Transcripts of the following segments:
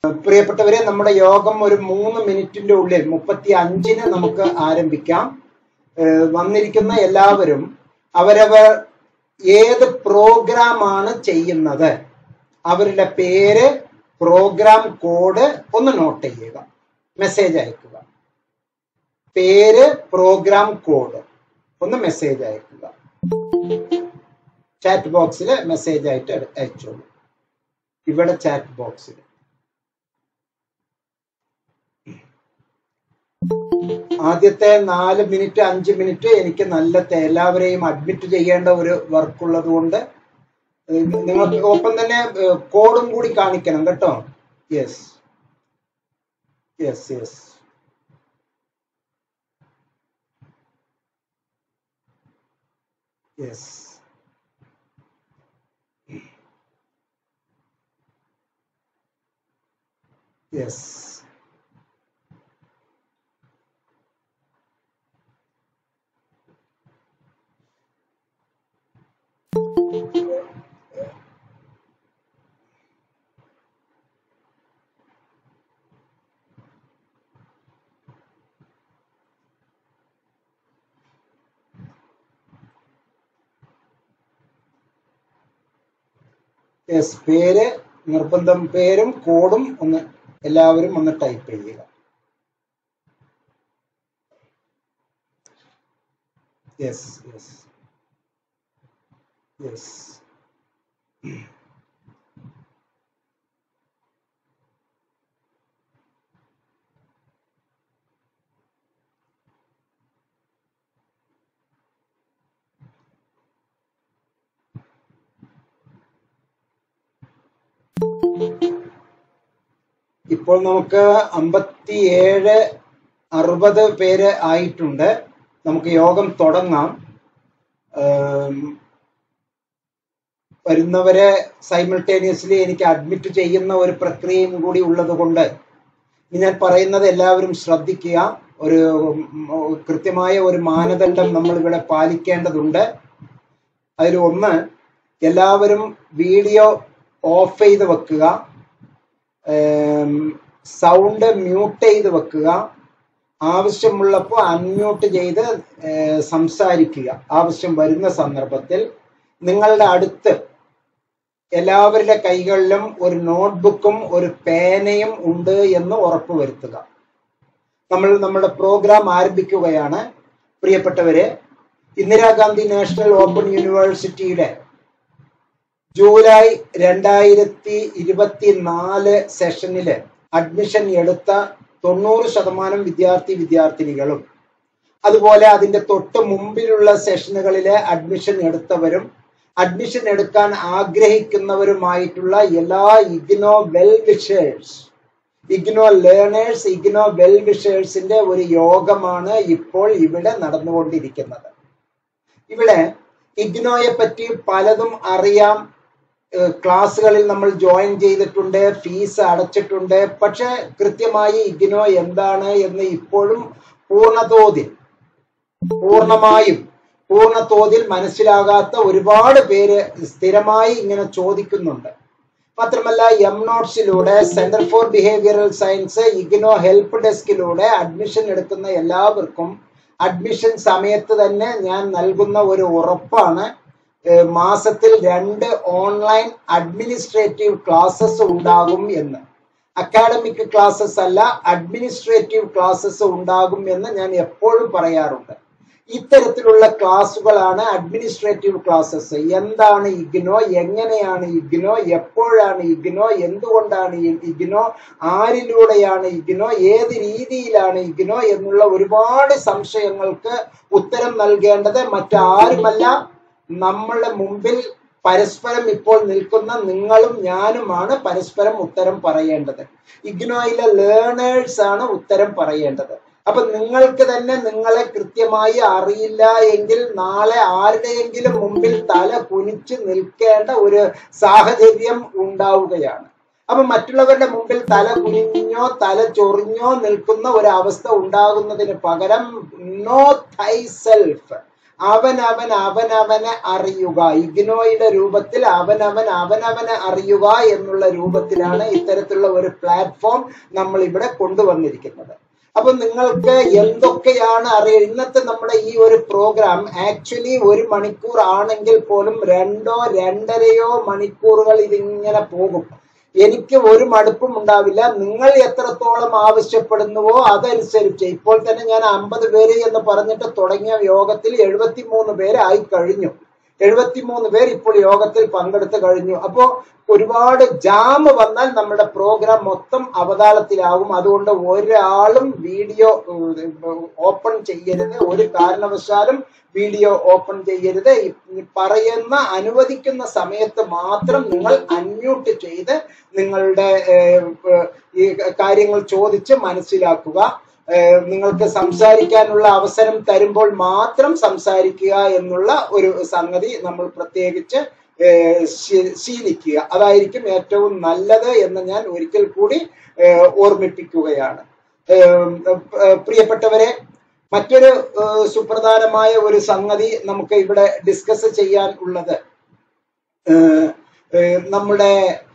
പ്രിയപ്പെട്ടവരെ നമ്മുടെ യോഗം ഒരു മൂന്ന് മിനിറ്റിന്റെ ഉള്ളിൽ മുപ്പത്തി അഞ്ചിന് നമുക്ക് ആരംഭിക്കാം ഏഹ് വന്നിരിക്കുന്ന എല്ലാവരും അവരവർ ഏത് പ്രോഗ്രാം ആണ് ചെയ്യുന്നത് അവരുടെ പേര് പ്രോഗ്രാം കോഡ് ഒന്ന് നോട്ട് ചെയ്യുക മെസ്സേജ് അയക്കുക പേര് പ്രോഗ്രാം കോഡ് ഒന്ന് മെസ്സേജ് അയക്കുക ചാറ്റ് ബോക്സിൽ മെസ്സേജ് ആയിട്ട് അയ- അയച്ചോളൂ ഇവിടെ ചാറ്റ് ബോക്സിൽ ആദ്യത്തെ നാല് മിനിറ്റ് അഞ്ച് മിനിറ്റ് എനിക്ക് നല്ല തെ- എല്ലാവരെയും അഡ്മിറ്റ് ചെയ്യേണ്ട ഒരു വർക്ക് ഉള്ളത് കൊണ്ട് നിങ്ങൾക്ക് ഒപ്പം തന്നെ കോഡും കൂടി കാണിക്കണം കേട്ടോ yes yes yes yes yes yes പേര് നിർബന്ധം പേരും കോഡും ഒന്ന് എല്ലാവരും ഒന്ന് ടൈപ്പ് ചെയ്യുക യെസ് യെസ് യെസ് ഇപ്പോൾ നമുക്ക് അമ്പത്തിയേഴ് അറുപത് പേര് ആയിട്ടുണ്ട് നമുക്ക് യോഗം തുടങ്ങാം ഏം, വരുന്നവരെ സൈമിൾട്ടേനിയസ്ലി എനിക്ക് അഡ്മിറ്റ് ചെയ്യുന്ന ഒരു പ്രക്രിയയും കൂടി ഉള്ളത് കൊണ്ട് ഇനി ഞാൻ പറയുന്നത് എല്ലാവരും ശ്രദ്ധിക്കുക ഒരു ഉം, കൃത്യമായ ഒരു മാനദണ്ഡം നമ്മൾ ഇവിടെ പാലിക്കേണ്ടതുണ്ട് അതിൽ ഒന്ന് എല്ലാവരും വീഡിയോ ഓഫ് ചെയ്ത് വെക്കുക സൗണ്ട് മ്യൂട്ട് ചെയ്ത് വെക്കുക ആവശ്യമുള്ളപ്പോൾ അൺമ്യൂട്ട് ചെയ്ത് ഏഹ്, സംസാരിക്കുക ആവശ്യം വരുന്ന സന്ദർഭത്തിൽ നിങ്ങളുടെ അടുത്ത് എല്ലാവരുടെ കൈകളിലും ഒരു നോട്ട്ബുക്കും ഒരു പേനയും ഉണ്ട് എന്ന് ഉറപ്പുവരുത്തുക നമ്മൾ നമ്മുടെ പ്രോഗ്രാം ആരംഭിക്കുകയാണ് പ്രിയപ്പെട്ടവരെ ഇന്ദിരാഗാന്ധി നാഷണൽ ഓപ്പൺ യൂണിവേഴ്സിറ്റിയുടെ ജൂലൈ രണ്ടായിരത്തി ഇരുപത്തിനാല് സെഷനില് അഡ്മിഷൻ എടുത്ത തൊണ്ണൂറ് ശതമാനം വിദ്യാർത്ഥി വിദ്യാർത്ഥിനികളും അതുപോലെ അതിന്റെ തൊട്ട് മുമ്പിലുള്ള സെഷനുകളിലെ അഡ്മിഷൻ എടുത്തവരും അഡ്മിഷൻ എടുക്കാൻ ആഗ്രഹിക്കുന്നവരുമായിട്ടുള്ള എല്ലാ IGNOU well wishers IGNOU learners IGNOU well വിഷേഴ്സിന്റെ ഒരു യോഗമാണ് ഇപ്പോൾ ഇവിടെ നടന്നുകൊണ്ടിരിക്കുന്നത് ഇവിടെ ഇഗ്നോയെ പറ്റി പലതും അറിയാം ഏഹ് ക്ലാസ്സുകളിൽ നമ്മൾ ജോയിൻ ചെയ്തിട്ടുണ്ട് ഫീസ് അടച്ചിട്ടുണ്ട് പക്ഷെ കൃത്യമായി ഇഗ്നോ എന്താണ് എന്ന് ഇപ്പോഴും പൂർണ്ണതോതിൽ പൂർണ്ണമായും പൂർണ്ണ തോതിൽ മനസ്സിലാകാത്ത ഒരുപാട് പേര് സ്ഥിരമായി ഇങ്ങനെ ചോദിക്കുന്നുണ്ട് മാത്രമല്ല എം നോട്ട്സിലൂടെ centre for behavioural science IGNOU help ഡെസ്കിലൂടെ അഡ്മിഷൻ എടുക്കുന്ന എല്ലാവർക്കും അഡ്മിഷൻ സമയത്ത് തന്നെ ഞാൻ നൽകുന്ന ഒരു ഉറപ്പാണ് ഏഹ് മാസത്തിൽ രണ്ട് ഓൺലൈൻ അഡ്മിനിസ്ട്രേറ്റീവ് ക്ലാസ്സസ് ഉണ്ടാകും എന്ന് അക്കാഡമിക് ക്ലാസ്സസ് അല്ല അഡ്മിനിസ്ട്രേറ്റീവ് ക്ലാസ്സസ് ഉണ്ടാകും എന്ന് ഞാൻ എപ്പോഴും പറയാറുണ്ട് ഇത്തരത്തിലുള്ള ക്ലാസ്സുകളാണ് അഡ്മിനിസ്ട്രേറ്റീവ് ക്ലാസ്സസ് എന്താണ് ഇഗ്നോ എങ്ങനെയാണ് ഇഗ്നോ എപ്പോഴാണ് ഇഗ്നോ എന്തുകൊണ്ടാണ് ഈ ഇഗ്നോ ആരിലൂടെയാണ് ഇഗ്നോ ഏത് രീതിയിലാണ് ഇഗ്നോ എന്നുള്ള ഒരുപാട് സംശയങ്ങൾക്ക് ഉത്തരം നൽകേണ്ടത് മറ്റാരുമല്ല നമ്മളുടെ മുമ്പിൽ പരസ്പരം ഇപ്പോൾ നിൽക്കുന്ന നിങ്ങളും ഞാനുമാണ് പരസ്പരം ഉത്തരം പറയേണ്ടത് ഇഗ്നോയിലെ ലേണേഴ്സ് ആണ് ഉത്തരം പറയേണ്ടത് അപ്പൊ നിങ്ങൾക്ക് തന്നെ നിങ്ങളെ കൃത്യമായി അറിയില്ല എങ്കിൽ നാളെ ആരുടെയെങ്കിലും മുമ്പിൽ തല കുനിച്ച് നിൽക്കേണ്ട ഒരു സാഹചര്യം ഉണ്ടാവുകയാണ് അപ്പൊ മറ്റുള്ളവരുടെ മുമ്പിൽ തല കുനിഞ്ഞോ തല ചൊറിഞ്ഞോ നിൽക്കുന്ന ഒരു അവസ്ഥ ഉണ്ടാകുന്നതിന് പകരം നോ തൈ സെൽഫ് അവനവൻ അവനവനെ അറിയുക ഇഗ്നോയുടെ രൂപത്തിൽ അവനവൻ അവനവനെ അറിയുക എന്നുള്ള രൂപത്തിലാണ് ഇത്തരത്തിലുള്ള ഒരു പ്ലാറ്റ്ഫോം നമ്മൾ ഇവിടെ കൊണ്ടുവന്നിരിക്കുന്നത് അപ്പൊ നിങ്ങൾക്ക് എന്തൊക്കെയാണ് അറിയുക ഇന്നത്തെ നമ്മുടെ ഈ ഒരു പ്രോഗ്രാം ആക്ച്വലി ഒരു മണിക്കൂർ ആണെങ്കിൽ പോലും രണ്ടോ രണ്ടരയോ മണിക്കൂറുകൾ ഇതിങ്ങനെ പോകും എനിക്ക് ഒരു മടുപ്പും ഉണ്ടാവില്ല നിങ്ങൾ എത്രത്തോളം ആവശ്യപ്പെടുന്നുവോ അതനുസരിച്ച് ഇപ്പോൾ തന്നെ ഞാൻ അമ്പത് പേര് എന്ന് പറഞ്ഞിട്ട് തുടങ്ങിയ യോഗത്തിൽ എഴുപത്തിമൂന്ന് പേരായി കഴിഞ്ഞു എഴുപത്തിമൂന്ന് പേർ ഇപ്പോൾ യോഗത്തിൽ പങ്കെടുത്ത് കഴിഞ്ഞു അപ്പോ ഒരുപാട് ജാം വന്നാൽ നമ്മുടെ പ്രോഗ്രാം മൊത്തം അവതാളത്തിലാവും അതുകൊണ്ട് ഒരാളും വീഡിയോ ഓപ്പൺ ചെയ്യരുത് ഒരു കാരണവശാലും വീഡിയോ ഓപ്പൺ ചെയ്യരുത് ഈ പറയുന്ന അനുവദിക്കുന്ന സമയത്ത് മാത്രം നിങ്ങൾ അൺമ്യൂട്ട് ചെയ്ത് നിങ്ങളുടെ ഈ കാര്യങ്ങൾ ചോദിച്ച് മനസ്സിലാക്കുക നിങ്ങൾക്ക് സംസാരിക്കാനുള്ള അവസരം തരുമ്പോൾ മാത്രം സംസാരിക്കുക എന്നുള്ള ഒരു സംഗതി നമ്മൾ പ്രത്യേകിച്ച് ശീലിക്കുക അതായിരിക്കും ഏറ്റവും നല്ലത് എന്ന് ഞാൻ ഒരിക്കൽ കൂടി ഓർമ്മിപ്പിക്കുകയാണ് പ്രിയപ്പെട്ടവരെ മറ്റൊരു സുപ്രധാനമായ ഒരു സംഗതി നമുക്ക് ഇവിടെ ഡിസ്കസ് ചെയ്യാൻ ഉള്ളത് നമ്മുടെ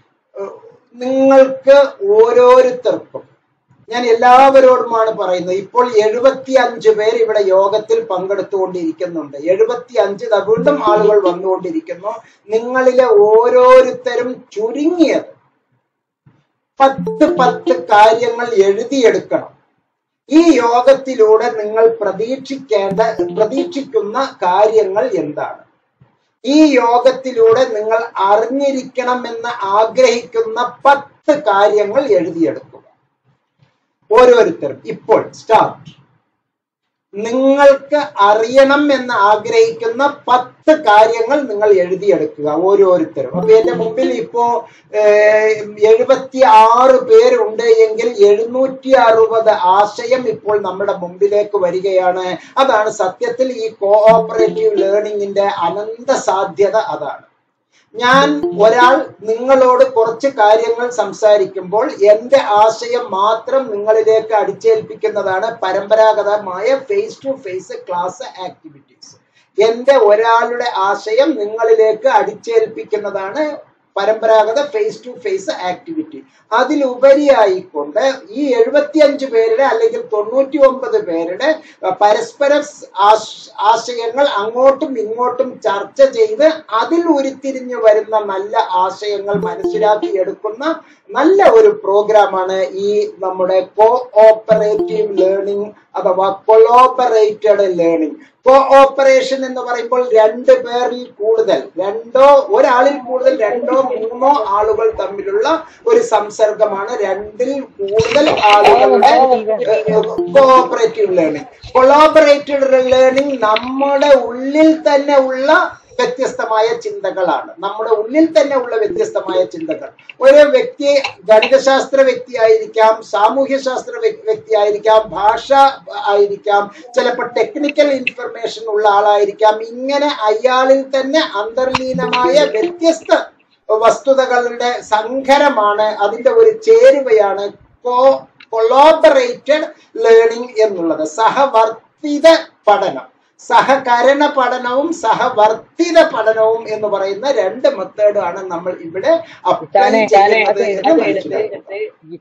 നിങ്ങൾക്ക് ഓരോരുത്തർക്കും ഞാൻ എല്ലാവരോടുമാണ് പറയുന്നത് ഇപ്പോൾ എഴുപത്തി അഞ്ച് പേർ ഇവിടെ യോഗത്തിൽ പങ്കെടുത്തുകൊണ്ടിരിക്കുന്നുണ്ട് എഴുപത്തി അഞ്ച് വീണ്ടും ആളുകൾ വന്നുകൊണ്ടിരിക്കുന്നു നിങ്ങളിലെ ഓരോരുത്തരും ചുരുങ്ങിയത് പത്ത് പത്ത് കാര്യങ്ങൾ എഴുതിയെടുക്കണം ഈ യോഗത്തിലൂടെ നിങ്ങൾ പ്രതീക്ഷിക്കേണ്ട പ്രതീക്ഷിക്കുന്ന കാര്യങ്ങൾ എന്താണ് ഈ യോഗത്തിലൂടെ നിങ്ങൾ അറിഞ്ഞിരിക്കണമെന്ന് ആഗ്രഹിക്കുന്ന പത്ത് കാര്യങ്ങൾ എഴുതിയെടുക്കുക ഓരോരുത്തരും ഇപ്പോൾ സ്റ്റാർട്ട് നിങ്ങൾക്ക് അറിയണം എന്ന് ആഗ്രഹിക്കുന്ന പത്ത് കാര്യങ്ങൾ നിങ്ങൾ എഴുതിയെടുക്കുക ഓരോരുത്തരും അപ്പൊ എന്റെ മുമ്പിൽ ഇപ്പോ എഴുപത്തി ആറ് പേരുണ്ട് എങ്കിൽ എഴുന്നൂറ്റി അറുപത് ആശയം ഇപ്പോൾ നമ്മുടെ മുമ്പിലേക്ക് വരികയാണ് അതാണ് സത്യത്തിൽ ഈ കോഓപ്പറേറ്റീവ് ലേണിംഗിന്റെ അനന്ത സാധ്യത അതാണ് ഞാൻ ഒരാൾ നിങ്ങളോട് കുറച്ച് കാര്യങ്ങൾ സംസാരിക്കുമ്പോൾ എന്റെ ആശയം മാത്രം നിങ്ങളിലേക്ക് അടിച്ചേൽപ്പിക്കുന്നതാണ് പരമ്പരാഗതമായ face to face class activities എന്റെ ഒരാളുടെ ആശയം നിങ്ങളിലേക്ക് അടിച്ചേൽപ്പിക്കുന്നതാണ് പരമ്പരാഗത ഫേസ് ടു ഫേസ് ആക്ടിവിറ്റി അതിലുപരിയായിക്കൊണ്ട് ഈ എഴുപത്തിയഞ്ച് പേരുടെ അല്ലെങ്കിൽ തൊണ്ണൂറ്റി ഒമ്പത് പേരുടെ പരസ്പര ആശയങ്ങൾ അങ്ങോട്ടും ഇങ്ങോട്ടും ചർച്ച ചെയ്ത് അതിൽ ഉരുത്തിരിഞ്ഞു വരുന്ന നല്ല ആശയങ്ങൾ മനസ്സിലാക്കിയെടുക്കുന്ന നല്ല ഒരു പ്രോഗ്രാമാണ് ഈ നമ്മുടെ കോ ഓപ്പറേറ്റീവ് ലേണിംഗ് അഥവാ കൊളോബറേറ്റഡ് ലേണിംഗ് കോ ഓപ്പറേഷൻ എന്ന് പറയുമ്പോൾ രണ്ട് പേരിൽ കൂടുതൽ രണ്ടോ ഒരാളിൽ കൂടുതൽ രണ്ടോ മൂന്നോ ആളുകൾ തമ്മിലുള്ള ഒരു സംസർഗമാണ് രണ്ടിൽ കൂടുതൽ ആളുകളുടെ കോഓപ്പറേറ്റീവ് ലേണിംഗ് കൊളോബറേറ്റഡ് ലേണിംഗ് നമ്മുടെ ഉള്ളിൽ തന്നെ ഉള്ള വ്യത്യസ്തമായ ചിന്തകളാണ് നമ്മുടെ ഉള്ളിൽ തന്നെ ഉള്ള വ്യത്യസ്തമായ ചിന്തകൾ ഒരു വ്യക്തി ഗണിതശാസ്ത്ര വ്യക്തിയായിരിക്കാം സാമൂഹ്യ ശാസ്ത്ര വ്യക്തിയായിരിക്കാം ഭാഷ ആയിരിക്കാം ചിലപ്പോൾ ടെക്നിക്കൽ ഇൻഫർമേഷൻ ഉള്ള ആളായിരിക്കാം ഇങ്ങനെ അയാളിൽ തന്നെ അന്തർലീനമായ വ്യത്യസ്ത വസ്തുതകളുടെ സങ്കരമാണ് അതിന്റെ ഒരു ചേരുവയാണ് കോ കൊളോബറേറ്റഡ് ലേണിംഗ് എന്നുള്ളത് സഹവർത്തിത പഠനം സഹകരണ പഠനവും സഹവർത്തിത പഠനവും എന്ന് പറയുന്ന രണ്ട് മെത്തേഡാണ് നമ്മൾ ഇവിടെ അപ്ലൈ ചെയ്യുന്നത് എന്ന് മനസ്സിലാക്കുക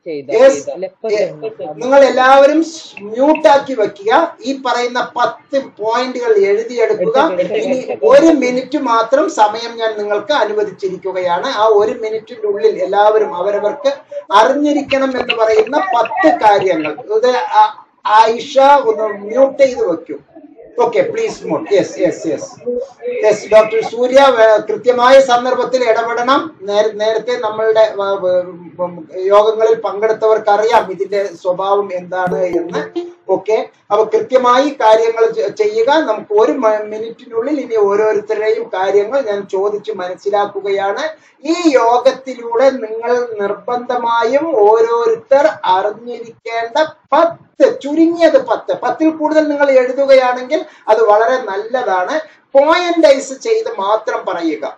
നിങ്ങൾ എല്ലാവരും മ്യൂട്ടാക്കി വെക്കുക ഈ പറയുന്ന പത്ത് പോയിന്റുകൾ എഴുതിയെടുക്കുക ഇനി ഒരു മിനിറ്റ് മാത്രം സമയം ഞാൻ നിങ്ങൾക്ക് അനുവദിച്ചിരിക്കുകയാണ് ആ ഒരു മിനിറ്റിന്റെ ഉള്ളിൽ എല്ലാവരും അവരവർക്ക് അറിഞ്ഞിരിക്കണം എന്ന് പറയുന്ന പത്ത് കാര്യങ്ങൾ ഇത് ആയിഷ ഒന്ന് മ്യൂട്ട് ചെയ്ത് വെക്കൂ ഓക്കെ പ്ലീസ് മോൺ yes yes yes yes doctor Surya കൃത്യമായ സന്ദർഭത്തിൽ ഇടപെടണം നേരത്തെ നമ്മളുടെ യോഗങ്ങളിൽ പങ്കെടുത്തവർക്ക് അറിയാം ഇതിന്റെ സ്വഭാവം എന്താണ് എന്ന് ഓക്കെ അപ്പൊ കൃത്യമായി കാര്യങ്ങൾ ചെയ്യുക നമുക്ക് ഒരു മിനിറ്റിനുള്ളിൽ ഇനി ഓരോരുത്തരുടെയും കാര്യങ്ങൾ ഞാൻ ചോദിച്ച് മനസ്സിലാക്കുകയാണ് ഈ യോഗത്തിലൂടെ നിങ്ങൾ നിർബന്ധമായും ഓരോരുത്തർ അറിഞ്ഞിരിക്കേണ്ട പത്ത് ചുരുങ്ങിയത് പത്ത് പത്തിൽ കൂടുതൽ നിങ്ങൾ എഴുതുകയാണെങ്കിൽ അത് വളരെ നല്ലതാണ് പോയിന്റൈസ് ചെയ്ത് മാത്രം പറയുക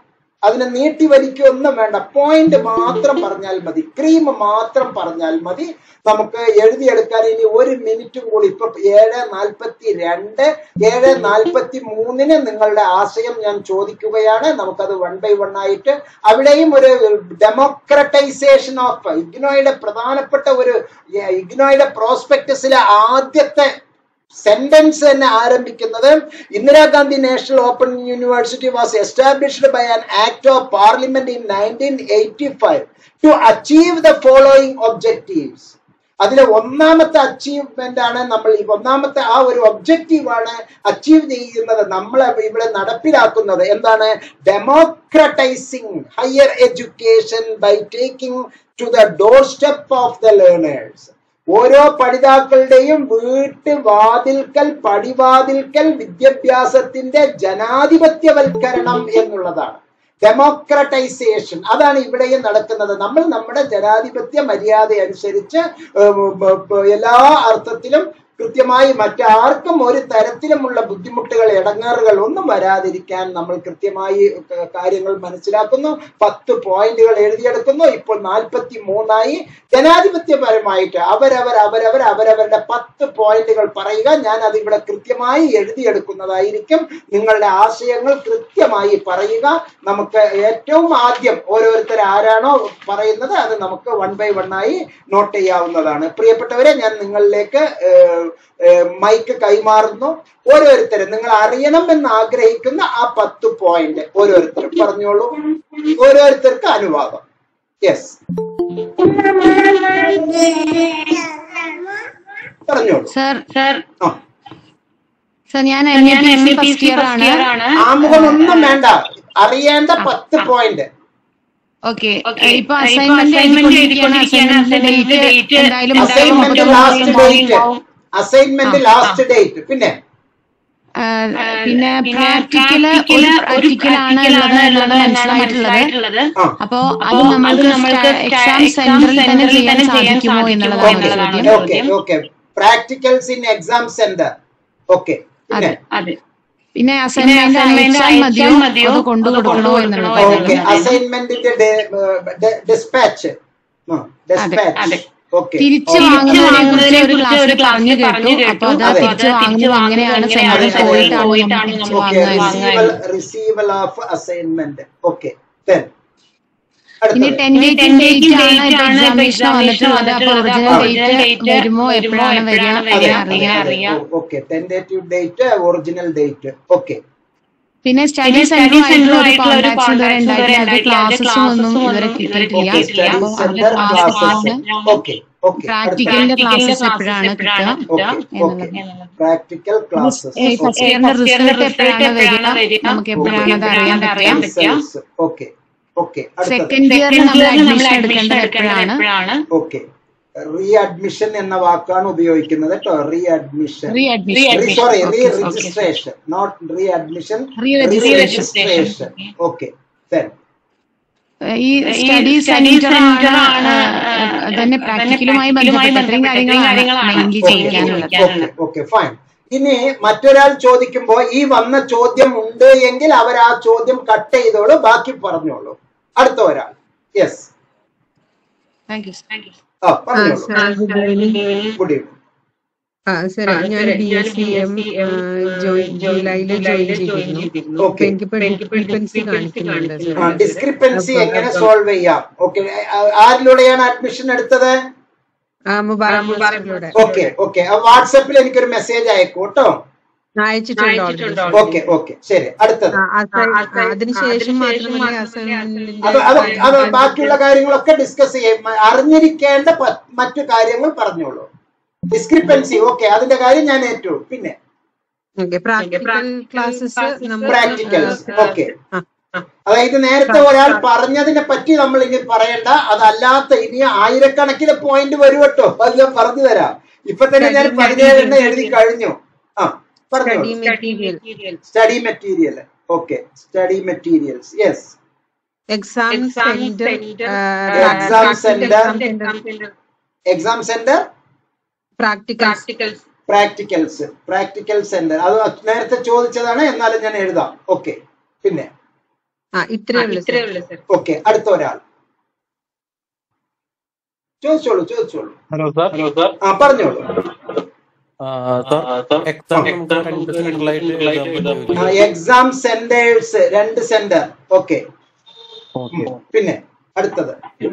അതിനെ നീട്ടി വലിക്കൊന്നും വേണ്ട പോയിന്റ് മാത്രം പറഞ്ഞാൽ മതി ക്രീം മാത്രം പറഞ്ഞാൽ മതി നമുക്ക് എഴുതിയെടുക്കാൻ ഇനി ഒരു മിനിറ്റും കൂടി ഇപ്പൊ ഏഴ് നാൽപ്പത്തി രണ്ട് ഏഴ് നാൽപ്പത്തി മൂന്നിന് നിങ്ങളുടെ ആശയം ഞാൻ ചോദിക്കുകയാണ് നമുക്കത് വൺ ബൈ വൺ ആയിട്ട് അവിടെയും ഒരു ഡെമോക്രറ്റൈസേഷൻ ഓഫ് ഇഗ്നോയുടെ പ്രധാനപ്പെട്ട ഒരു ഇഗ്നോയുടെ പ്രോസ്പെക്ടസിലെ ആദ്യത്തെ സെന്റൻസ് തന്നെ ആരംഭിക്കുന്നത് Indira Gandhi national open university was established by an act of parliament in nineteen eighty five to achieve the following objectives അതിലെ ഒന്നാമത്തെ അച്ചീവ്മെന്റ് ആണ് നമ്മൾ ഈ ഒന്നാമത്തെ ആ ഒരു ഒബ്ജക്റ്റീവ് ആണ് അച്ചീവ് ചെയ്യുന്നത് നമ്മൾ ഇവിടെ നടപ്പിലാക്കുന്നത് എന്താണ് democratising higher education by taking to the doorstep of the learners ഓരോ പഠിതാക്കളുടെയും വീട്ട് വാതിൽക്കൽ പടിവാതിൽക്കൽ വിദ്യാഭ്യാസത്തിന്റെ ജനാധിപത്യവൽക്കരണം എന്നുള്ളതാണ് ഡെമോക്രട്ടൈസേഷൻ അതാണ് ഇവിടെയും നടക്കുന്നത് നമ്മൾ നമ്മുടെ ജനാധിപത്യ മര്യാദ അനുസരിച്ച് എല്ലാ അർത്ഥത്തിലും കൃത്യമായി മറ്റാർക്കും ഒരു തരത്തിലുമുള്ള ബുദ്ധിമുട്ടുകൾ ഇടങ്ങാറുകൾ ഒന്നും വരാതിരിക്കാൻ നമ്മൾ കൃത്യമായി കാര്യങ്ങൾ മനസ്സിലാക്കുന്നു പത്ത് പോയിന്റുകൾ എഴുതിയെടുക്കുന്നു ഇപ്പോൾ നാൽപ്പത്തി മൂന്നായി ജനാധിപത്യപരമായിട്ട് അവരവർ അവരവർ അവരവരുടെ പത്ത് പോയിന്റുകൾ പറയുക ഞാൻ അത് ഇവിടെ കൃത്യമായി എഴുതിയെടുക്കുന്നതായിരിക്കും നിങ്ങളുടെ ആശയങ്ങൾ കൃത്യമായി പറയുക നമുക്ക് ഏറ്റവും ആദ്യം ഓരോരുത്തർ ആരാണോ പറയുന്നത് അത് നമുക്ക് വൺ ബൈ വൺ ആയി നോട്ട് ചെയ്യാവുന്നതാണ് പ്രിയപ്പെട്ടവരെ ഞാൻ നിങ്ങളിലേക്ക് മൈക്ക് കൈമാറുന്നു ഓരോരുത്തരും നിങ്ങൾ അറിയണം എന്ന് ആഗ്രഹിക്കുന്ന ആ പത്ത് പോയിന്റ് ഓരോരുത്തരും പറഞ്ഞോളൂ ഓരോരുത്തർക്ക് അനുവാദം യെസ് പറഞ്ഞോളൂ സർ സർ ആ സർ ഞാൻ ഞാൻ M A P first C year first ആണ് ഇയർ ആണ് ആമുഖം ഒന്നും വേണ്ട അറിയേണ്ട പത്ത് പോയിന്റ് ഓക്കെ Okay. ഇപ്പൊ ഇപ്പൊ assignment assignment എഴുതിക്കൊണ്ടിരിക്കുകയാണ് assignment assignment date date എന്തായാലും അസൈൻമെന്റ് ഉണ്ടാവും. ലാസ്റ്റ് ഡേറ്റ് അസൈൻമെന്റ് ആ, ലാസ്റ്റ് ഡേറ്റ് പിന്നെ ആ, പിന്നെ പിന്നെ പ്രാക്ടിക്കല് practical ഒരു ഒരു പ്രാക്ടിക്കൽ ആണ് practical ഉള്ളത് ആണ് എന്നാണ് ഉള്ളത് എന്നാണ് മനസ്സിലായിട്ടുള്ളത് മനസ്സിലായിട്ടുള്ളത് ആ അപ്പോ അപ്പോ അത് അത് നമ്മൾക്ക് നമ്മൾക്ക് എക്സാം exam സെന്ററിൽ തന്നെ centerൽ ചെയ്യാൻ തന്നെ ചെയ്യാൻ സാധിക്കുമോ സാധിക്കുമോ എന്നുള്ളതാണ് എന്നുള്ളതാണ് ചോദ്യം okay okay practicals in exam centre okay പിന്നെ അതെ പിന്നെ പിന്നെ അസൈൻമെന്റ് assignment അയച്ചാൽ മതിയോ അയച്ചാൽ മതിയോ? അത് കൊണ്ടു അത് കൊടുക്കണോ കൊണ്ടു എന്നുള്ളത് കൊടുക്കണോ ഓക്കെ എന്നുള്ളത്. അസൈൻമെന്റിന്റെ ഡിസ്പാച്ച് ഡിസ്പാച്ച് അതെ. ഓക്കെ തിരിച്ചു തിരിച്ചു വാങ്ങുന്നതിനെ കുറിച്ച് ഒരു വാങ്ങുന്നതിനെ ക്ലാസ്സിൽ കുറിച്ച് പറഞ്ഞു ഒരു കേട്ടു ക്ലാസ്സിൽ അപ്പൊ അത് പറഞ്ഞു തിരിച്ചു കേട്ടു. വാങ്ങുന്നത് അപ്പൊ അത് എങ്ങനെയാണ് തിരിച്ചു സെന്ററിൽ വാങ്ങുന്നത് പോയിട്ടാണ് പോയിട്ടാണ് നമ്മൾ തിരിച്ചു നമുക്ക് ഓക്കെ വാങ്ങുന്നത് receival receival of assignment okay then ഇനി അടുത്തത് ടെൻഡേറ്റീവ് ഡേറ്റ് ആണ് date ഇപ്പൊ ആണ് ഇപ്പൊ എക്സാമിനേഷൻ examination വന്നിട്ടുള്ളത് അപ്പൊ വന്നിട്ടുള്ളത്. ഒറിജിനൽ അപ്പൊ original ഡേറ്റ് date വരുമോ വരുമോ, എപ്പോഴാണ് വരിക എപ്പോഴാണ് അതെ വരിക, എന്നറിയാം അറിയാം, അറിയാം. Okay tentative date original date okay പിന്നെ സ്റ്റഡി പിന്നെ സെന്റർ study center ആയിട്ടുള്ള ഒരു ആയിട്ടുള്ള ഒരു കോൺടാക്ട്സ് ഇതുവരെ contacts ഉണ്ടായിട്ടില്ല അവരുടെ ഇതുവരെ ക്ലാസ്സസും ഉണ്ടായിട്ടില്ല. ഒന്നും Classes ഇതുവരെ ഒന്നും ഇതുവരെ കിട്ടിയിട്ടില്ല ഓക്കെ കിട്ടിയിട്ടില്ല. സ്റ്റഡി അപ്പൊ അവരുടെ centre classes classes okay okay പ്രാക്ടിക്കലിന്റെ Practical ക്ലാസ്സസ് classes എപ്പോഴാണ് എപ്പോഴാണ് കിട്ടുക ഓക്കെ ഓക്കെ എന്നുള്ളത് പ്രാക്ടിക്കൽ ക്ലാസ്സസ് ഈ ഫസ്റ്റ് ഇയറിന്റെ First year ന്റെ റിസൾട്ട് result എപ്പോഴാണ് എപ്പോഴാണ് വരിക വരിക? നമുക്ക് എപ്പോഴാണ് അത് എപ്പോഴാണ് അറിയാൻ അത് അറിയാൻ പറ്റുക പറ്റുക? ഓക്കെ ഓക്കെ അടുത്തത് സെക്കൻഡ് ഇയറിൽ Second നമ്മൾ year നമ്മൾ അഡ്മിഷൻ admission എടുക്കേണ്ടത് എടുക്കേണ്ടത് എപ്പോഴാണ് എപ്പോഴാണ് ഓക്കെ റീ അഡ്മിഷൻ എന്ന വാക്കാണ് ഉപയോഗിക്കുന്നത് കേട്ടോ re admission re admission sorry re Okay, okay. Registration not re admission Re-registration. Registration okay then ഈ സ്റ്റഡി study സെന്റർ center ആണ് ആണ് തന്നെ പ്രാക്ടിക്കലുമായി ബന്ധപ്പെട്ട് ഇത്രയും കാര്യങ്ങളാണ് മെയിൻലി ചെയ്യാനുള്ളത് ചെയ്യാനുള്ളത്. ഓക്കെ ഫൈൻ ഇനി മറ്റൊരാൾ ചോദിക്കുമ്പോ ഈ വന്ന ചോദ്യം ഉണ്ട് എങ്കിൽ അവർ ആ ചോദ്യം കട്ട് ചെയ്തോളൂ ബാക്കി പറഞ്ഞോളൂ അടുത്ത ഒരാൾ യെസ് താങ്ക് യു ആ ആ പറഞ്ഞോളൂ sir good evening good evening ആ സാർ ഞാൻ ബി എസ് സി എം ജൂലൈയിൽ ജോയിൻ ചെയ്തിരുന്നു അപ്പൊ ഓക്കെ എനിക്കിപ്പോ ഡിസ്ക്രിപ്പൻസി കാണിക്കുന്നുണ്ട് ആ സാർ ഡിസ്ക്രിപ്പൻസി അപ്പൊ എങ്ങനെ അപ്പൊ- സോൾവ് ചെയ്യാം ഓക്കെ ആരിലൂടെയാണ് അഡ്മിഷൻ എടുത്തത് ആ മുബാറക് മാസ്റ്ററിലൂടെ ഓക്കെ ഓക്കെ വാട്സാപ്പിൽ എനിക്കൊരു മെസ്സേജ് അയക്കൂ കേട്ടോ അയച്ചിട്ടുണ്ട് already. ഓക്കെ ഓക്കെ ശരി അടുത്തത് ആ, അസൈ- അതിനുശേഷം മാത്രമല്ലേ അത് അത് അത് അസൈൻമെന്റ് ബാക്കിയുള്ള കാര്യങ്ങളൊക്കെ ഡിസ്കസ് ചെയ്യും അറിഞ്ഞിരിക്കേണ്ട പ- മറ്റു കാര്യങ്ങൾ പറഞ്ഞോളൂ ഡിസ്ക്രിപ്പൻസി ഓക്കെ അതിന്റെ കാര്യം ഞാൻ ഏറ്റു പിന്നെ ഓക്കെ പ്രാക്ടിക്കൽ ക്ലാസ്സസ് നമ്മൾ പ്രാക്ടിക്കൽസ് ഓക്കെ ആ, അതായത് നേരത്തെ ഒരാൾ പറഞ്ഞതിനെ പറ്റി നമ്മൾ ഇനി പറയണ്ട അതല്ലാത്ത ഇനി ആയിരക്കണക്കിന് പോയിന്റ് വരും കേട്ടോ അത് ഞാൻ പറഞ്ഞു തരാം ഇപ്പൊ തന്നെ ഞാൻ Study പതിനേഴെണ്ണം material. എഴുതി കഴിഞ്ഞു ആ പറഞ്ഞു study material study material okay study materials yes exam centre Exam center. Exam centre practical practicals practical centre അത് നേരത്തെ ചോദിച്ചതാണ് എന്നാലും ഞാൻ എഴുതാം ഓക്കെ പിന്നെ ആ ഇത്രേ ഉള്ളൂ സർ ഓക്കെ അടുത്ത ഒരാൾ ചോദിച്ചോളൂ ചോദിച്ചോളൂ ഹലോ സാർ ഹലോ സാർ ആ പറഞ്ഞോളൂ സാർ എക്സാം നമുക്ക് രണ്ട് സെന്ററിലായിട്ട് എഴുതാൻ പറ്റുമോ എക്സാം സെന്റേഴ്സ് രണ്ട് സെന്റർ ഓക്കെ ഓക്കെ പിന്നെ അടുത്തത്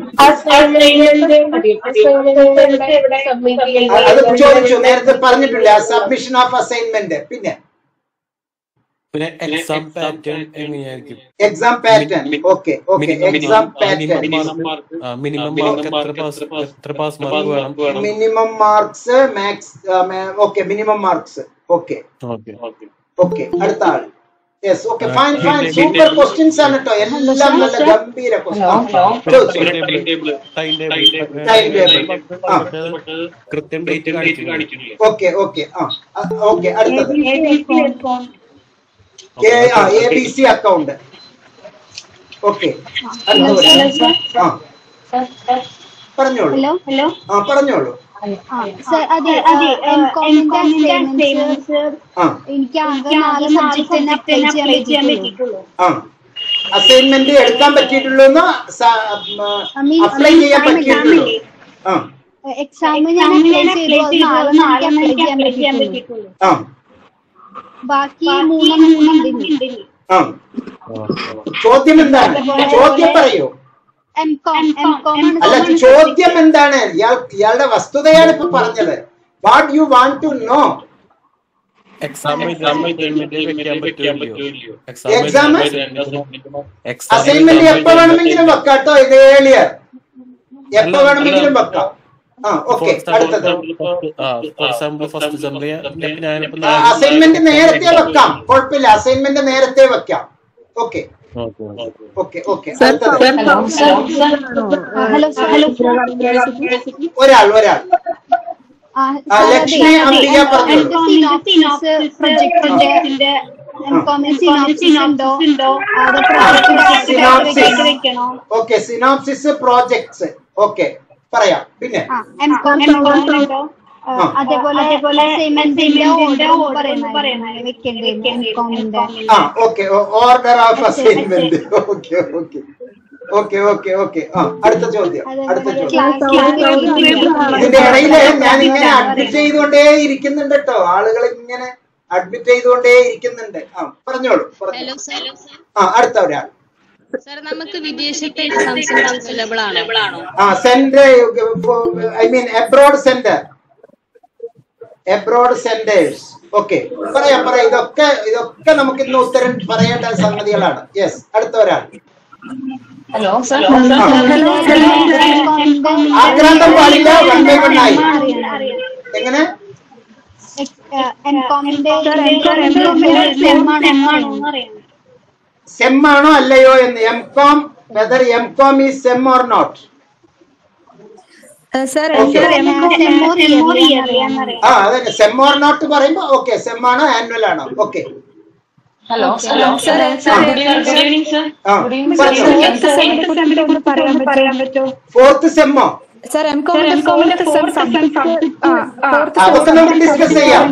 അ- അത് ചോദിച്ചു നേരത്തെ പറഞ്ഞിട്ടില്ല സബ്മിഷൻ ഓഫ് അസൈൻമെന്റ് പിന്നെ പിന്നെ എക്സാം പാറ്റേൺ എങ്ങനെയായിരിക്കും exam pattern okay okay exam pattern minimum mark എത്ര പാസ് എത്ര പാസ് മാർക്ക് വേണം minimum marks max okay minimum marks okay okay okay അടുത്ത ആൾ yes okay fine fine super questions ആണ് കേട്ടോ എല്ലാം നല്ല ഗംഭീര ക്വസ്റ്റ്യൻ ചോദിച്ചു ടൈം Time table. ആ. കൃത്യം ഡേറ്റ് കാണിക്കുന്നു ഓക്കെ ഓക്കെ ആ ഓക്കെ അടുത്തത് എ ആ A B C account okay അടുത്തത് ആ പറഞ്ഞോളൂ ഹലോ ഹലോ ആ പറഞ്ഞോളൂ സർ അതെ എം കോമിന്റെ അസൈൻമെന്റ്സ് ആ എനിക്ക് ആകെ നാല് സബ്ജക്ട് തന്നെ അപ്ലൈ ചെയ്യാൻ പറ്റിയിട്ടുള്ളൂ ആ അസൈൻമെന്റ് എടുക്കാൻ പറ്റിയിട്ടുള്ളൂ അപ്ലൈ ചെയ്യാൻ പറ്റിയിട്ടുള്ളൂ ആ എക്സാം ഞാൻ അപ്ലൈ ചെയ്തു അത് നാളെ എനിക്ക് അപ്ലൈ ചെയ്യാൻ പറ്റിയിട്ടുള്ളൂ ആ ബാക്കി മൂന്നും മൂന്നുണ്ട് ആ ചോദ്യം എന്താണ് ചോദ്യം പറയൂ എം കോം എം കോം അല്ല ചോദ്യം എന്താണ് ഇയാൾ ഇയാളുടെ വസ്തുതയാണ് ഇപ്പൊ പറഞ്ഞത് what you want to know exam വെക്കാൻ പറ്റുമോ Exam? എക്സാം അസൈൻമെന്റ് എപ്പോ വേണമെങ്കിലും വെക്കാം കേട്ടോ ഇത് ഏളിയർ എപ്പോ വേണമെങ്കിലും വെക്കാം ആ ഓക്കെ അടുത്തത് ഫോർ എക്സാമ്പിൾ ഫസ്റ്റ് അസംബ്ലി ഞാനിപ്പോ അസൈൻമെന്റ് നേരത്തെ വെക്കാം കുഴപ്പമില്ല അസൈൻമെന്റ് നേരത്തെ വെക്കാം ഓക്കെ ഓക്കെ ഓക്കെ അടുത്തത് ഹലോ സർ ഹലോ ഒരാൾ ഒരാൾ ആ, ലക്ഷ്മി അംബിക പറഞ്ഞോളൂ. സിനോപ്സിസ് പ്രൊജക്ടിന്റെ എം കോമിന് സിനോപ്സിസ് ഉണ്ടോ അത് പ്രൊജക്ട് വെക്കണോ ഓക്കെ സിനോപ്സിസ് പ്രോജക്ട്സ് ഓക്കെ പറയാം പിന്നെ ആ എം കോം ഉണ്ടോ അതേപോലെ അതേപോലെ അസൈൻമെന്റിന്റെ ഓർഡർ പറയുന്നത് വെക്കേണ്ടത് എം കോമിന്റെ ആ okay order of assignment okay okay okay okay okay ആ അടുത്ത ചോദ്യം അടുത്ത അതേപോലെ ചോദ്യം ക്ലാസ് ഇതിന്റെ ഇടയില് ഞാൻ ഇങ്ങനെ അഡ്മിറ്റ് ചെയ്തുകൊണ്ടേ ഇരിക്കുന്നുണ്ട് കേട്ടോ ആളുകൾ ഇങ്ങനെ അഡ്മിറ്റ് ചെയ്തുകൊണ്ടേ ഇരിക്കുന്നുണ്ട് ആ പറഞ്ഞോളൂ ഹലോ പറഞ്ഞോളൂ സർ ആ അടുത്ത ഒരാൾ സർ നമുക്ക് വിദേശത്തെ എക്സാംസ് അവൈലബിൾ ആണോ ആ centre I mean abroad centre abroad centres okay പറയാം പറയാം ഇതൊക്കെ ഇതൊക്കെ നമുക്ക് ഇന്ന് ഉത്തരം പറയേണ്ട സംഗതികളാണ് യെസ് അടുത്ത ഒരാൾ ഹലോ സർ ആക്രാന്തം പാടില്ല വൺ ബൈ വൺ ആയി എങ്ങനെ എം കോമിന്റെ സെം ആണോ സെം ആണോ അല്ലയോ എന്ന് M com whether M com is sem or not sir okay അറിയാം ആ അതന്നെ സെം ഓർ നോട്ട് പറയുമ്പോ ഓക്കെ സെം ആണോ ആനുവൽ ആണോ okay hello hello sir good evening sir ആ പറയാൻ പറ്റുമോ ഫോർത്ത് സെമ്മോ സർ എം കോമിന്റെ അതൊക്കെ നമുക്ക് ഡിസ്കസ് ചെയ്യാം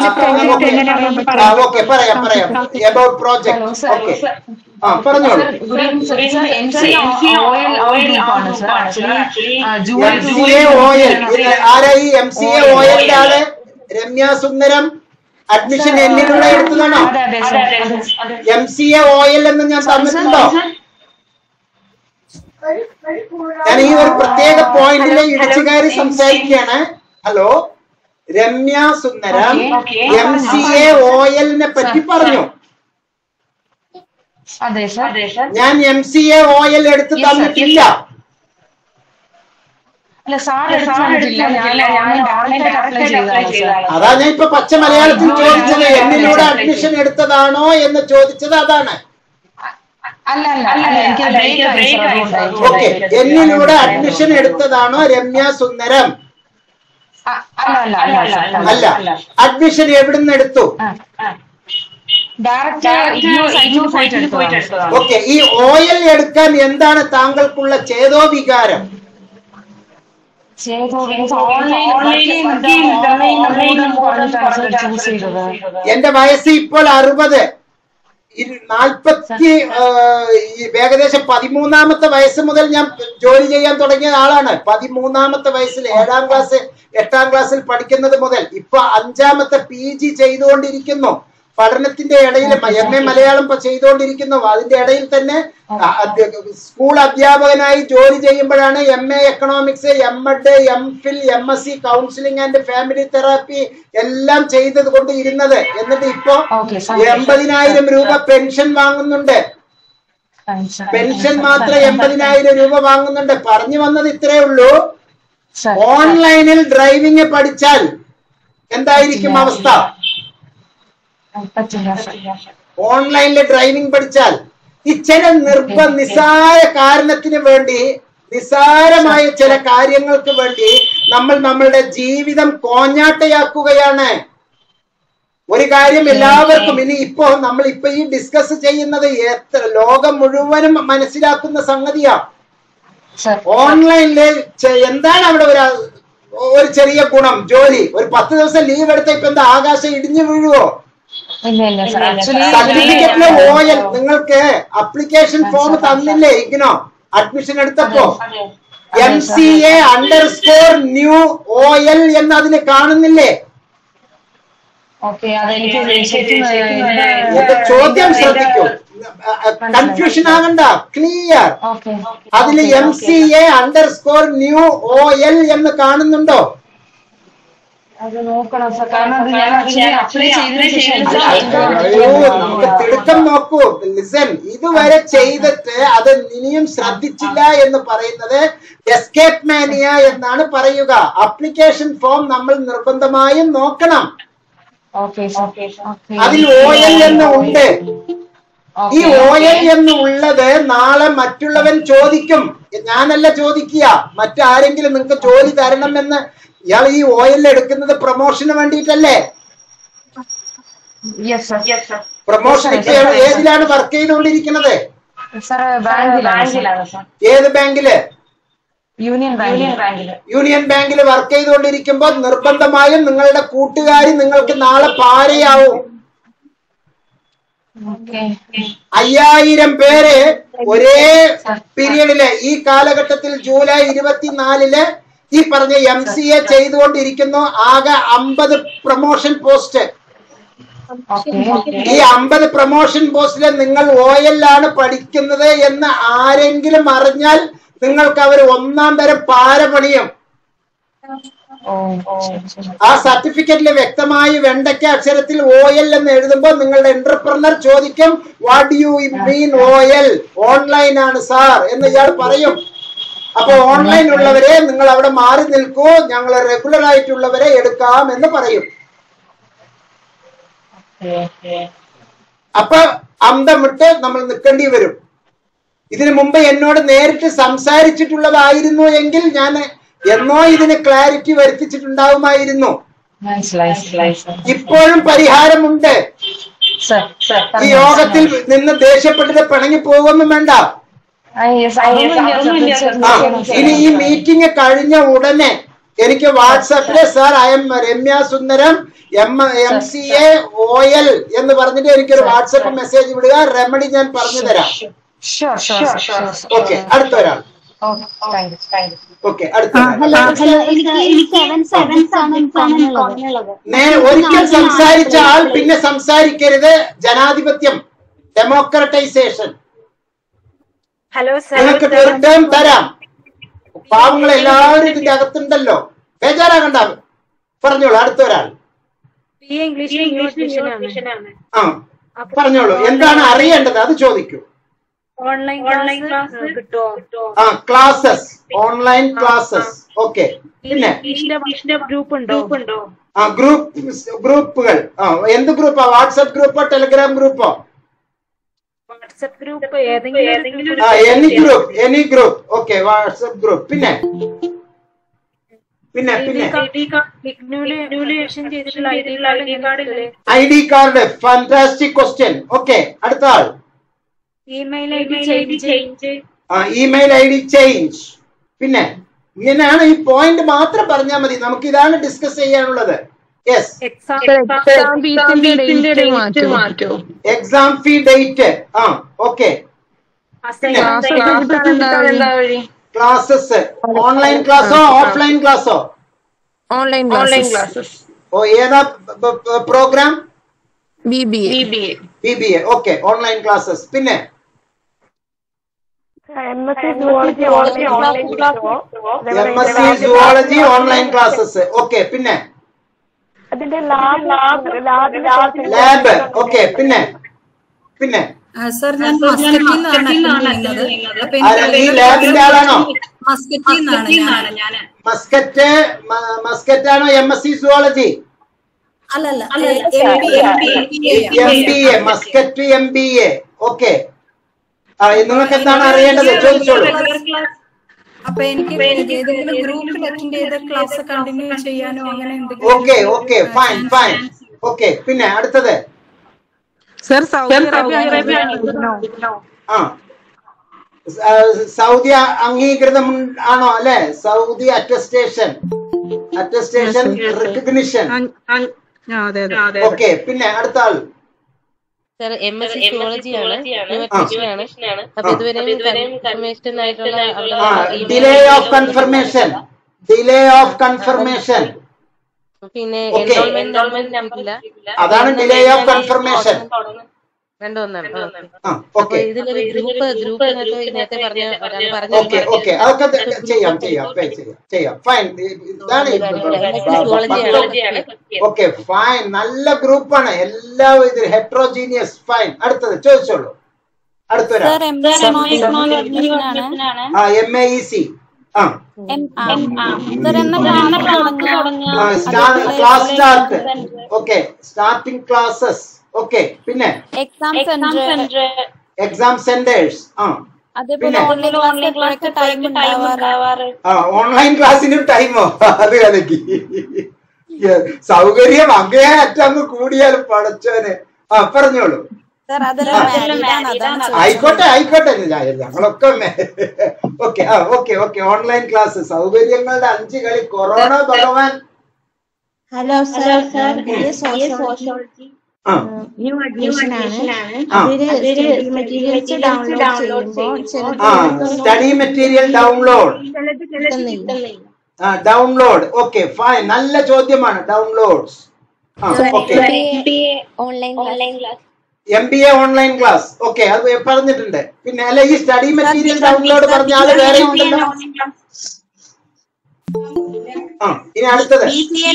ആ ഓക്കെ പറയാം പറയാം അബൌട്ട് പ്രോജക്ട് ഓക്കെ ആ പറഞ്ഞോളൂ good evening sir sir M C oil oil ഗ്രൂപ്പാണ് sir actually July M C A oil ആരായി എം സി എ ഓയിലിന്റെ ആള് രമ്യ സുന്ദരം അഡ്മിഷൻ എന്നിലൂടെ എടുത്തതാണോ അതെ അതെ സർ അതെ അതെ എം സി എ ഓയിൽ എന്ന് ഞാൻ തന്നിട്ടുണ്ടോ ഞാൻ ഈ ഒരു പ്രത്യേക പോയിന്റിലെ ഇടിച്ചുകാരി സംസാരിക്കുകയാണ് hello Ramya Sundaram Okay, okay. M C A ഓയിലിനെ പറ്റി പറഞ്ഞു അതെ സർ അതെ സർ ഞാൻ എം സി എ ഓയിൽ എടുത്ത് Yes, sir. തന്നിട്ടില്ല അല്ല സാർ എടുത്തില്ല ഞാൻ ഞാൻ ഡയറക്റ്റ് അപ്ലൈ ചെയ്തതാണ് സർ അതാ ഞാൻ ഇപ്പൊ പച്ച മലയാളത്തിൽ ചോദിച്ചത് എന്നിലൂടെ അഡ്മിഷൻ എടുത്തതാണോ എന്ന് ചോദിച്ചത് അതാണ് അല്ല അല്ല അല്ല എനിക്ക് ബ്രേക്ക് ആയി സർ അതുകൊണ്ടായി ഓക്കെ എന്നിലൂടെ അഡ്മിഷൻ എടുത്തതാണോ രമ്യ സുന്ദരം അല്ല അല്ല അല്ല അല്ല അഡ്മിഷൻ എവിടുന്ന് എടുത്തു ഡയറക്റ്റ് ഇഗ്നോ സൈറ്റിൽ പോയിട്ട് എടുത്തതാണ് ഓക്കെ ഈ ഓയിൽ എടുക്കാൻ എന്താണ് താങ്കൾക്കുള്ള ചേതോ വികാരം ചെയ്തു means online online online choose ചെയ്തത് എന്റെ വയസ്സ് ഇപ്പോൾ അറുപത് ഇരു- നാൽപ്പത്തി ആ, ഈ ഏകദേശം പതിമൂന്നാമത്തെ വയസ്സ് മുതൽ ഞാൻ ജോലി ചെയ്യാൻ തുടങ്ങിയ ആളാണ് പതിമൂന്നാമത്തെ വയസ്സിൽ ഏഴാം ക്ലാസ് എട്ടാം ക്ലാസ്സിൽ പഠിക്കുന്നത് മുതൽ ഇപ്പൊ അഞ്ചാമത്തെ പി ജി ചെയ്തുകൊണ്ടിരിക്കുന്നു പഠനത്തിന്റെ ഇടയിൽ എം എ മലയാളം ഇപ്പൊ ചെയ്തുകൊണ്ടിരിക്കുന്നു അതിന്റെ ഇടയിൽ തന്നെ ആ, അധ്യ- സ്കൂൾ അധ്യാപകനായി ജോലി ചെയ്യുമ്പോഴാണ് M A economics M Ed M Phil M S C counselling and family therapy എല്ലാം ചെയ്തത് കൊണ്ട് ഇരുന്നത് എന്നിട്ട് ഇപ്പോ Okay, fine. എൺപതിനായിരം രൂപ പെൻഷൻ വാങ്ങുന്നുണ്ട് Fine, sir. പെൻഷൻ മാത്രം എൺപതിനായിരം രൂപ വാങ്ങുന്നുണ്ട് പറഞ്ഞു വന്നത് ഇത്രേ ഉള്ളൂ Sir. ഓൺലൈനിൽ ഡ്രൈവിംഗ് പഠിച്ചാൽ എന്തായിരിക്കും അവസ്ഥ പറ്റില്ല sir. ഓൺലൈനിൽ ഡ്രൈവിംഗ് പഠിച്ചാൽ ഈ ചില നിർബ നിസാര കാരണത്തിന് വേണ്ടി നിസാരമായ ചില കാര്യങ്ങൾക്ക് വേണ്ടി നമ്മൾ നമ്മളുടെ ജീവിതം കോഞ്ഞാട്ടയാക്കുകയാണ് ഒരു കാര്യം എല്ലാവർക്കും ഇനി ഇപ്പോ നമ്മൾ ഇപ്പൊ ഈ ഡിസ്കസ് ചെയ്യുന്നത് എത്ര ലോകം മുഴുവനും മനസ്സിലാക്കുന്ന സംഗതിയാ Sir. ഓൺലൈനില് ചെ- എന്താണ് അവിടെ ഒരു ഒരു ചെറിയ ഗുണം ജോലി ഒരു പത്ത് ദിവസം ലീവ് എടുത്ത ഇപ്പൊ എന്താ ആകാശം ഇടിഞ്ഞു വീഴുവോ ഇല്ല ഇല്ല സർ ആക്ച്വലി സർട്ടിഫിക്കറ്റിലെ ഓയൽ നിങ്ങൾക്ക് അപ്ലിക്കേഷൻ ഫോം തന്നില്ലേ ഇഗ്നോ അഡ്മിഷൻ എടുത്തപ്പോ M C A underscore new oil എന്ന് അതിന് കാണുന്നില്ലേ ഓക്കെ അതെനിക്ക് ശരിക്കും എന്റെ ചോദ്യം ശ്രദ്ധിക്കൂ കൺഫ്യൂഷൻ ആകണ്ട ക്ലിയർ ഓക്കെ അതിൽ M C A underscore new O L എന്ന് കാണുന്നുണ്ടോ അത് നോക്കണം സർ കാരണം അത് ഞാൻ ആക്ച്വലി അപ്ലൈ ചെയ്തതിനു ശേഷം അയ്യോ നമുക്ക് തിടുക്കം നോക്കൂ ലിസൺ ഇതുവരെ ചെയ്തിട്ട് അത് ഇനിയും ശ്രദ്ധിച്ചില്ല എന്ന് പറയുന്നത് എസ്കേപ്പ് മാനിയ എന്നാണ് പറയുക അപ്ലിക്കേഷൻ ഫോം നമ്മൾ നിർബന്ധമായും നോക്കണം ഓക്കെ ഓക്കെ അതിൽ ഓ എൽ എന്ന് ഉണ്ട് ഈ ഓയൽ എന്ന് ഉള്ളത് നാളെ മറ്റുള്ളവൻ ചോദിക്കും ഞാനല്ല ചോദിക്കുക മറ്റാരെങ്കിലും നിങ്ങൾക്ക് ജോലി തരണമെന്ന് ഇയാൾ ഈ ഓയിൽ എടുക്കുന്നത് പ്രൊമോഷന് വേണ്ടിയിട്ടല്ലേ yes sir yes sir promotion ഇപ്പൊ ഇയാൾ ഏതിലാണ് വർക്ക് ചെയ്തുകൊണ്ടിരിക്കുന്നത് സർ ബാങ്കിലാണ് സർ ഏത് ബാങ്കില് യൂണിയൻ ബാങ്ക് യൂണിയൻ ബാങ്കില് യൂണിയൻ ബാങ്കിൽ വർക്ക് ചെയ്തുകൊണ്ടിരിക്കുമ്പോൾ നിർബന്ധമായും നിങ്ങളുടെ കൂട്ടുകാരി നിങ്ങൾക്ക് നാളെ പാരയാവും ഓക്കെ അയ്യായിരം പേര് ഒരേ പീരീഡില് ഈ കാലഘട്ടത്തിൽ ജൂലൈ ഇരുപത്തിനാലില് ഈ പറഞ്ഞ എം സി എ ചെയ്തുകൊണ്ടിരിക്കുന്നു ആകെ അമ്പത് പ്രൊമോഷൻ പോസ്റ്റ് ഓക്കെ ഈ അമ്പത് പ്രൊമോഷൻ പോസ്റ്റില് നിങ്ങൾ ഒ ആണ് പഠിക്കുന്നത് എന്ന് ആരെങ്കിലും അറിഞ്ഞാൽ നിങ്ങൾക്ക് അവർ ഒന്നാം തരം പാര പണിയും ഓ ശരി ശരി ആ സർട്ടിഫിക്കറ്റിൽ വ്യക്തമായി വെണ്ടയ്ക്ക അക്ഷരത്തിൽ ഒ എൽ എന്ന് എഴുതുമ്പോൾ നിങ്ങളുടെ എന്റർപ്രണർ ചോദിക്കും what you mean O L online ആണ് സാർ എന്ന് ഇയാൾ പറയും അപ്പൊ ഓൺലൈൻ ഉള്ളവരെ നിങ്ങൾ അവിടെ മാറി നിൽക്കൂ ഞങ്ങൾ റെഗുലർ ആയിട്ടുള്ളവരെ എടുക്കാം എന്ന് പറയും അപ്പൊ അന്തമിട്ട് നമ്മൾ നിൽക്കേണ്ടി വരും ഇതിനു മുമ്പ് എന്നോട് നേരിട്ട് സംസാരിച്ചിട്ടുള്ളതായിരുന്നു എങ്കിൽ ഞാൻ എന്നോ ഇതിന് ക്ലാരിറ്റി വരുത്തിച്ചിട്ടുണ്ടാവുമായിരുന്നു മനസ്സിലായി മനസ്സിലായി സർ ഇപ്പോഴും പരിഹാരമുണ്ട് സർ സർ ഈ യോഗത്തിൽ നിന്ന് ദേഷ്യപ്പെട്ടിട്ട് പിണങ്ങി പോകുമെന്നും വേണ്ട ആ ഇനി ഈ മീറ്റിംഗ് കഴിഞ്ഞ ഉടനെ എനിക്ക് വാട്സാപ്പില് sir I'm Ramya Sundaram M M C A O L എന്ന് പറഞ്ഞിട്ട് എനിക്കൊരു വാട്സാപ്പ് മെസ്സേജ് വിടുക റെമഡി ഞാൻ പറഞ്ഞു തരാം ഷുവർ ഷുവർ ഷുവർ ഓക്കെ അടുത്ത ഒരാൾ okay thank you thank you okay അടുത്ത ഒരാൾ ഹലോ ഹലോ എനിക്ക് സെവൻ സെവൻസ് ആണ് പറഞ്ഞുള്ളത് നേ ഒരിക്കൽ സംസാരിച്ച ആൾ പിന്നെ സംസാരിക്കരുത് ജനാധിപത്യം ഡെമോക്രറ്റൈസേഷൻ ഹലോ നിങ്ങൾക്ക് ഒരു ടേം തരാം പാവങ്ങൾ എല്ലാവരും ഇതിന്റെ അകത്തുണ്ടല്ലോ ബേജാറാകണ്ട പറഞ്ഞോളൂ അടുത്ത ഒരാൾ ബി എ ഇംഗ്ലീഷ് ഇംഗ്ലീഷ് ആണ് ആ പറഞ്ഞോളൂ എന്താണ് അറിയേണ്ടത് അത് ചോദിക്കൂ ഓൺലൈൻ ഓൺലൈൻ ക്ലാസ് കിട്ടുമോ ആ ക്ലാസ്സസ് ഓൺലൈൻ ക്ലാസ്സസ് ഓക്കെ പിന്നെ ഇംഗ്ലീഷിന്റെ ഗ്രൂപ്പ് ഉണ്ടോ ഉണ്ടോ ആ ഗ്രൂപ്പ് ഗ്രൂപ്പുകൾ ആ എന്ത് ഗ്രൂപ്പാ വാട്സപ്പ് ഗ്രൂപ്പോ ടെലിഗ്രാം ഗ്രൂപ്പോ വാട്സപ്പ് ഗ്രൂപ്പ് ഏതെങ്കിലും ഏതെങ്കിലും ആ any group any group okay WhatsApp group പിന്നെ പിന്നെ പിന്നെ ചെയ്തിട്ടുള്ള I D card I D card fantastic question okay അടുത്ത ആൾ ഇമെയിൽ ഐ ഡി ചേഞ്ച് ആ ഇമെയിൽ ഐ ഡി ചേഞ്ച് പിന്നെ ഇങ്ങനെയാണ് ഈ പോയിന്റ് മാത്രം പറഞ്ഞാൽ മതി നമുക്ക് ഇതാണ് ഡിസ്കസ് ചെയ്യാനുള്ളത് യെസ് എക്സാം എക്സാം ഫീസിന്റെ ഡേറ്റ് മാറ്റോ എക്സാം ഫീ ഡേറ്റ് ആ ഓക്കെ ക്ലാസ് എന്താ വഴി ക്ലാസ്സസ് ഓൺലൈൻ ക്ലാസ്സോ ഓഫ്ലൈൻ ക്ലാസ്സോ ഓൺലൈൻ ക്ലാസ്സസ് ഓ ഏതാ programme B B A B B A okay online classes പിന്നെ M S C zoology online classes okay പിന്നെ ലാബ് ഓക്കെ പിന്നെ പിന്നെ സർ ഞാൻ മസ്കറ്റിൽ നിന്നാണ് attend ചെയ്യുന്നത്. അപ്പൊ ആരാ? എനിക്ക് ഈ ലാബിന്റെ ആളാണോ മസ്കറ്റിൽ നിന്നാണ് ഞാൻ മസ്കറ്റ് മ- മസ്കറ്റ് ആണോ എം എസ് സി സുവോളജി അല്ലല്ല M B M B A Muscat M B A okay ആ നിങ്ങൾക്ക് എന്താണ് അറിയേണ്ടത് ചോദിച്ചോളൂ അപ്പൊ എനിക്ക് ഏതെങ്കിലും ഗ്രൂപ്പിൽ അറ്റൻഡ് ചെയ്ത ക്ലാസ് കണ്ടിന്യൂ ചെയ്യാനോ അങ്ങനെ എന്തെങ്കിലും okay okay fine fine okay പിന്നെ അടുത്തത് സർ സൗദി അറേബ്യ ആ സ- ആ, സൗദി അ- അംഗീകൃതം ഉൺ- ആണോ അല്ലെ സൗദി അറ്റസ്റ്റേഷൻ അറ്റസ്റ്റേഷൻ റെക്കഗ്നിഷൻ അതെ അതെ ഓക്കെ പിന്നെ അടുത്ത ആൾ sir M S C zoology ആണ് ന്യൂട്രീഷൻ ആണ് അപ്പൊ ഇതുവരെയും കൺഫർമേഷൻ ആയിട്ടുള്ള ആ delay of confirmation delay of confirmation പിന്നെ Okay. എൻറോൾമെന്റ് നമ്പറില്ല അതാണ് ഡിലേ ഓഫ് കൺഫർമേഷൻ രണ്ടു ഒന്നാണ് ഓക്കെ ആ അപ്പൊ ഓക്കെ ഇതിലൊരു ഗ്രൂപ്പ് ഗ്രൂപ്പ് നേരത്തെ പറഞ്ഞ ഒരാൾ പറഞ്ഞു ഓക്കെ ഓക്കെ അതൊക്കെ ത- ചെയ്യാം ചെയ്യാം pay ചെയ്യാം ചെയ്യാം ഫൈൻ ഇതാണ് ഓക്കെ ഫൈൻ നല്ല ഗ്രൂപ്പാണ് എല്ലാ ഇത് ഹെട്രോജീനിയസ് ഫൈൻ അടുത്തത് ചോദിച്ചോളൂ അടുത്തൊരാ ആ എം എ ഇ സി ആ class start okay starting classes okay പിന്നെ എക്സാം സെന്റർ എക്സാം സെന്റേഴ്സ് ആ അതേപോലെ ഓൺലൈൻ ക്ലാസ് ടൈം ഉണ്ടാവാറ് ആ ഓൺലൈൻ ക്ലാസ്സിനും ടൈമോ അത് കലക്കി സൗകര്യം അങ്ങേ അറ്റങ്ങ് കൂടിയാലും പടച്ചോന് ആ പറഞ്ഞോളൂ സർ അതെല്ലാം അതാണ് ആയിക്കോട്ടെ ആയിക്കോട്ടെ ഞാൻ- ഞങ്ങളൊക്കെ ഓക്കെ ആ ഓക്കെ ഓക്കെ ഓൺലൈൻ ക്ലാസ് സൗകര്യങ്ങളുടെ അഞ്ച് കളി കൊറോണ ഭഗവാൻ ഹലോ സർ സോഷ്യോളജി ആ ന്യൂ അഡ്മിഷൻ ആണ് ആ. അതില് സ്റ്റഡി മെറ്റീരിയൽസ് ഡൗൺലോഡ് ചെയ്യുമ്പോൾ ആ സ്റ്റഡി മെറ്റീരിയൽ ഡൗൺലോഡ് ആ ഡൗൺലോഡ് ഓക്കെ ഫൈൻ നല്ല ചോദ്യമാണ് ഡൗൺലോഡ്സ് ആ okay online online class M B A online class okay അത് പറഞ്ഞിട്ടുണ്ട് പിന്നെ അല്ല ഈ സ്റ്റഡി മെറ്റീരിയൽ ഡൗൺലോഡ് പറഞ്ഞ ആള് വേറെ ഉണ്ടല്ലോ ആ ഇനി അടുത്തത്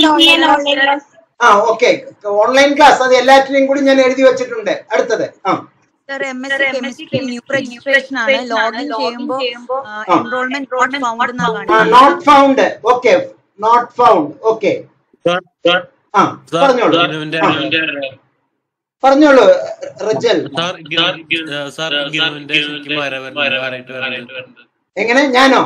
ആ ഓക്കെ ഓൺലൈൻ ക്ലാസ് അത് എല്ലാറ്റിനെയും കൂടി ഞാൻ എഴുതി വെച്ചിട്ടുണ്ട് അടുത്തത് ആ sir M S C chemistry new registration ആണ് ലോഗിൻ ചെയ്യുമ്പോൾ എൻറോൾമെന്റ് നോട്ട് ഫൗണ്ട് എന്നാണ് ആ not found okay not found okay ആ പറഞ്ഞോളൂ ആ, പറഞ്ഞോളൂ റജൽ സാർ ഗിർ- സാർ ഗിർവിന്റെ ശരിക്കും ആരാ വരുന്നത്? ആരായിട്ട് വരുന്നത്? എങ്ങനെ ഞാനോ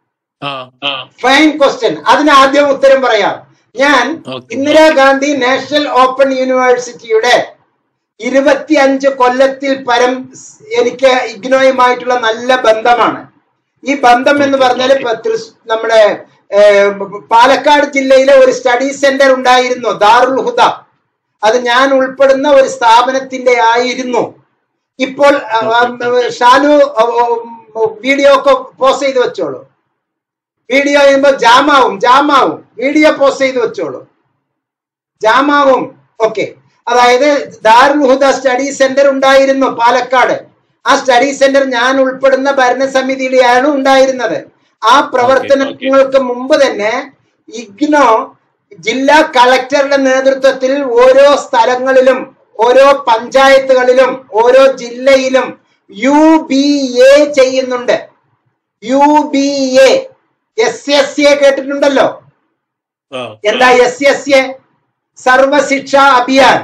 ആ ഫൈൻ ക്വസ്റ്റ്യൻ അതിന് ആദ്യം ഉത്തരം പറയാം ഞാൻ Okay. ഇന്ദിരാഗാന്ധി നാഷണൽ ഓപ്പൺ യൂണിവേഴ്സിറ്റിയുടെ ഇരുപത്തിയഞ്ച് കൊല്ലത്തിൽ പരം സ് എനിക്ക് ഇഗ്നോയുമായിട്ടുള്ള നല്ല ബന്ധമാണ് ഈ ബന്ധം എന്ന് പറഞ്ഞാൽ ഇപ്പൊ തൃശ് നമ്മുടെ ഏർ, പാലക്കാട് ജില്ലയിലെ ഒരു സ്റ്റഡി സെന്റർ ഉണ്ടായിരുന്നു ദാറുൽ ഹുദ അത് ഞാൻ ഉൾപ്പെടുന്ന ഒരു സ്ഥാപനത്തിന്റെ ആയിരുന്നു ഇപ്പോൾ ആ, ആ, ഷാലു ആ, ആ, വീഡിയോ ഒക്കെ പോസ്റ്റ് ചെയ്ത് വെച്ചോളൂ വീഡിയോ ചെയ്യുമ്പോൾ ജാമാവും ജാമാവും വീഡിയോ പോസ്റ്റ് ചെയ്ത് വെച്ചോളൂ ജാമാവും ഓക്കെ അതായത് ദാറുൽ ഹുദ സ്റ്റഡി സെന്റർ ഉണ്ടായിരുന്നു പാലക്കാട് ആ സ്റ്റഡി സെന്റർ ഞാൻ ഉൾപ്പെടുന്ന ഭരണസമിതിയിലാണ് ഉണ്ടായിരുന്നത് ആ പ്രവർത്തനങ്ങൾക്ക് മുമ്പ് തന്നെ ഇഗ്നോ ജില്ലാ കളക്ടറുടെ നേതൃത്വത്തിൽ ഓരോ സ്ഥലങ്ങളിലും ഓരോ പഞ്ചായത്തുകളിലും ഓരോ ജില്ലയിലും യു ബി എ ചെയ്യുന്നുണ്ട് U B A S S A കേട്ടിട്ടുണ്ടല്ലോ ആ എന്താ S S A Sarva Shiksha Abhiyan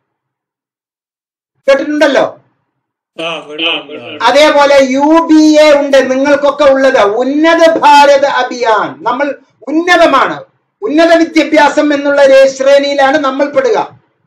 കേട്ടിട്ടുണ്ടല്ലോ ആ കൊള്ളാം. അതേപോലെ യു ബി എ ഉണ്ട് നിങ്ങൾക്കൊക്കെ ഉള്ളത് ഉന്നത ഭാരത് അഭിയാൻ നമ്മൾ ഉന്നതമാണ് ഉന്നത വിദ്യാഭ്യാസം എന്നുള്ള ഒരു ശ്രേണിയിലാണ് നമ്മൾ പെടുക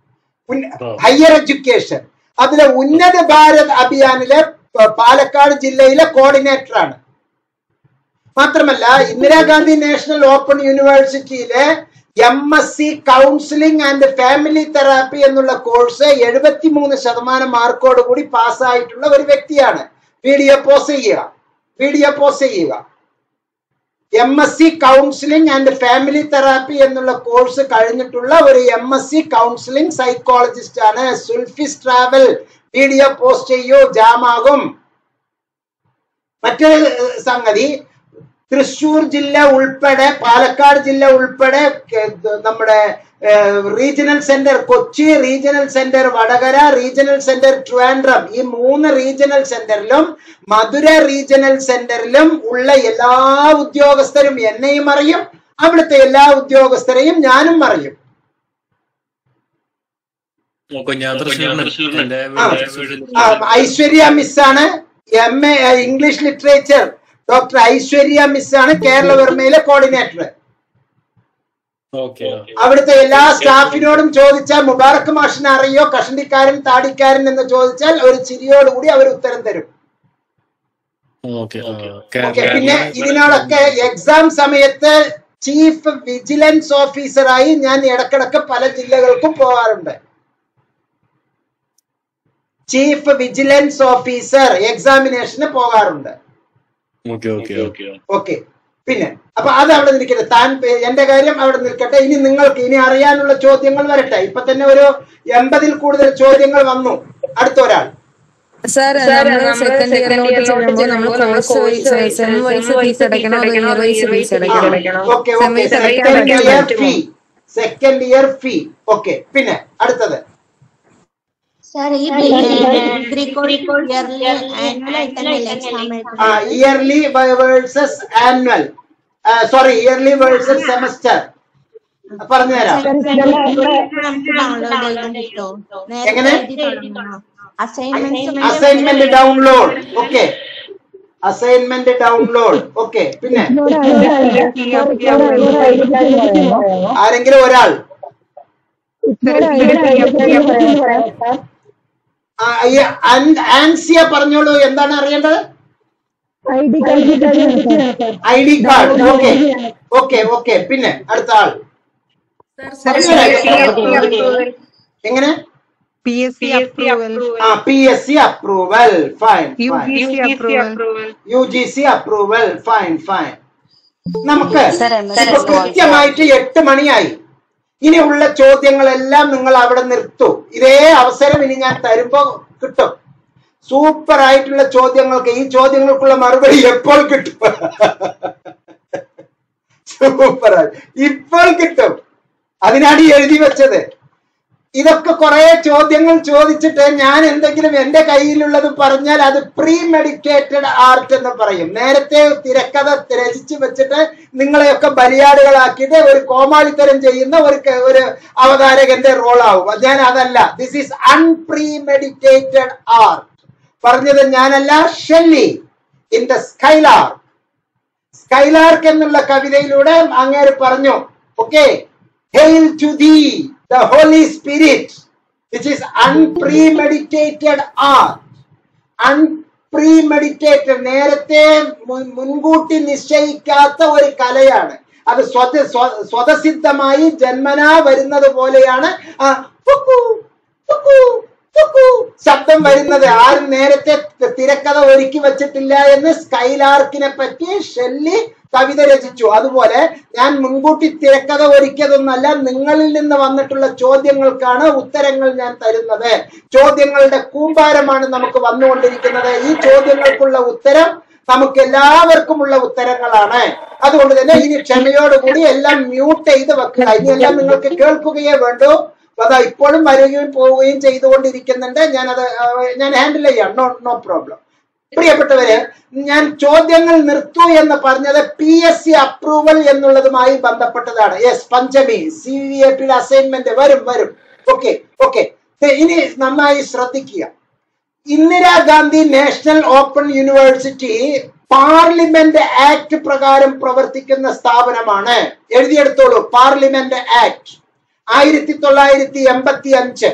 ഹയർ എഡ്യൂക്കേഷൻ അതിലെ ഉന്നത ഭാരത് അഭിയാനിലെ പ- പാലക്കാട് ജില്ലയിലെ കോർഡിനേറ്റർ ആണ് മാത്രമല്ല ഇന്ദിരാഗാന്ധി നാഷണൽ ഓപ്പൺ യൂണിവേഴ്സിറ്റിയിലെ M S C counselling and family therapy എന്നുള്ള കോഴ്സ് എഴുപത്തിമൂന്ന് ശതമാനം മാർക്കോട് കൂടി പാസ്സായിട്ടുള്ള ഒരു വ്യക്തിയാണ് വീഡിയോ പോസ് ചെയ്യുക വീഡിയോ പോസ് ചെയ്യുക M S C counselling and family therapy എന്നുള്ള കോഴ്സ് കഴിഞ്ഞിട്ടുള്ള ഒരു M S C counselling psychologist ആണ് സുൽഫിസ് ട്രാവൽ വീഡിയോ പോസ്റ്റ് ചെയ്യൂ ജാമാകും മറ്റൊരു ഏഹ്, സംഗതി തൃശൂർ ജില്ല ഉൾപ്പെടെ പാലക്കാട് ജില്ല ഉൾപ്പെടെ കെ- നമ്മുടെ regional centre Kochi regional centre Vadakara regional centre Trivandrum ഈ മൂന്ന് റീജിയണൽ സെന്ററിലും മധുര റീജിയണൽ സെന്ററിലും ഉള്ള എല്ലാ ഉദ്യോഗസ്ഥരും എന്നെയും അറിയും അവിടുത്തെ എല്ലാ ഉദ്യോഗസ്ഥരെയും ഞാനും അറിയും ഓക്കെ ഞാൻ തൃശ്ശൂരിന് എന്റെ ആ, വീട് ആ, ഐശ്വര്യ മിസ്സാണ് M A English literature doctor Aishwarya മിസ്സാണ് കേരളവർമ്മയിലെ കോർഡിനേറ്റർ ഓക്കെ അവിടുത്തെ എല്ലാ സ്റ്റാഫിനോടും ചോദിച്ചാൽ മുബാറക്ക് മാഷിനെ അറിയോ കഷണ്ടിക്കാരൻ താടിക്കാരൻ എന്ന് ചോദിച്ചാൽ ഒരു ചിരിയോടുകൂടി അവർ ഉത്തരം തരും ഓക്കെ ഓക്കെ പിന്നെ ഇതിനോടൊക്കെ എക്സാം സമയത്ത് ചീഫ് വിജിലൻസ് ഓഫീസറായി ഞാൻ ഇടക്കിടക്ക് പല ജില്ലകൾക്കും പോകാറുണ്ട് ചീഫ് വിജിലൻസ് ഓഫീസർ എക്സാമിനേഷന് പോകാറുണ്ട് ഓക്കെ ഓക്കെ ഓക്കെ ഓക്കെ പിന്നെ അപ്പൊ അത് അവിടെ നിൽക്കട്ടെ താൻ പേ- എന്റെ കാര്യം അവിടെ നിൽക്കട്ടെ ഇനി നിങ്ങൾക്ക് ഇനി അറിയാനുള്ള ചോദ്യങ്ങൾ വരട്ടെ ഇപ്പൊ തന്നെ ഒരു എൺപതിൽ കൂടുതൽ ചോദ്യങ്ങൾ വന്നു അടുത്ത ഒരാൾ സാർ നമ്മൾ സെക്കൻഡ് ഇയറിലോട്ട് ചെല്ലുമ്പോൾ നമ്മൾ കോഴ്സ് സെം വൈസ് ഫീസ് അടയ്ക്കണോ അതോ ഇയർ വൈസ് ഫീസ് അടയ്ക്കണോ ഓക്കെ Sem ഓക്കെ wise അടയ്ക്കാൻ സെക്കൻഡ് പറ്റുമോ? Year fee second year fee okay പിന്നെ അടുത്തത് സാർ ഈ ഡിഗ്രി കോഴ്സ് ഇയർലി ആനുവൽ ആയിട്ടല്ലേ exam yearly versus annual sorry yearly versus semester പറഞ്ഞുതരാം നമുക്ക് ഡൗൺലോഡ് ചെയ്യാൻ പറ്റുമോ എങ്ങനെ? Assignment assignment download okay assignment download okay പിന്നെ ആരെങ്കിലും ഒരാൾ ആ, ഈ ആൻ- ആൻസിയ പറഞ്ഞോളൂ എന്താണ് അറിയേണ്ടത് I D card okay okay okay പിന്നെ അടുത്ത ആൾ പറഞ്ഞുതരാം. എങ്ങനെ പി എസ് സി അപ്രൂവൽ ആ P S C approval fine U fine G C approval U G C approval fine fine നമുക്ക് Sir, MS ഇപ്പൊ കൃത്യമായിട്ട് എട്ട് മണിയായി ഇനിയുള്ള ചോദ്യങ്ങളെല്ലാം നിങ്ങൾ അവിടെ നിർത്തൂ ഇതേ അവസരം ഇനി ഞാൻ തരുമ്പോ കിട്ടും സൂപ്പർ ആയിട്ടുള്ള ചോദ്യങ്ങൾക്ക് ഈ ചോദ്യങ്ങൾക്കുള്ള മറുപടി എപ്പോൾ കിട്ടും സൂപ്പർ ഇപ്പോൾ കിട്ടും അതിനാണ് ഈ എഴുതി വെച്ചത് ഇതൊക്കെ കുറെ ചോദ്യങ്ങൾ ചോദിച്ചിട്ട് ഞാൻ എന്തെങ്കിലും എന്റെ കയ്യിലുള്ളത് പറഞ്ഞാൽ അത് പ്രീ മെഡിറ്റേറ്റഡ് ആർട്ട് എന്ന് പറയും നേരത്തെ തിരക്കഥ രചിച്ചു വെച്ചിട്ട് നിങ്ങളെയൊക്കെ ബലിയാടുകളാക്കിയിട്ട് ഒരു കോമാളിത്തരം ചെയ്യുന്ന ഒരു ക- ഒരു അവതാരകന്റെ റോളാവും ഞാൻ അതല്ല this is unpremeditated art പറഞ്ഞത് ഞാനല്ല Shelley in the skylar skylark എന്നുള്ള കവിതയിലൂടെ അങ്ങേര് പറഞ്ഞു okay hail to thee the holy spirit which is unpremeditated art unpremeditated നേരത്തെ മുൻ- മുൻകൂട്ടി നിശ്ചയിക്കാത്ത ഒരു കലയാണ് അത് സ്വത സ്വ- സ്വതസിദ്ധമായി ജന്മനാ വരുന്നത് പോലെയാണ് ആ കുക്കു, കുക്കു, കുക്കു ശബ്ദം വരുന്നത് ആരും നേരത്തെ തി- തിരക്കഥ ഒരുക്കി വെച്ചിട്ടില്ല എന്ന് സ്കൈലാർക്കിനെ പറ്റി ഷെല്ലി കവിത രചിച്ചു അതുപോലെ ഞാൻ മുൻകൂട്ടി തിരക്കഥ ഒരുക്കിയതൊന്നല്ല നിങ്ങളിൽ നിന്ന് വന്നിട്ടുള്ള ചോദ്യങ്ങൾക്കാണ് ഉത്തരങ്ങൾ ഞാൻ തരുന്നത് ചോദ്യങ്ങളുടെ കൂമ്പാരമാണ് നമുക്ക് വന്നുകൊണ്ടിരിക്കുന്നത് ഈ ചോദ്യങ്ങൾക്കുള്ള ഉത്തരം നമുക്ക് എല്ലാവർക്കുമുള്ള ഉത്തരങ്ങളാണ് അതുകൊണ്ട് തന്നെ ഇനി ക്ഷമയോടുകൂടി എല്ലാം മ്യൂട്ട് ചെയ്ത് വെക്കുക ഇനിയെല്ലാം നിങ്ങൾക്ക് കേൾക്കുകയേ വേണ്ടൂ അതാ ഇപ്പോഴും വരികയും പോവുകയും ചെയ്തുകൊണ്ടിരിക്കുന്നുണ്ട് ഞാനത് ആ, ഞാൻ ഹാൻഡിൽ ചെയ്യാം നോ നോ പ്രോബ്ലം പ്രിയപ്പെട്ടവര് ഞാൻ ചോദ്യങ്ങൾ നിർത്തൂ എന്ന് പറഞ്ഞത് പി എസ് സി അപ്രൂവൽ എന്നുള്ളതുമായി ബന്ധപ്പെട്ടതാണ് yes Panchami C V A പിയുടെ അസൈൻമെന്റ് വരും വരും ഓക്കെ ഓക്കെ ഇനി നന്നായി ശ്രദ്ധിക്കുക Indira Gandhi national open university parliament act പ്രകാരം പ്രവർത്തിക്കുന്ന സ്ഥാപനമാണ് എഴുതിയെടുത്തോളൂ പാർലമെന്റ് ആക്ട് ആയിരത്തി തൊള്ളായിരത്തി എൺപത്തി അഞ്ച്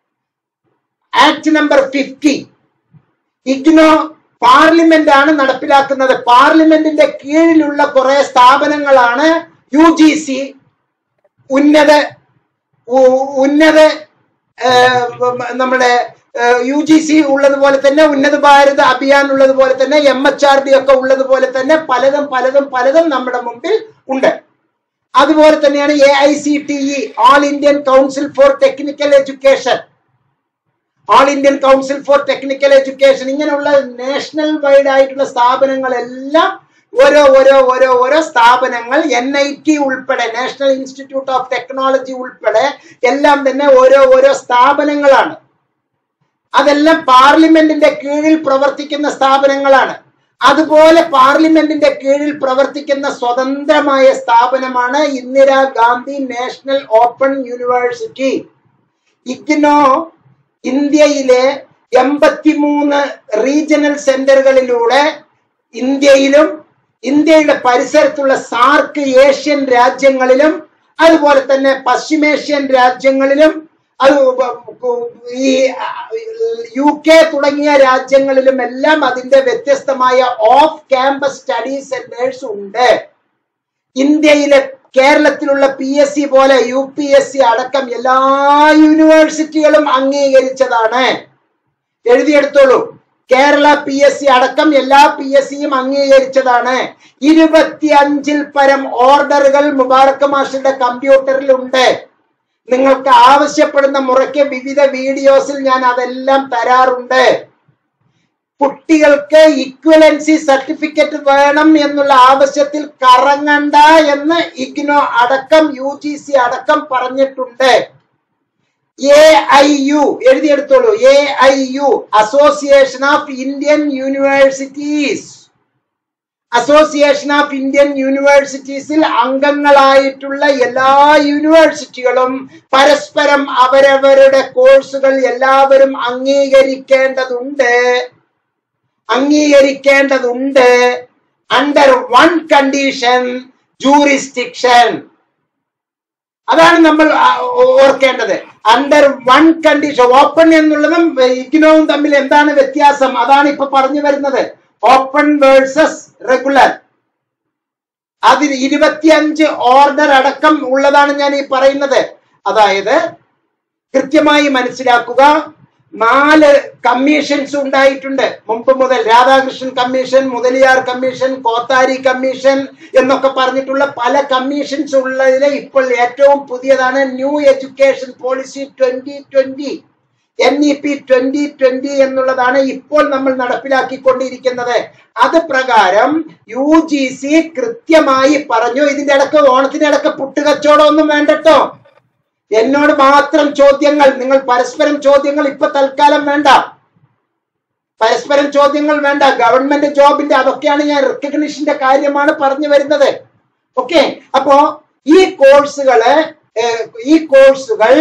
act number fifty IGNOU parliament ആണ് നടപ്പിലാക്കുന്നത് പാർലമെന്റിന്റെ കീഴിലുള്ള കുറെ സ്ഥാപനങ്ങളാണ് യു ജി സി ഉന്നത ഉ- ഉന്നത ഏഹ്, നമ്മുടെ യു ജി സി ഉള്ളതുപോലെ തന്നെ ഉന്നത ഭാരത് അഭിയാൻ ഉള്ളതുപോലെ തന്നെ എം എച്ച് ആർ ഡി ഒക്കെ ഉള്ളതുപോലെ തന്നെ പലതും പലതും പലതും നമ്മുടെ മുമ്പിൽ ഉണ്ട് അതുപോലെ തന്നെയാണ് A I C T E all Indian council for technical education all Indian council for technical education ഇങ്ങനെയുള്ള നാഷണൽ വൈഡ് ആയിട്ടുള്ള സ്ഥാപനങ്ങളെല്ലാം ഓരോ ഓരോ ഓരോ ഓരോ സ്ഥാപനങ്ങൾ എൻ ഐ ടി ഉൾപ്പെടെ നാഷണൽ ഇൻസ്റ്റിറ്റ്യൂട്ട് ഓഫ് ടെക്നോളജി ഉൾപ്പെടെ എല്ലാം തന്നെ ഓരോ ഓരോ സ്ഥാപനങ്ങളാണ് അതെല്ലാം പാർലമെന്റിന്റെ കീഴിൽ പ്രവർത്തിക്കുന്ന സ്ഥാപനങ്ങളാണ് അതുപോലെ പാർലമെന്റിന്റെ കീഴിൽ പ്രവർത്തിക്കുന്ന സ്വതന്ത്രമായ സ്ഥാപനമാണ് Indira Gandhi national open university IGNOU ഇന്ത്യയിലെ എൺപത്തിമൂന്ന് റീജിയണൽ സെന്ററുകളിലൂടെ ഇന്ത്യയിലും ഇന്ത്യയുടെ പരിസരത്തുള്ള സാർക്ക് ഏഷ്യൻ രാജ്യങ്ങളിലും അതുപോലെ തന്നെ പശ്ചിമേഷ്യൻ രാജ്യങ്ങളിലും അത് ഈ യു കെ തുടങ്ങിയ രാജ്യങ്ങളിലും എല്ലാം അതിന്റെ വ്യത്യസ്തമായ ഓഫ് ക്യാമ്പസ് സ്റ്റഡി സെന്റേഴ്സ് ഉണ്ട് ഇന്ത്യയിലെ കേരളത്തിലുള്ള പി എസ് സി പോലെ യു പി എസ് സി അടക്കം എല്ലാ യൂണിവേഴ്സിറ്റികളും അംഗീകരിച്ചതാണ് എഴുതിയെടുത്തോളൂ കേരള പി എസ് സി അടക്കം എല്ലാ പി എസ് സിയും അംഗീകരിച്ചതാണ് ഇരുപത്തിയഞ്ചിൽ പരം ഓർഡറുകൾ മുബാറക്ക് മാഷിന്റെ കമ്പ്യൂട്ടറിൽ ഉണ്ട് നിങ്ങൾക്ക് ആവശ്യപ്പെടുന്ന മുറയ്ക്ക് വിവിധ വീഡിയോസിൽ ഞാൻ അതെല്ലാം തരാറുണ്ട് കുട്ടികൾക്ക് ഇക്വലൻസി സർട്ടിഫിക്കറ്റ് വേണം എന്നുള്ള ആവശ്യത്തിൽ കറങ്ങണ്ട എന്ന് ഇഗ്നോ അടക്കം യു ജി സി അടക്കം പറഞ്ഞിട്ടുണ്ട് എ ഐ യു എഴുതിയെടുത്തോളൂ A I U association of Indian universities association of Indian യൂണിവേഴ്സിറ്റീസിൽ അംഗങ്ങളായിട്ടുള്ള എല്ലാ യൂണിവേഴ്സിറ്റികളും പരസ്പരം അവരവരുടെ കോഴ്സുകൾ എല്ലാവരും അംഗീകരിക്കേണ്ടതുണ്ട് അംഗീകരിക്കേണ്ടതുണ്ട് അണ്ടർ വൺ കണ്ടീഷൻ ജൂറിസ്റ്റിക്ഷൻ അതാണ് നമ്മൾ ആ, ഓർക്കേണ്ടത് അണ്ടർ വൺ കണ്ടീഷൻ ഓപ്പൺ എന്നുള്ളതും ഇഗ്നോവും തമ്മിൽ എന്താണ് വ്യത്യാസം അതാണ് ഇപ്പൊ പറഞ്ഞു വരുന്നത് ഓപ്പൺ വേഴ്സസ് റെഗുലർ അതിൽ ഇരുപത്തിയഞ്ച് ഓർഡർ അടക്കം ഉള്ളതാണ് ഞാൻ ഈ പറയുന്നത് അതായത് കൃത്യമായി മനസ്സിലാക്കുക നാല് കമ്മീഷൻസ് ഉണ്ടായിട്ടുണ്ട് മുമ്പ് മുതൽ Radhakrishnan commission Mudaliar commission Kothari commission എന്നൊക്കെ പറഞ്ഞിട്ടുള്ള പല കമ്മീഷൻസ് ഉള്ളതിൽ ഇപ്പോൾ ഏറ്റവും പുതിയതാണ് new education policy twenty twenty N E P twenty twenty എന്നുള്ളതാണ് ഇപ്പോൾ നമ്മൾ നടപ്പിലാക്കിക്കൊണ്ടിരിക്കുന്നത് അത് പ്രകാരം യു ജി സി കൃത്യമായി പറഞ്ഞു ഇതിന്റെ ഇടക്ക് ഓണത്തിന്റെ ഇടക്ക് പുട്ടുകച്ചവടം ഒന്നും വേണ്ടട്ടോ എന്നോട് മാത്രം ചോദ്യങ്ങൾ നിങ്ങൾ പരസ്പരം ചോദ്യങ്ങൾ ഇപ്പൊ തൽക്കാലം വേണ്ട പരസ്പരം ചോദ്യങ്ങൾ വേണ്ട ഗവൺമെന്റ് ജോബിന്റെ അതൊക്കെയാണ് ഞാൻ റെക്കഗ്നിഷന്റെ കാര്യമാണ് പറഞ്ഞു വരുന്നത് ഓക്കെ അപ്പോ ഈ കോഴ്സുകള് ഏഹ്, ഈ കോഴ്സുകൾ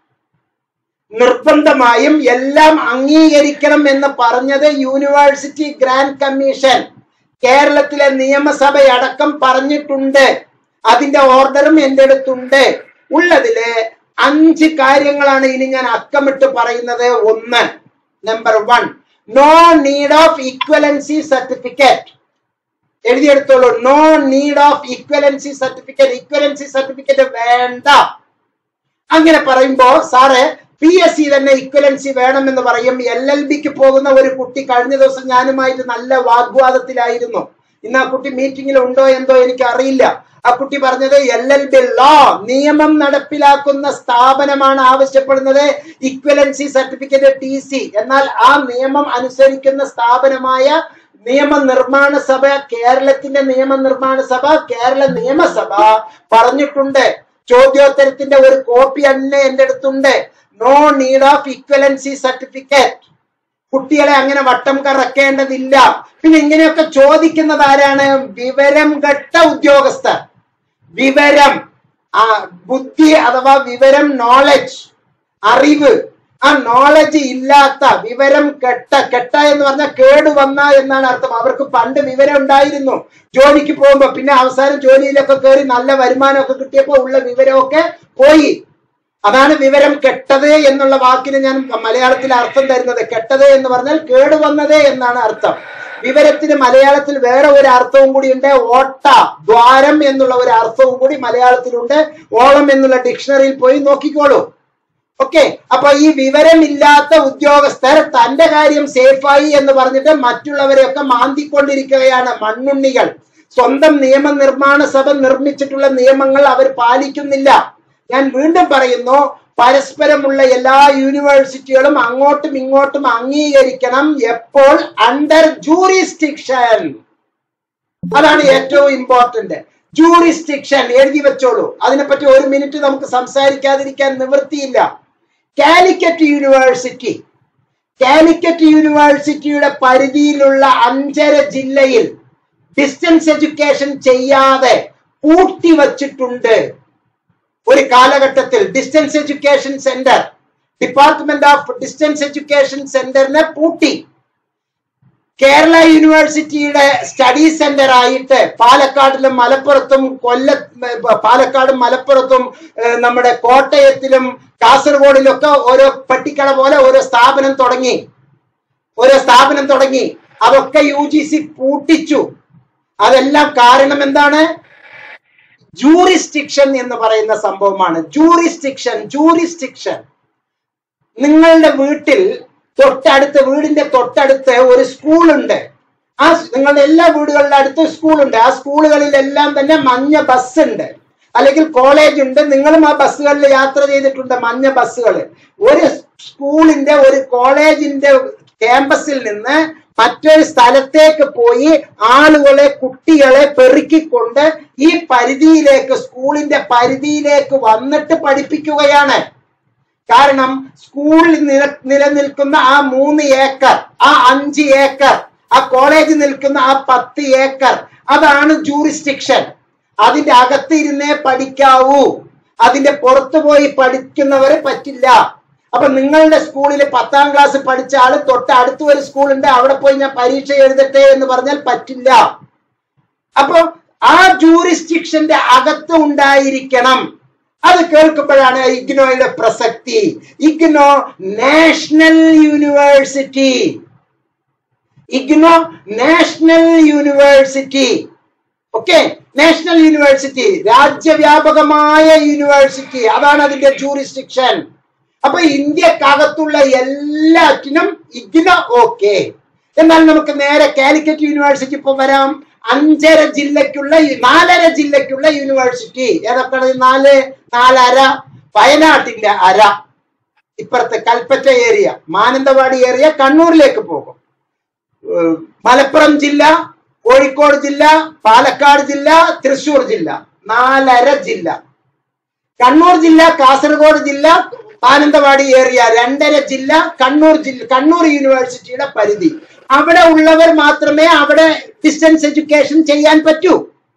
നിർബന്ധമായും എല്ലാം അംഗീകരിക്കണം എന്ന് പറഞ്ഞത് യൂണിവേഴ്സിറ്റി ഗ്രാൻഡ് കമ്മീഷൻ കേരളത്തിലെ നിയമസഭയടക്കം പറഞ്ഞിട്ടുണ്ട് അതിന്റെ ഓർഡറും എന്റെ അടുത്തുണ്ട് ഉള്ളതില് അഞ്ച് കാര്യങ്ങളാണ് ഇനി ഞാൻ അക്കമിട്ട് പറയുന്നത് ഒന്ന് number one no need of equivalency certificate എഴുതിയെടുത്തോളൂ no need of equivalency certificate equivalency certificate വേണ്ട അങ്ങനെ പറയുമ്പോ സാറ് പി എസ് സി തന്നെ ഇക്വലൻസി വേണമെന്ന് പറയും എൽ എൽ ബിക്ക് പോകുന്ന ഒരു കുട്ടി കഴിഞ്ഞ ദിവസം ഞാനുമായിട്ട് നല്ല വാഗ്വാദത്തിലായിരുന്നു ഇന്ന് ആ കുട്ടി മീറ്റിംഗിൽ ഉണ്ടോ എന്തോ എനിക്ക് അറിയില്ല ആ കുട്ടി പറഞ്ഞത് എൽ എൽ ബി ലോ നിയമം നടപ്പിലാക്കുന്ന സ്ഥാപനമാണ് ആവശ്യപ്പെടുന്നത് ഇക്വലൻസി സർട്ടിഫിക്കറ്റ് ടി സി എന്നാൽ ആ നിയമം അനുസരിക്കുന്ന സ്ഥാപനമായ നിയമനിർമ്മാണ സഭ കേരളത്തിന്റെ നിയമനിർമ്മാണ സഭ കേരള നിയമസഭ പറഞ്ഞിട്ടുണ്ട് ചോദ്യോത്തരത്തിന്റെ ഒരു കോപ്പി തന്നെ എന്റെ അടുത്തുണ്ട് no need of equivalency certificate കുട്ടികളെ അങ്ങനെ വട്ടം കറക്കേണ്ടതില്ല പിന്നെ ഇങ്ങനെയൊക്കെ ചോദിക്കുന്നത് ആരാണ് വിവരം കെട്ട ഉദ്യോഗസ്ഥർ വിവരം ആ ബുദ്ധി അഥവാ വിവരം നോളജ് അറിവ് ആ നോളജ് ഇല്ലാത്ത വിവരം കെട്ട കെട്ട എന്ന് പറഞ്ഞാൽ കേട് വന്ന എന്നാണ് അർത്ഥം അവർക്ക് പണ്ട് വിവരം ഉണ്ടായിരുന്നു ജോലിക്ക് പോകുമ്പോ പിന്നെ അവസാനം ജോലിയിലൊക്കെ കയറി നല്ല വരുമാനമൊക്കെ കിട്ടിയപ്പോ ഉള്ള വിവരമൊക്കെ പോയി അതാണ് വിവരം കെട്ടത് എന്നുള്ള വാക്കിന് ഞാൻ മലയാളത്തിൽ അർത്ഥം തരുന്നത് കെട്ടത് എന്ന് പറഞ്ഞാൽ കേടുവന്നത് എന്നാണ് അർത്ഥം വിവരത്തിന് മലയാളത്തിൽ വേറെ ഒരു അർത്ഥവും കൂടി ഉണ്ട് ഓട്ട ദ്വാരം എന്നുള്ള ഒരു അർത്ഥവും കൂടി മലയാളത്തിലുണ്ട് ഓളം എന്നുള്ള ഡിക്ഷണറിയിൽ പോയി നോക്കിക്കോളൂ ഓക്കെ അപ്പൊ ഈ വിവരമില്ലാത്ത ഉദ്യോഗസ്ഥർ തന്റെ കാര്യം സേഫായി എന്ന് പറഞ്ഞിട്ട് മറ്റുള്ളവരെയൊക്കെ മാന്തിക്കൊണ്ടിരിക്കുകയാണ് മണ്ണുണ്ണികൾ സ്വന്തം നിയമനിർമ്മാണ സഭ നിർമ്മിച്ചിട്ടുള്ള നിയമങ്ങൾ അവർ പാലിക്കുന്നില്ല ഞാൻ വീണ്ടും പറയുന്നു പരസ്പരമുള്ള എല്ലാ യൂണിവേഴ്സിറ്റികളും അങ്ങോട്ടും ഇങ്ങോട്ടും അംഗീകരിക്കണം എപ്പോൾ അണ്ടർ ജൂറിസ്റ്റിക്ഷൻ അതാണ് ഏറ്റവും ഇമ്പോർട്ടന്റ് ജൂറിസ്റ്റിക്ഷൻ എഴുതി വെച്ചോളൂ അതിനെപ്പറ്റി ഒരു മിനിറ്റ് നമുക്ക് സംസാരിക്കാതിരിക്കാൻ നിവൃത്തിയില്ല കാലിക്കറ്റ് യൂണിവേഴ്സിറ്റി കാലിക്കറ്റ് യൂണിവേഴ്സിറ്റിയുടെ പരിധിയിലുള്ള അഞ്ചര ജില്ലയിൽ ഡിസ്റ്റൻസ് എഡ്യൂക്കേഷൻ ചെയ്യാതെ പൂട്ടിവച്ചിട്ടുണ്ട് ഒരു കാലഘട്ടത്തിൽ distance education centre department of distance education സെന്ററിനെ പൂട്ടി കേരള യൂണിവേഴ്സിറ്റിയുടെ സ്റ്റഡി സെന്റർ ആയിട്ട് പാലക്കാടിലും മലപ്പുറത്തും കൊല്ല പാലക്കാടും മലപ്പുറത്തും ഏഹ്, നമ്മുടെ കോട്ടയത്തിലും കാസർഗോഡിലൊക്കെ ഓരോ പെട്ടിക്കട പോലെ ഓരോ സ്ഥാപനം തുടങ്ങി ഓരോ സ്ഥാപനം തുടങ്ങി അതൊക്കെ യു ജി സി പൂട്ടിച്ചു അതെല്ലാം കാരണം എന്താണ് ജൂറിസ്റ്റിക്ഷൻ എന്ന് പറയുന്ന സംഭവമാണ് ജൂറിസ്റ്റിക്ഷൻ ജൂറിസ്റ്റിക്ഷൻ നിങ്ങളുടെ വീട്ടിൽ തൊട്ടടുത്ത് വീടിന്റെ തൊട്ടടുത്ത് ഒരു സ്കൂളുണ്ട് ആ സ് നിങ്ങളുടെ എല്ലാ വീടുകളുടെ അടുത്ത് സ്കൂളുണ്ട് ആ സ്കൂളുകളിലെല്ലാം തന്നെ മഞ്ഞ ബസ് ഉണ്ട് അല്ലെങ്കിൽ കോളേജ് ഉണ്ട് നിങ്ങളും ആ ബസ്സുകളിൽ യാത്ര ചെയ്തിട്ടുണ്ട് മഞ്ഞ ബസ്സുകൾ ഒരു സ്കൂളിന്റെ ഒരു കോളേജിന്റെ ക്യാമ്പസിൽ നിന്ന് മറ്റൊരു സ്ഥലത്തേക്ക് പോയി ആളുകളെ കുട്ടികളെ പെറുക്കിക്കൊണ്ട് ഈ പരിധിയിലേക്ക് സ്കൂളിന്റെ പരിധിയിലേക്ക് വന്നിട്ട് പഠിപ്പിക്കുകയാണ് കാരണം സ്കൂളിൽ നില നിലനിൽക്കുന്ന ആ മൂന്ന് ഏക്കർ ആ അഞ്ച് ഏക്കർ ആ കോളേജ് നിൽക്കുന്ന ആ പത്ത് ഏക്കർ അതാണ് ജൂറിസ്റ്റിക്ഷൻ അതിന്റെ അകത്ത് ഇരുന്നേ പഠിക്കാവൂ അതിന്റെ പുറത്തു പോയി പഠിക്കുന്നവരെ പറ്റില്ല അപ്പൊ നിങ്ങളുടെ സ്കൂളിൽ പത്താം ക്ലാസ് പഠിച്ച ആള് തൊട്ട് അടുത്ത ഒരു സ്കൂളുണ്ട് അവിടെ പോയി ഞാൻ പരീക്ഷ എഴുതട്ടെ എന്ന് പറഞ്ഞാൽ പറ്റില്ല അപ്പൊ ആ ജൂറിസ്റ്റിക്ഷന്റെ അകത്ത് ഉണ്ടായിരിക്കണം അത് കേൾക്കുമ്പോഴാണ് ഇഗ്നോയുടെ പ്രസക്തി IGNOU national university IGNOU national university okay national university രാജ്യവ്യാപകമായ യൂണിവേഴ്സിറ്റി അതാണ് അതിന്റെ ജൂറിസ്ഡിക്ഷൻ അപ്പൊ ഇന്ത്യക്കകത്തുള്ള എല്ലാറ്റിനും ഇഗ്നോ ഓക്കെ എന്നാൽ നമുക്ക് നേരെ കാലിക്കറ്റ് യൂണിവേഴ്സിറ്റി ഇപ്പൊ വരാം അഞ്ചര ജില്ലക്കുള്ള നാലര ജില്ലക്കുള്ള യൂണിവേഴ്സിറ്റി ഏതൊക്കെയാണ് ഈ നാല് നാലര വയനാട്ടിന്റെ അര ഇപ്പുറത്തെ കൽപ്പറ്റ ഏരിയ മാനന്തവാടി ഏരിയ കണ്ണൂരിലേക്ക് പോകും ഏഹ് മലപ്പുറം ജില്ല കോഴിക്കോട് ജില്ല പാലക്കാട് ജില്ല തൃശൂർ ജില്ല നാലര ജില്ല കണ്ണൂർ ജില്ല കാസർഗോഡ് ജില്ല മാനന്തവാടി ഏരിയ രണ്ടര ജില്ല കണ്ണൂർ ജില്ല കണ്ണൂർ യൂണിവേഴ്സിറ്റിയുടെ പരിധി അവിടെ ഉള്ളവർ മാത്രമേ അവിടെ ഡിസ്റ്റൻസ് എഡ്യൂക്കേഷൻ ചെയ്യാൻ പറ്റൂ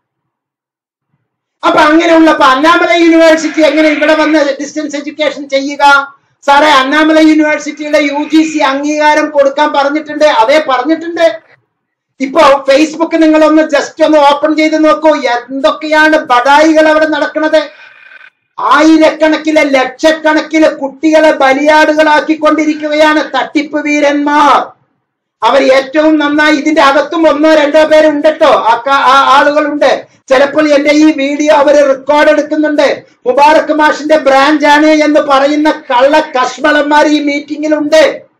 അപ്പൊ അങ്ങനെയുള്ളപ്പോ അണ്ണാമല യൂണിവേഴ്സിറ്റി എങ്ങനെ ഇവിടെ വന്ന് ഡിസ്റ്റൻസ് എഡ്യൂക്കേഷൻ ചെയ്യുക സാറേ അണ്ണാമല യൂണിവേഴ്സിറ്റിയുടെ യു ജി സി അംഗീകാരം കൊടുക്കാൻ പറഞ്ഞിട്ടുണ്ട് അതേ പറഞ്ഞിട്ടുണ്ട് ഇപ്പൊ ഫേസ്ബുക്ക് നിങ്ങളൊന്ന് ജസ്റ്റ് ഒന്ന് ഓപ്പൺ ചെയ്ത് നോക്കൂ എന്തൊക്കെയാണ് ബഡായികൾ അവിടെ നടക്കുന്നത് ആയിരക്കണക്കിലെ ലക്ഷക്കണക്കിലെ കുട്ടികളെ ബലിയാടുകളാക്കിക്കൊണ്ടിരിക്കുകയാണ് തട്ടിപ്പ് വീരന്മാർ അവർ ഏറ്റവും നന്നായി ഇതിന്റെ അകത്തും ഒന്നോ രണ്ടോ പേരുണ്ട് കേട്ടോ ആ ക- ആ ആളുകളുണ്ട് ചിലപ്പോൾ എന്റെ ഈ വീഡിയോ അവർ റെക്കോർഡ് എടുക്കുന്നുണ്ട് മുബാറക് മാഷിന്റെ ബ്രാഞ്ച് ആണ് എന്ന് പറയുന്ന കള്ള കശ്മളന്മാർ ഈ മീറ്റിംഗിലുണ്ട്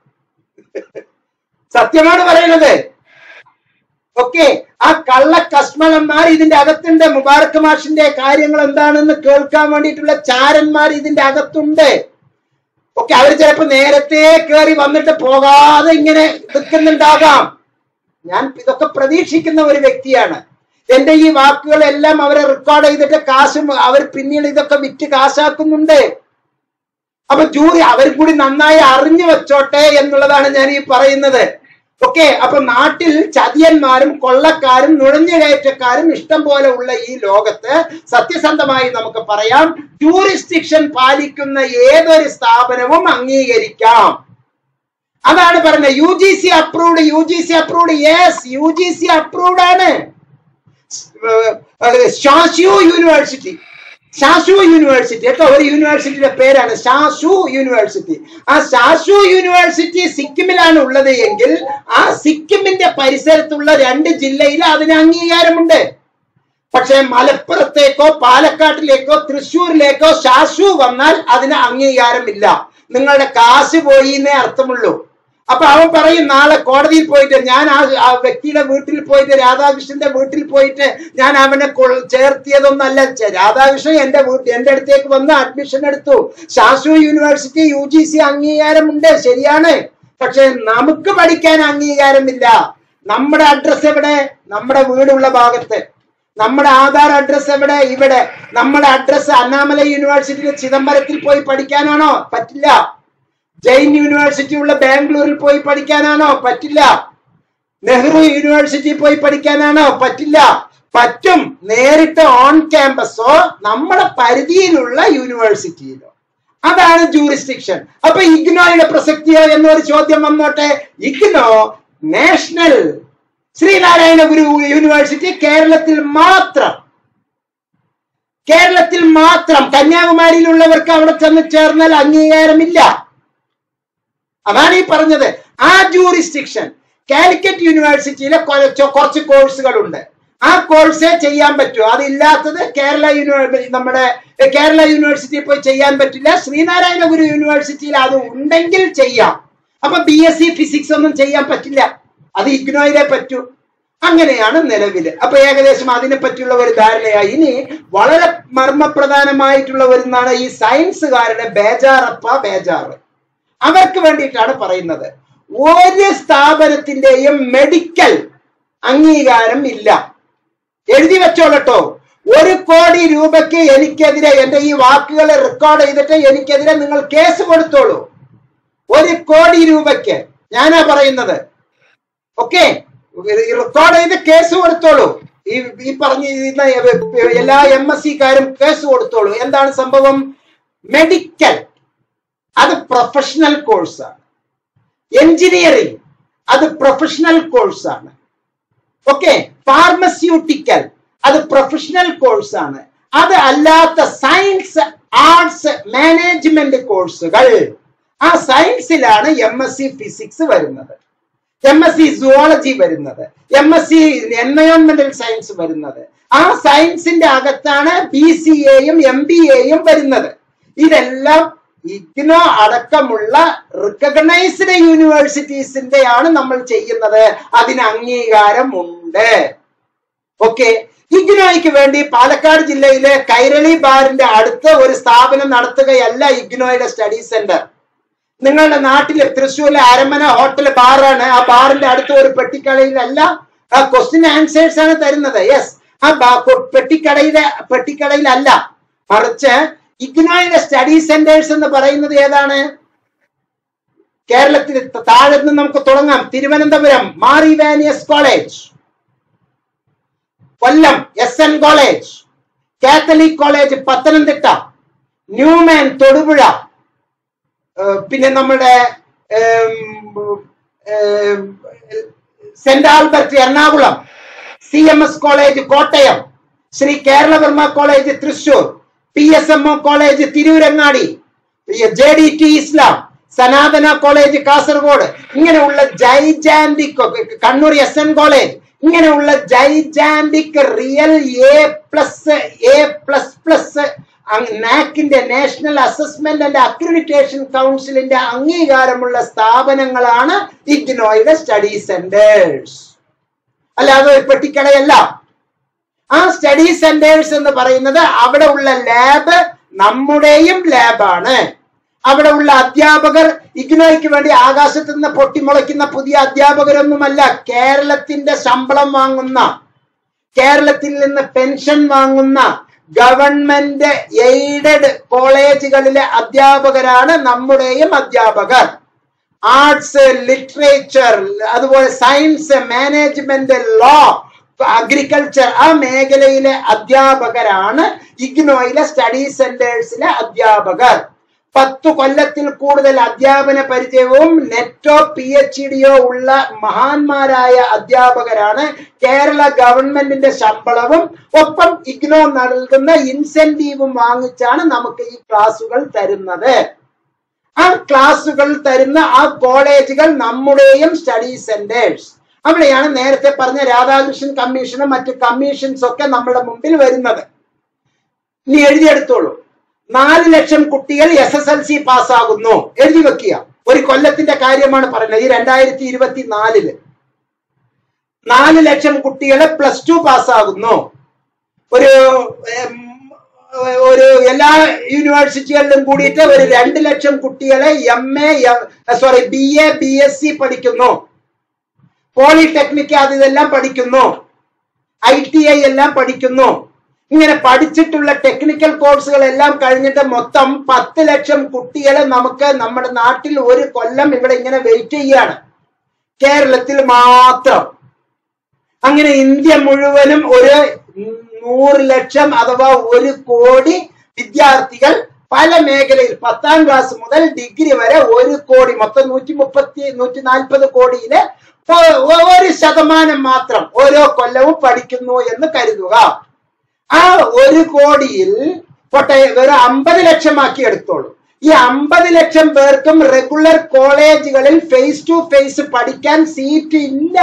സത്യമാണ് പറയുന്നത് ഓക്കെ ആ കള്ള കശ്മലന്മാർ ഇതിന്റെ അകത്തുണ്ട് മുബാറക് മാഷിന്റെ കാര്യങ്ങൾ എന്താണെന്ന് കേൾക്കാൻ വേണ്ടിയിട്ടുള്ള ചാരന്മാർ ഇതിന്റെ അകത്തുണ്ട് ഓക്കെ അവർ ചിലപ്പോ നേരത്തെ കയറി വന്നിട്ട് പോകാതെ ഇങ്ങനെ നിൽക്കുന്നുണ്ടാകാം ഞാൻ ഇതൊക്കെ പ്രതീക്ഷിക്കുന്ന ഒരു വ്യക്തിയാണ് എന്റെ ഈ വാക്കുകളെല്ലാം അവരെ റെക്കോർഡ് ചെയ്തിട്ട് കാശും അവർ പിന്നീട് ഇതൊക്കെ വിറ്റ് കാശാക്കുന്നുണ്ട് അപ്പൊ ജൂറി അവർ കൂടി നന്നായി അറിഞ്ഞു വെച്ചോട്ടെ എന്നുള്ളതാണ് ഞാൻ ഈ പറയുന്നത് ഓക്കെ അപ്പൊ നാട്ടിൽ ചതിയന്മാരും കൊള്ളക്കാരും നുഴഞ്ഞുകയറ്റക്കാരും ഇഷ്ടം പോലെ ഉള്ള ഈ ലോകത്ത് സത്യസന്ധമായി നമുക്ക് പറയാം ജൂറിസ്ഡിക്ഷൻ പാലിക്കുന്ന ഏതൊരു സ്ഥാപനവും അംഗീകരിക്കാം അതാണ് പറയുന്നത് U G C approved U G C approved yes U G C approved ആണ് ഷാഷ്യു യൂണിവേഴ്സിറ്റി ശാശു യൂണിവേഴ്സിറ്റി കേട്ടോ ഒരു യൂണിവേഴ്സിറ്റിയുടെ പേരാണ് ശാശു യൂണിവേഴ്സിറ്റി ആ ശാശു യൂണിവേഴ്സിറ്റി സിക്കിമിലാണ് ഉള്ളത് എങ്കിൽ ആ സിക്കിമിന്റെ പരിസരത്തുള്ള രണ്ട് ജില്ലയിൽ അതിന് അംഗീകാരമുണ്ട് പക്ഷെ മലപ്പുറത്തേക്കോ പാലക്കാട്ടിലേക്കോ തൃശ്ശൂരിലേക്കോ ശാശു വന്നാൽ അതിന് അംഗീകാരമില്ല നിങ്ങളുടെ കാശ് പോയി എന്നേ അർത്ഥമുള്ളൂ അപ്പൊ അവൻ പറയും നാളെ കോടതിയിൽ പോയിട്ട് ഞാൻ ആ ആ വ്യക്തിയുടെ വീട്ടിൽ പോയിട്ട് രാധാകൃഷ്ണന്റെ വീട്ടിൽ പോയിട്ട് ഞാൻ അവനെ കൊൾ- ചേർത്തിയതൊന്നല്ല ചെ- രാധാകൃഷ്ണൻ എന്റെ വീട്ടിൽ എന്റെ അടുത്തേക്ക് വന്ന് അഡ്മിഷൻ എടുത്തു Sastra university U G C അംഗീകാരമുണ്ട് ശരിയാണ് പക്ഷെ നമുക്ക് പഠിക്കാൻ അംഗീകാരമില്ല നമ്മുടെ അഡ്രസ് എവിടെ നമ്മുടെ വീടുള്ള ഭാഗത്ത് നമ്മുടെ ആധാർ അഡ്രസ് എവിടെ ഇവിടെ നമ്മുടെ അഡ്രസ് അണ്ണാമല യൂണിവേഴ്സിറ്റിയിലെ ചിദംബരത്തിൽ പോയി പഠിക്കാനാണോ പറ്റില്ല ജെയിൻ യൂണിവേഴ്സിറ്റി ഉള്ള ബാംഗ്ലൂരിൽ പോയി പഠിക്കാനാണോ പറ്റില്ല നെഹ്റു യൂണിവേഴ്സിറ്റി പോയി പഠിക്കാനാണോ പറ്റില്ല പറ്റും നേരിട്ട് ഓൺ ക്യാമ്പസോ നമ്മുടെ പരിധിയിലുള്ള യൂണിവേഴ്സിറ്റിയിലോ അതാണ് ജൂറിസ്ഡിക്ഷൻ അപ്പൊ ഇഗ്നോയുടെ പ്രസക്തിയോ എന്നൊരു ചോദ്യം വന്നോട്ടെ ഇഗ്നോ നാഷണൽ ശ്രീനാരായണ ഗുരു യൂണിവേഴ്സിറ്റി കേരളത്തിൽ മാത്രം കേരളത്തിൽ മാത്രം കന്യാകുമാരിയിലുള്ളവർക്ക് അവിടെ ചെന്ന് ചേർന്നാൽ അംഗീകാരമില്ല അതാണ് ഈ പറഞ്ഞത് ആ ജൂറിസ്ഡിക്ഷൻ കാലിക്കറ്റ് യൂണിവേഴ്സിറ്റിയിലെ കുറച്ച് കുറച്ച് കോഴ്സുകളുണ്ട് ആ കോഴ്സേ ചെയ്യാൻ പറ്റൂ അതില്ലാത്തത് കേരള യൂണിവേഴ്സിറ്റി നമ്മുടെ കേരള യൂണിവേഴ്സിറ്റിയിൽ പോയി ചെയ്യാൻ പറ്റില്ല ശ്രീനാരായണ ഗുരു യൂണിവേഴ്സിറ്റിയിൽ അത് ഉണ്ടെങ്കിൽ ചെയ്യാം അപ്പൊ ബി എസ് സി ഫിസിക്സ് ഒന്നും ചെയ്യാൻ പറ്റില്ല അത് ഇഗ്നോയിലേ പറ്റൂ അങ്ങനെയാണ് നിലവില് അപ്പൊ ഏകദേശം അതിനെ പറ്റിയുള്ള ഒരു ധാരണയായി ഇനി വളരെ മർമ്മപ്രധാനമായിട്ടുള്ള ഒന്നാണ് ഈ സയൻസുകാരുടെ ബേജാറപ്പ ബേജാറ് അവർക്ക് വേണ്ടിയിട്ടാണ് പറയുന്നത് ഒരു സ്ഥാപനത്തിന്റെയും മെഡിക്കൽ അംഗീകാരം ഇല്ല എഴുതി വെച്ചോളട്ടോ ഒരു കോടി രൂപയ്ക്ക് എനിക്കെതിരെ എന്റെ ഈ വാക്കുകൾ റെക്കോർഡ് ചെയ്തിട്ട് എനിക്കെതിരെ നിങ്ങൾ കേസ് കൊടുത്തോളൂ ഒരു കോടി രൂപയ്ക്ക് ഞാനാ പറയുന്നത് ഓക്കെ റെക്കോർഡ് ചെയ്ത് കേസ് കൊടുത്തോളൂ ഈ ഈ പറഞ്ഞ എല്ലാ എം എസ് സിക്കാരും കേസ് കൊടുത്തോളൂ എന്താണ് സംഭവം മെഡിക്കൽ അത് പ്രൊഫഷണൽ കോഴ്സാണ് എഞ്ചിനീയറിംഗ് അത് പ്രൊഫഷണൽ കോഴ്സാണ് ഓക്കെ ഫാർമസ്യൂട്ടിക്കൽ അത് പ്രൊഫഷണൽ കോഴ്സാണ് അത് അല്ലാത്ത സയൻസ് ആർട്സ് മാനേജ്മെന്റ് കോഴ്സുകൾ ആ സയൻസിലാണ് എം എസ് സി ഫിസിക്സ് വരുന്നത് എം എസ് സി സുവോളജി വരുന്നത് എം എസ് സി എൻവയോൺമെന്റൽ സയൻസ് വരുന്നത് ആ സയൻസിന്റെ അകത്താണ് ബി സി എയും എം ബി എയും വരുന്നത് ഇതെല്ലാം ഇഗ്നോ അടക്കമുള്ള റിക്കഗ്നൈസ്ഡ് യൂണിവേഴ്സിറ്റീസിന്റെയാണ് നമ്മൾ ചെയ്യുന്നത് അതിന് അംഗീകാരമുണ്ട് ഓക്കെ ഇഗ്നോയ്ക്ക് വേണ്ടി പാലക്കാട് ജില്ലയിലെ കൈരളി ബാറിന്റെ അടുത്ത് ഒരു സ്ഥാപനം നടത്തുകയല്ല ഇഗ്നോയുടെ സ്റ്റഡി സെന്റർ നിങ്ങളുടെ നാട്ടിലെ തൃശ്ശൂരിലെ അരമന ഹോട്ടൽ ബാറാണ് ആ ബാറിന്റെ അടുത്ത് ഒരു പെട്ടിക്കടയിലല്ല ആ ക്വസ്റ്റ്യൻ ആൻസേഴ്സ് ആണ് തരുന്നത് യെസ് ആ ബാ- കൊ- പെട്ടിക്കടയിലെ പെട്ടിക്കടയിലല്ല മറിച്ച് ഇഗ്നോയുടെ സ്റ്റഡി സെന്റേഴ്സ് എന്ന് പറയുന്നത് ഏതാണ് കേരളത്തിൽ താഴെ നിന്ന് നമുക്ക് തുടങ്ങാം Thiruvananthapuram Mar Ivanios college Kollam S N college catholic college Pathanamthitta Newman Thodupuzha ഏഹ് പിന്നെ നമ്മുടെ ഏം, ഏം, saint Albert Ernakulam C M S college Kottayam Sree Keralavarma college Thrissur P S M O college Tirurangadi J D T Islam Sanathana college Kasaragod ഇങ്ങനെയുള്ള gigantic Kannur S N college ഇങ്ങനെയുള്ള gigantic real A plus A plus plus നാക്കിന്റെ national assessment and accreditation കൗൺസിലിന്റെ അംഗീകാരമുള്ള സ്ഥാപനങ്ങളാണ് ഇഗ്നോയുടെ study centres അല്ലാതെ ഒരു പെട്ടിക്കടയല്ല ആ study centres എന്ന് പറയുന്നത് അവിടെ ഉള്ള ലാബ് നമ്മുടെയും ലാബാണ് അവിടെ ഉള്ള അധ്യാപകർ ഇഗ്നോയ്ക്ക് വേണ്ടി ആകാശത്ത് നിന്ന് പൊട്ടിമുളയ്ക്കുന്ന പുതിയ അധ്യാപകരൊന്നുമല്ല കേരളത്തിന്റെ ശമ്പളം വാങ്ങുന്ന കേരളത്തിൽ നിന്ന് പെൻഷൻ വാങ്ങുന്ന ഗവൺമെന്റ് എയ്ഡഡ് കോളേജുകളിലെ അധ്യാപകരാണ് നമ്മുടെയും അധ്യാപകർ ആർട്സ് ലിറ്ററേച്ചർ അതുപോലെ സയൻസ് മാനേജ്മെന്റ് ലോ അഗ്രികൾച്ചർ ആ മേഖലയിലെ അധ്യാപകരാണ് ഇഗ്നോയിലെ സ്റ്റഡി സെന്റേഴ്സിലെ അധ്യാപകർ പത്തു കൊല്ലത്തിൽ കൂടുതൽ അധ്യാപന പരിചയവും നെറ്റോ പി എച്ച് ഡിയോ ഉള്ള മഹാന്മാരായ അധ്യാപകരാണ് കേരള ഗവൺമെന്റിന്റെ ശമ്പളവും ഒപ്പം ഇഗ്നോ നൽകുന്ന ഇൻസെന്റീവും വാങ്ങിച്ചാണ് നമുക്ക് ഈ ക്ലാസുകൾ തരുന്നത് ആ ക്ലാസുകൾ തരുന്ന ആ കോളേജുകൾ നമ്മുടെയും സ്റ്റഡി സെന്റേഴ്സ് അവിടെയാണ് നേരത്തെ പറഞ്ഞ രാധാകൃഷ്ണൻ കമ്മീഷനും മറ്റ് കമ്മീഷൻസ് ഒക്കെ നമ്മുടെ മുമ്പിൽ വരുന്നത് ഇനി എഴുതിയെടുത്തോളൂ നാല് ലക്ഷം കുട്ടികൾ എസ് എസ് എൽ സി പാസ്സാകുന്നു എഴുതി വെക്കുക ഒരു കൊല്ലത്തിന്റെ കാര്യമാണ് പറയുന്നത് ഈ രണ്ടായിരത്തി ഇരുപത്തി നാലില് നാല് ലക്ഷം കുട്ടികളെ പ്ലസ് ടു പാസ്സാകുന്നു ഒരു ഉം, ഒരു എല്ലാ യൂണിവേഴ്സിറ്റികളിലും കൂടിയിട്ട് ഒരു രണ്ട് ലക്ഷം കുട്ടികളെ M A sorry B A B S C polytechnic പോളിടെക്നിക് അത് ഇതെല്ലാം പഠിക്കുന്നു ഐ ടി ഐ എല്ലാം പഠിക്കുന്നു ഇങ്ങനെ പഠിച്ചിട്ടുള്ള ടെക്നിക്കൽ കോഴ്സുകൾ എല്ലാം കഴിഞ്ഞിട്ട് മൊത്തം പത്ത് ലക്ഷം കുട്ടികളെ നമുക്ക് നമ്മുടെ നാട്ടിൽ ഒരു കൊല്ലം ഇവിടെ ഇങ്ങനെ വെയിറ്റ് ചെയ്യാണ് കേരളത്തിൽ മാത്രം അങ്ങനെ ഇന്ത്യ മുഴുവനും ഒരു നൂറ് ലക്ഷം അഥവാ ഒരു കോടി വിദ്യാർത്ഥികൾ പല മേഖലയിൽ പത്താം ക്ലാസ് മുതൽ ഡിഗ്രി വരെ ഒരു കോടി മൊത്തം നൂറ്റി മുപ്പത്തി നൂറ്റി നാൽപ്പത് കോടിയില് ഒ- ഒ- ഒരു ശതമാനം മാത്രം ഓരോ കൊല്ലവും പഠിക്കുന്നു എന്ന് കരുതുക ആ ഒരു കോടിയിൽ പോട്ടെ വെറും അമ്പത് ലക്ഷമാക്കി എടുത്തോളൂ ഈ അമ്പത് ലക്ഷം പേർക്കും റെഗുലർ കോളേജുകളിൽ ഫേസ് ടു ഫേസ് പഠിക്കാൻ സീറ്റ് ഇല്ല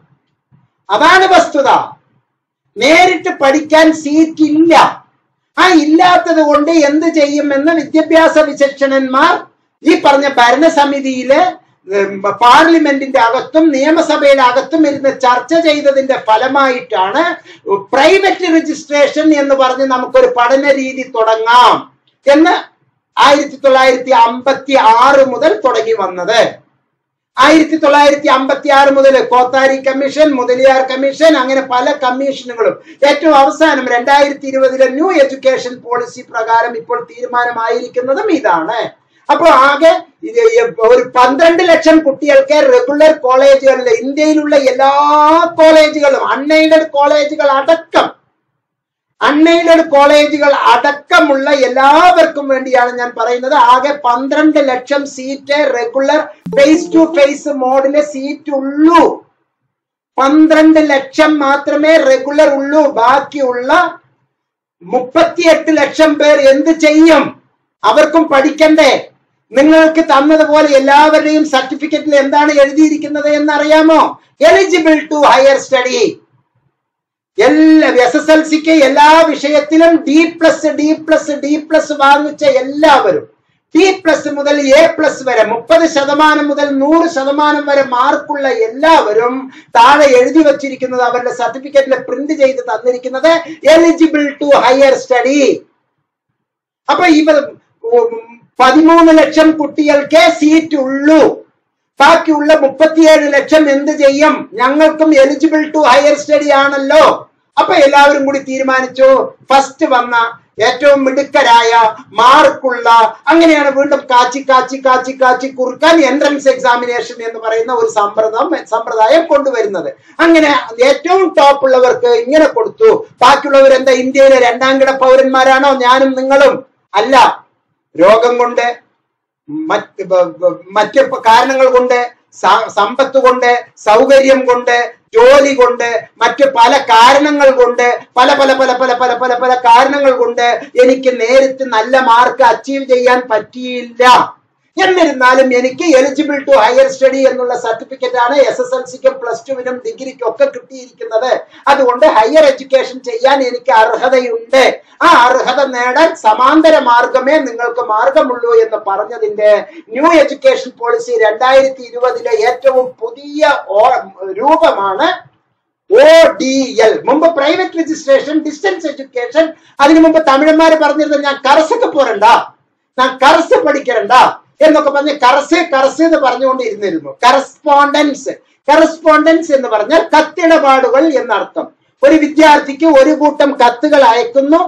അതാണ് വസ്തുത നേരിട്ട് പഠിക്കാൻ സീറ്റ് ഇല്ല ആ ഇല്ലാത്തത് കൊണ്ട് എന്ത് ചെയ്യുമെന്ന് വിദ്യാഭ്യാസ വിചക്ഷണന്മാർ ഈ പറഞ്ഞ ഭരണസമിതിയിലെ ഉം, പാർലമെന്റിന്റെ അകത്തും നിയമസഭയുടെ അകത്തും ഇരുന്ന് ചർച്ച ചെയ്തതിന്റെ ഫലമായിട്ടാണ് പ്രൈവറ്റ് രജിസ്ട്രേഷൻ എന്ന് പറഞ്ഞ് നമുക്കൊരു പഠന രീതി തുടങ്ങാം എന്ന് ആയിരത്തി തൊള്ളായിരത്തി അമ്പത്തി ആറ് മുതൽ തുടങ്ങി വന്നത് ആയിരത്തി തൊള്ളായിരത്തി അമ്പത്തി ആറ് മുതൽ കോത്താരി കമ്മീഷൻ മുതലിയാർ കമ്മീഷൻ അങ്ങനെ പല കമ്മീഷനുകളും ഏറ്റവും അവസാനം രണ്ടായിരത്തി ഇരുപതിലെ ന്യൂ എഡ്യൂക്കേഷൻ പോളിസി പ്രകാരം ഇപ്പോൾ തീരുമാനമായിരിക്കുന്നതും ഇതാണ് അപ്പോൾ ആകെ ഇത് ഈ ഒരു പന്ത്രണ്ട് ലക്ഷം കുട്ടികൾക്ക് റെഗുലർ കോളേജുകളിൽ ഇന്ത്യയിലുള്ള എല്ലാ കോളേജുകളും അൺഎയ്ഡഡ് കോളേജുകൾ അടക്കം അൺഎയ്ഡഡ് കോളേജുകൾ അടക്കമുള്ള എല്ലാവർക്കും വേണ്ടിയാണ് ഞാൻ പറയുന്നത് ആകെ പന്ത്രണ്ട് ലക്ഷം seat regular face to face മോഡിലെ സീറ്റ് ഉള്ളൂ പന്ത്രണ്ട് ലക്ഷം മാത്രമേ റെഗുലർ ഉള്ളൂ ബാക്കിയുള്ള മുപ്പത്തിയെട്ട് ലക്ഷം പേർ എന്ത് ചെയ്യും അവർക്കും പഠിക്കണ്ടേ നിങ്ങൾക്ക് തന്നതുപോലെ എല്ലാവരുടെയും സർട്ടിഫിക്കറ്റിൽ എന്താണ് എഴുതിയിരിക്കുന്നത് എന്നറിയാമോ എലിജിബിൾ ടു ഹയർ സ്റ്റഡി എല്ലാ എസ് എസ് എൽ സിക്ക് എല്ലാ വിഷയത്തിലും D plus D plus D plus വാങ്ങിച്ച എല്ലാവരും ഡി പ്ലസ് മുതൽ എ പ്ലസ് വരെ മുപ്പത് ശതമാനം മുതൽ നൂറ് ശതമാനം വരെ മാർക്കുള്ള എല്ലാവരും താഴെ എഴുതി വച്ചിരിക്കുന്നത് അവരുടെ സർട്ടിഫിക്കറ്റിൽ പ്രിന്റ് ചെയ്ത് തന്നിരിക്കുന്നത് എലിജിബിൾ ടു ഹയർ സ്റ്റഡി അപ്പൊ ഇവർ ഉം, പതിമൂന്ന് ലക്ഷം കുട്ടികൾക്കേ സീറ്റ് ഉള്ളൂ ബാക്കിയുള്ള മുപ്പത്തിയേഴ് ലക്ഷം എന്ത് ചെയ്യും ഞങ്ങൾക്കും എലിജിബിൾ ടു ഹയർ സ്റ്റഡി ആണല്ലോ അപ്പൊ എല്ലാവരും കൂടി തീരുമാനിച്ചു ഫസ്റ്റ് വന്ന ഏറ്റവും മിടുക്കരായ മാർക്കുള്ള അങ്ങനെയാണ് വീണ്ടും കാച്ചി കാച്ചി കാച്ചി കാച്ചി കുറുക്കാൻ എൻട്രൻസ് എക്സാമിനേഷൻ എന്ന് പറയുന്ന ഒരു സമ്പ്രദായം സമ്പ്രദായം കൊണ്ടുവരുന്നത് അങ്ങനെ ഏറ്റവും ടോപ്പ് ഉള്ളവർക്ക് ഇങ്ങനെ കൊടുത്തു ബാക്കിയുള്ളവർ എന്താ ഇന്ത്യയിലെ രണ്ടാം കിട പൗരന്മാരാണോ ഞാനും നിങ്ങളും അല്ല രോഗം കൊണ്ട് മറ്റ് ബ- ബ- മറ്റ് പ- കാരണങ്ങൾ കൊണ്ട് സ- സമ്പത്ത് കൊണ്ട് സൗകര്യം കൊണ്ട് ജോലി കൊണ്ട് മറ്റ് പല കാരണങ്ങൾ കൊണ്ട് പല പല പല പല പല പല പല കാരണങ്ങൾ കൊണ്ട് എനിക്ക് നേരിട്ട് നല്ല മാർക്ക് അച്ചീവ് ചെയ്യാൻ പറ്റിയില്ല എന്നിരുന്നാലും എനിക്ക് എലിജിബിൾ ടു ഹയർ സ്റ്റഡി എന്നുള്ള സർട്ടിഫിക്കറ്റ് ആണ് എസ് എസ് എൽ സിക്കും പ്ലസ് ടുവിനും ഡിഗ്രിക്കും ഒക്കെ കിട്ടിയിരിക്കുന്നത് അതുകൊണ്ട് ഹയർ എഡ്യൂക്കേഷൻ ചെയ്യാൻ എനിക്ക് അർഹതയുണ്ട് ആ അർഹത നേടാൻ സമാന്തര മാർഗമേ നിങ്ങൾക്ക് മാർഗമുള്ളൂ എന്ന് പറഞ്ഞതിന്റെ ന്യൂ എഡ്യൂക്കേഷൻ പോളിസി രണ്ടായിരത്തി ഇരുപതിലെ ഏറ്റവും പുതിയ ഓ- രൂപമാണ് ഒ ഡി എൽ മുമ്പ് പ്രൈവറ്റ് രജിസ്ട്രേഷൻ ഡിസ്റ്റൻസ് എഡ്യൂക്കേഷൻ അതിനു മുമ്പ് തമിഴന്മാര് പറഞ്ഞിരുന്നത് ഞാൻ കറസൊക്കെ പോരണ്ട ഞാൻ കറസ് പഠിക്കണ്ട എന്നൊക്കെ പറഞ്ഞ് കറസ് കറസ് എന്ന് പറഞ്ഞുകൊണ്ട് ഇരുന്നിരുന്നു കറസ്പോണ്ടൻസ് കറസ്പോണ്ടൻസ് എന്ന് പറഞ്ഞാൽ കത്തിടപാടുകൾ എന്നർത്ഥം ഒരു വിദ്യാർത്ഥിക്ക് ഒരു കൂട്ടം കത്തുകൾ അയക്കുന്നു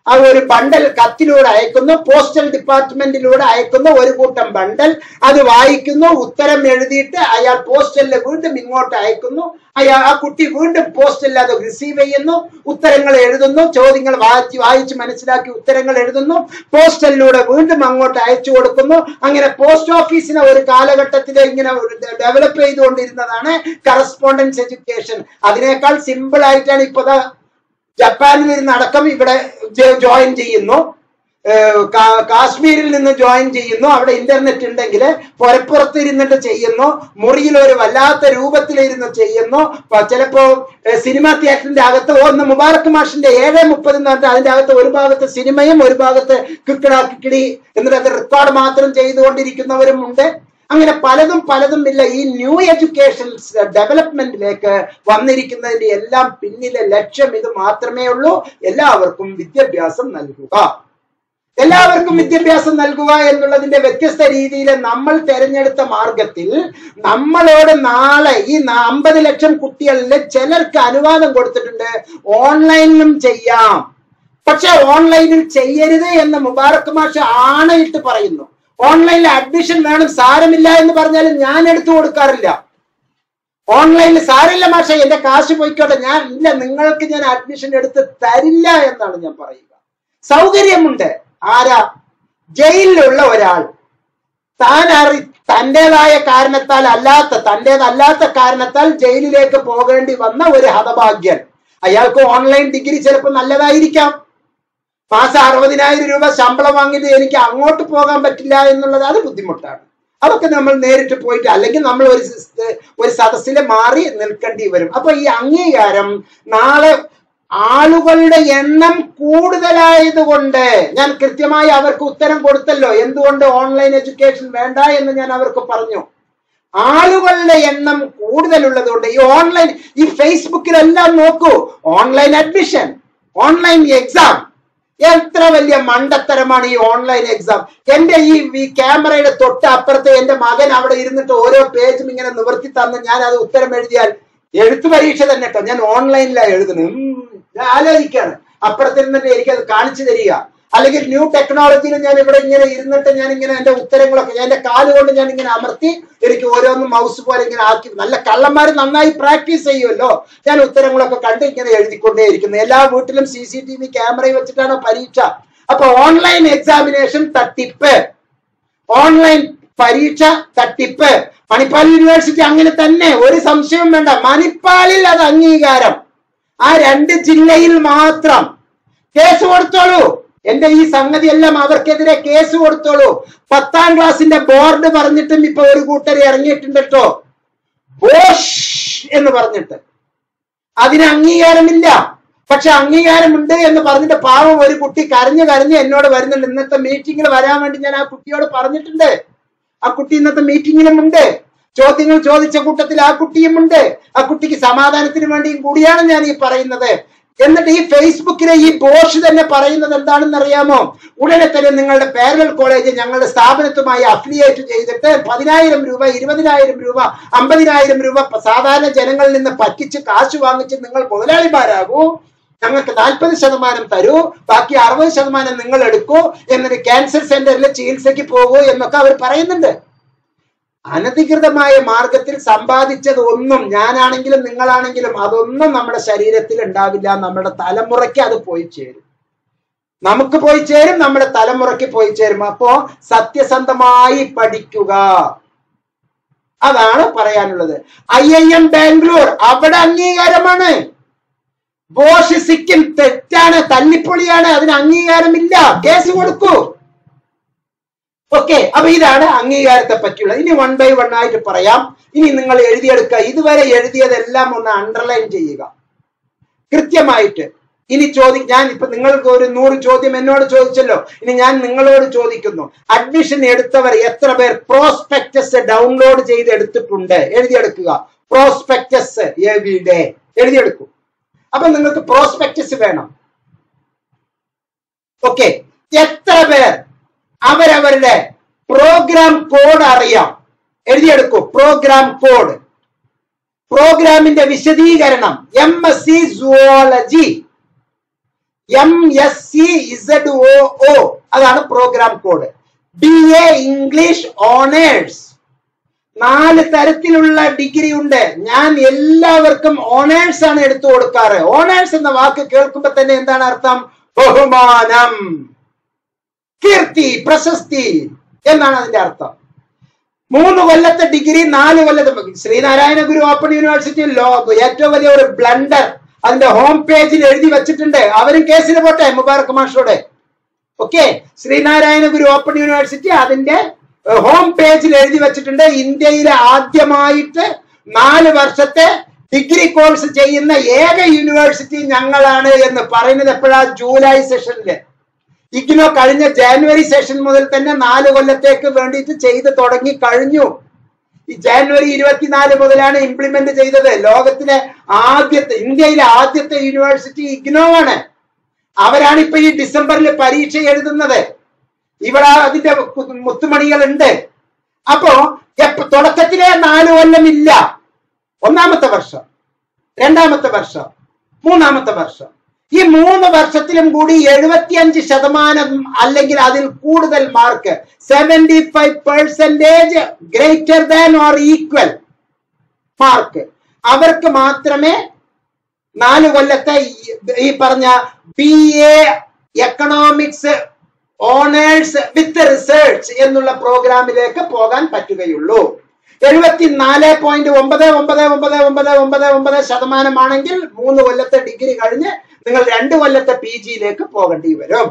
ആ ഒരു ബണ്ടൽ കത്തിലൂടെ അയക്കുന്നു പോസ്റ്റൽ ഡിപ്പാർട്ട്മെന്റിലൂടെ അയക്കുന്ന ഒരു കൂട്ടം ബണ്ടൽ അത് വായിക്കുന്നു ഉത്തരം എഴുതിയിട്ട് അയാൾ പോസ്റ്റലിൽ വീണ്ടും ഇങ്ങോട്ട് അയക്കുന്നു അയാൾ ആ കുട്ടി വീണ്ടും പോസ്റ്റലിൽ അത് റിസീവ് ചെയ്യുന്നു ഉത്തരങ്ങൾ എഴുതുന്നു ചോദ്യങ്ങൾ വായിച്ച് വായിച്ച് മനസ്സിലാക്കി ഉത്തരങ്ങൾ എഴുതുന്നു പോസ്റ്റലിലൂടെ വീണ്ടും അങ്ങോട്ട് അയച്ചു കൊടുക്കുന്നു അങ്ങനെ പോസ്റ്റ് ഓഫീസിനെ ഒരു കാലഘട്ടത്തിൽ ഇങ്ങനെ ഡെവലപ്പ് ചെയ്തുകൊണ്ടിരുന്നതാണ് കറസ്പോണ്ടൻസ് എഡ്യൂക്കേഷൻ അതിനേക്കാൾ സിമ്പിൾ ആയിട്ടാണ് ഇപ്പൊ ദാ ജപ്പാനിൽ ഇരുന്ന് അടക്കം ഇവിടെ ജോയിൻ ചെയ്യുന്നു ഏഹ് കാ- കാശ്മീരിൽ നിന്ന് ജോയിൻ ചെയ്യുന്നു അവിടെ ഇന്റർനെറ്റ് ഉണ്ടെങ്കിൽ പുറപ്പുറത്ത് ഇരുന്നിട്ട് ചെയ്യുന്നു മുറിയിൽ ഒരു വല്ലാത്ത രൂപത്തിലിരുന്ന് ചെയ്യുന്നു പ- ചിലപ്പോ ഏഹ് സിനിമാ തിയേറ്ററിന്റെ അകത്ത് ഒന്ന് മുബാറക്ക് മാഷിന്റെ ഏഴ് മുപ്പത് എന്ന് പറഞ്ഞാൽ അതിന്റെ അകത്ത് ഒരു ഭാഗത്ത് സിനിമയും ഒരു ഭാഗത്ത് കിക്കിട കിക്കിടി എന്നിട്ട് അത് റെക്കോർഡ് മാത്രം ചെയ്തുകൊണ്ടിരിക്കുന്നവരും ഉണ്ട് അങ്ങനെ പലതും പലതും ഇല്ല ഈ ന്യൂ എഡ്യൂക്കേഷൻ ഡെവലപ്മെന്റിലേക്ക് വന്നിരിക്കുന്നതിന്റെ എല്ലാം പിന്നിലെ ലക്ഷ്യം ഇത് മാത്രമേ ഉള്ളൂ എല്ലാവർക്കും വിദ്യാഭ്യാസം നൽകുക എല്ലാവർക്കും വിദ്യാഭ്യാസം നൽകുക എന്നുള്ളതിന്റെ വ്യത്യസ്ത രീതിയിൽ നമ്മൾ തെരഞ്ഞെടുത്ത മാർഗത്തിൽ നമ്മളോട് നാളെ ഈ അമ്പത് ലക്ഷം കുട്ടികളിൽ ചിലർക്ക് അനുവാദം കൊടുത്തിട്ടുണ്ട് ഓൺലൈനിലും ചെയ്യാം പക്ഷെ ഓൺലൈനിൽ ചെയ്യരുത് എന്ന് മുബാറക്ക് മാഷ് ആണയിട്ട് പറയുന്നു ഓൺലൈനിൽ അഡ്മിഷൻ വേണം സാരമില്ല എന്ന് പറഞ്ഞാൽ ഞാൻ എടുത്തു കൊടുക്കാറില്ല ഓൺലൈനിൽ സാരമില്ല മാഷ എന്റെ കാശ് പോയിക്കോട്ടെ ഞാൻ ഇല്ല നിങ്ങൾക്ക് ഞാൻ അഡ്മിഷൻ എടുത്ത് തരില്ല എന്നാണ് ഞാൻ പറയുക സൗകര്യമുണ്ട് ആരാ ജയിലിലുള്ള ഒരാൾ താൻ അറി തന്റേതായ കാരണത്താൽ അല്ലാത്ത തന്റേതല്ലാത്ത കാരണത്താൽ ജയിലിലേക്ക് പോകേണ്ടി വന്ന ഒരു ഹതഭാഗ്യൻ അയാൾക്ക് ഓൺലൈൻ ഡിഗ്രി ചിലപ്പോൾ നല്ലതായിരിക്കാം മാസം അറുപതിനായിരം രൂപ ശമ്പളം വാങ്ങിയിട്ട് എനിക്ക് അങ്ങോട്ട് പോകാൻ പറ്റില്ല എന്നുള്ളത് അത് ബുദ്ധിമുട്ടാണ് അതൊക്കെ നമ്മൾ നേരിട്ട് പോയിട്ട് അല്ലെങ്കിൽ നമ്മൾ ഒരു സ് ഒരു സദസ്സിൽ മാറി നിൽക്കേണ്ടി വരും അപ്പൊ ഈ അംഗീകാരം നാളെ ആളുകളുടെ എണ്ണം കൂടുതലായതുകൊണ്ട് ഞാൻ കൃത്യമായി അവർക്ക് ഉത്തരം കൊടുത്തല്ലോ എന്തുകൊണ്ട് ഓൺലൈൻ എഡ്യൂക്കേഷൻ വേണ്ട എന്ന് ഞാൻ അവർക്ക് പറഞ്ഞു ആളുകളുടെ എണ്ണം കൂടുതലുള്ളത് കൊണ്ട് ഈ ഓൺലൈൻ ഈ ഫേസ്ബുക്കിലെല്ലാം നോക്കൂ ഓൺലൈൻ അഡ്മിഷൻ ഓൺലൈൻ എക്സാം എത്ര വലിയ മണ്ടത്തരമാണ് ഈ ഓൺലൈൻ എക്സാം എന്റെ ഈ ഈ ക്യാമറയുടെ തൊട്ട് അപ്പുറത്ത് എന്റെ മകൻ അവിടെ ഇരുന്നിട്ട് ഓരോ പേജും ഇങ്ങനെ നിവർത്തി തന്ന് ഞാൻ അത് ഉത്തരം എഴുതിയാൽ എഴുത്തു പരീക്ഷ തന്നെ കേട്ടോ ഞാൻ ഓൺലൈനിലാണ് എഴുതുന്നത് ഉം, ഞാൻ ആലോചിക്കാണ് അപ്പുറത്തിരുന്നിട്ട് എനിക്കത് കാണിച്ചു തരിക അല്ലെങ്കിൽ ന്യൂ ടെക്നോളജിയിൽ ഞാൻ ഇവിടെ ഇങ്ങനെ ഇരുന്നിട്ട് ഞാൻ ഇങ്ങനെ എന്റെ ഉത്തരങ്ങളൊക്കെ ഞാൻ എന്റെ കാലുകൊണ്ട് ഞാൻ ഇങ്ങനെ അമർത്തി എനിക്ക് ഓരോന്നും മൗസ് പോലെ ഇങ്ങനെ ആക്കി നല്ല കള്ളന്മാർ നന്നായി പ്രാക്ടീസ് ചെയ്യുമല്ലോ ഞാൻ ഉത്തരങ്ങളൊക്കെ കണ്ട് ഇങ്ങനെ എഴുതിക്കൊണ്ടേയിരിക്കുന്നു എല്ലാ വീട്ടിലും C C T V camera വെച്ചിട്ടാണ് പരീക്ഷ അപ്പൊ ഓൺലൈൻ എക്സാമിനേഷൻ തട്ടിപ്പ് ഓൺലൈൻ പരീക്ഷ തട്ടിപ്പ് മണിപ്പാൽ യൂണിവേഴ്സിറ്റി അങ്ങനെ തന്നെ ഒരു സംശയവും വേണ്ട മണിപ്പാലിൽ അത് അംഗീകാരം ആ രണ്ട് ജില്ലയിൽ മാത്രം കേസ് കൊടുത്തോളൂ എന്റെ ഈ സംഗതി എല്ലാം അവർക്കെതിരെ കേസ് കൊടുത്തോളൂ പത്താം ക്ലാസ്സിന്റെ ബോർഡ് പറഞ്ഞിട്ടും ഇപ്പൊ ഒരു കൂട്ടർ ഇറങ്ങിയിട്ടുണ്ട് കേട്ടോ ബോഷ് എന്ന് പറഞ്ഞിട്ട് അതിന് അംഗീകാരമില്ല പക്ഷെ അംഗീകാരമുണ്ട് എന്ന് പറഞ്ഞിട്ട് പാവം ഒരു കുട്ടി കരഞ്ഞു കരഞ്ഞ് എന്നോട് വരുന്നുണ്ട് ഇന്നത്തെ മീറ്റിംഗിൽ വരാൻ വേണ്ടി ഞാൻ ആ കുട്ടിയോട് പറഞ്ഞിട്ടുണ്ട് ആ കുട്ടി ഇന്നത്തെ മീറ്റിംഗിലും ഉണ്ട് ചോദ്യങ്ങൾ ചോദിച്ച കൂട്ടത്തിൽ ആ കുട്ടിയും ഉണ്ട് ആ കുട്ടിക്ക് സമാധാനത്തിന് വേണ്ടിയും കൂടിയാണ് ഞാൻ ഈ പറയുന്നത് എന്നിട്ട് ഈ ഫേസ്ബുക്കിലെ ഈ ബോഷ് തന്നെ പറയുന്നത് എന്താണെന്ന് അറിയാമോ ഉടനെ തന്നെ നിങ്ങളുടെ പാരലൽ കോളേജ് ഞങ്ങളുടെ സ്ഥാപനത്തുമായി അഫിലിയേറ്റ് ചെയ്തിട്ട് പതിനായിരം രൂപ ഇരുപതിനായിരം രൂപ അമ്പതിനായിരം രൂപ പ- സാധാരണ ജനങ്ങളിൽ നിന്ന് പറ്റിച്ച് കാശ് വാങ്ങിച്ച് നിങ്ങൾ മുതലാളിമാരാകൂ ഞങ്ങൾക്ക് നാൽപ്പത് ശതമാനം തരൂ ബാക്കി അറുപത് ശതമാനം നിങ്ങൾ എടുക്കൂ എന്നിട്ട് ക്യാൻസർ സെന്ററിൽ ചികിത്സയ്ക്ക് പോകൂ എന്നൊക്കെ അവർ പറയുന്നുണ്ട് അനധികൃതമായ മാർഗത്തിൽ സമ്പാദിച്ചത് ഒന്നും ഞാനാണെങ്കിലും നിങ്ങളാണെങ്കിലും അതൊന്നും നമ്മുടെ ശരീരത്തിൽ ഉണ്ടാവില്ല നമ്മുടെ തലമുറയ്ക്ക് അത് പോയി ചേരും നമുക്ക് പോയി ചേരും നമ്മുടെ തലമുറയ്ക്ക് പോയി ചേരും അപ്പോ സത്യസന്ധമായി പഠിക്കുക അതാണ് പറയാനുള്ളത് ഐ ഐ എം ബാംഗ്ലൂർ അവിടെ അംഗീകാരമാണ് ബോഷ് സിക്കിം തെറ്റാണ് തല്ലിപ്പൊളിയാണ് അതിന് അംഗീകാരമില്ല കേസ് കൊടുക്കൂ ഓക്കെ അപ്പൊ ഇതാണ് അംഗീകാരത്തെ പറ്റിയുള്ളത് ഇനി വൺ ബൈ വൺ ആയിട്ട് പറയാം ഇനി നിങ്ങൾ എഴുതിയെടുക്കുക ഇതുവരെ എഴുതിയതെല്ലാം ഒന്ന് അണ്ടർലൈൻ ചെയ്യുക കൃത്യമായിട്ട് ഇനി ചോദി ഞാൻ ഇപ്പൊ നിങ്ങൾക്ക് ഒരു നൂറ് ചോദ്യം എന്നോട് ചോദിച്ചല്ലോ ഇനി ഞാൻ നിങ്ങളോട് ചോദിക്കുന്നു അഡ്മിഷൻ എടുത്തവർ എത്ര പേർ പ്രോസ്പെക്ടസ് ഡൗൺലോഡ് ചെയ്ത് എടുത്തിട്ടുണ്ട് എഴുതിയെടുക്കുക പ്രോസ്പെക്ടസ് എവിടെ എഴുതിയെടുക്കൂ അപ്പൊ നിങ്ങൾക്ക് പ്രോസ്പെക്ടസ് വേണം ഓക്കെ എത്ര പേർ അവരവരുടെ പ്രോഗ്രാം കോഡ് അറിയാം എഴുതിയെടുക്കൂ പ്രോഗ്രാം കോഡ് പ്രോഗ്രാമിന്റെ വിശദീകരണം M S C zoology M S C Z O O അതാണ് program code B A English honours നാല് തരത്തിലുള്ള ഡിഗ്രി ഉണ്ട് ഞാൻ എല്ലാവർക്കും ഓണേഴ്സ് ആണ് എടുത്തു കൊടുക്കാറ് ഓണേഴ്സ് എന്ന വാക്ക് കേൾക്കുമ്പോ തന്നെ എന്താണ് അർത്ഥം ബഹുമാനം കീർത്തി പ്രശസ്തി എന്നാണ് അതിന്റെ അർത്ഥം മൂന്ന് കൊല്ലത്തെ ഡിഗ്രി നാല് കൊല്ലത്തെ ശ്രീനാരായണ ഗുരു ഓപ്പൺ യൂണിവേഴ്സിറ്റി ലോ ഏറ്റവും വലിയ ഒരു ബ്ലണ്ടർ അതിന്റെ ഹോം പേജിൽ എഴുതി വെച്ചിട്ടുണ്ട് അവരും കേസിന് പോട്ടെ മുബാറക് മാഷോടെ okay Sreenarayana Guru open university അതിന്റെ ഹോം പേജിൽ എഴുതി വെച്ചിട്ടുണ്ട് ഇന്ത്യയിലെ ആദ്യമായിട്ട് നാല് വർഷത്തെ ഡിഗ്രി കോഴ്സ് ചെയ്യുന്ന ഏക യൂണിവേഴ്സിറ്റി ഞങ്ങളാണ് എന്ന് പറയുന്നത് എപ്പോഴാ ജൂലൈ സെഷനില് ഇഗ്നോ കഴിഞ്ഞ ജാനുവരി സെഷൻ മുതൽ തന്നെ നാല് കൊല്ലത്തേക്ക് വേണ്ടിയിട്ട് ചെയ്ത് തുടങ്ങി കഴിഞ്ഞു ഈ ജാനുവരി ഇരുപത്തിനാല് മുതലാണ് ഇംപ്ലിമെന്റ് ചെയ്തത് ലോകത്തിലെ ആദ്യത്തെ ഇന്ത്യയിലെ ആദ്യത്തെ യൂണിവേഴ്സിറ്റി ഇഗ്നോ ആണ് അവരാണ് ഇപ്പൊ ഈ ഡിസംബറിൽ പരീക്ഷ എഴുതുന്നത് ഇവിടെ അതിന്റെ കു- മുത്തുമണികൾ ഉണ്ട് അപ്പോ എപ്പ- തുടക്കത്തിലെ നാല് കൊല്ലം ഇല്ല ഒന്നാമത്തെ വർഷം രണ്ടാമത്തെ വർഷം മൂന്നാമത്തെ വർഷം ഈ മൂന്ന് വർഷത്തിലും കൂടി എഴുപത്തിയഞ്ച് ശതമാനം അല്ലെങ്കിൽ അതിൽ കൂടുതൽ mark seventy five percentage greater than or equal mark അവർക്ക് മാത്രമേ നാല് കൊല്ലത്തെ ഈ- ഈ പറഞ്ഞ B A economics honours with research എന്നുള്ള പ്രോഗ്രാമിലേക്ക് പോകാൻ പറ്റുകയുള്ളൂ എഴുപത്തിനാല് പോയിന്റ് ഒമ്പത് ഒമ്പത് ഒമ്പത് ഒമ്പത് ഒമ്പത് ഒമ്പത് ശതമാനമാണെങ്കിൽ മൂന്ന് കൊല്ലത്തെ ഡിഗ്രി കഴിഞ്ഞ് നിങ്ങൾ രണ്ട് കൊല്ലത്തെ പി ജിയിലേക്ക് പോകേണ്ടി വരും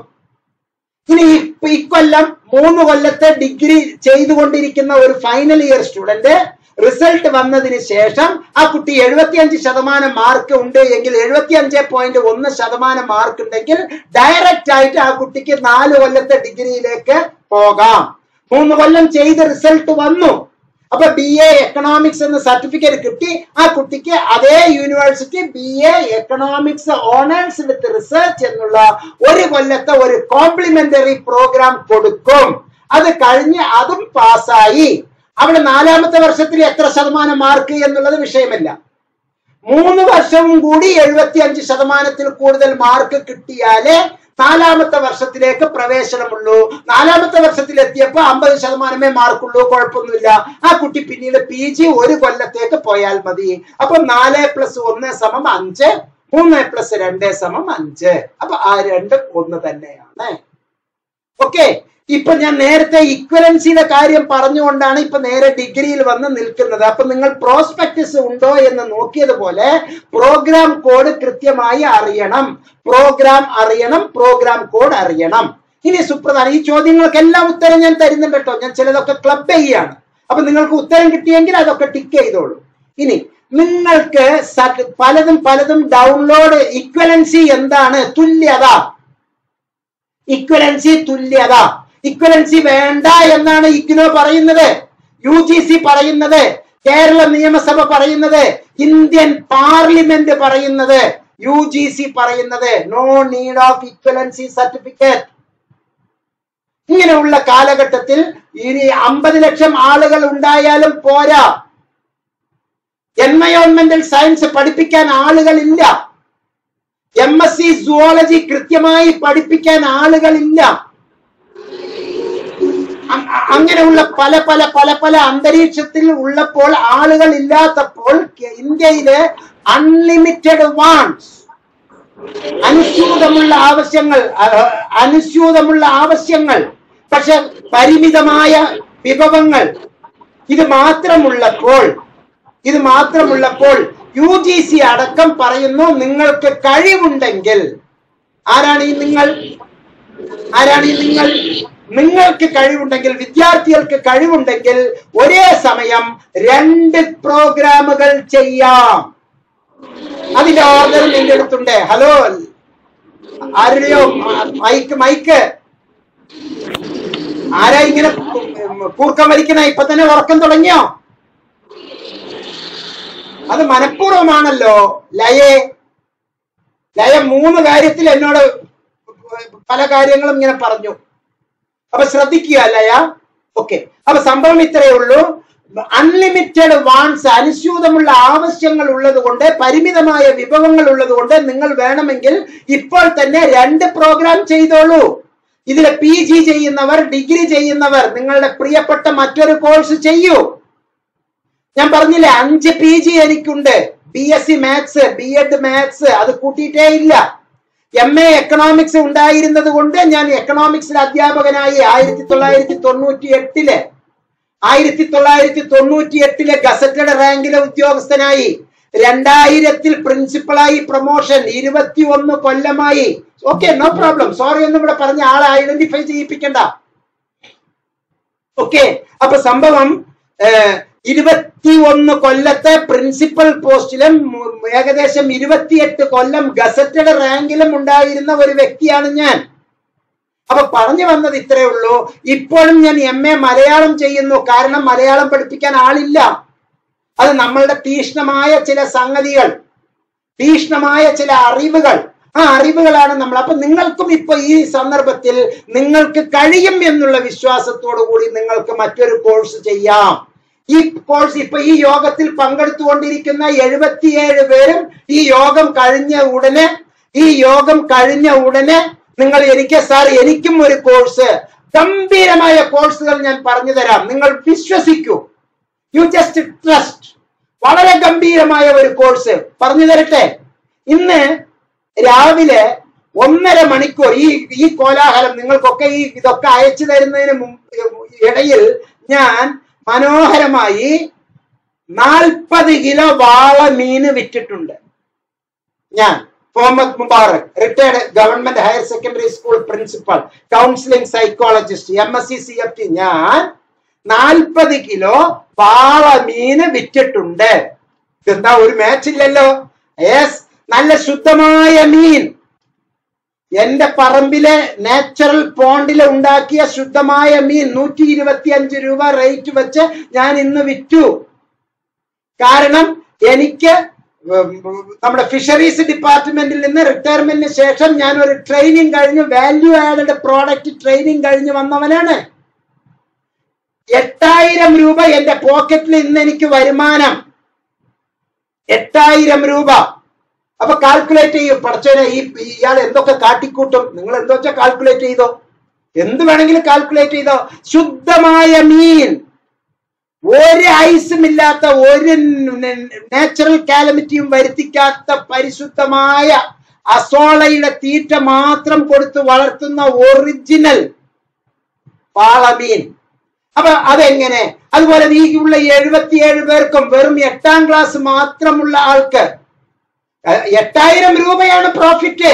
ഇനി ഇപ്പ- ഇക്കൊല്ലം മൂന്ന് കൊല്ലത്തെ ഡിഗ്രി ചെയ്തുകൊണ്ടിരിക്കുന്ന ഒരു ഫൈനൽ ഇയർ സ്റ്റുഡന്റ് റിസൾട്ട് വന്നതിന് ശേഷം ആ കുട്ടി എഴുപത്തിയഞ്ച് ശതമാനം മാർക്ക് ഉണ്ട് എങ്കിൽ എഴുപത്തിയഞ്ച് പോയിന്റ് ഒന്ന് ശതമാനം മാർക്ക് ഉണ്ടെങ്കിൽ ഡയറക്റ്റ് ആയിട്ട് ആ കുട്ടിക്ക് നാല് കൊല്ലത്തെ ഡിഗ്രിയിലേക്ക് പോകാം മൂന്ന് കൊല്ലം ചെയ്ത് റിസൾട്ട് വന്നു അപ്പൊ ബി എ എക്കണോമിക്സ് എന്ന സർട്ടിഫിക്കറ്റ് കിട്ടി ആ കുട്ടിക്ക് അതേ university B A economics honours with research എന്നുള്ള ഒരു കൊല്ലത്തെ ഒരു കോംപ്ലിമെന്ററി പ്രോഗ്രാം കൊടുക്കും അത് കഴിഞ്ഞ് അതും പാസ്സായി അവിടെ നാലാമത്തെ വർഷത്തിൽ എത്ര ശതമാനം മാർക്ക് എന്നുള്ളത് വിഷയമല്ല മൂന്ന് വർഷവും കൂടി എഴുപത്തി അഞ്ച് ശതമാനത്തിൽ കൂടുതൽ മാർക്ക് കിട്ടിയാലേ നാലാമത്തെ വർഷത്തിലേക്ക് പ്രവേശനമുള്ളൂ നാലാമത്തെ വർഷത്തിൽ എത്തിയപ്പോ അമ്പത് ശതമാനമേ മാർക്കുള്ളൂ കുഴപ്പമൊന്നുമില്ല ആ കുട്ടി പിന്നീട് പി ജി ഒരു കൊല്ലത്തേക്ക് പോയാൽ മതി അപ്പൊ നാല് പ്ലസ് ഒന്ന് സമം അഞ്ച് മൂന്ന് പ്ലസ് രണ്ട് സമം അഞ്ച് അപ്പൊ ആ രണ്ട് ഒന്ന് തന്നെയാണ് ഓക്കെ ഇപ്പൊ ഞാൻ നേരത്തെ ഇക്വലൻസിയുടെ കാര്യം പറഞ്ഞുകൊണ്ടാണ് ഇപ്പൊ നേരെ ഡിഗ്രിയിൽ വന്ന് നിൽക്കുന്നത് അപ്പൊ നിങ്ങൾ പ്രോസ്പെക്ടസ് ഉണ്ടോ എന്ന് നോക്കിയതുപോലെ പ്രോഗ്രാം കോഡ് കൃത്യമായി അറിയണം പ്രോഗ്രാം അറിയണം പ്രോഗ്രാം കോഡ് അറിയണം ഇനി സുപ്രധാനം ഈ ചോദ്യങ്ങൾക്കെല്ലാം ഉത്തരം ഞാൻ തരുന്നുണ്ട് കേട്ടോ ഞാൻ ചിലതൊക്കെ ക്ലബ് ചെയ്യാണ് അപ്പൊ നിങ്ങൾക്ക് ഉത്തരം കിട്ടിയെങ്കിൽ അതൊക്കെ ടിക്ക് ചെയ്തോളൂ ഇനി നിങ്ങൾക്ക് സ- പലതും പലതും ഡൗൺലോഡ് ഇക്വലൻസി എന്താണ് തുല്യത ഇക്വലൻസി തുല്യത ഇക്വലൻസി വേണ്ട എന്നാണ് ഇഗ്നോ പറയുന്നത് യു ജി സി പറയുന്നത് കേരള നിയമസഭ പറയുന്നത് ഇന്ത്യൻ പാർലമെന്റ് പറയുന്നത് യു ജി സി പറയുന്നത് no need of equivalency certificate ഇങ്ങനെയുള്ള കാലഘട്ടത്തിൽ ഇനി അമ്പത് ലക്ഷം ആളുകൾ ഉണ്ടായാലും പോരാ എൻവയോൺമെന്റൽ സയൻസ് പഠിപ്പിക്കാൻ ആളുകളില്ല എം എസ് സി സുവോളജി കൃത്യമായി പഠിപ്പിക്കാൻ ആളുകളില്ല അ- അ- അങ്ങനെയുള്ള പല പല പല പല അന്തരീക്ഷത്തിൽ ഉള്ളപ്പോൾ ആളുകൾ ഇല്ലാത്തപ്പോൾ കെ- ഇന്ത്യയിലെ അൺലിമിറ്റഡ് വാൺസ് അനുസ്യൂതമുള്ള ആവശ്യങ്ങൾ അഹ് അനുസ്യൂതമുള്ള ആവശ്യങ്ങൾ പക്ഷെ പരിമിതമായ വിഭവങ്ങൾ ഇത് മാത്രമുള്ളപ്പോൾ ഇത് മാത്രമുള്ളപ്പോൾ യു ജി സി അടക്കം പറയുന്നു നിങ്ങൾക്ക് കഴിവുണ്ടെങ്കിൽ ആരാണ് ഈ നിങ്ങൾ ആരാണ് ഈ നിങ്ങൾ നിങ്ങൾക്ക് കഴിവുണ്ടെങ്കിൽ വിദ്യാർത്ഥികൾക്ക് കഴിവുണ്ടെങ്കിൽ ഒരേ സമയം രണ്ട് പ്രോഗ്രാമുകൾ ചെയ്യാം അതിന്റെ ഓർഡർ നിന്റെ അടുത്തുണ്ട് ഹലോ ആരുടെയോ മൈക്ക് മൈക്ക് ആരാ ഇങ്ങനെ കൂർക്കം വലിക്കണ ഇപ്പൊ തന്നെ ഉറക്കം തുടങ്ങിയോ അത് മനഃപൂർവ്വമാണല്ലോ ലയെ ലയ മൂന്ന് കാര്യത്തിൽ എന്നോട് പല കാര്യങ്ങളും ഇങ്ങനെ പറഞ്ഞു അപ്പൊ ശ്രദ്ധിക്കുക ലയ ഓക്കെ അപ്പൊ സംഭവം ഇത്രയേ ഉള്ളൂ അൺലിമിറ്റഡ് വാൺസ് അനുസ്യൂതമുള്ള ആവശ്യങ്ങൾ ഉള്ളത് കൊണ്ട് പരിമിതമായ വിഭവങ്ങൾ ഉള്ളത് കൊണ്ട് നിങ്ങൾ വേണമെങ്കിൽ ഇപ്പോൾ തന്നെ രണ്ട് പ്രോഗ്രാം ചെയ്തോളൂ ഇതിൽ പി ജി ചെയ്യുന്നവർ ഡിഗ്രി ചെയ്യുന്നവർ നിങ്ങളുടെ പ്രിയപ്പെട്ട മറ്റൊരു കോഴ്സ് ചെയ്യൂ ഞാൻ പറഞ്ഞില്ലേ അഞ്ച് പി ജി എനിക്കുണ്ട് B S C maths B Ed maths അത് കൂട്ടിയിട്ടേ ഇല്ല എം എ എക്കണോമിക്സ് ഉണ്ടായിരുന്നത് കൊണ്ട് ഞാൻ എക്കണോമിക്സിൽ അധ്യാപകനായി ആയിരത്തി തൊള്ളായിരത്തി തൊണ്ണൂറ്റി എട്ടില് ആയിരത്തി തൊള്ളായിരത്തി തൊണ്ണൂറ്റി എട്ടിലെ ഗസറ്റഡ് റാങ്കിലെ ഉദ്യോഗസ്ഥനായി രണ്ടായിരത്തിൽ പ്രിൻസിപ്പളായി പ്രൊമോഷൻ ഇരുപത്തി ഒന്ന് കൊല്ലമായി ഓക്കെ നോ പ്രോബ്ലം സോറി ഒന്നും ഇവിടെ പറഞ്ഞ ആളെ ഐഡന്റിഫൈ ചെയ്യിപ്പിക്കണ്ട ഓക്കെ അപ്പൊ സംഭവം ഇരുപത്തി ഒന്ന് കൊല്ലത്തെ പ്രിൻസിപ്പൽ പോസ്റ്റിലും ഉം, ഏകദേശം ഇരുപത്തിയെട്ട് കൊല്ലം ഗസറ്റഡ് റാങ്കിലും ഉണ്ടായിരുന്ന ഒരു വ്യക്തിയാണ് ഞാൻ അപ്പൊ പറഞ്ഞു വന്നത് ഇത്രയേ ഉള്ളൂ ഇപ്പോഴും ഞാൻ എം എ മലയാളം ചെയ്യുന്നു കാരണം മലയാളം പഠിപ്പിക്കാൻ ആളില്ല അത് നമ്മളുടെ തീഷ്ണമായ ചില സംഗതികൾ തീഷ്ണമായ ചില അറിവുകൾ ആ അറിവുകളാണ് നമ്മൾ അപ്പൊ നിങ്ങൾക്കും ഇപ്പൊ ഈ സന്ദർഭത്തിൽ നിങ്ങൾക്ക് കഴിയും എന്നുള്ള വിശ്വാസത്തോടു കൂടി നിങ്ങൾക്ക് മറ്റൊരു കോഴ്സ് ചെയ്യാം ഈ കോഴ്സ് ഇപ്പൊ ഈ യോഗത്തിൽ പങ്കെടുത്തുകൊണ്ടിരിക്കുന്ന എഴുപത്തിയേഴ് പേരും ഈ യോഗം കഴിഞ്ഞ ഉടനെ ഈ യോഗം കഴിഞ്ഞ ഉടനെ നിങ്ങൾ എനിക്ക് സാർ എനിക്കും ഒരു കോഴ്സ് ഗംഭീരമായ കോഴ്സുകൾ ഞാൻ പറഞ്ഞു തരാം നിങ്ങൾ വിശ്വസിക്കൂ യു ജസ്റ്റ് ട്രസ്റ്റ് വളരെ ഗംഭീരമായ ഒരു കോഴ്സ് പറഞ്ഞു തരട്ടെ ഇന്ന് രാവിലെ ഒന്നര മണിക്കൂർ ഈ ഈ കോലാഹലം നിങ്ങൾക്കൊക്കെ ഈ ഇതൊക്കെ അയച്ചു തരുന്നതിന് മുമ്പ് ഇടയിൽ ഞാൻ മനോഹരമായി നാൽപ്പത് കിലോ വാള മീന് വിറ്റിട്ടുണ്ട് ഞാൻ Muhammad Mubarak retired government higher secondary school principal counselling psychologist M S C C F T ഞാൻ നാൽപ്പത് കിലോ വാള മീന് വിറ്റിട്ടുണ്ട് ഇതെന്താ ഒരു മാച്ച് ഇല്ലല്ലോ യെസ് നല്ല ശുദ്ധമായ മീൻ എന്റെ പറമ്പിലെ നാച്ചുറൽ പോണ്ടിൽ ഉണ്ടാക്കിയ ശുദ്ധമായ മീൻ നൂറ്റി ഇരുപത്തി അഞ്ച് രൂപ റേറ്റ് വെച്ച് ഞാൻ ഇന്ന് വിറ്റു കാരണം എനിക്ക് ഉം, നമ്മുടെ ഫിഷറീസ് ഡിപ്പാർട്ട്മെന്റിൽ നിന്ന് റിട്ടയർമെന്റിന് ശേഷം ഞാൻ ഒരു ട്രെയിനിങ് കഴിഞ്ഞ് വാല്യൂ ആഡഡ് പ്രോഡക്റ്റ് ട്രെയിനിങ് കഴിഞ്ഞ് വന്നവനാണ് എട്ടായിരം രൂപ എന്റെ പോക്കറ്റിൽ ഇന്ന് എനിക്ക് വരുമാനം എട്ടായിരം രൂപ അപ്പൊ കാൽക്കുലേറ്റ് ചെയ്യൂ പഠിച്ചോനെ ഈ ഇയാൾ എന്തൊക്കെ കാട്ടിക്കൂട്ടും നിങ്ങൾ എന്തോച്ചാ കാൽക്കുലേറ്റ് ചെയ്തോ എന്ത് വേണമെങ്കിലും കാൽക്കുലേറ്റ് ചെയ്തോ ശുദ്ധമായ മീൻ ഒരു ഐസും ഇല്ലാത്ത ഒരു നാച്ചുറൽ കാലമിറ്റിയും വരുത്തിക്കാത്ത പരിശുദ്ധമായ അസോളയുടെ തീറ്റ മാത്രം കൊടുത്ത് വളർത്തുന്ന ഒറിജിനൽ പാളമീൻ അപ്പൊ അതെങ്ങനെ അതുപോലെ ഈ ഉള്ള എഴുപത്തിയേഴ് പേർക്കും വെറും എട്ടാം ക്ലാസ് മാത്രമുള്ള ആൾക്ക് എ- എട്ടായിരം രൂപയാണ് പ്രോഫിറ്റ്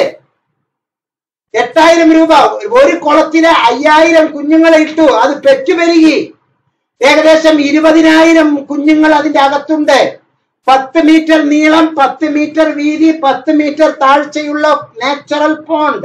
എട്ടായിരം രൂപ ഒരു കുളത്തിലെ അയ്യായിരം കുഞ്ഞുങ്ങളെ ഇട്ടു അത് പെറ്റുപെരുകി ഏകദേശം ഇരുപതിനായിരം കുഞ്ഞുങ്ങൾ അതിന്റെ അകത്തുണ്ട് പത്ത് മീറ്റർ നീളം പത്ത് മീറ്റർ വീതി പത്ത് മീറ്റർ താഴ്ചയുള്ള നാച്ചുറൽ പോണ്ട്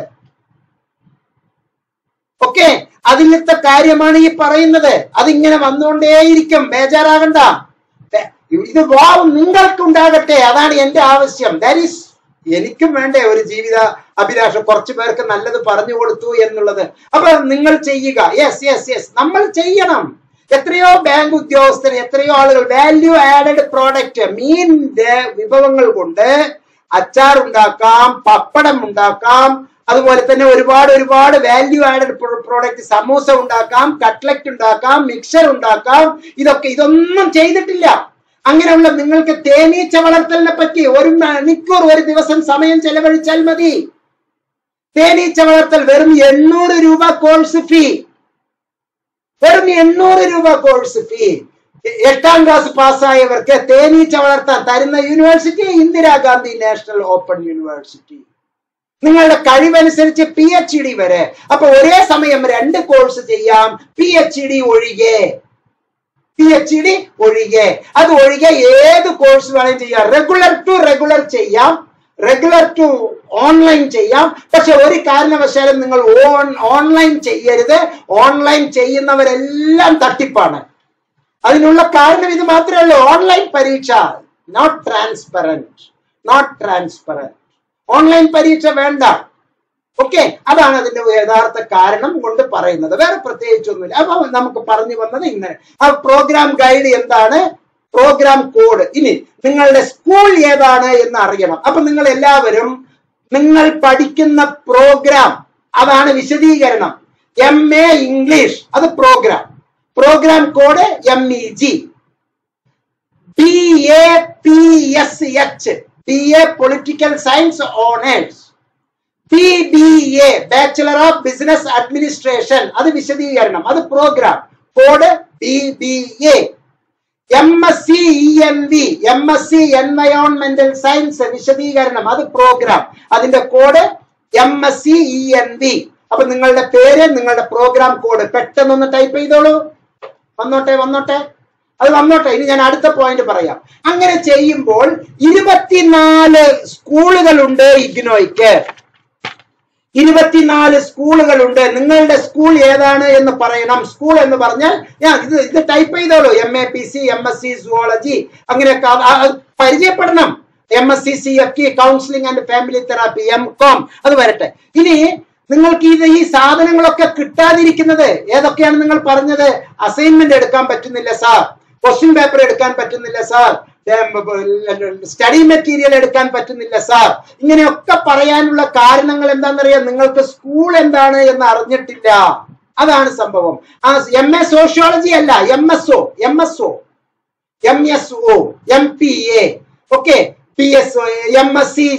ഓക്കെ അതിലത്തെ കാര്യമാണ് ഈ പറയുന്നത് അതിങ്ങനെ വന്നുകൊണ്ടേയിരിക്കും ബേജാറാകണ്ട ദേ- ഇത് വാവ് നിങ്ങൾക്കുണ്ടാകട്ടെ അതാണ് എന്റെ ആവശ്യം ദാറ്റ് ഈസ് എനിക്കും വേണ്ടേ ഒരു ജീവിത അഭിലാഷം കുറച്ചു പേർക്ക് നല്ലത് പറഞ്ഞു കൊടുത്തു എന്നുള്ളത് അപ്പൊ നിങ്ങൾ ചെയ്യുക യെസ് യെസ് യെസ് നമ്മൾ ചെയ്യണം എത്രയോ ബാങ്ക് ഉദ്യോഗസ്ഥർ എത്രയോ ആളുകൾ വാല്യൂ ആഡഡ് പ്രോഡക്റ്റ് മീനിന്റെ വിഭവങ്ങൾ കൊണ്ട് അച്ചാർ ഉണ്ടാക്കാം പപ്പടം ഉണ്ടാക്കാം അതുപോലെ തന്നെ ഒരുപാട് ഒരുപാട് വാല്യൂ ആഡഡ് പ്രോഡക്റ്റ് സമൂസ ഉണ്ടാക്കാം കട്ട്ലറ്റ് ഉണ്ടാക്കാം മിക്സർ ഉണ്ടാക്കാം ഇതൊക്കെ ഇതൊന്നും ചെയ്തിട്ടില്ല അങ്ങനെയുള്ള നിങ്ങൾക്ക് തേനീച്ച വളർത്തലിനെ പറ്റി ഒരു മണിക്കൂർ ഒരു ദിവസം സമയം ചെലവഴിച്ചാൽ മതി തേനീച്ച വളർത്തൽ വെറും എണ്ണൂറ് രൂപ കോഴ്സ് ഫീ വെറും എണ്ണൂറ് രൂപ കോഴ്സ് ഫീ എട്ടാം ക്ലാസ് പാസ്സായവർക്ക് തേനീച്ച വളർത്താൻ തരുന്ന university Indira Gandhi national open university നിങ്ങളുടെ കഴിവനുസരിച്ച് പി എച്ച് ഡി വരെ അപ്പൊ ഒരേ സമയം രണ്ട് കോഴ്സ് ചെയ്യാം പി എച്ച് ഡി ഒഴികെ പി എച്ച് ഡി ഒഴികെ അത് ഒഴികെ ഏത് കോഴ്സ് വേണമെങ്കിലും ചെയ്യാം റെഗുലർ ടു റെഗുലർ ചെയ്യാം റെഗുലർ ടു ഓൺലൈൻ ചെയ്യാം പക്ഷെ ഒരു കാരണവശാലും നിങ്ങൾ ഓൺ ഓൺലൈൻ ചെയ്യരുത് ഓൺലൈൻ ചെയ്യുന്നവരെല്ലാം തട്ടിപ്പാണ് അതിനുള്ള കാരണം ഇത് മാത്രമേ ഉള്ളൂ ഓൺലൈൻ പരീക്ഷ not transparent not transparent online പരീക്ഷ വേണ്ട ഓക്കെ അതാണ് അതിന്റെ യഥാർത്ഥ കാരണം കൊണ്ട് പറയുന്നത് വേറെ പ്രത്യേകിച്ചൊന്നുമില്ല അപ്പൊ നമുക്ക് പറഞ്ഞു വന്നത് ഇങ്ങനെ ആ പ്രോഗ്രാം ഗൈഡ് എന്താണ് പ്രോഗ്രാം കോഡ് ഇനി നിങ്ങളുടെ സ്കൂൾ ഏതാണ് എന്ന് അറിയണം അപ്പൊ നിങ്ങൾ എല്ലാവരും നിങ്ങൾ പഠിക്കുന്ന പ്രോഗ്രാം അതാണ് വിശദീകരണം എം എ ഇംഗ്ലീഷ് അത് program program code M E G B A P S H B A political science honours P B A bachelor of business administration അത് വിശദീകരണം അത് program code B B A M S C E N V M S C എൻവയോൺമെന്റൽ science വിശദീകരണം അത് program അതിന്റെ code M S C E N V അപ്പൊ നിങ്ങളുടെ പേര് നിങ്ങളുടെ പ്രോഗ്രാം കോഡ് പെട്ടെന്നൊന്ന് ടൈപ്പ് ചെയ്തോളൂ വന്നോട്ടെ വന്നോട്ടെ അത് വന്നോട്ടെ ഇനി ഞാൻ അടുത്ത പോയിന്റ് പറയാം അങ്ങനെ ചെയ്യുമ്പോൾ ഇരുപത്തിനാല് സ്കൂളുകളുണ്ട് ഇഗ്നോയ്ക്ക് ഇരുപത്തിനാല് സ്കൂളുകളുണ്ട് നിങ്ങളുടെ സ്കൂൾ ഏതാണ് എന്ന് പറയണം സ്കൂൾ എന്ന് പറഞ്ഞാൽ ഞാൻ ഇത് ഇത് ടൈപ്പ് ചെയ്തോളൂ M A P C M S C zoology അങ്ങനെയൊക്കെ അത് അത് പരിചയപ്പെടണം M S C C F T counselling and family therapy M com അത് വരട്ടെ ഇനി നിങ്ങൾക്ക് ഇത് ഈ സാധനങ്ങളൊക്കെ കിട്ടാതിരിക്കുന്നത് ഏതൊക്കെയാണ് നിങ്ങൾ പറഞ്ഞത് അസൈൻമെന്റ് എടുക്കാൻ പറ്റുന്നില്ല സാർ ക്വസ്റ്റ്യൻ പേപ്പർ എടുക്കാൻ പറ്റുന്നില്ല സാർ സ്റ്റഡി മെറ്റീരിയൽ എടുക്കാൻ പറ്റുന്നില്ല സാർ ഇങ്ങനെയൊക്കെ പറയാനുള്ള കാരണങ്ങൾ എന്താണെന്നറിയാം നിങ്ങൾക്ക് സ്കൂൾ എന്താണ് എന്ന് അറിഞ്ഞിട്ടില്ല അതാണ് സംഭവം ആ എം എ സോഷ്യോളജി അല്ല M S O M S O M S O M P A okay P S O M S C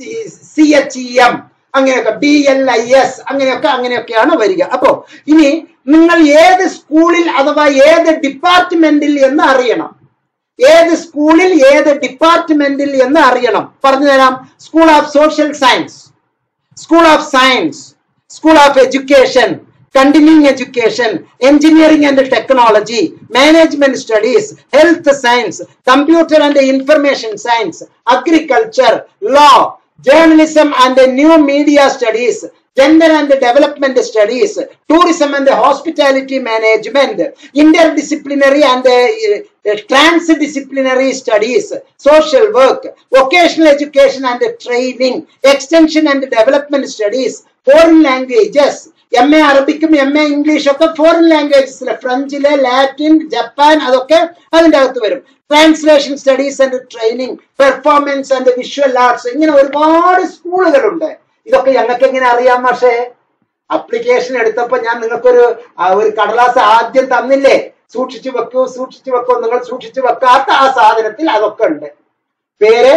C H E M അങ്ങനെയൊക്കെ ബി എൽ ഐ എസ് അങ്ങനെയൊക്കെ അങ്ങനെയൊക്കെയാണ് വരിക അപ്പോ ഇനി നിങ്ങൾ ഏത് സ്കൂളിൽ അഥവാ ഏത് ഡിപ്പാർട്ട്മെന്റിൽ എന്ന് അറിയണം ഏത് സ്കൂളിൽ ഏത് ഡിപ്പാർട്ട്മെന്റിൽ എന്ന് അറിയണം പറഞ്ഞു തരാം school of social science school of science school of education continuing education, engineering and technology, management studies, health science, computer and information science, agriculture, law, journalism and new media studies, gender and development studies, tourism and hospitality management, interdisciplinary and uh, transdisciplinary studies, social work, vocational education and training, extension and development studies, foreign languages, M A അറബിക്കും M A ഇംഗ്ലീഷും ഒക്കെ foreign ലാംഗ്വേജസിലെ ഫ്രഞ്ചിലെ Latin Japan അതൊക്കെ അതിന്റെ അകത്ത് വരും translation studies and training performance and visual arts ഇങ്ങനെ ഒരുപാട് സ്കൂളുകളുണ്ട് ഇതൊക്കെ ഞങ്ങൾക്ക് എങ്ങനെ അറിയാം പക്ഷേ അപ്ലിക്കേഷൻ എടുത്തപ്പോ ഞാൻ നിങ്ങൾക്കൊരു ആ, ഒരു കടലാസ് ആദ്യം തന്നില്ലേ സൂക്ഷിച്ചു വെക്കൂ സൂക്ഷിച്ചു വെക്കൂ നിങ്ങൾ സൂക്ഷിച്ചു വെക്കാത്ത ആ സാധനത്തിൽ അതൊക്കെ ഉണ്ട് പേര്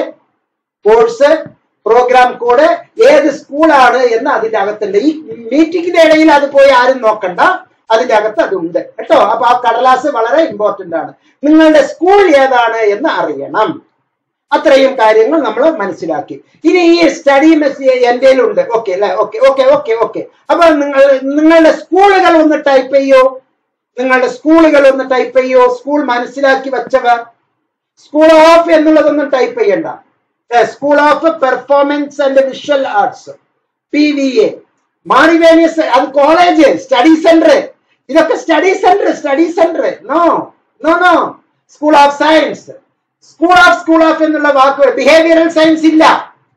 കോഴ്സ് പ്രോഗ്രാം കോഡ് ഏത് സ്കൂളാണ് എന്ന് അതിന്റെ അകത്തുണ്ട് ഈ മീറ്റിംഗിന്റെ ഇടയിൽ അത് പോയി ആരും നോക്കണ്ട അതിന്റെ അകത്ത് അതുണ്ട് കേട്ടോ അപ്പൊ ആ കടലാസ് വളരെ ഇമ്പോർട്ടന്റ് ആണ് നിങ്ങളുടെ സ്കൂൾ ഏതാണ് എന്ന് അറിയണം അത്രയും കാര്യങ്ങൾ നമ്മൾ മനസ്സിലാക്കി ഇനി ഈ സ്റ്റഡി മെസ്സേജ് എന്റെ ഉണ്ട് ഓക്കെ അല്ലെ ഓക്കെ ഓക്കെ ഓക്കെ ഓക്കെ അപ്പൊ നിങ്ങൾ നിങ്ങളുടെ സ്കൂളുകൾ ഒന്ന് ടൈപ്പ് ചെയ്യോ നിങ്ങളുടെ സ്കൂളുകൾ ഒന്ന് ടൈപ്പ് ചെയ്യോ സ്കൂൾ മനസ്സിലാക്കി വെച്ചവർ സ്കൂൾ ഓഫ് എന്നുള്ളതൊന്നും ടൈപ്പ് ചെയ്യണ്ട school of performance and visual arts P V A മാണിവേനിയസ് അത് കോളേജ് സ്റ്റഡി സെന്റർ ഇതൊക്കെ study centre study centre no no no school of science school of school of എന്നുള്ള വാക്ക് ബിഹേവിയറൽ സയൻസ് ഇല്ല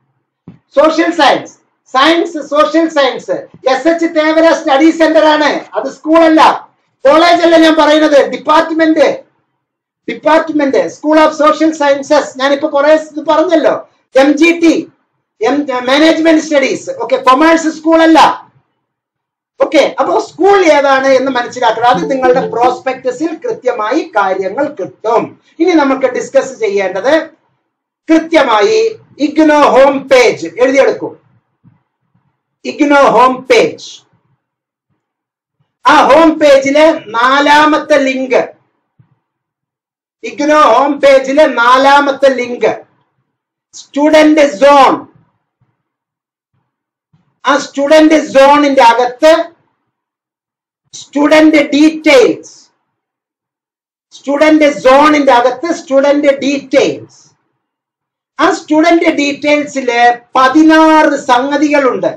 social science science social science S H Thevara study centre ആണ് അത് സ്കൂളല്ല college അല്ല ഞാൻ പറയുന്നത് department department school of social sciences ഞാനിപ്പോ കുറെ ഇത് പറഞ്ഞല്ലോ M G T M management studies okay commerce school അല്ല ഓക്കെ അപ്പോ സ്കൂൾ ഏതാണ് എന്ന് മനസ്സിലാക്കണം അത് നിങ്ങളുടെ പ്രോസ്പെക്ടസിൽ കൃത്യമായി കാര്യങ്ങൾ കിട്ടും ഇനി നമുക്ക് ഡിസ്കസ് ചെയ്യേണ്ടത് കൃത്യമായി ഇഗ്നോ ഹോം പേജ് എഴുതിയെടുക്കും ഇഗ്നോ ഹോം പേജ് ആ ഹോം പേജിലെ നാലാമത്തെ ലിങ്ക് ഇഗ്നോ ഹോം പേജിലെ നാലാമത്തെ ലിങ്ക് സ്റ്റുഡന്റ് സോൺ ആ സ്റ്റുഡന്റ് സോണിന്റെ അകത്ത് സ്റ്റുഡന്റ് ഡീറ്റെയിൽസ് സ്റ്റുഡന്റ് സോണിന്റെ അകത്ത് സ്റ്റുഡന്റ് ഡീറ്റെയിൽസ് ആ സ്റ്റുഡന്റ് ഡീറ്റെയിൽസില് പതിനാറ് സംഗതികളുണ്ട്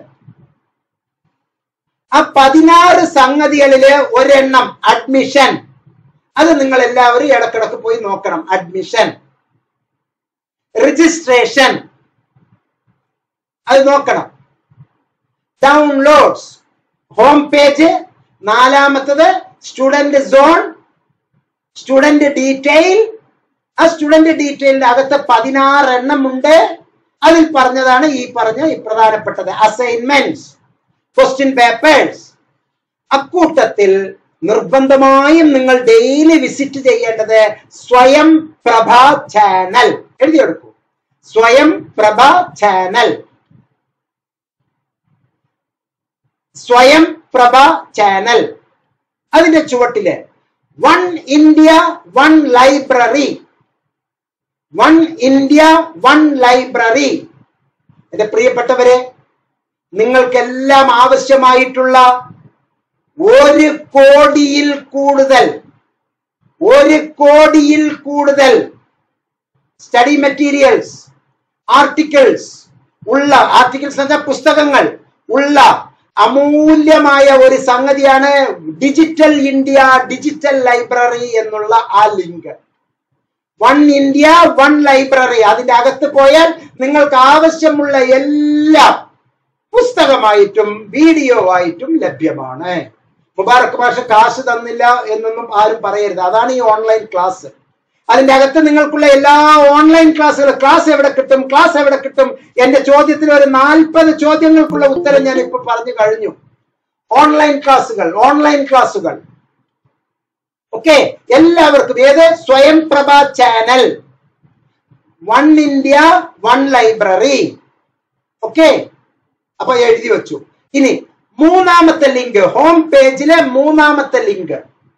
ആ പതിനാറ് സംഗതികളില് ഒരെണ്ണം അഡ്മിഷൻ അത് നിങ്ങൾ എല്ലാവരും ഇടക്കിടക്ക് പോയി നോക്കണം അഡ്മിഷൻ രജിസ്ട്രേഷൻ അത് നോക്കണം ഡൗൺലോഡ്സ് ഹോം പേജ് നാലാമത്തത് സ്റ്റുഡന്റ് സോൺ സ്റ്റുഡന്റ് ഡീറ്റെയിൽ ആ സ്റ്റുഡന്റ് ഡീറ്റെയിലിന്റെ അകത്ത് പതിനാറ് എണ്ണം ഉണ്ട് അതിൽ പറഞ്ഞതാണ് ഈ പറഞ്ഞ ഈ പ്രധാനപ്പെട്ടത് അസൈൻമെന്റ്സ് ക്വസ്റ്റ്യൻ പേപ്പേഴ്സ് അക്കൂട്ടത്തിൽ നിർബന്ധമായും നിങ്ങൾ ഡെയിലി വിസിറ്റ് ചെയ്യേണ്ടത് സ്വയം പ്രഭ ചാനൽ എഴുതിയെടുക്കൂ സ്വയം പ്രഭ ചാനൽ സ്വയം പ്രഭ ചാനൽ അതിന്റെ ചുവട്ടില് one India one library one India one library എന്റെ പ്രിയപ്പെട്ടവരെ നിങ്ങൾക്കെല്ലാം ആവശ്യമായിട്ടുള്ള ഒരു കോടിയിൽ കൂടുതൽ ഒരു കോടിയിൽ കൂടുതൽ സ്റ്റഡി മെറ്റീരിയൽസ് ആർട്ടിക്കിൾസ് ഉള്ള ആർട്ടിക്കിൾസ് എന്ന് വെച്ചാൽ പുസ്തകങ്ങൾ ഉള്ള അമൂല്യമായ ഒരു സംഗതിയാണ് ഡിജിറ്റൽ ഇന്ത്യ ഡിജിറ്റൽ ലൈബ്രറി എന്നുള്ള ആ link one India one library അതിന്റെ അകത്ത് പോയാൽ നിങ്ങൾക്ക് ആവശ്യമുള്ള എല്ലാം പുസ്തകമായിട്ടും വീഡിയോ ആയിട്ടും ലഭ്യമാണ് മുബാറക് ഭാഷ കാശ് തന്നില്ല എന്നൊന്നും ആരും പറയരുത് അതാണ് ഈ ഓൺലൈൻ ക്ലാസ് അതിന്റെ അകത്ത് നിങ്ങൾക്കുള്ള എല്ലാ ഓൺലൈൻ ക്ലാസ്സുകൾ ക്ലാസ് എവിടെ കിട്ടും ക്ലാസ് എവിടെ കിട്ടും എന്റെ ചോദ്യത്തിന് ഒരു നാൽപ്പത് ചോദ്യങ്ങൾക്കുള്ള ഉത്തരം ഞാൻ ഇപ്പൊ പറഞ്ഞു കഴിഞ്ഞു ഓൺലൈൻ ക്ലാസ്സുകൾ ഓൺലൈൻ ക്ലാസ്സുകൾ ഓക്കെ എല്ലാവർക്കും ഏത് Swayam Prabha channel one India one library okay അപ്പൊ എഴുതി വെച്ചു ഇനി മൂന്നാമത്തെ ലിങ്ക് ഹോം പേജിലെ മൂന്നാമത്തെ ലിങ്ക്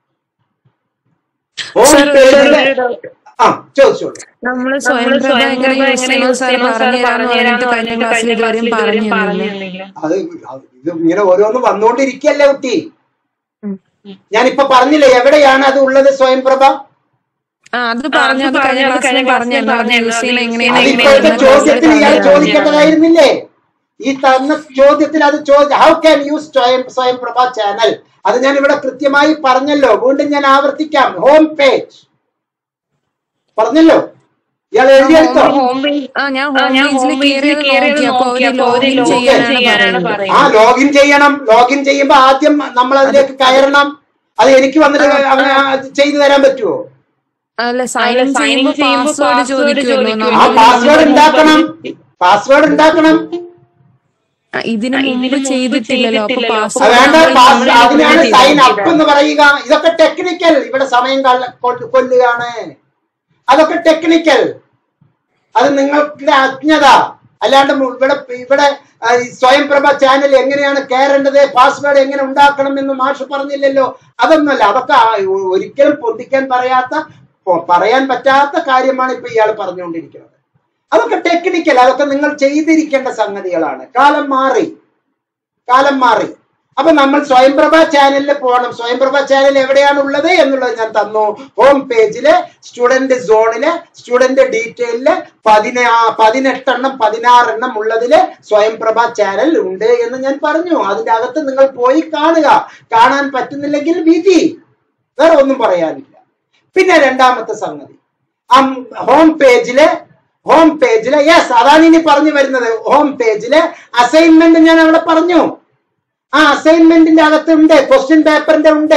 ഹോം Sir, പേജിലെ sir, ആ ചോദിച്ചോളൂ നമ്മള് സ്വയം പ്രഭ എങ്ങനെ യൂസ് ചെയ്യണം സാർ പറഞ്ഞു തരാന്ന് പറഞ്ഞിട്ട് കഴിഞ്ഞ ക്ലാസ്സിൽ ഇതുവരെയും പറഞ്ഞിരുന്നില്ല അത് അത് ഇത് ഇങ്ങനെ ഓരോന്ന് വന്നുകൊണ്ടിരിക്കല്ലേ കുട്ടി ഉം. ഞാനിപ്പോ പറഞ്ഞില്ലേ എവിടെയാണ് അത് ഉള്ളത് സ്വയംപ്രഭ ആ അത് പറഞ്ഞു അത് കഴിഞ്ഞ ക്ലാസ്സിൽ പറഞ്ഞിരുന്നു അത് യൂസ് ചെയ്യണം എങ്ങനെയാണ് അത് ഇപ്പോഴത്തെ ചോദ്യത്തിൽ ഇയാൾ ചോദിക്കേണ്ടതായിരുന്നില്ലേ ഈ തന്ന ചോദ്യത്തിൽ അത് ചോദിച്ചു ഹൗ ക്യാൻ യൂസ് സ്വയം സ്വയംപ്രഭ ചാനൽ അത് ഞാൻ ഇവിടെ കൃത്യമായി പറഞ്ഞല്ലോ വീണ്ടും ഞാൻ ആവർത്തിക്കാം ഹോം പേജ് പറഞ്ഞല്ലോ ഇയാൾ എഴുതിയെടുത്തോ ആ ഞാൻ ഹോം പേജിൽ കയറി നോക്കി അപ്പൊ അവര് ലോഗിൻ ചെയ്യാനാണ് പറയുന്നത് ആ ലോഗിൻ ചെയ്യണം ലോഗിൻ ചെയ്യുമ്പോ ആദ്യം നമ്മൾ അതിലേക്ക് കയറണം അത് എനിക്ക് വന്നിട്ട് അങ്ങനെ അത് ചെയ്തു തരാൻ പറ്റുമോ അല്ല സൈൻ ഇൻ ചെയ്യുമ്പോ പാസ്വേഡ് ചോദിക്കുമല്ലോ ആ നമ്മൾ പാസ്വേഡ് ഉണ്ടാക്കണം പാസ്വേഡ് ഉണ്ടാക്കണം ആ, ഇതിന് മുമ്പ് ചെയ്തിട്ടില്ലല്ലോ അപ്പൊ അത് വേണ്ട പാസ്വേഡ് പാസ് അതിനാണ് സൈൻ അപ്പ് എന്ന് പറയുക ഇതൊക്കെ ടെക്നിക്കൽ ഇവിടെ സമയം കള്ള- കൊ- കൊല്ലുകയാണ് അതൊക്കെ ടെക്നിക്കൽ അത് നിങ്ങളുടെ അജ്ഞത അല്ലാണ്ട് മു- ഇവിടെ ഇവിടെ ആ, ഈ സ്വയംപ്രഭ ചാനൽ എങ്ങനെയാണ് കയറേണ്ടത് പാസ്വേഡ് എങ്ങനെ ഉണ്ടാക്കണം എന്ന് മാഷ് പറഞ്ഞില്ലല്ലോ അതൊന്നുമല്ല അതൊക്കെ ആ ഒ- ഒരിക്കലും പൊന്തിക്കാൻ പറയാത്ത പൊ- പറയാൻ പറ്റാത്ത കാര്യമാണ് ഇപ്പൊ ഇയാൾ പറഞ്ഞുകൊണ്ടിരിക്കുന്നത് അതൊക്കെ ടെക്നിക്കൽ അതൊക്കെ നിങ്ങൾ ചെയ്തിരിക്കേണ്ട സംഗതികളാണ് കാലം മാറി കാലം മാറി അപ്പൊ നമ്മൾ സ്വയംപ്രഭ ചാനലിൽ പോകണം സ്വയംപ്രഭ ചാനൽ എവിടെയാണ് ഉള്ളത് എന്നുള്ളത് ഞാൻ തന്നു ഹോം പേജില് സ്റ്റുഡന്റ് സോണില് സ്റ്റുഡന്റ് ഡീറ്റെയിലില് പതിനാ പതിനെട്ടെണ്ണം പതിനാറെണ്ണം ഉള്ളതില് സ്വയംപ്രഭ ചാനൽ ഉണ്ട് എന്ന് ഞാൻ പറഞ്ഞു അതിന്റെ അകത്ത് നിങ്ങൾ പോയി കാണുക കാണാൻ പറ്റുന്നില്ലെങ്കിൽ വിധി വേറെ ഒന്നും പറയാനില്ല പിന്നെ രണ്ടാമത്തെ സംഗതി ഹോം പേജില് ഹോം പേജില് യെസ് അതാണ് ഇനി പറഞ്ഞു വരുന്നത് ഹോം പേജില് അസൈൻമെന്റ് ഞാൻ അവിടെ പറഞ്ഞു ആ അസൈൻമെന്റിന്റെ അകത്തുണ്ട് ക്വസ്റ്റ്യൻ പേപ്പറിന്റെ ഉണ്ട്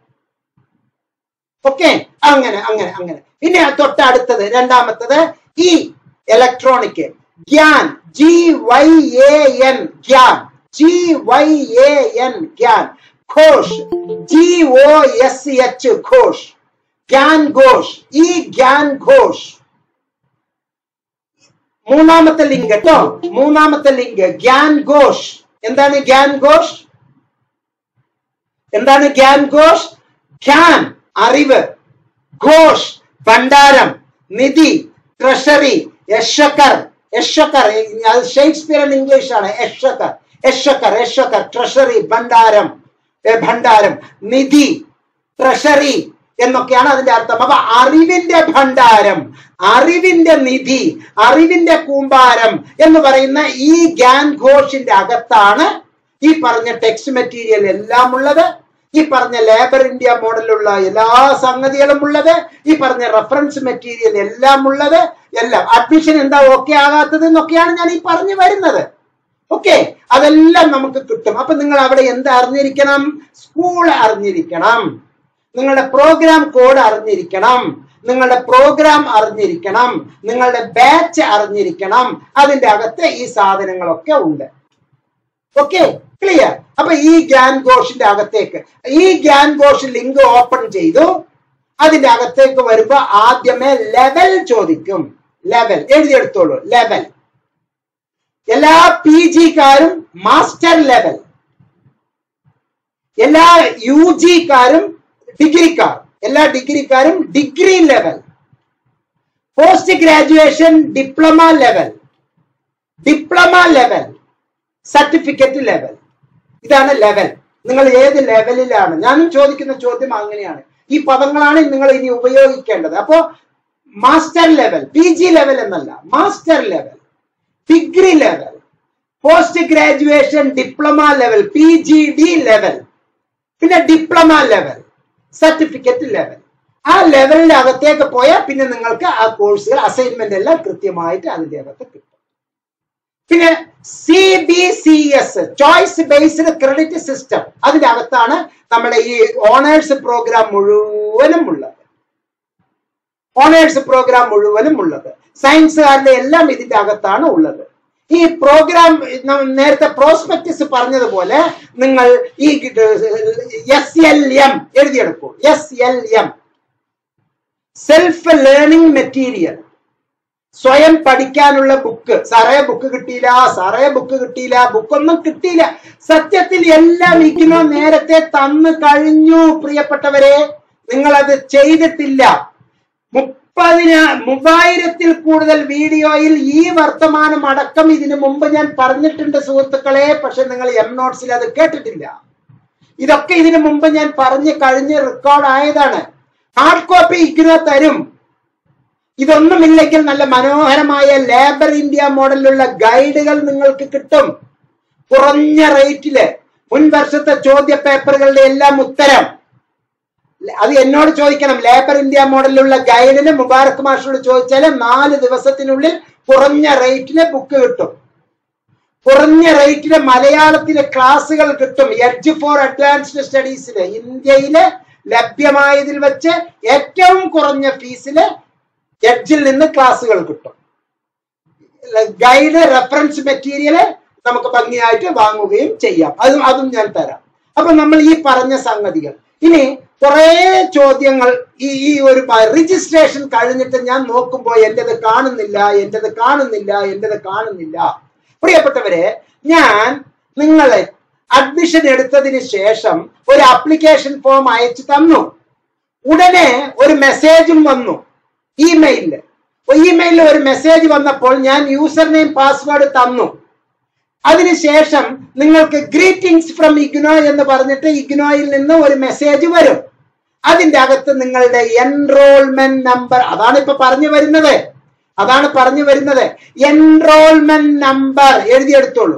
ഓക്കെ അങ്ങനെ അങ്ങനെ അങ്ങനെ പിന്നെ തൊട്ടടുത്തത് രണ്ടാമത്തത് ഈ electronic Gyan G Y A N Gyan G Y A N Gyan Kosh G O S H Kosh Gyan Kosh ഈ ഗ്യാൻ ഘോഷ് മൂന്നാമത്തെ ലിങ്ക് കേട്ടോ മൂന്നാമത്തെ ലിങ്ക് ഗ്യാൻ ഘോഷ് എന്താണ് ഗ്യാൻ ഘോഷ് എന്താണ് ഗ്യാൻ ഘോഷ് ഖ്യാൻ അറിവ് ഘോഷ് ഭണ്ഡാരം നിധി ട്രഷറി യശക്കർ യശക്കർ അത് ഷേക്സ്പിയർ ഇംഗ്ലീഷ് ആണ് യശക്കർ യശക്കർ യശക്കർ ട്രഷറി ഭണ്ഡാരം ഏ, ഭണ്ഡാരം നിധി ട്രഷറി എന്നൊക്കെയാണ് അതിന്റെ അർത്ഥം അപ്പൊ അറിവിന്റെ ഭണ്ഡാരം അറിവിന്റെ നിധി അറിവിന്റെ കൂമ്പാരം എന്ന് പറയുന്ന ഈ ഗ്യാൻ ഘോഷിന്റെ അകത്താണ് ഈ പറഞ്ഞ ടെക്സ്റ്റ് മെറ്റീരിയൽ എല്ലാം ഉള്ളത് ഈ പറഞ്ഞ ലേബർ ഇന്ത്യ മോഡലുള്ള എല്ലാ സംഗതികളും ഉള്ളത് ഈ പറഞ്ഞ റെഫറൻസ് മെറ്റീരിയൽ എല്ലാം ഉള്ളത് എല്ലാം അഡ്മിഷൻ എന്താ ഓക്കെ ആകാത്തത് എന്നൊക്കെയാണ് ഞാൻ ഈ പറഞ്ഞു വരുന്നത് ഓക്കെ അതെല്ലാം നമുക്ക് കിട്ടും അപ്പൊ നിങ്ങൾ അവിടെ എന്ത് അറിഞ്ഞിരിക്കണം സ്കൂൾ അറിഞ്ഞിരിക്കണം നിങ്ങളുടെ പ്രോഗ്രാം കോഡ് അറിഞ്ഞിരിക്കണം നിങ്ങളുടെ പ്രോഗ്രാം അറിഞ്ഞിരിക്കണം നിങ്ങളുടെ ബാച്ച് അറിഞ്ഞിരിക്കണം അതിന്റെ അകത്ത് ഈ സാധനങ്ങളൊക്കെ ഉണ്ട് ഓക്കെ ക്ലിയർ അപ്പൊ ഈ ഗ്യാൻ ഘോഷിന്റെ അകത്തേക്ക് ഈ ഗ്യാൻ ഘോഷ് ലിങ്ക് ഓപ്പൺ ചെയ്തു അതിന്റെ അകത്തേക്ക് വരുമ്പോ ആദ്യമേ ലെവൽ ചോദിക്കും ലെവൽ എഴുതിയെടുത്തോളൂ ലെവൽ എല്ലാ പി ജിക്കാരും മാസ്റ്റർ ലെവൽ എല്ലാ യു ജിക്കാരും ഡിഗ്രിക്കാർ എല്ലാ ഡിഗ്രിക്കാരും degree level post graduation diploma level diploma level certificate level ഇതാണ് ലെവൽ നിങ്ങൾ ഏത് ലെവലിലാണ് ഞാനും ചോദിക്കുന്ന ചോദ്യം അങ്ങനെയാണ് ഈ പദങ്ങളാണ് നിങ്ങൾ ഇനി ഉപയോഗിക്കേണ്ടത് അപ്പോ master level P G level എന്നല്ല master level degree level post graduation diploma level P G D level പിന്നെ ഡിപ്ലോമ ലെവൽ സർട്ടിഫിക്കറ്റ് ലെവൽ ആ ലെവലിന്റെ അകത്തേക്ക് പോയാൽ പിന്നെ നിങ്ങൾക്ക് ആ കോഴ്സുകൾ അസൈൻമെന്റ് എല്ലാം കൃത്യമായിട്ട് അതിന്റെ അകത്ത് കിട്ടും പിന്നെ C B C S choice based credit system അതിന്റെ അകത്താണ് നമ്മുടെ ഈ ഓണേഴ്സ് പ്രോഗ്രാം മുഴുവനും ഉള്ളത് ഓണേഴ്സ് പ്രോഗ്രാം മുഴുവനും ഉള്ളത് സയൻസുകാരുടെ എല്ലാം ഇതിന്റെ അകത്താണ് ഉള്ളത് ഈ പ്രോഗ്രാം നേരത്തെ പ്രോസ്പെക്ടസ് പറഞ്ഞതുപോലെ നിങ്ങൾ ഈ എസ് എൽ എം എഴുതിയെടുക്കൂ S L M self learning material സ്വയം പഠിക്കാനുള്ള ബുക്ക് സാറേ ബുക്ക് കിട്ടിയില്ല സാറേ ബുക്ക് കിട്ടിയില്ല ബുക്കൊന്നും കിട്ടിയില്ല സത്യത്തിൽ എല്ലാം ഇഗ്നോ നേരത്തെ തന്നു കഴിഞ്ഞു പ്രിയപ്പെട്ടവരെ നിങ്ങൾ അത് ചെയ്തിട്ടില്ല മുപ്പതിന മൂവായിരത്തിൽ കൂടുതൽ വീഡിയോയിൽ ഈ വർത്തമാനം അടക്കം ഇതിനു മുമ്പ് ഞാൻ പറഞ്ഞിട്ടുണ്ട് സുഹൃത്തുക്കളെ പക്ഷെ നിങ്ങൾ എം നോട്ട്സിൽ അത് കേട്ടിട്ടില്ല ഇതൊക്കെ ഇതിനു മുമ്പ് ഞാൻ പറഞ്ഞ് കഴിഞ്ഞ് റെക്കോർഡ് ആയതാണ് ഹാർഡ് കോപ്പി ഇഗ്നോ തരും ഇതൊന്നുമില്ലെങ്കിൽ നല്ല മനോഹരമായ ലേബർ ഇന്ത്യ മോഡലിലുള്ള ഗൈഡുകൾ നിങ്ങൾക്ക് കിട്ടും കുറഞ്ഞ റേറ്റില് മുൻ വർഷത്തെ ചോദ്യ പേപ്പറുകളുടെ എല്ലാം ഉത്തരം അത് എന്നോട് ചോദിക്കണം ലേബർ ഇന്ത്യ മോഡലിലുള്ള ഗൈഡിന് മുബാറക് മാഷോട് ചോദിച്ചാൽ നാല് ദിവസത്തിനുള്ളിൽ കുറഞ്ഞ റേറ്റില് ബുക്ക് കിട്ടും കുറഞ്ഞ റേറ്റില് മലയാളത്തിലെ ക്ലാസ്സുകൾ കിട്ടും എഡ്ജ് ഫോർ അഡ്വാൻസ്ഡ് സ്റ്റഡീസില് ഇന്ത്യയില് ലഭ്യമായതിൽ വെച്ച് ഏറ്റവും കുറഞ്ഞ ഫീസില് എഡ്ജിൽ നിന്ന് ക്ലാസ്സുകൾ കിട്ടും ഗൈഡ് റെഫറൻസ് മെറ്റീരിയല് നമുക്ക് ഭംഗിയായിട്ട് വാങ്ങുകയും ചെയ്യാം അതും അതും ഞാൻ തരാം അപ്പൊ നമ്മൾ ഈ പറഞ്ഞ സംഗതികൾ ഇനി കുറെ ചോദ്യങ്ങൾ ഈ ഈ ഒരു രജിസ്ട്രേഷൻ കഴിഞ്ഞിട്ട് ഞാൻ നോക്കുമ്പോൾ എന്റേത് കാണുന്നില്ല എന്റേത് കാണുന്നില്ല എന്റേത് കാണുന്നില്ല പ്രിയപ്പെട്ടവരെ ഞാൻ നിങ്ങളെ അഡ്മിഷൻ എടുത്തതിന് ശേഷം ഒരു ആപ്ലിക്കേഷൻ ഫോം അയച്ചു തന്നു ഉടനെ ഒരു മെസ്സേജും വന്നു ഇമെയിലില് ഇമെയിലിൽ ഒരു മെസ്സേജ് വന്നപ്പോൾ ഞാൻ യൂസർ നെയിം പാസ്വേഡ് തന്നു അതിനുശേഷം നിങ്ങൾക്ക് ഗ്രീറ്റിംഗ്സ് ഫ്രം ഇഗ്നോ എന്ന് പറഞ്ഞിട്ട് ഇഗ്നോയിൽ നിന്ന് ഒരു മെസ്സേജ് വരും അതിന്റെ അകത്ത് നിങ്ങളുടെ എൻറോൾമെന്റ് നമ്പർ അതാണ് ഇപ്പൊ പറഞ്ഞു വരുന്നത് അതാണ് പറഞ്ഞു വരുന്നത് എൻറോൾമെന്റ് നമ്പർ എഴുതിയെടുത്തോളൂ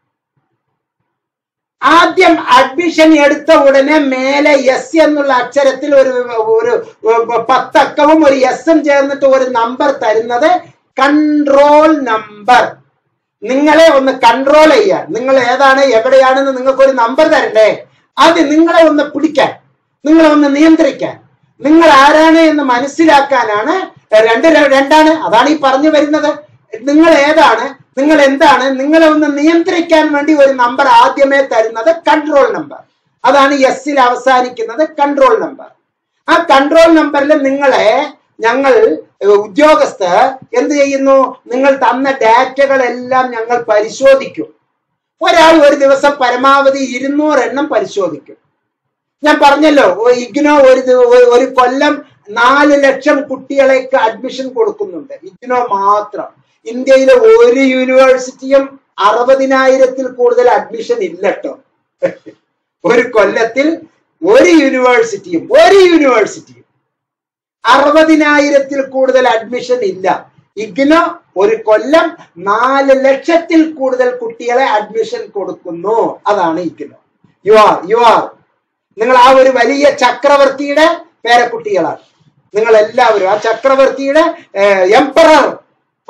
ആദ്യം അഡ്മിഷൻ എടുത്ത ഉടനെ മേലെ എസ് എന്നുള്ള അക്ഷരത്തിൽ ഒരു ഒരു പത്തക്കവും ഒരു എസും ചേർന്നിട്ട് ഒരു നമ്പർ തരുന്നത് കൺട്രോൾ നമ്പർ നിങ്ങളെ ഒന്ന് കൺട്രോൾ ചെയ്യാൻ നിങ്ങൾ ഏതാണ് എവിടെയാണെന്ന് നിങ്ങൾക്ക് ഒരു നമ്പർ തരണ്ടേ അത് നിങ്ങളെ ഒന്ന് പിടിക്കാൻ നിങ്ങളെ ഒന്ന് നിയന്ത്രിക്കാൻ നിങ്ങൾ ആരാണ് എന്ന് മനസ്സിലാക്കാനാണ് രണ്ട് രണ്ടാണ് അതാണ് ഈ പറഞ്ഞു വരുന്നത് നിങ്ങൾ ഏതാണ് നിങ്ങൾ എന്താണ് നിങ്ങളെ ഒന്ന് നിയന്ത്രിക്കാൻ വേണ്ടി ഒരു നമ്പർ ആദ്യമേ തരുന്നത് കൺട്രോൾ നമ്പർ അതാണ് എസ്സിൽ അവസാനിക്കുന്നത് കൺട്രോൾ നമ്പർ ആ കൺട്രോൾ നമ്പറിൽ നിങ്ങളെ ഞങ്ങൾ ഉദ്യോഗസ്ഥർ എന്ത് ചെയ്യുന്നു നിങ്ങൾ തന്ന ഡാറ്റകളെല്ലാം ഞങ്ങൾ പരിശോധിക്കും ഒരാൾ ഒരു ദിവസം പരമാവധി ഇരുന്നൂറ് എണ്ണം പരിശോധിക്കും ഞാൻ പറഞ്ഞല്ലോ ഇഗ്നോ ഒരു ഒരു കൊല്ലം നാല് ലക്ഷം കുട്ടികളേക്ക് അഡ്മിഷൻ കൊടുക്കുന്നുണ്ട് ഇഗ്നോ മാത്രം ഇന്ത്യയിലെ ഒരു യൂണിവേഴ്സിറ്റിയും അറുപതിനായിരത്തിൽ കൂടുതൽ അഡ്മിഷൻ ഇല്ലട്ടോ ഒരു കൊല്ലത്തിൽ ഒരു യൂണിവേഴ്സിറ്റിയും ഒരു യൂണിവേഴ്സിറ്റിയും അറുപതിനായിരത്തിൽ കൂടുതൽ അഡ്മിഷൻ ഇല്ല ഇഗ്നോ ഒരു കൊല്ലം നാല് ലക്ഷത്തിൽ കൂടുതൽ കുട്ടികളെ അഡ്മിഷൻ കൊടുക്കുന്നു അതാണ് IGNOU you are you are നിങ്ങൾ ആ ഒരു വലിയ ചക്രവർത്തിയുടെ പേരക്കുട്ടികളാണ് നിങ്ങൾ എല്ലാവരും ആ ചക്രവർത്തിയുടെ എംപറർ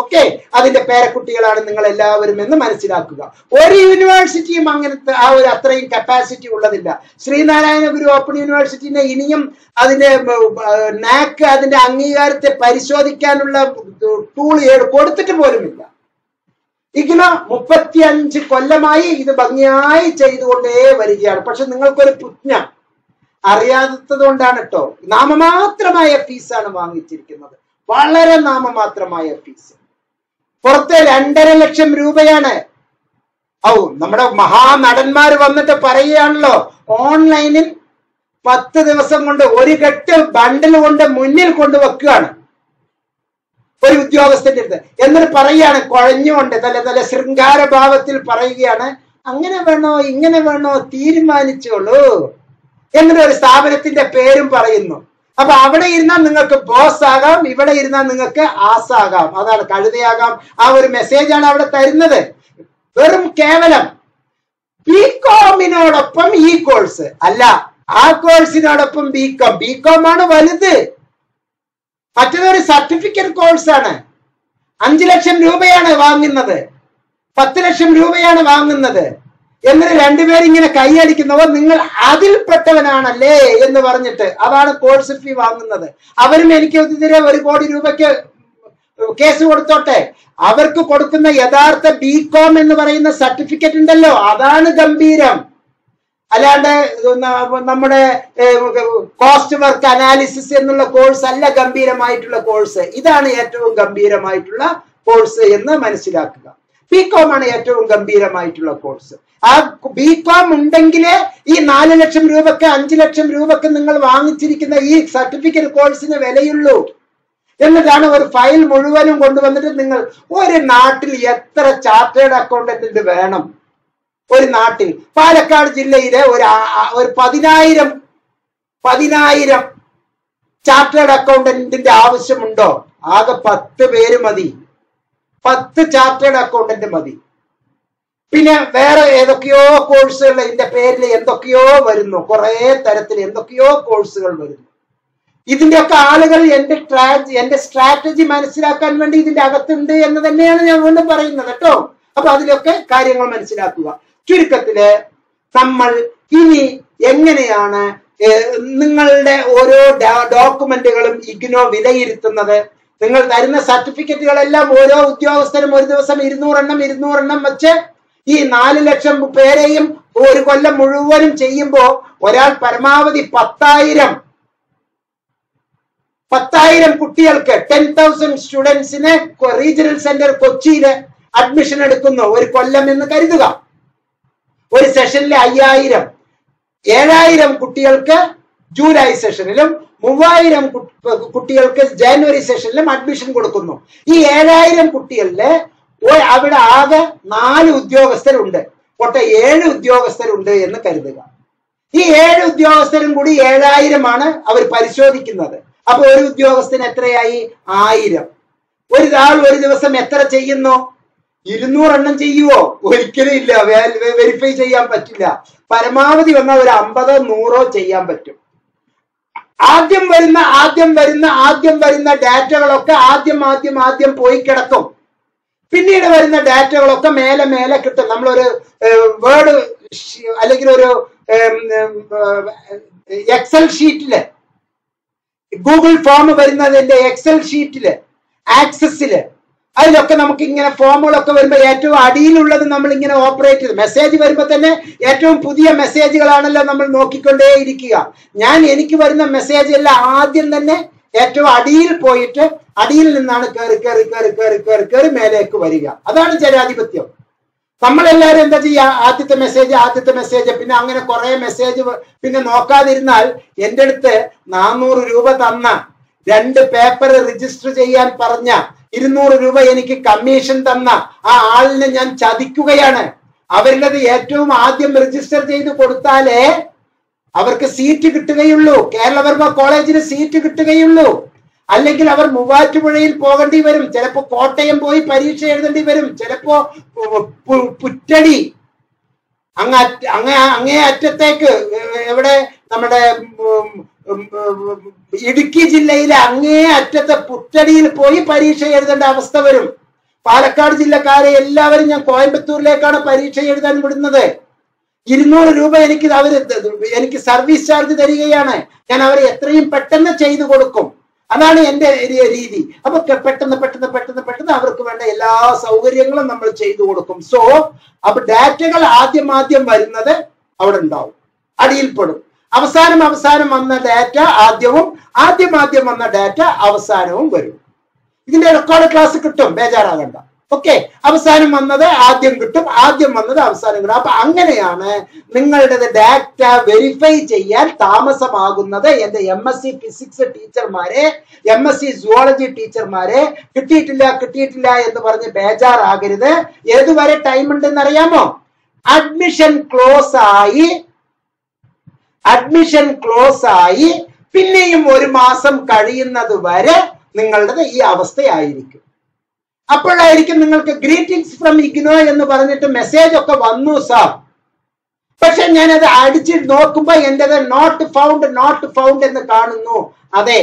ഓക്കെ അതിന്റെ പേരക്കുട്ടികളാണ് നിങ്ങൾ എല്ലാവരും എന്ന് മനസ്സിലാക്കുക ഒരു യൂണിവേഴ്സിറ്റിയും അങ്ങനത്തെ ആ ഒരു അത്രയും കപ്പാസിറ്റി ഉള്ളതില്ല ശ്രീനാരായണ ഗുരു ഓപ്പൺ യൂണിവേഴ്സിറ്റിനെ ഇനിയും അതിന്റെ നാക്ക് അതിന്റെ അംഗീകാരത്തെ പരിശോധിക്കാനുള്ള ടൂൾ കൊടുത്തിട്ട് പോലുമില്ല ഇഗ്ന മുപ്പത്തിയഞ്ച് കൊല്ലമായി ഇത് ഭംഗിയായി ചെയ്തുകൊണ്ടേ വരികയാണ് പക്ഷെ നിങ്ങൾക്കൊരു പുജ്ഞ അറിയാത്തത് കൊണ്ടാണ് കേട്ടോ നാമമാത്രമായ ഫീസാണ് വാങ്ങിച്ചിരിക്കുന്നത് വളരെ നാമമാത്രമായ ഫീസ് പുറത്തെ രണ്ടര ലക്ഷം രൂപയാണ് ഔ നമ്മുടെ മഹാനടന്മാർ വന്നിട്ട് പറയുകയാണല്ലോ ഓൺലൈനിൽ പത്ത് ദിവസം കൊണ്ട് ഒരു കെട്ട് ബണ്ടിൽ കൊണ്ട് മുന്നിൽ കൊണ്ടുവെക്കുകയാണ് ഒരു ഉദ്യോഗസ്ഥന്റെ അടുത്ത് എന്നിട്ട് പറയുകയാണ് കുഴഞ്ഞുകൊണ്ട് നല്ല നല്ല ശൃംഗാരഭാവത്തിൽ പറയുകയാണ് അങ്ങനെ വേണോ ഇങ്ങനെ വേണോ തീരുമാനിച്ചോളൂ എന്നിട്ട് ഒരു സ്ഥാപനത്തിന്റെ പേരും പറയുന്നു അപ്പൊ അവിടെ ഇരുന്നാൽ നിങ്ങൾക്ക് ബോസ് ആകാം ഇവിടെ ഇരുന്നാൽ നിങ്ങൾക്ക് ആസ് ആകാം അതാണ് കഴുതയാകാം ആ ഒരു മെസ്സേജാണ് അവിടെ തരുന്നത് വെറും കേവലം ബി കോമിനോടൊപ്പം ഈ കോഴ്സ് അല്ല ആ കോഴ്സിനോടൊപ്പം ബി കോം ബി കോം ആണ് വലുത് മറ്റേതൊരു സർട്ടിഫിക്കറ്റ് കോഴ്സ് ആണ് അഞ്ചു ലക്ഷം രൂപയാണ് വാങ്ങുന്നത് പത്ത് ലക്ഷം രൂപയാണ് വാങ്ങുന്നത് എന്നിട്ട് രണ്ടുപേരും ഇങ്ങനെ കൈയടിക്കുന്നവർ നിങ്ങൾ അതിൽപ്പെട്ടവനാണല്ലേ എന്ന് പറഞ്ഞിട്ട് അതാണ് കോഴ്സ് ഫീ വാങ്ങുന്നത് അവരും എനിക്ക് എതിരെ ഒരു കോടി രൂപയ്ക്ക് കേസ് കൊടുത്തോട്ടെ അവർക്ക് കൊടുക്കുന്ന യഥാർത്ഥ ബി കോം എന്ന് പറയുന്ന സർട്ടിഫിക്കറ്റ് ഉണ്ടല്ലോ അതാണ് ഗംഭീരം അല്ലാണ്ട് ന- നമ്മുടെ കോസ്റ്റ് വർക്ക് അനാലിസിസ് എന്നുള്ള കോഴ്സ് അല്ല ഗംഭീരമായിട്ടുള്ള കോഴ്സ് ഇതാണ് ഏറ്റവും ഗംഭീരമായിട്ടുള്ള കോഴ്സ് എന്ന് മനസ്സിലാക്കുക ബി കോം ആണ് ഏറ്റവും ഗംഭീരമായിട്ടുള്ള കോഴ്സ് ആ ബി കോം ഉണ്ടെങ്കിലേ ഈ നാല് ലക്ഷം രൂപക്ക് അഞ്ചു ലക്ഷം രൂപക്ക് നിങ്ങൾ വാങ്ങിച്ചിരിക്കുന്ന ഈ സർട്ടിഫിക്കറ്റ് കോഴ്സിന് വിലയുള്ളൂ എന്നിട്ടാണ് ഒരു ഫയൽ മുഴുവനും കൊണ്ടുവന്നിട്ട് നിങ്ങൾ ഒരു നാട്ടിൽ എത്ര ചാർട്ടേഡ് അക്കൗണ്ടന്റ് വേണം ഒരു നാട്ടിൽ പാലക്കാട് ജില്ലയിലെ ഒരു ആ- ആ- ഒരു പതിനായിരം പതിനായിരം ചാർട്ടേഡ് അക്കൗണ്ടന്റിന്റെ ആവശ്യമുണ്ടോ ആകെ പത്ത് പേര് മതി പത്ത് ചാർട്ടേഡ് അക്കൗണ്ടന്റ് മതി പിന്നെ വേറെ ഏതൊക്കെയോ കോഴ്സുകൾ ഇതിന്റെ പേരിൽ എന്തൊക്കെയോ വരുന്നു കുറെ തരത്തിൽ എന്തൊക്കെയോ കോഴ്സുകൾ വരുന്നു ഇതിന്റെയൊക്കെ ആളുകൾ എന്റെ ട്രാ- എന്റെ സ്ട്രാറ്റജി മനസ്സിലാക്കാൻ വേണ്ടി ഇതിന്റെ അകത്തുണ്ട് എന്ന് തന്നെയാണ് ഞാൻ വീണ്ടും പറയുന്നത് കേട്ടോ അപ്പൊ അതിലൊക്കെ കാര്യങ്ങൾ മനസ്സിലാക്കുക ചുരുക്കത്തില് നമ്മൾ ഇനി എങ്ങനെയാണ് ഏഹ്, നിങ്ങളുടെ ഓരോ ഡാ- ഡോക്യുമെന്റുകളും ഇഗ്നോ വിലയിരുത്തുന്നത് നിങ്ങൾ തരുന്ന സർട്ടിഫിക്കറ്റുകളെല്ലാം ഓരോ ഉദ്യോഗസ്ഥരും ഒരു ദിവസം ഇരുന്നൂറെണ്ണം ഇരുന്നൂറെണ്ണം വെച്ച് ഈ നാല് ലക്ഷം പേരെയും ഒരു കൊല്ലം മുഴുവനും ചെയ്യുമ്പോ ഒരാൾ പരമാവധി പത്തായിരം പത്തായിരം കുട്ടികൾക്ക് ടെൻ തൗസൻഡ് സ്റ്റുഡൻസിന് റീജിയണൽ സെന്റർ കൊച്ചിയില് അഡ്മിഷൻ എടുക്കുന്നു ഒരു കൊല്ലം എന്ന് കരുതുക ഒരു സെഷനിൽ അയ്യായിരം ഏഴായിരം കുട്ടികൾക്ക് ജൂലൈ സെഷനിലും മൂവായിരം കു- കുട്ടികൾക്ക് ജാനുവരി സെഷനിലും അഡ്മിഷൻ കൊടുക്കുന്നു ഈ ഏഴായിരം കുട്ടികളില് ഒ- അവിടെ ആകെ നാല് ഉദ്യോഗസ്ഥരുണ്ട് പോട്ടെ ഏഴ് ഉദ്യോഗസ്ഥരുണ്ട് എന്ന് കരുതുക ഈ ഏഴ് ഉദ്യോഗസ്ഥരും കൂടി ഏഴായിരമാണ് അവർ പരിശോധിക്കുന്നത് അപ്പൊ ഒരു ഉദ്യോഗസ്ഥന് എത്രയായി ആയിരം ഒരു ആൾ ഒരു ദിവസം എത്ര ചെയ്യുന്നു ഇരുന്നൂറെണ്ണം ചെയ്യുവോ ഒരിക്കലും ഇല്ല വെരിഫൈ ചെയ്യാൻ പറ്റില്ല പരമാവധി വന്ന ഒരു അമ്പതോ നൂറോ ചെയ്യാൻ പറ്റും ആദ്യം വരുന്ന ആദ്യം വരുന്ന ആദ്യം വരുന്ന ഡാറ്റകളൊക്കെ ആദ്യം ആദ്യം ആദ്യം പോയി കിടക്കും പിന്നീട് വരുന്ന ഡാറ്റകളൊക്കെ മേലെ മേലെ കിട്ടും നമ്മളൊരു വേർഡ് അല്ലെങ്കിൽ ഒരു എക്സൽ ഷീറ്റില് ഗൂഗിൾ ഫോം വരുന്നതിന്റെ എക്സൽ ഷീറ്റില് ആക്സസില് അതിലൊക്കെ നമുക്ക് ഇങ്ങനെ ഫോമുകളൊക്കെ വരുമ്പോൾ ഏറ്റവും അടിയിലുള്ളത് നമ്മൾ ഇങ്ങനെ ഓപ്പറേറ്റ് ചെയ്ത് മെസ്സേജ് വരുമ്പോൾ തന്നെ ഏറ്റവും പുതിയ മെസ്സേജുകളാണല്ലോ നമ്മൾ നോക്കിക്കൊണ്ടേ ഇരിക്കുക ഞാൻ എനിക്ക് വരുന്ന മെസ്സേജ് എല്ലാം ആദ്യം തന്നെ ഏറ്റവും അടിയിൽ പോയിട്ട് അടിയിൽ നിന്നാണ് കയറി കയറി കയറി കയറി കയറി കയറി മേലേക്ക് വരിക അതാണ് ജനാധിപത്യം നമ്മളെല്ലാവരും എന്താ ചെയ്യുക ആദ്യത്തെ മെസ്സേജ് ആദ്യത്തെ മെസ്സേജ് പിന്നെ അങ്ങനെ കുറെ മെസ്സേജ് പിന്നെ നോക്കാതിരുന്നാൽ എൻ്റെ അടുത്ത് നാനൂറ് രൂപ തന്ന രണ്ട് പേപ്പർ രജിസ്റ്റർ ചെയ്യാൻ പറഞ്ഞ ഇരുന്നൂറ് രൂപ എനിക്ക് കമ്മീഷൻ തന്ന ആ ആളിനെ ഞാൻ ചതിക്കുകയാണ് അവരുടേത് ഏറ്റവും ആദ്യം രജിസ്റ്റർ ചെയ്ത് കൊടുത്താലേ അവർക്ക് സീറ്റ് കിട്ടുകയുള്ളൂ കേരളവർമ്മ കോളേജിന് സീറ്റ് കിട്ടുകയുള്ളൂ അല്ലെങ്കിൽ അവർ മൂവാറ്റുപുഴയിൽ പോകേണ്ടി വരും ചിലപ്പോ കോട്ടയം പോയി പരീക്ഷ എഴുതേണ്ടി വരും ചിലപ്പോ പു- പു- പുറ്റടി അങ്ങ അറ്റ- അങ്ങേ അങ്ങേ അറ്റത്തേക്ക് എവിടെ നമ്മുടെ ഉം, ഉം, ഉം, ഇടുക്കി ജില്ലയിലെ അങ്ങേ അറ്റത്തെ പുറ്റടിയിൽ പോയി പരീക്ഷ എഴുതേണ്ട അവസ്ഥ വരും പാലക്കാട് ജില്ലക്കാരെ എല്ലാവരും ഞാൻ കോയമ്പത്തൂരിലേക്കാണ് പരീക്ഷ എഴുതാൻ വിടുന്നത് ഇരുന്നൂറ് രൂപ എനിക്ക് അവര് എനിക്ക് സർവീസ് ചാർജ് തരികയാണ് ഞാൻ അവരെ എത്രയും പെട്ടെന്ന് ചെയ്തു കൊടുക്കും അതാണ് എന്റെ രീ- രീതി അപ്പൊ ക- പെട്ടെന്ന് പെട്ടെന്ന് പെട്ടെന്ന് പെട്ടെന്ന് അവർക്ക് വേണ്ട എല്ലാ സൗകര്യങ്ങളും നമ്മൾ ചെയ്തു കൊടുക്കും സോ അപ്പൊ ഡാറ്റകൾ ആദ്യം ആദ്യം വരുന്നത് അവിടെ ഉണ്ടാവും അടിയിൽപ്പെടും അവസാനം അവസാനം വന്ന ഡാറ്റ ആദ്യവും ആദ്യം ആദ്യം വന്ന ഡാറ്റ അവസാനവും വരും ഇതിന്റെ റെക്കോർഡ് ക്ലാസ് കിട്ടും ബേജാറാകണ്ട ഓക്കെ അവസാനം വന്നത് ആദ്യം കിട്ടും ആദ്യം വന്നത് അവസാനം കിട്ടും അപ്പൊ അങ്ങനെയാണ് നിങ്ങളുടെ ഡാറ്റ വെരിഫൈ ചെയ്യാൻ താമസമാകുന്നത് എന്റെ എം എസ് സി ഫിസിക്സ് ടീച്ചർമാരെ എം എസ് സി സുവോളജി ടീച്ചർമാരെ കിട്ടിയിട്ടില്ല കിട്ടിയിട്ടില്ല എന്ന് പറഞ്ഞ് ബേജാറാകരുത് ഏതുവരെ ടൈം ഉണ്ടെന്ന് അറിയാമോ അഡ്മിഷൻ ക്ലോസ് ആയി അഡ്മിഷൻ ക്ലോസ് ആയി പിന്നെയും ഒരു മാസം കഴിയുന്നത് വരെ നിങ്ങളുടേത് ഈ അവസ്ഥയായിരിക്കും അപ്പോഴായിരിക്കും നിങ്ങൾക്ക് ഗ്രീറ്റിംഗ്സ് ഫ്രം ഇഗ്നോ എന്ന് പറഞ്ഞിട്ട് മെസ്സേജ് ഒക്കെ വന്നു സാർ പക്ഷെ ഞാനത് അടിച്ച് നോക്കുമ്പോ എന്റേത് നോട്ട് ഫൗണ്ട് നോട്ട് ഫൗണ്ട് എന്ന് കാണുന്നു അതെ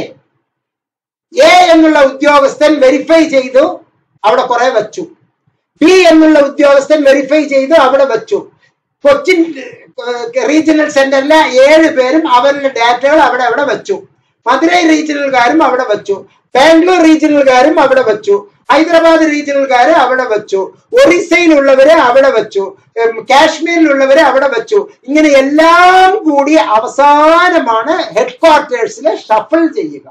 എ എന്നുള്ള ഉദ്യോഗസ്ഥൻ വെരിഫൈ ചെയ്തു അവിടെ കുറെ വെച്ചു ബി എന്നുള്ള ഉദ്യോഗസ്ഥൻ വെരിഫൈ ചെയ്തു അവിടെ വെച്ചു കൊച്ചിൻ റീജിയണൽ സെന്ററിലെ ഏഴ് പേരും അവരുടെ ഡാറ്റകൾ അവിടെ അവിടെ വെച്ചു മധുരൈ റീജിയണൽകാരും അവിടെ വെച്ചു ബാംഗ്ലൂർ റീജിയണൽകാരും അവിടെ വെച്ചു ഹൈദരാബാദ് റീജിയണൽകാരെ അവിടെ വെച്ചു ഒറീസയിലുള്ളവരെ അവിടെ വെച്ചു ഉം, കാശ്മീരിലുള്ളവരെ അവിടെ വെച്ചു ഇങ്ങനെ എല്ലാം കൂടി അവസാനമാണ് ഹെഡ് ക്വാർട്ടേഴ്സിലെ ഷഫിൾ ചെയ്യുക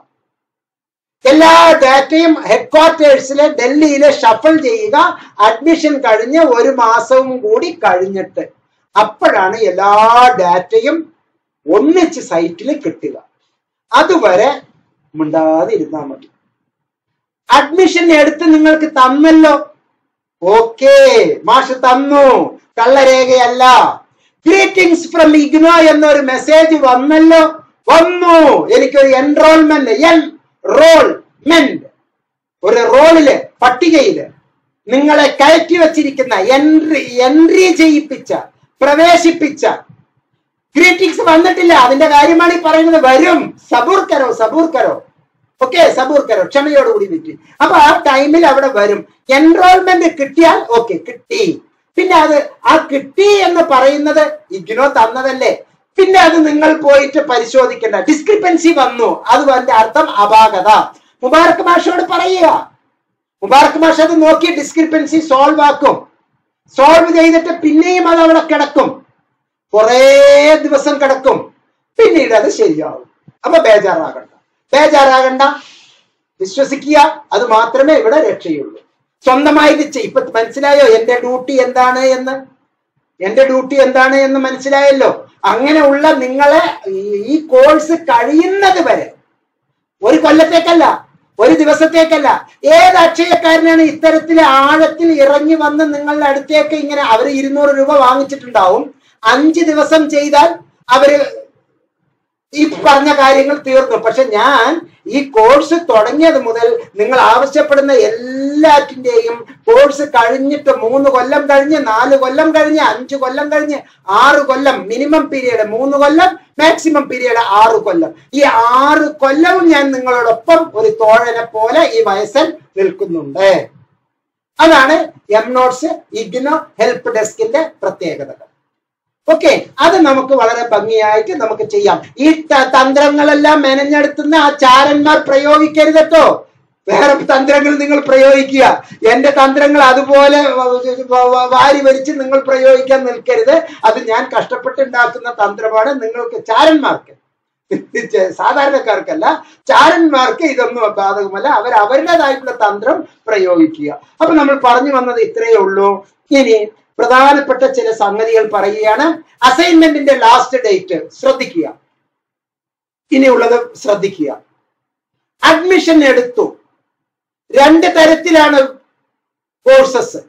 എല്ലാ ഡാറ്റയും ഹെഡ് ക്വാർട്ടേഴ്സിലെ ഡൽഹിയിലെ ഷഫിൾ ചെയ്യുക അഡ്മിഷൻ കഴിഞ്ഞ് ഒരു മാസവും കൂടി കഴിഞ്ഞിട്ട് അപ്പോഴാണ് എല്ലാ ഡാറ്റയും ഒന്നിച്ച് സൈറ്റിൽ കിട്ടുക അതുവരെ മിണ്ടാതിരുന്നാൽ മതി അഡ്മിഷൻ എടുത്ത് നിങ്ങൾക്ക് തന്നല്ലോ ഓക്കേ മാഷ് തന്നു കള്ളരേഖയല്ല ഗ്രീറ്റിംഗ്സ് ഫ്രം ഇഗ്നോ എന്നൊരു മെസ്സേജ് വന്നല്ലോ വന്നു എനിക്കൊരു എൻറോൾമെന്റ് എൻ റോൾമെന്റ് ഒരു റോളില് പട്ടികയില് നിങ്ങളെ കയറ്റി വച്ചിരിക്കുന്ന എൻട്രി എൻട്രി ചെയ്യിപ്പിച്ച പ്രവേശിപ്പിച്ച ഗ്രീറ്റിംഗ്സ് വന്നിട്ടില്ല അതിന്റെ കാര്യമാണ് ഈ പറയുന്നത് വരും സബൂർ കരോ സബൂർ കരോ ഓക്കെ സബൂർ കരോ ക്ഷമയോടുകൂടി വിറ്റ് അപ്പൊ ആ ടൈമിൽ അവിടെ വരും എൻറോൾമെന്റ് കിട്ടിയാൽ ഓക്കെ കിട്ടി പിന്നെ അത് ആ കിട്ടി എന്ന് പറയുന്നത് ഇഗ്നോ തന്നതല്ലേ പിന്നെ അത് നിങ്ങൾ പോയിട്ട് പരിശോധിക്കേണ്ട ഡിസ്ക്രിപ്പൻസി വന്നു അത് അതിന്റെ അർത്ഥം അപാകത മുബാറക് മാഷോട് പറയുക മുബാറക് മാഷ് അത് നോക്കി ഡിസ്ക്രിപ്പൻസി സോൾവ് ആക്കും സോൾവ് ചെയ്തിട്ട് പിന്നെയും അത് അവിടെ കിടക്കും കുറേ ദിവസം കിടക്കും പിന്നീട് അത് ശരിയാവും അപ്പൊ ബേജാറാകണ്ട ബേജാറാകണ്ട വിശ്വസിക്കുക അത് മാത്രമേ ഇവിടെ രക്ഷയുള്ളൂ സ്വന്തമായിട്ട് ചെയ്- ഇപ്പൊ മനസ്സിലായോ എന്റെ ഡ്യൂട്ടി എന്താണ് എന്ന് എന്റെ ഡ്യൂട്ടി എന്താണ് എന്ന് മനസ്സിലായല്ലോ അങ്ങനെയുള്ള നിങ്ങളെ ഈ- ഈ കോഴ്സ് കഴിയുന്നത് വരെ ഒരു കൊല്ലത്തേക്കല്ല ഒരു ദിവസത്തേക്കല്ല ഏത് അക്ഷയക്കാരനാണ് ഇത്തരത്തിൽ ആഴത്തിൽ ഇറങ്ങി വന്ന് നിങ്ങളുടെ അടുത്തേക്ക് ഇങ്ങനെ അവർ ഇരുന്നൂറ് രൂപ വാങ്ങിച്ചിട്ടുണ്ടാവും അഞ്ച് ദിവസം ചെയ്താൽ അവര് ഈ പറഞ്ഞ കാര്യങ്ങൾ തീർന്നു പക്ഷെ ഞാൻ ഈ കോഴ്സ് തുടങ്ങിയത് മുതൽ നിങ്ങൾ ആവശ്യപ്പെടുന്ന എല്ലാറ്റിന്റെയും കോഴ്സ് കഴിഞ്ഞിട്ട് മൂന്ന് കൊല്ലം കഴിഞ്ഞ് നാല് കൊല്ലം കഴിഞ്ഞ് അഞ്ച് കൊല്ലം കഴിഞ്ഞ് ആറ് കൊല്ലം മിനിമം പീരീഡ് മൂന്ന് കൊല്ലം മാക്സിമം പീരീഡ് ആറ് കൊല്ലം ഈ ആറ് കൊല്ലവും ഞാൻ നിങ്ങളോടൊപ്പം ഒരു തോഴനെ പോലെ ഈ വയസ്സൻ നിൽക്കുന്നുണ്ട് അതാണ് എം നോട്ട്സ് ഇഗ്നോ ഹെൽപ്പ് ഡെസ്കിന്റെ പ്രത്യേകതകൾ ഓക്കെ അത് നമുക്ക് വളരെ ഭംഗിയായിട്ട് നമുക്ക് ചെയ്യാം ഈ ത- തന്ത്രങ്ങളെല്ലാം മെനഞ്ഞെടുത്തുന്ന ആ ചാരന്മാർ പ്രയോഗിക്കരുത് കേട്ടോ വേറെ തന്ത്രങ്ങൾ നിങ്ങൾ പ്രയോഗിക്കുക എന്റെ തന്ത്രങ്ങൾ അതുപോലെ വ- വ- വ- വാരി വലിച്ച് നിങ്ങൾ പ്രയോഗിക്കാൻ നിൽക്കരുത് അത് ഞാൻ കഷ്ടപ്പെട്ടുണ്ടാക്കുന്ന തന്ത്രമാണ് നിങ്ങൾക്ക് ചാരന്മാർക്ക് ചെ- സാധാരണക്കാർക്കല്ല ചാരന്മാർക്ക് ഇതൊന്നും ബാധകമല്ല അവർ അവരുടേതായിട്ടുള്ള തന്ത്രം പ്രയോഗിക്കുക അപ്പൊ നമ്മൾ പറഞ്ഞു വന്നത് ഇത്രയേ ഉള്ളൂ ഇനി പ്രധാനപ്പെട്ട ചില സംഗതികൾ പറയുകയാണ് അസൈൻമെന്റിന്റെ ലാസ്റ്റ് ഡേറ്റ് ശ്രദ്ധിക്കുക ഇനിയുള്ളത് ശ്രദ്ധിക്കുക അഡ്മിഷൻ എടുത്തു രണ്ട് തരത്തിലാണ് കോഴ്സസ്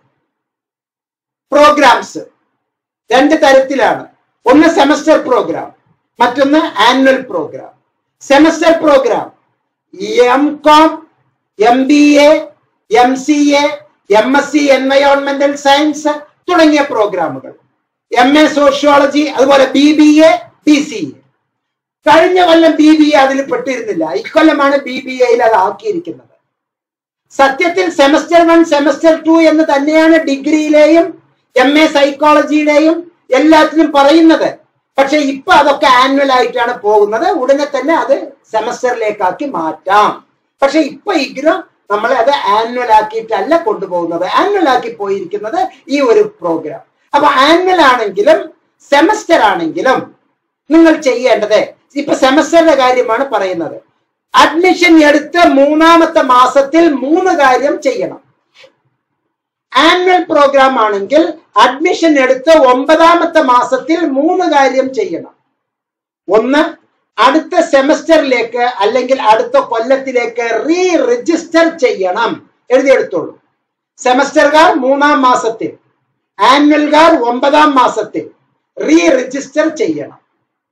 പ്രോഗ്രാംസ് രണ്ട് തരത്തിലാണ് ഒന്ന് സെമസ്റ്റർ പ്രോഗ്രാം മറ്റൊന്ന് annual programme semester programme M com M B A M C A M S C എൻവയോൺമെന്റൽ സയൻസ് തുടങ്ങിയ പ്രോഗ്രാമുകൾ എം എ സോഷ്യോളജി അതുപോലെ B B A B C A കഴിഞ്ഞ കൊല്ലം ബി ബി എ അതിൽ പെട്ടിരുന്നില്ല ഇക്കൊല്ലമാണ് ബി ബി എയിൽ അത് ആക്കിയിരിക്കുന്നത് സത്യത്തിൽ സെമസ്റ്റർ വൺ സെമസ്റ്റർ ടു എന്ന് തന്നെയാണ് ഡിഗ്രിയിലെയും എം എ സൈക്കോളജിയിലെയും എല്ലാത്തിലും പറയുന്നത് പക്ഷെ ഇപ്പൊ അതൊക്കെ ആനുവൽ ആയിട്ടാണ് പോകുന്നത് ഉടനെ തന്നെ അത് സെമസ്റ്ററിലേക്കാക്കി മാറ്റാം പക്ഷെ ഇപ്പൊ ഇഗ്നോ നമ്മളെ അത് ആനുവൽ ആക്കിയിട്ടല്ല കൊണ്ടുപോകുന്നത് ആനുവൽ ആക്കി പോയിരിക്കുന്നത് ഈ ഒരു പ്രോഗ്രാം അപ്പൊ ആനുവൽ ആണെങ്കിലും സെമസ്റ്റർ ആണെങ്കിലും നിങ്ങൾ ചെയ്യേണ്ടത് ഇപ്പൊ സെമസ്റ്ററിന്റെ കാര്യമാണ് പറയുന്നത് അഡ്മിഷൻ എടുത്ത് മൂന്നാമത്തെ മാസത്തിൽ മൂന്ന് കാര്യം ചെയ്യണം ആനുവൽ പ്രോഗ്രാം ആണെങ്കിൽ അഡ്മിഷൻ എടുത്ത് ഒമ്പതാമത്തെ മാസത്തിൽ മൂന്ന് കാര്യം ചെയ്യണം ഒന്ന് അടുത്ത സെമസ്റ്ററിലേക്ക് അല്ലെങ്കിൽ അടുത്ത കൊല്ലത്തിലേക്ക് റീ രജിസ്റ്റർ ചെയ്യണം എഴുതിയെടുത്തോളൂ സെമസ്റ്റർകാർ മൂന്നാം മാസത്തിൽ ആനുവൽകാർ ഒമ്പതാം മാസത്തിൽ റീ രജിസ്റ്റർ ചെയ്യണം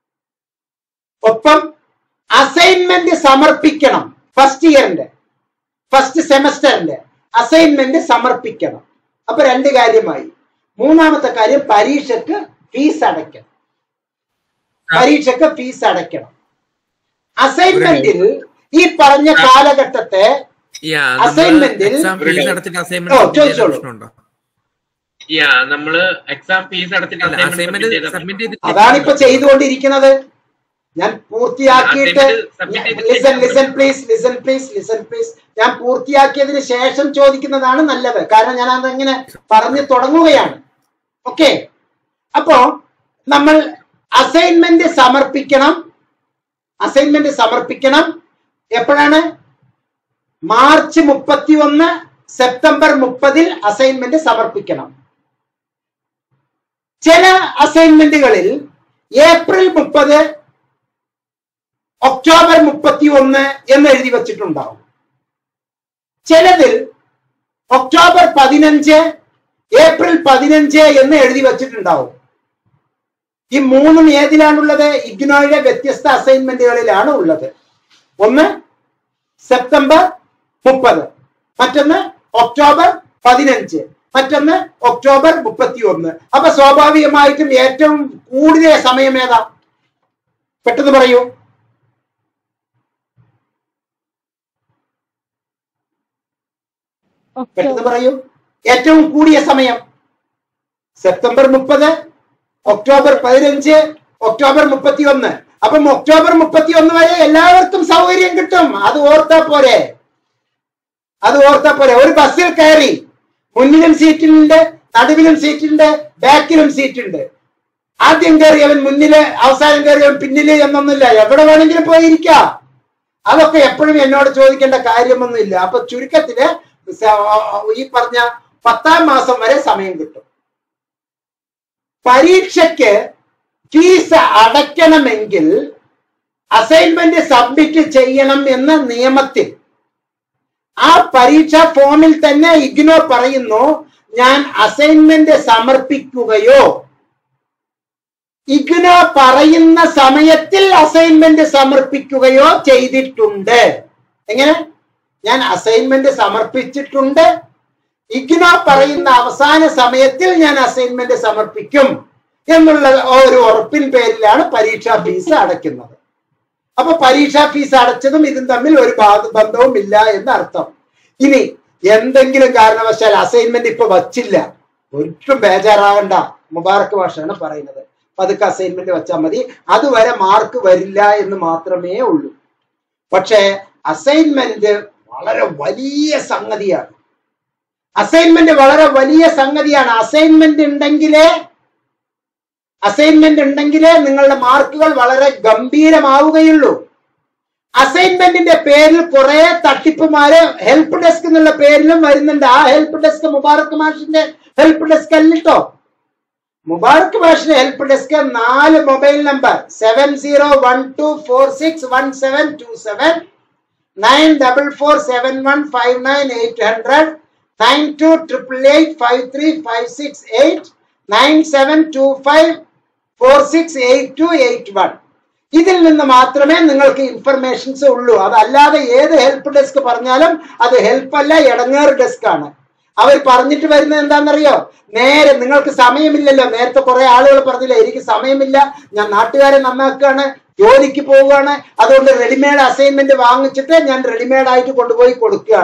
ഒപ്പം അസൈൻമെന്റ് സമർപ്പിക്കണം ഫസ്റ്റ് ഇയറിന്റെ ഫസ്റ്റ് സെമസ്റ്ററിന്റെ അസൈൻമെന്റ് സമർപ്പിക്കണം അപ്പൊ രണ്ട് കാര്യമായി മൂന്നാമത്തെ കാര്യം പരീക്ഷക്ക് ഫീസ് അടയ്ക്കണം പരീക്ഷക്ക് ഫീസ് അടയ്ക്കണം അസൈൻമെന്റിൽ ഈ പറഞ്ഞ കാലഘട്ടത്തെ അസൈൻമെന്റിൽ എക്സാം ഫീസ് അടച്ചിട്ട് ഓ അസൈൻമെന്റ് ചോദിച്ചോളൂ പ്രശ്നമുണ്ടോ യാ നമ്മള് എക്സാം ഫീസ് അടച്ചിട്ട് അസൈൻമെന്റ് സബ്മിറ്റ് ചെയ്ത് അതാണ് ഇപ്പൊ ചെയ്തുകൊണ്ടിരിക്കുന്നത് ഞാൻ പൂർത്തിയാക്കിയിട്ട് listen listen please listen please listen please ഞാൻ പൂർത്തിയാക്കിയതിന് ശേഷം ചോദിക്കുന്നതാണ് നല്ലത് കാരണം ഞാൻ അതങ്ങനെ പറഞ്ഞു തുടങ്ങുകയാണ് ഓക്കെ അപ്പോ നമ്മൾ അസൈൻമെന്റ് സമർപ്പിക്കണം അസൈൻമെന്റ് സമർപ്പിക്കണം എപ്പോഴാണ് മാർച്ച് മുപ്പത്തി ഒന്ന് സെപ്റ്റംബർ മുപ്പതിൽ അസൈൻമെന്റ് സമർപ്പിക്കണം ചില അസൈൻമെന്റുകളിൽ ഏപ്രിൽ മുപ്പത് ഒക്ടോബർ മുപ്പത്തി ഒന്ന് എന്ന് എഴുതി വച്ചിട്ടുണ്ടാവും ചിലതിൽ ഒക്ടോബർ പതിനഞ്ച് ഏപ്രിൽ പതിനഞ്ച് എന്ന് എഴുതി വച്ചിട്ടുണ്ടാവും ഈ മൂന്നും ഏതിലാണുള്ളത് ഇഗ്നോയുടെ വ്യത്യസ്ത അസൈൻമെന്റുകളിലാണ് ഉള്ളത് ഒന്ന് സെപ്റ്റംബർ മുപ്പത് മറ്റൊന്ന് ഒക്ടോബർ പതിനഞ്ച് മറ്റൊന്ന് ഒക്ടോബർ മുപ്പത്തി ഒന്ന് അപ്പൊ സ്വാഭാവികമായിട്ടും ഏറ്റവും കൂടുതൽ സമയം ഏതാ പെട്ടെന്ന് പറയൂ പെട്ടെന്ന് പറയൂ ഏറ്റവും കൂടിയ സമയം സെപ്റ്റംബർ മുപ്പത് ഒക്ടോബർ പതിനഞ്ച് ഒക്ടോബർ മുപ്പത്തി ഒന്ന് അപ്പം ഒക്ടോബർ മുപ്പത്തി ഒന്ന് വരെ എല്ലാവർക്കും സൗകര്യം കിട്ടും അത് ഓർത്താ പോരെ അത് ഓർത്താ പോരെ ഒരു ബസ്സിൽ കയറി മുന്നിലും സീറ്റുണ്ട് നടുവിലും സീറ്റുണ്ട് ബാക്കിലും സീറ്റുണ്ട് ആദ്യം കയറിയവൻ മുന്നില് അവസാനം കയറിയവൻ പിന്നില് എന്നൊന്നുമില്ല എവിടെ വേണമെങ്കിലും പോയിരിക്കാം അതൊക്കെ എപ്പോഴും എന്നോട് ചോദിക്കേണ്ട കാര്യമൊന്നുമില്ല അപ്പൊ ചുരുക്കത്തില് സ- ഈ പറഞ്ഞ പത്താം മാസം വരെ സമയം കിട്ടും പരീക്ഷയ്ക്ക് ഫീസ് അടയ്ക്കണമെങ്കിൽ അസൈൻമെന്റ് സബ്മിറ്റ് ചെയ്യണം എന്ന നിയമത്തിൽ ആ പരീക്ഷാ ഫോമിൽ തന്നെ ഇഗ്നോ പറയുന്നു ഞാൻ അസൈൻമെന്റ് സമർപ്പിക്കുകയോ ഇഗ്നോ പറയുന്ന സമയത്തിൽ അസൈൻമെന്റ് സമർപ്പിക്കുകയോ ചെയ്തിട്ടുണ്ട് എങ്ങനെ ഞാൻ അസൈൻമെന്റ് സമർപ്പിച്ചിട്ടുണ്ട് ഇഗ്നോ പറയുന്ന അവസാന സമയത്തിൽ ഞാൻ അസൈൻമെന്റ് സമർപ്പിക്കും എന്നുള്ള ഒരു ഉറപ്പിൻ പേരിലാണ് പരീക്ഷാ ഫീസ് അടയ്ക്കുന്നത് അപ്പൊ പരീക്ഷാ ഫീസ് അടച്ചതും ഇതും തമ്മിൽ ഒരു ബാധ- ബന്ധവും ഇല്ല എന്ന് അർത്ഥം ഇനി എന്തെങ്കിലും കാരണവശാൽ അസൈൻമെന്റ് ഇപ്പൊ വച്ചില്ല ഒട്ടും ബേജാറാകണ്ട മുബാറക്ക് ഭാഷയാണ് പറയുന്നത് പതുക്കെ അസൈൻമെന്റ് വെച്ചാൽ മതി അതുവരെ മാർക്ക് വരില്ല എന്ന് മാത്രമേ ഉള്ളൂ പക്ഷേ അസൈൻമെന്റ് വളരെ വലിയ സംഗതിയാണ് അസൈൻമെന്റ് വളരെ വലിയ സംഗതിയാണ് അസൈൻമെന്റ് ഉണ്ടെങ്കിലേ അസൈൻമെന്റ് ഉണ്ടെങ്കിലേ നിങ്ങളുടെ മാർക്കുകൾ വളരെ ഗംഭീരമാവുകയുള്ളൂ അസൈൻമെന്റിന്റെ പേരിൽ കുറെ തട്ടിപ്പുമാര് ഹെൽപ്പ് ഡെസ്ക് എന്നുള്ള പേരിലും വരുന്നുണ്ട് ആ ഹെൽപ്പ് ഡെസ്ക് മുബാറക്ക് മാഷിന്റെ ഹെൽപ്പ് ഡെസ്ക് അല്ലട്ടോ മുബാറക്ക് മാഷിന്റെ ഹെൽപ്പ് ഡെസ്ക് നാല് mobile number seven zero one two four six one seven two seven nine double four seven one five nine eight hundred nine two triple eight five three five six eight nine seven two five four six eight two eight one ഇതിൽ നിന്ന് മാത്രമേ നിങ്ങൾക്ക് informations ഉള്ളൂ അതല്ലാതെ ഏത് help desk പറഞ്ഞാലും അത് help അല്ല ഇടങ്ങേറ് ഡെസ്ക് ആണ് അവർ പറഞ്ഞിട്ട് വരുന്നത് എന്താണെന്നറിയോ നേരെ നിങ്ങൾക്ക് സമയമില്ലല്ലോ നേരത്തെ കുറെ ആളുകൾ പറഞ്ഞില്ലേ എനിക്ക് സമയമില്ല ഞാൻ നാട്ടുകാരെ നന്നാക്കുകയാണ് ജോലിക്ക് പോവുകയാണ് അതുകൊണ്ട് റെഡിമെയ്ഡ് അസൈൻമെന്റ് വാങ്ങിച്ചിട്ട് ഞാൻ റെഡിമെയ്ഡ് ആയിട്ട് കൊണ്ടുപോയി കൊടുക്കുകയാണ്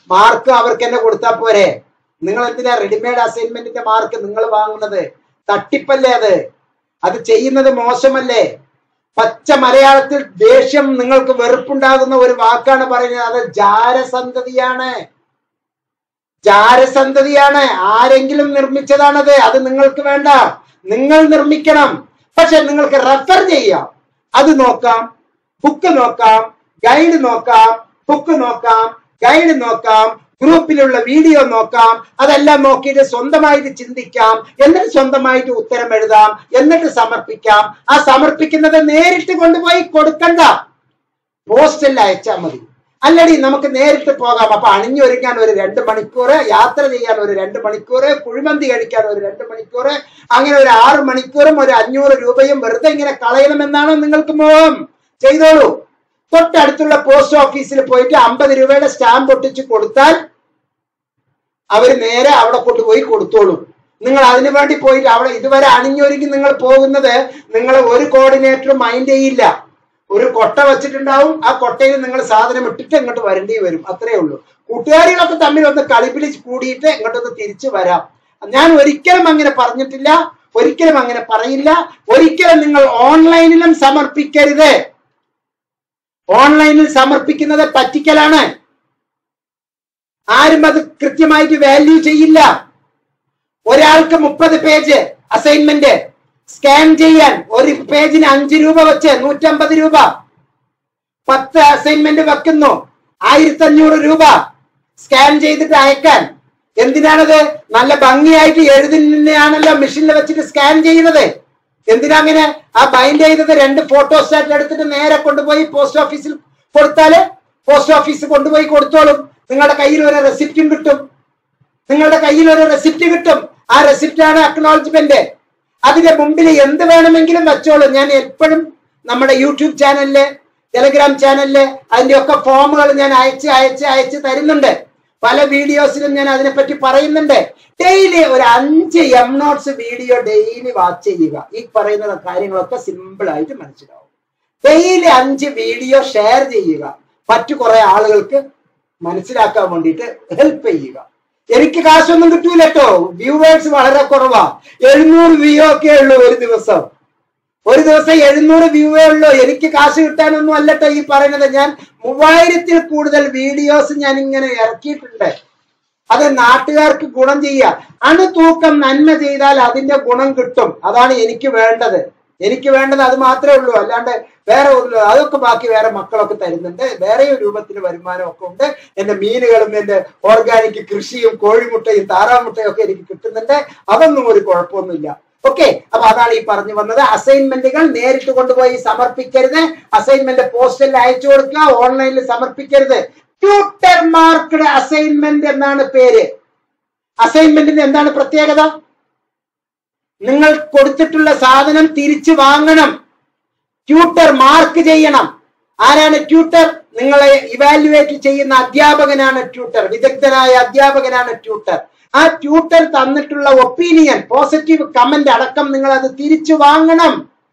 മാർക്ക് അവർക്ക് തന്നെ കൊടുത്താൽ പോരെ നിങ്ങൾ എന്തിനാ റെഡിമെയ്ഡ് അസൈൻമെന്റിന്റെ മാർക്ക് നിങ്ങൾ വാങ്ങുന്നത് തട്ടിപ്പല്ലേ അത് അത് ചെയ്യുന്നത് മോശമല്ലേ പച്ച മലയാളത്തിൽ ദേഷ്യം നിങ്ങൾക്ക് വെറുപ്പുണ്ടാകുന്ന ഒരു വാക്കാണ് പറയുന്നത് അത് ജാരസന്തതിയാണ് ജാരസന്തതിയാണ് ആരെങ്കിലും നിർമ്മിച്ചതാണത് അത് നിങ്ങൾക്ക് വേണ്ട നിങ്ങൾ നിർമ്മിക്കണം പക്ഷെ നിങ്ങൾക്ക് റെഫർ ചെയ്യാം അത് നോക്കാം ബുക്ക് നോക്കാം ഗൈഡ് നോക്കാം ബുക്ക് നോക്കാം ഗൈഡ് നോക്കാം ഗ്രൂപ്പിലുള്ള വീഡിയോ നോക്കാം അതെല്ലാം നോക്കിയിട്ട് സ്വന്തമായിട്ട് ചിന്തിക്കാം എന്നിട്ട് സ്വന്തമായിട്ട് ഉത്തരം എഴുതാം എന്നിട്ട് സമർപ്പിക്കാം ആ സമർപ്പിക്കുന്നത് നേരിട്ട് കൊണ്ടുപോയി കൊടുക്കണ്ട പോസ്റ്റലിൽ അയച്ചാൽ മതി അല്ലടി നമുക്ക് നേരിട്ട് പോകാം അപ്പൊ അണിഞ്ഞൊരുങ്ങാൻ ഒരു രണ്ട് മണിക്കൂർ യാത്ര ചെയ്യാൻ ഒരു രണ്ട് മണിക്കൂർ കുഴിമന്തി കഴിക്കാൻ ഒരു രണ്ട് മണിക്കൂർ അങ്ങനെ ഒരു ആറ് മണിക്കൂറും ഒരു അഞ്ഞൂറ് രൂപയും വെറുതെ ഇങ്ങനെ കളയണമെന്നാണോ നിങ്ങൾക്ക് മോഹം ചെയ്തോളൂ തൊട്ടടുത്തുള്ള പോസ്റ്റ് ഓഫീസിൽ പോയിട്ട് അമ്പത് രൂപയുടെ സ്റ്റാമ്പ് ഒട്ടിച്ച് കൊടുത്താൽ അവർ നേരെ അവിടെ കൊണ്ടുപോയി കൊടുത്തോളൂ നിങ്ങൾ അതിനു വേണ്ടി പോയിട്ട് അവിടെ ഇതുവരെ അണിഞ്ഞൊരുങ്ങി നിങ്ങൾ പോകുന്നത് നിങ്ങൾ ഒരു കോർഡിനേറ്ററും മൈൻഡ് ചെയ്യില്ല ഒരു കൊട്ട വെച്ചിട്ടുണ്ടാവും ആ കൊട്ടയിൽ നിങ്ങൾ സാധനം ഇട്ടിട്ട് ഇങ്ങോട്ട് വരേണ്ടി വരും അത്രേ ഉള്ളൂ കൂട്ടുകാരികളൊക്കെ തമ്മിൽ ഒന്ന് കളിപ്പിളിച്ച് കൂടിയിട്ട് ഇങ്ങോട്ടൊന്ന് തിരിച്ചു വരാം ഞാൻ ഒരിക്കലും അങ്ങനെ പറഞ്ഞിട്ടില്ല ഒരിക്കലും അങ്ങനെ പറയില്ല ഒരിക്കലും നിങ്ങൾ ഓൺലൈനിലും സമർപ്പിക്കരുത് ഓൺലൈനിൽ സമർപ്പിക്കുന്നത് പറ്റിക്കലാണ് ആരും അത് കൃത്യമായിട്ട് വാല്യൂ ചെയ്യില്ല ഒരാൾക്ക് മുപ്പത് പേജ് അസൈൻമെന്റ് സ്കാൻ ചെയ്യാൻ ഒരു പേജിന് അഞ്ച് രൂപ വെച്ച് നൂറ്റമ്പത് രൂപ പത്ത് അസൈൻമെന്റ് വെക്കുന്നു ആയിരത്തി അഞ്ഞൂറ് രൂപ സ്കാൻ ചെയ്തിട്ട് അയക്കാൻ എന്തിനാണത് നല്ല ഭംഗിയായിട്ട് എഴുതുന്നതാണല്ലോ മെഷീനിൽ വെച്ചിട്ട് സ്കാൻ ചെയ്യുന്നത് എന്തിനാ അങ്ങനെ ആ ബൈൻഡ് ചെയ്തത് രണ്ട് ഫോട്ടോസ്റ്റാറ്റ് എടുത്തിട്ട് നേരെ കൊണ്ടുപോയി പോസ്റ്റ് ഓഫീസിൽ കൊടുത്താല് പോസ്റ്റ് ഓഫീസ് കൊണ്ടുപോയി കൊടുത്തോളും നിങ്ങളുടെ കയ്യിൽ ഒരു റെസിപ്റ്റും കിട്ടും നിങ്ങളുടെ കയ്യിൽ ഒരു റെസിപ്റ്റ് കിട്ടും ആ റെസിപ്റ്റ് ആണ് അക്നോളജ്മെന്റ് അതിന്റെ മുമ്പിൽ എന്ത് വേണമെങ്കിലും വെച്ചോളൂ ഞാൻ എപ്പോഴും നമ്മുടെ യൂട്യൂബ് ചാനലില് ടെലഗ്രാം ചാനലില് അതിന്റെ ഒക്കെ ഫോമുകൾ ഞാൻ അയച്ച് അയച്ച് അയച്ച് തരുന്നുണ്ട് പല വീഡിയോസിലും ഞാൻ അതിനെപ്പറ്റി പറയുന്നുണ്ട് ഡെയിലി ഒരു അഞ്ച് M notes video daily watch ചെയ്യുക ഈ പറയുന്ന കാര്യങ്ങളൊക്കെ സിമ്പിൾ ആയിട്ട് മനസ്സിലാവും ഡെയിലി അഞ്ച് വീഡിയോ ഷെയർ ചെയ്യുക മറ്റു കുറെ ആളുകൾക്ക് മനസ്സിലാക്കാൻ വേണ്ടിയിട്ട് ഹെൽപ്പ് ചെയ്യുക എനിക്ക് കാശൊന്നും കിട്ടൂല കേട്ടോ വ്യൂവേഴ്സ് വളരെ കുറവാ എഴുന്നൂറ് വ്യൂ ഒക്കെ ഉള്ളൂ ഒരു ദിവസം ഒരു ദിവസം എഴുന്നൂറ് വ്യൂവേ ഉള്ളൂ എനിക്ക് കാശ് കിട്ടാനൊന്നും അല്ലട്ടോ ഈ പറയുന്നത് ഞാൻ മൂവായിരത്തിൽ കൂടുതൽ വീഡിയോസ് ഞാൻ ഇങ്ങനെ ഇറക്കിയിട്ടുണ്ട് അത് നാട്ടുകാർക്ക് ഗുണം ചെയ്യുക അണുതൂക്കം നന്മ ചെയ്താൽ അതിന്റെ ഗുണം കിട്ടും അതാണ് എനിക്ക് വേണ്ടത് എനിക്ക് വേണ്ടത് അത് മാത്രമേ ഉള്ളൂ അല്ലാണ്ട് വേറെ ഒന്നും അതൊക്കെ ബാക്കി വേറെ മക്കളൊക്കെ തരുന്നുണ്ട് വേറെയും രൂപത്തിൽ വരുമാനം ഒക്കെ ഉണ്ട് എന്റെ മീനുകളും എന്റെ ഓർഗാനിക് കൃഷിയും കോഴിമുട്ടയും താറാമുട്ടയും ഒക്കെ എനിക്ക് കിട്ടുന്നുണ്ട് അതൊന്നും ഒരു കുഴപ്പമൊന്നുമില്ല ഓക്കെ അപ്പൊ അതാണ് ഈ പറഞ്ഞു വന്നത് അസൈൻമെന്റുകൾ നേരിട്ട് കൊണ്ടുപോയി സമർപ്പിക്കരുത് അസൈൻമെന്റ് പോസ്റ്റലിൽ അയച്ചു കൊടുക്കുക ഓൺലൈനിൽ സമർപ്പിക്കരുത് ട്യൂട്ടർ മാർക്ക്ഡ് അസൈൻമെന്റ് എന്നാണ് പേര് അസൈൻമെന്റിന് എന്താണ് പ്രത്യേകത നിങ്ങൾ കൊടുത്തിട്ടുള്ള സാധനം തിരിച്ചു വാങ്ങണം ട്യൂട്ടർ മാർക്ക് ചെയ്യണം ആരാണ് ട്യൂട്ടർ നിങ്ങളെ ഇവാലുവേറ്റ് ചെയ്യുന്ന അധ്യാപകനാണ് ട്യൂട്ടർ വിദഗ്ധനായ അധ്യാപകനാണ് ട്യൂട്ടർ ആ ട്യൂട്ടർ തന്നിട്ടുള്ള ഒപ്പീനിയൻ പോസിറ്റീവ് കമന്റ് അടക്കം നിങ്ങൾ അത് തിരിച്ചു വാങ്ങണം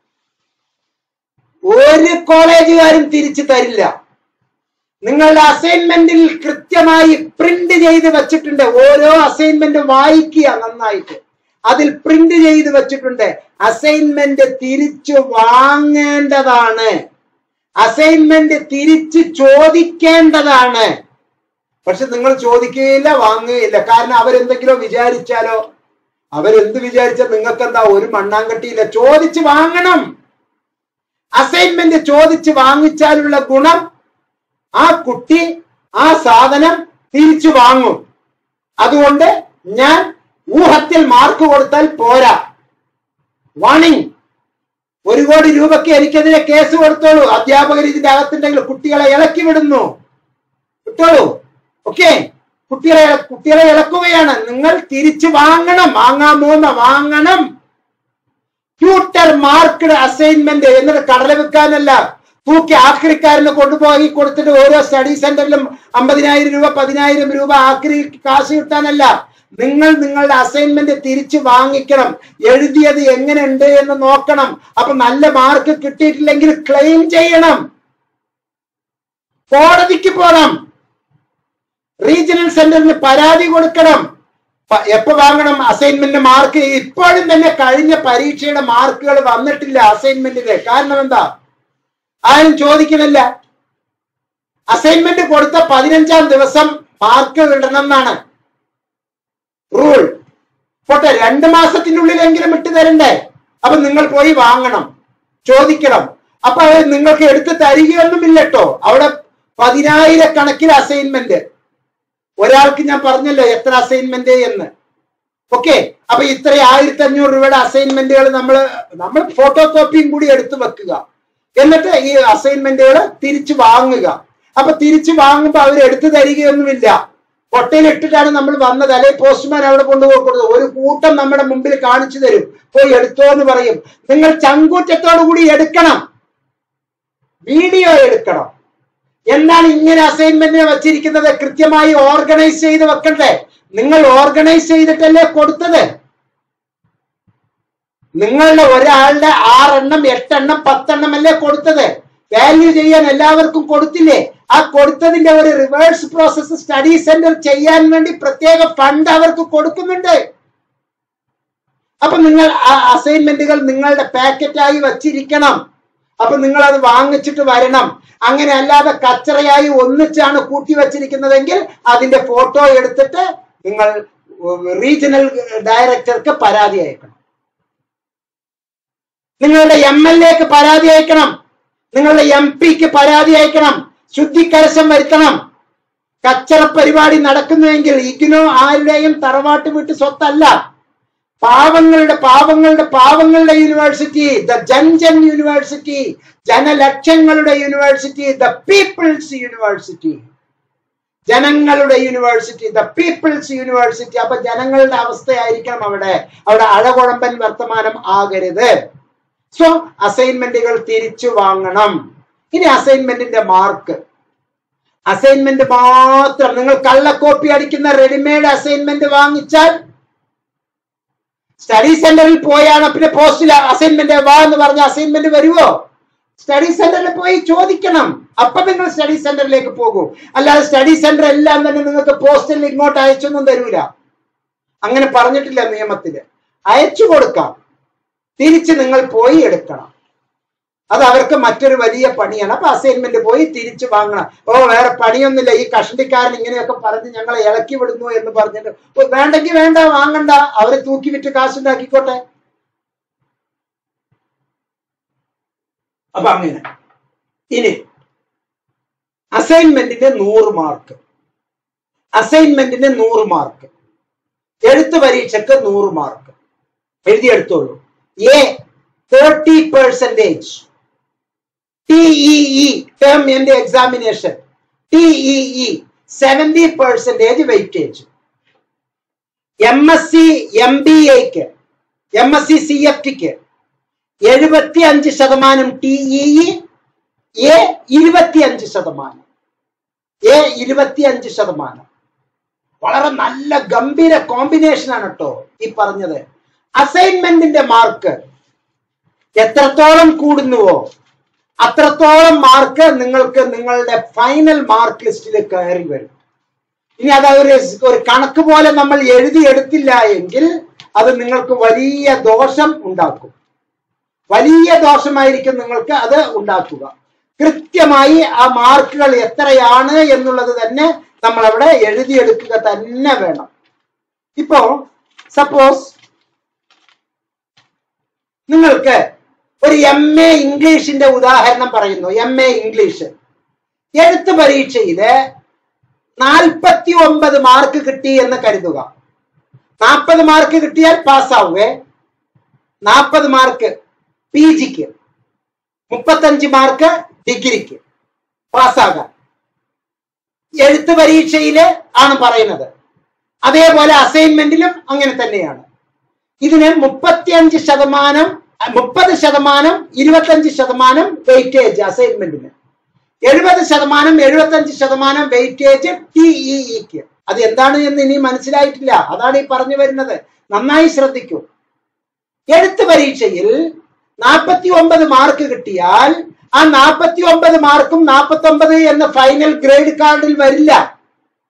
ഒരു കോളേജുകാരും തിരിച്ചു തരില്ല നിങ്ങളുടെ അസൈൻമെന്റിൽ കൃത്യമായി പ്രിന്റ് ചെയ്ത് വെച്ചിട്ടുണ്ട് ഓരോ അസൈൻമെന്റ് വായിക്കുക നന്നായിട്ട് അതിൽ പ്രിന്റ് ചെയ്ത് വെച്ചിട്ടുണ്ട് അസൈൻമെന്റ് തിരിച്ചു വാങ്ങേണ്ടതാണ് അസൈൻമെന്റ് തിരിച്ച് ചോദിക്കേണ്ടതാണ് പക്ഷെ നിങ്ങൾ ചോദിക്കുകയില്ല വാങ്ങുകയില്ല കാരണം അവരെന്തെങ്കിലും വിചാരിച്ചാലോ അവരെന്ത് വിചാരിച്ചാൽ നിങ്ങൾക്ക് എന്താ ഒരു മണ്ണാങ്കട്ടിയില്ല ചോദിച്ച് വാങ്ങണം അസൈൻമെന്റ് ചോദിച്ച് വാങ്ങിച്ചാലുള്ള ഗുണം ആ കുട്ടി ആ സാധനം തിരിച്ചു വാങ്ങും അതുകൊണ്ട് ഞാൻ ഊഹത്തിൽ മാർക്ക് കൊടുത്താൽ പോരാ വാണിംഗ് ഒരു കോടി രൂപയ്ക്ക് എനിക്കെതിരെ കേസ് കൊടുത്തോളൂ അധ്യാപകർ ഇതിന്റെ അകത്തുണ്ടെങ്കിൽ കുട്ടികളെ ഇളക്കി വിടുന്നു വിട്ടോളൂ ഓക്കെ കുട്ടികളെ കുട്ടികളെ ഇളക്കുകയാണ് നിങ്ങൾ തിരിച്ചു വാങ്ങണം വാങ്ങാൻ പോകുന്ന വാങ്ങണം ട്യൂട്ടർ മാർക്ക്ഡ് അസൈൻമെന്റ് എന്നിട്ട് കടല വെക്കാനല്ല തൂക്കി ആക്രിക്കാരന് കൊണ്ടുപോയി കൊടുത്തിട്ട് ഓരോ സ്റ്റഡി സെന്ററിലും അമ്പതിനായിരം രൂപ പതിനായിരം രൂപ ആക്രി കാശ് കിട്ടാനല്ല നിങ്ങൾ നിങ്ങളുടെ അസൈൻമെന്റ് തിരിച്ചു വാങ്ങിക്കണം എഴുതിയത് എങ്ങനെയുണ്ട് എന്ന് നോക്കണം അപ്പൊ നല്ല മാർക്ക് കിട്ടിയിട്ടില്ലെങ്കിൽ ക്ലെയിം ചെയ്യണം കോടതിക്ക് പോകണം റീജിയണൽ സെന്ററിന് പരാതി കൊടുക്കണം പ- എപ്പോ വാങ്ങണം അസൈൻമെന്റ് മാർക്ക് ഇപ്പോഴും തന്നെ കഴിഞ്ഞ പരീക്ഷയുടെ മാർക്കുകൾ വന്നിട്ടില്ല അസൈൻമെന്റിന് കാരണം എന്താ ആരും ചോദിക്കണില്ല അസൈൻമെന്റ് കൊടുത്ത പതിനഞ്ചാം ദിവസം മാർക്ക് ഇടണം എന്നാണ് റൂൾ പോട്ടെ രണ്ട് മാസത്തിനുള്ളിലെങ്കിലും ഇട്ട് തരണ്ടേ അപ്പൊ നിങ്ങൾ പോയി വാങ്ങണം ചോദിക്കണം അപ്പൊ അത് നിങ്ങൾക്ക് എടുത്ത് തരികയൊന്നുമില്ല കേട്ടോ അവിടെ പതിനായിരക്കണക്കിന് അസൈൻമെന്റ് ഒരാൾക്ക് ഞാൻ പറഞ്ഞല്ലോ എത്ര അസൈൻമെന്റ് എന്ന് ഓക്കെ അപ്പൊ ഇത്ര ആയിരത്തി അഞ്ഞൂറ് രൂപയുടെ അസൈൻമെന്റുകൾ നമ്മൾ നമ്മൾ ഫോട്ടോ കോപ്പിയും കൂടി എടുത്തു വെക്കുക എന്നിട്ട് ഈ അസൈൻമെന്റുകൾ തിരിച്ചു വാങ്ങുക അപ്പൊ തിരിച്ചു വാങ്ങുമ്പോൾ അവർ എടുത്തു തരികയൊന്നുമില്ല കൊട്ടയിൽ ഇട്ടിട്ടാണ് നമ്മൾ വന്നത് അല്ലെ പോസ്റ്റ്മാൻ അവിടെ കൊണ്ടുപോയി ഒരു കൂട്ടം നമ്മുടെ മുമ്പിൽ കാണിച്ചു തരും പോയി എടുത്തോ എന്ന് പറയും നിങ്ങൾ ചങ്കൂറ്റത്തോടു കൂടി എടുക്കണം വീഡിയോ എടുക്കണം എന്താണ് ഇങ്ങനെ അസൈൻമെന്റിനെ വച്ചിരിക്കുന്നത് കൃത്യമായി ഓർഗനൈസ് ചെയ്ത് വെക്കണ്ടേ നിങ്ങൾ ഓർഗനൈസ് ചെയ്തിട്ടല്ലേ കൊടുത്തത് നിങ്ങളുടെ ഒരാളുടെ ആറെണ്ണം എട്ടെണ്ണം പത്തെണ്ണം അല്ലേ കൊടുത്തത് വാല്യൂ ചെയ്യാൻ എല്ലാവർക്കും കൊടുത്തില്ലേ ആ കൊടുത്തതിന്റെ ഒരു റിവേഴ്സ് പ്രോസസ് സ്റ്റഡി സെന്റർ ചെയ്യാൻ വേണ്ടി പ്രത്യേക ഫണ്ട് അവർക്ക് കൊടുക്കുന്നുണ്ട് അപ്പൊ നിങ്ങൾ ആ അസൈൻമെന്റുകൾ നിങ്ങളുടെ പാക്കറ്റായി വച്ചിരിക്കണം അപ്പൊ നിങ്ങൾ അത് വാങ്ങിച്ചിട്ട് വരണം അങ്ങനെ അല്ലാതെ കച്ചറയായി ഒന്നിച്ചാണ് കൂട്ടി വച്ചിരിക്കുന്നതെങ്കിൽ അതിന്റെ ഫോട്ടോ എടുത്തിട്ട് നിങ്ങൾ റീജിയണൽ ഡയറക്ടർക്ക് പരാതി അയക്കണം നിങ്ങളുടെ എം എൽ എക്ക് പരാതി അയക്കണം നിങ്ങളുടെ എം പിക്ക് പരാതി അയക്കണം ശുദ്ധിക്കലശം വരുത്തണം കച്ചറ പരിപാടി നടക്കുന്നുവെങ്കിൽ ഇഗ്നോ ആരുടെയും തറവാട്ട് വീട്ട് സ്വത്തല്ല പാവങ്ങളുടെ പാവങ്ങളുടെ പാവങ്ങളുടെ university the jan jan university ജനലക്ഷങ്ങളുടെ യൂണിവേഴ്സിറ്റി ദ പീപ്പിൾസ് യൂണിവേഴ്സിറ്റി ജനങ്ങളുടെ യൂണിവേഴ്സിറ്റി ദ പീപ്പിൾസ് യൂണിവേഴ്സിറ്റി അപ്പൊ ജനങ്ങളുടെ അവസ്ഥയായിരിക്കണം അവിടെ അവിടെ അഴകുഴമ്പൻ വർത്തമാനം ആകരുത് സോ അസൈൻമെന്റുകൾ തിരിച്ചു വാങ്ങണം ഇനി അസൈൻമെന്റിന്റെ മാർക്ക് അസൈൻമെന്റ് മാത്രം നിങ്ങൾ കള്ളക്കോപ്പി അടിക്കുന്ന റെഡിമെയ്ഡ് അസൈൻമെന്റ് വാങ്ങിച്ചാൽ സ്റ്റഡി സെന്ററിൽ പോയാണ് പിന്നെ പോസ്റ്റിൽ അസൈൻമെന്റ് വാ എന്ന് പറഞ്ഞ അസൈൻമെന്റ് വരുമോ സ്റ്റഡി സെന്ററിൽ പോയി ചോദിക്കണം അപ്പൊ നിങ്ങൾ സ്റ്റഡി സെന്ററിലേക്ക് പോകൂ അല്ലാതെ സ്റ്റഡി സെന്റർ എല്ലാം തന്നെ നിങ്ങൾക്ക് പോസ്റ്റിൽ ഇങ്ങോട്ട് അയച്ചൊന്നും തരൂല അങ്ങനെ പറഞ്ഞിട്ടില്ല നിയമത്തില് അയച്ചു കൊടുക്കാം തിരിച്ച് നിങ്ങൾ പോയി എടുക്കണം അത് അവർക്ക് മറ്റൊരു വലിയ പണിയാണ് അപ്പൊ അസൈൻമെന്റ് പോയി തിരിച്ചു വാങ്ങണം ഓ വേറെ പണിയൊന്നുമില്ല ഈ കഷണ്ടിക്കാരൻ ഇങ്ങനെയൊക്കെ പറഞ്ഞ് ഞങ്ങളെ ഇളക്കി വിടുന്നു എന്ന് പറഞ്ഞിട്ട് ഓ, വേണ്ടെങ്കിൽ വേണ്ട വാങ്ങണ്ട അവരെ തൂക്കി വിറ്റ് കാശുണ്ടാക്കിക്കോട്ടെ അപ്പൊ അങ്ങനെ ഇനി അസൈൻമെന്റിന് നൂറ് മാർക്ക് അസൈൻമെന്റിന് നൂറ് മാർക്ക് എഴുത്ത് പരീക്ഷക്ക് നൂറ് മാർക്ക് എഴുതിയെടുത്തോളൂ A thirty percentage TEE term end examination TEE seventy percentage weightage M S C M B എക്ക് M S C C F ടിക്ക് എഴുപത്തി അഞ്ച് ശതമാനം ടിഇഇ എ ഇരുപത്തി അഞ്ച് ശതമാനം എ ഇരുപത്തി അഞ്ച് ശതമാനം വളരെ നല്ല ഗംഭീര കോമ്പിനേഷൻ ആണ് കേട്ടോ ഈ പറഞ്ഞത് അസൈൻമെന്റിന്റെ മാർക്ക് എത്രത്തോളം കൂടുന്നുവോ അത്രത്തോളം മാർക്ക് നിങ്ങൾക്ക് നിങ്ങളുടെ ഫൈനൽ മാർക്ക് ലിസ്റ്റിൽ കയറി വരും ഇനി അത് ഒരു ഒരു കണക്ക് പോലെ നമ്മൾ എഴുതിയെടുത്തില്ല എങ്കിൽ അത് നിങ്ങൾക്ക് വലിയ ദോഷം ഉണ്ടാക്കും വലിയ ദോഷമായിരിക്കും നിങ്ങൾക്ക് അത് ഉണ്ടാക്കുക കൃത്യമായി ആ മാർക്കുകൾ എത്രയാണ് എന്നുള്ളത് തന്നെ നമ്മൾ അവിടെ എഴുതിയെടുക്കുക തന്നെ വേണം ഇപ്പോ സപ്പോസ് നിങ്ങൾക്ക് ഒരു എം എ ഇംഗ്ലീഷിന്റെ ഉദാഹരണം പറയുന്നു എം എ ഇംഗ്ലീഷ് എഴുത്ത് പരീക്ഷയില് നാൽപ്പത്തി ഒമ്പത് മാർക്ക് കിട്ടി എന്ന് കരുതുക നാൽപ്പത് മാർക്ക് കിട്ടിയാൽ പാസ്സാവുകയെ നാൽപ്പത് മാർക്ക് പി ജിക്ക് മുപ്പത്തഞ്ച് മാർക്ക് ഡിഗ്രിക്ക് പാസ്സാകാൻ എഴുത്ത് പരീക്ഷയില് ആണ് പറയുന്നത് അതേപോലെ അസൈൻമെന്റിലും അങ്ങനെ തന്നെയാണ് ഇതിന് മുപ്പത്തിയഞ്ച് ശതമാനം മുപ്പത് ശതമാനം ഇരുപത്തഞ്ച് ശതമാനം വെയിറ്റേജ് അസൈൻമെന്റിന് എഴുപത് ശതമാനം എഴുപത്തഞ്ച് ശതമാനം വെയിറ്റേജ് ടിഇഇക്ക് അത് എന്താണ് എന്ന് ഇനി മനസ്സിലായിട്ടില്ല അതാണ് ഈ പറഞ്ഞു വരുന്നത് നന്നായി ശ്രദ്ധിക്കൂ എഴുത്ത് പരീക്ഷയിൽ നാൽപ്പത്തി ഒമ്പത് മാർക്ക് കിട്ടിയാൽ ആ നാൽപ്പത്തി ഒമ്പത് മാർക്കും നാൽപ്പത്തി ഒമ്പത് എന്ന ഫൈനൽ ഗ്രേഡ് കാർഡിൽ വരില്ല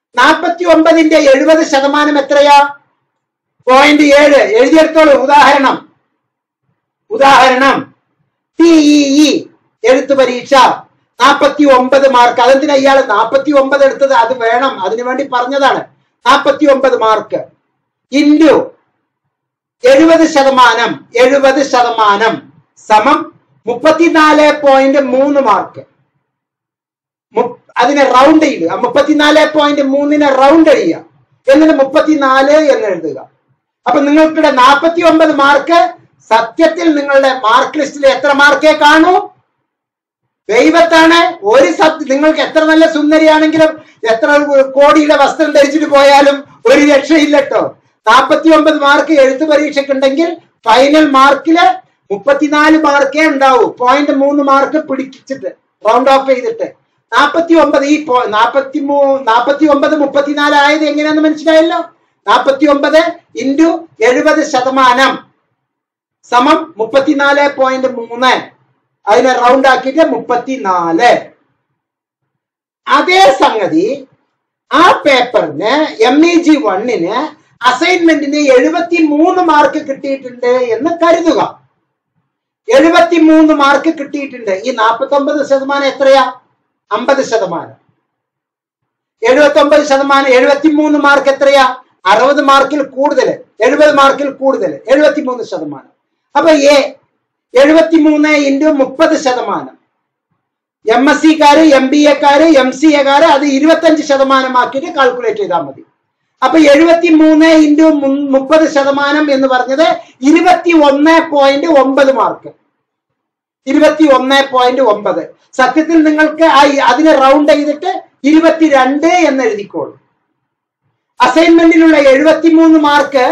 നാൽപ്പത്തി ഒമ്പതിന്റെ എഴുപത് ശതമാനം എത്രയാ പോയിന്റ് ഏഴ് എഴുതിയെടുത്തോളൂ ഉദാഹരണം ഉദാഹരണം ടിഇഇ എഴുത്ത് പരീക്ഷ നാൽപ്പത്തി ഒമ്പത് മാർക്ക് അതെന്തിനാ ഇയാൾ നാൽപ്പത്തി ഒമ്പത് എടുത്തത് അത് വേണം അതിനു വേണ്ടി പറഞ്ഞതാണ് നാൽപ്പത്തി ഒമ്പത് മാർക്ക് ഇൻഡു എഴുപത് ശതമാനം എഴുപത് ശതമാനം സമം മുപ്പത്തിനാല് പോയിന്റ് മൂന്ന് മാർക്ക് മു- അതിനെ റൗണ്ട് ചെയ്യുക മുപ്പത്തിനാല് പോയിന്റ് മൂന്നിനെ റൗണ്ട് ചെയ്യുക എന്നിട്ട് മുപ്പത്തിനാല് എന്ന് എഴുതുക അപ്പൊ നിങ്ങൾക്കിടെ നാൽപ്പത്തി ഒമ്പത് മാർക്ക് സത്യത്തിൽ നിങ്ങളുടെ മാർക്ക് ലിസ്റ്റിൽ എത്ര മാർക്കേ കാണൂ ദൈവത്താണ് ഒരു സത്യ നിങ്ങൾക്ക് എത്ര നല്ല സുന്ദരിയാണെങ്കിലും എത്ര കോടിയുടെ വസ്ത്രം ധരിച്ചിട്ട് പോയാലും ഒരു രക്ഷയില്ല കേട്ടോ നാൽപ്പത്തി ഒമ്പത് മാർക്ക് എഴുത്ത് പരീക്ഷയ്ക്കുണ്ടെങ്കിൽ ഫൈനൽ മാർക്കില് മുപ്പത്തിനാല് മാർക്കേ ഉണ്ടാവൂ പോയിന്റ് മൂന്ന് മാർക്ക് പിടിച്ചിട്ട് റൗണ്ട് ഓഫ് ചെയ്തിട്ട് നാൽപ്പത്തി ഒമ്പത് ഈ നാൽപ്പത്തി മൂ നാൽപ്പത്തി ഒമ്പത് മുപ്പത്തിനാല് ആയത് എങ്ങനെയാന്ന് മനസ്സിലായല്ലോ നാൽപ്പത്തി ഒമ്പത് ഇൻറ്റു എഴുപത് ശതമാനം സമം മുപ്പത്തിനാല് പോയിന്റ് മൂന്ന് അതിനെ റൗണ്ട് ആക്കിയിട്ട് മുപ്പത്തിനാല് അതേ സംഗതി ആ പേപ്പറിന് എം ഇ ജി വണ്ണിന് അസൈൻമെന്റിന് എഴുപത്തി മൂന്ന് മാർക്ക് കിട്ടിയിട്ടുണ്ട് എന്ന് കരുതുക എഴുപത്തി മൂന്ന് മാർക്ക് കിട്ടിയിട്ടുണ്ട് ഈ നാൽപ്പത്തി ഒമ്പത് ശതമാനം എത്രയാ അമ്പത് ശതമാനം എഴുപത്തി ഒമ്പത് ശതമാനം എഴുപത്തി മൂന്ന് മാർക്ക് എത്രയാ അറുപത് മാർക്കിൽ കൂടുതൽ എഴുപത് മാർക്കിൽ കൂടുതൽ എഴുപത്തി മൂന്ന് ശതമാനം അപ്പൊ എ എഴുപത്തി മൂന്ന് ഇൻറ്റു മുപ്പത് ശതമാനം എം എസ് സിക്കാര് എം ബി എക്കാര് എം സി എക്കാര് അത് ഇരുപത്തഞ്ച് ശതമാനമാക്കിയിട്ട് കാൽക്കുലേറ്റ് ചെയ്താൽ മതി അപ്പൊ എഴുപത്തി മൂന്ന് ഇൻറ്റു മുപ്പത് ശതമാനം എന്ന് പറഞ്ഞത് ഇരുപത്തി ഒന്ന് പോയിന്റ് ഒമ്പത് മാർക്ക് ഇരുപത്തി ഒന്ന് പോയിന്റ് ഒമ്പത് സത്യത്തിൽ നിങ്ങൾക്ക് ആ അതിനെ റൗണ്ട് ചെയ്തിട്ട് ഇരുപത്തിരണ്ട് എന്ന് എഴുതിക്കോളൂ അസൈൻമെന്റിലുള്ള എഴുപത്തിമൂന്ന് മാർക്ക്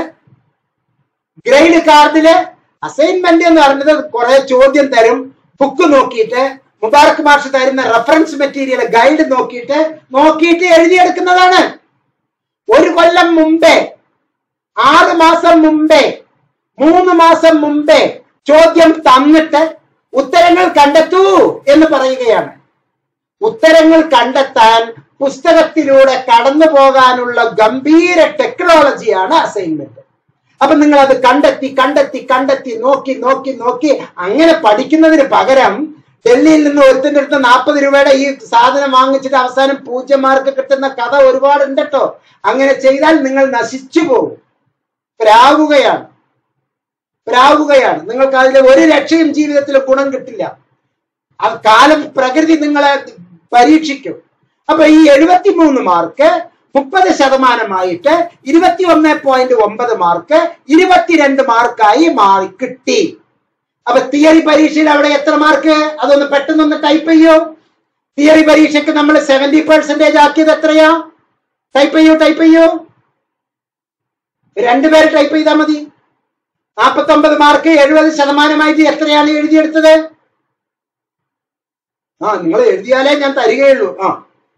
ഗ്രേഡ് കാർഡില് അസൈൻമെന്റ് എന്ന് പറഞ്ഞത് കുറെ ചോദ്യം തരും ബുക്ക് നോക്കിയിട്ട് മുബാറക് മാഷ് തരുന്ന റെഫറൻസ് മെറ്റീരിയൽ ഗൈഡ് നോക്കിയിട്ട് നോക്കിയിട്ട് എഴുതിയെടുക്കുന്നതാണ് ഒരു കൊല്ലം മുമ്പേ ആറ് മാസം മുമ്പേ മൂന്ന് മാസം മുമ്പേ ചോദ്യം തന്നിട്ട് ഉത്തരങ്ങൾ കണ്ടെത്തൂ എന്ന് പറയുകയാണ് ഉത്തരങ്ങൾ കണ്ടെത്താൻ പുസ്തകത്തിലൂടെ കടന്നു പോകാനുള്ള ഗംഭീര ടെക്നോളജിയാണ് അസൈൻമെന്റ് അപ്പൊ നിങ്ങൾ അത് കണ്ടെത്തി കണ്ടെത്തി കണ്ടെത്തി നോക്കി നോക്കി നോക്കി അങ്ങനെ പഠിക്കുന്നതിന് പകരം ഡൽഹിയിൽ നിന്ന് ഒരുത്തിന്റെ അടുത്ത് നാൽപ്പത് രൂപയുടെ ഈ സാധനം വാങ്ങിച്ചിട്ട് അവസാനം പൂജ്യം മാർക്ക് കിട്ടുന്ന കഥ ഒരുപാടുണ്ട് കേട്ടോ അങ്ങനെ ചെയ്താൽ നിങ്ങൾ നശിച്ചു പോകും പ്രാവുകയാണ് പ്രാവുകയാണ് നിങ്ങൾക്ക് അതിൽ ഒരു രക്ഷയും ജീവിതത്തിൽ ഗുണം കിട്ടില്ല ആ കാലം പ്രകൃതി നിങ്ങളെ പരീക്ഷിക്കും അപ്പൊ ഈ എഴുപത്തിമൂന്ന് മാർക്ക് മുപ്പത് ശതമാനമായിട്ട് ഇരുപത്തി ഒന്ന് പോയിന്റ് ഒമ്പത് മാർക്ക് ഇരുപത്തിരണ്ട് മാർക്കായി മാറി കിട്ടി അപ്പൊ തിയറി പരീക്ഷയിൽ അവിടെ എത്ര മാർക്ക് അതൊന്ന് പെട്ടെന്നൊന്ന് ടൈപ്പ് ചെയ്യൂ തിയറി പരീക്ഷയ്ക്ക് നമ്മൾ സെവന്റി പെർസെന്റേജ് ആക്കിയത് എത്രയാ ടൈപ്പ് ചെയ്യൂ ടൈപ്പ് ചെയ്യൂ രണ്ടുപേര് ടൈപ്പ് ചെയ്താൽ മതി നാൽപ്പത്തി ഒമ്പത് മാർക്ക് എഴുപത് ശതമാനമായിട്ട് എത്രയാണ് എഴുതിയെടുത്തത് ആ നിങ്ങൾ എഴുതിയാലേ ഞാൻ തരികയുള്ളൂ ആ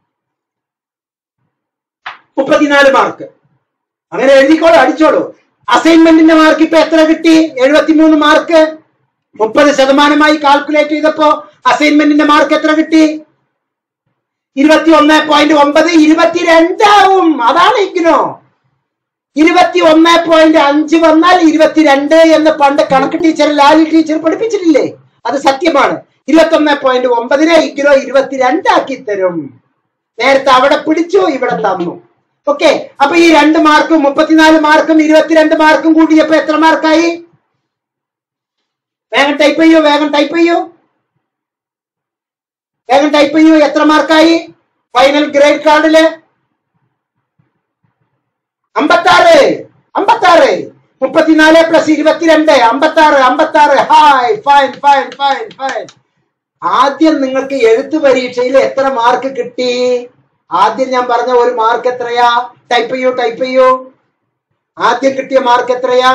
മുപ്പത്തിനാല് മാർക്ക് അങ്ങനെ എഴുതിക്കോളൂ അടിച്ചോളൂ അസൈൻമെന്റിന്റെ മാർക്ക് ഇപ്പൊ എത്ര കിട്ടി എഴുപത്തിമൂന്ന് മാർക്ക് മുപ്പത് ശതമാനമായി കാൽക്കുലേറ്റ് ചെയ്തപ്പോ അസൈൻമെന്റിന്റെ മാർക്ക് എത്ര കിട്ടി ഇരുപത്തി ഒന്ന് പോയിന്റ് ഒമ്പത് ഇരുപത്തിരണ്ടാവും അതാണ് ഇഗ്നോ ഇരുപത്തി ഒന്ന് പോയിന്റ് അഞ്ച് വന്നാൽ ഇരുപത്തിരണ്ട് എന്ന് പണ്ട് കണക്ക് ടീച്ചർ ലാലി ടീച്ചർ പഠിപ്പിച്ചിട്ടില്ലേ അത് സത്യമാണ് ഇരുപത്തി ഒന്ന് പോയിന്റ് ഒമ്പതിനെ ഇഗ്നോ ഇരുപത്തിരണ്ടാക്കി തരും നേരത്തെ അവിടെ പിടിച്ചു ഇവിടെ തന്നു ഓക്കെ അപ്പൊ ഈ രണ്ട് മാർക്കും മുപ്പത്തിനാല് മാർക്കും ഇരുപത്തിരണ്ട് മാർക്കും കൂടിയപ്പോ എത്ര മാർക്കായി വേഗം ടൈപ്പ് ചെയ്യൂ വേഗം ടൈപ്പ് ചെയ്യൂ വേഗം ടൈപ്പ് ചെയ്യൂ എത്ര മാർക്കായി ഫൈനൽ ഗ്രേഡ് കാർഡില് അമ്പത്താറ് അമ്പത്താറ് മുപ്പത്തിനാല് പ്ലസ് ഇരുപത്തിരണ്ട് അമ്പത്താറ് അമ്പത്താറ് hi fine fine fine fine ആദ്യം നിങ്ങൾക്ക് എഴുത്ത് പരീക്ഷയിൽ എത്ര മാർക്ക് കിട്ടി ആദ്യം ഞാൻ പറഞ്ഞ ഒരു മാർക്ക് എത്രയാ ടൈപ്പ് ചെയ്യൂ ടൈപ്പ് ചെയ്യൂ ആദ്യം കിട്ടിയ മാർക്ക് എത്രയാ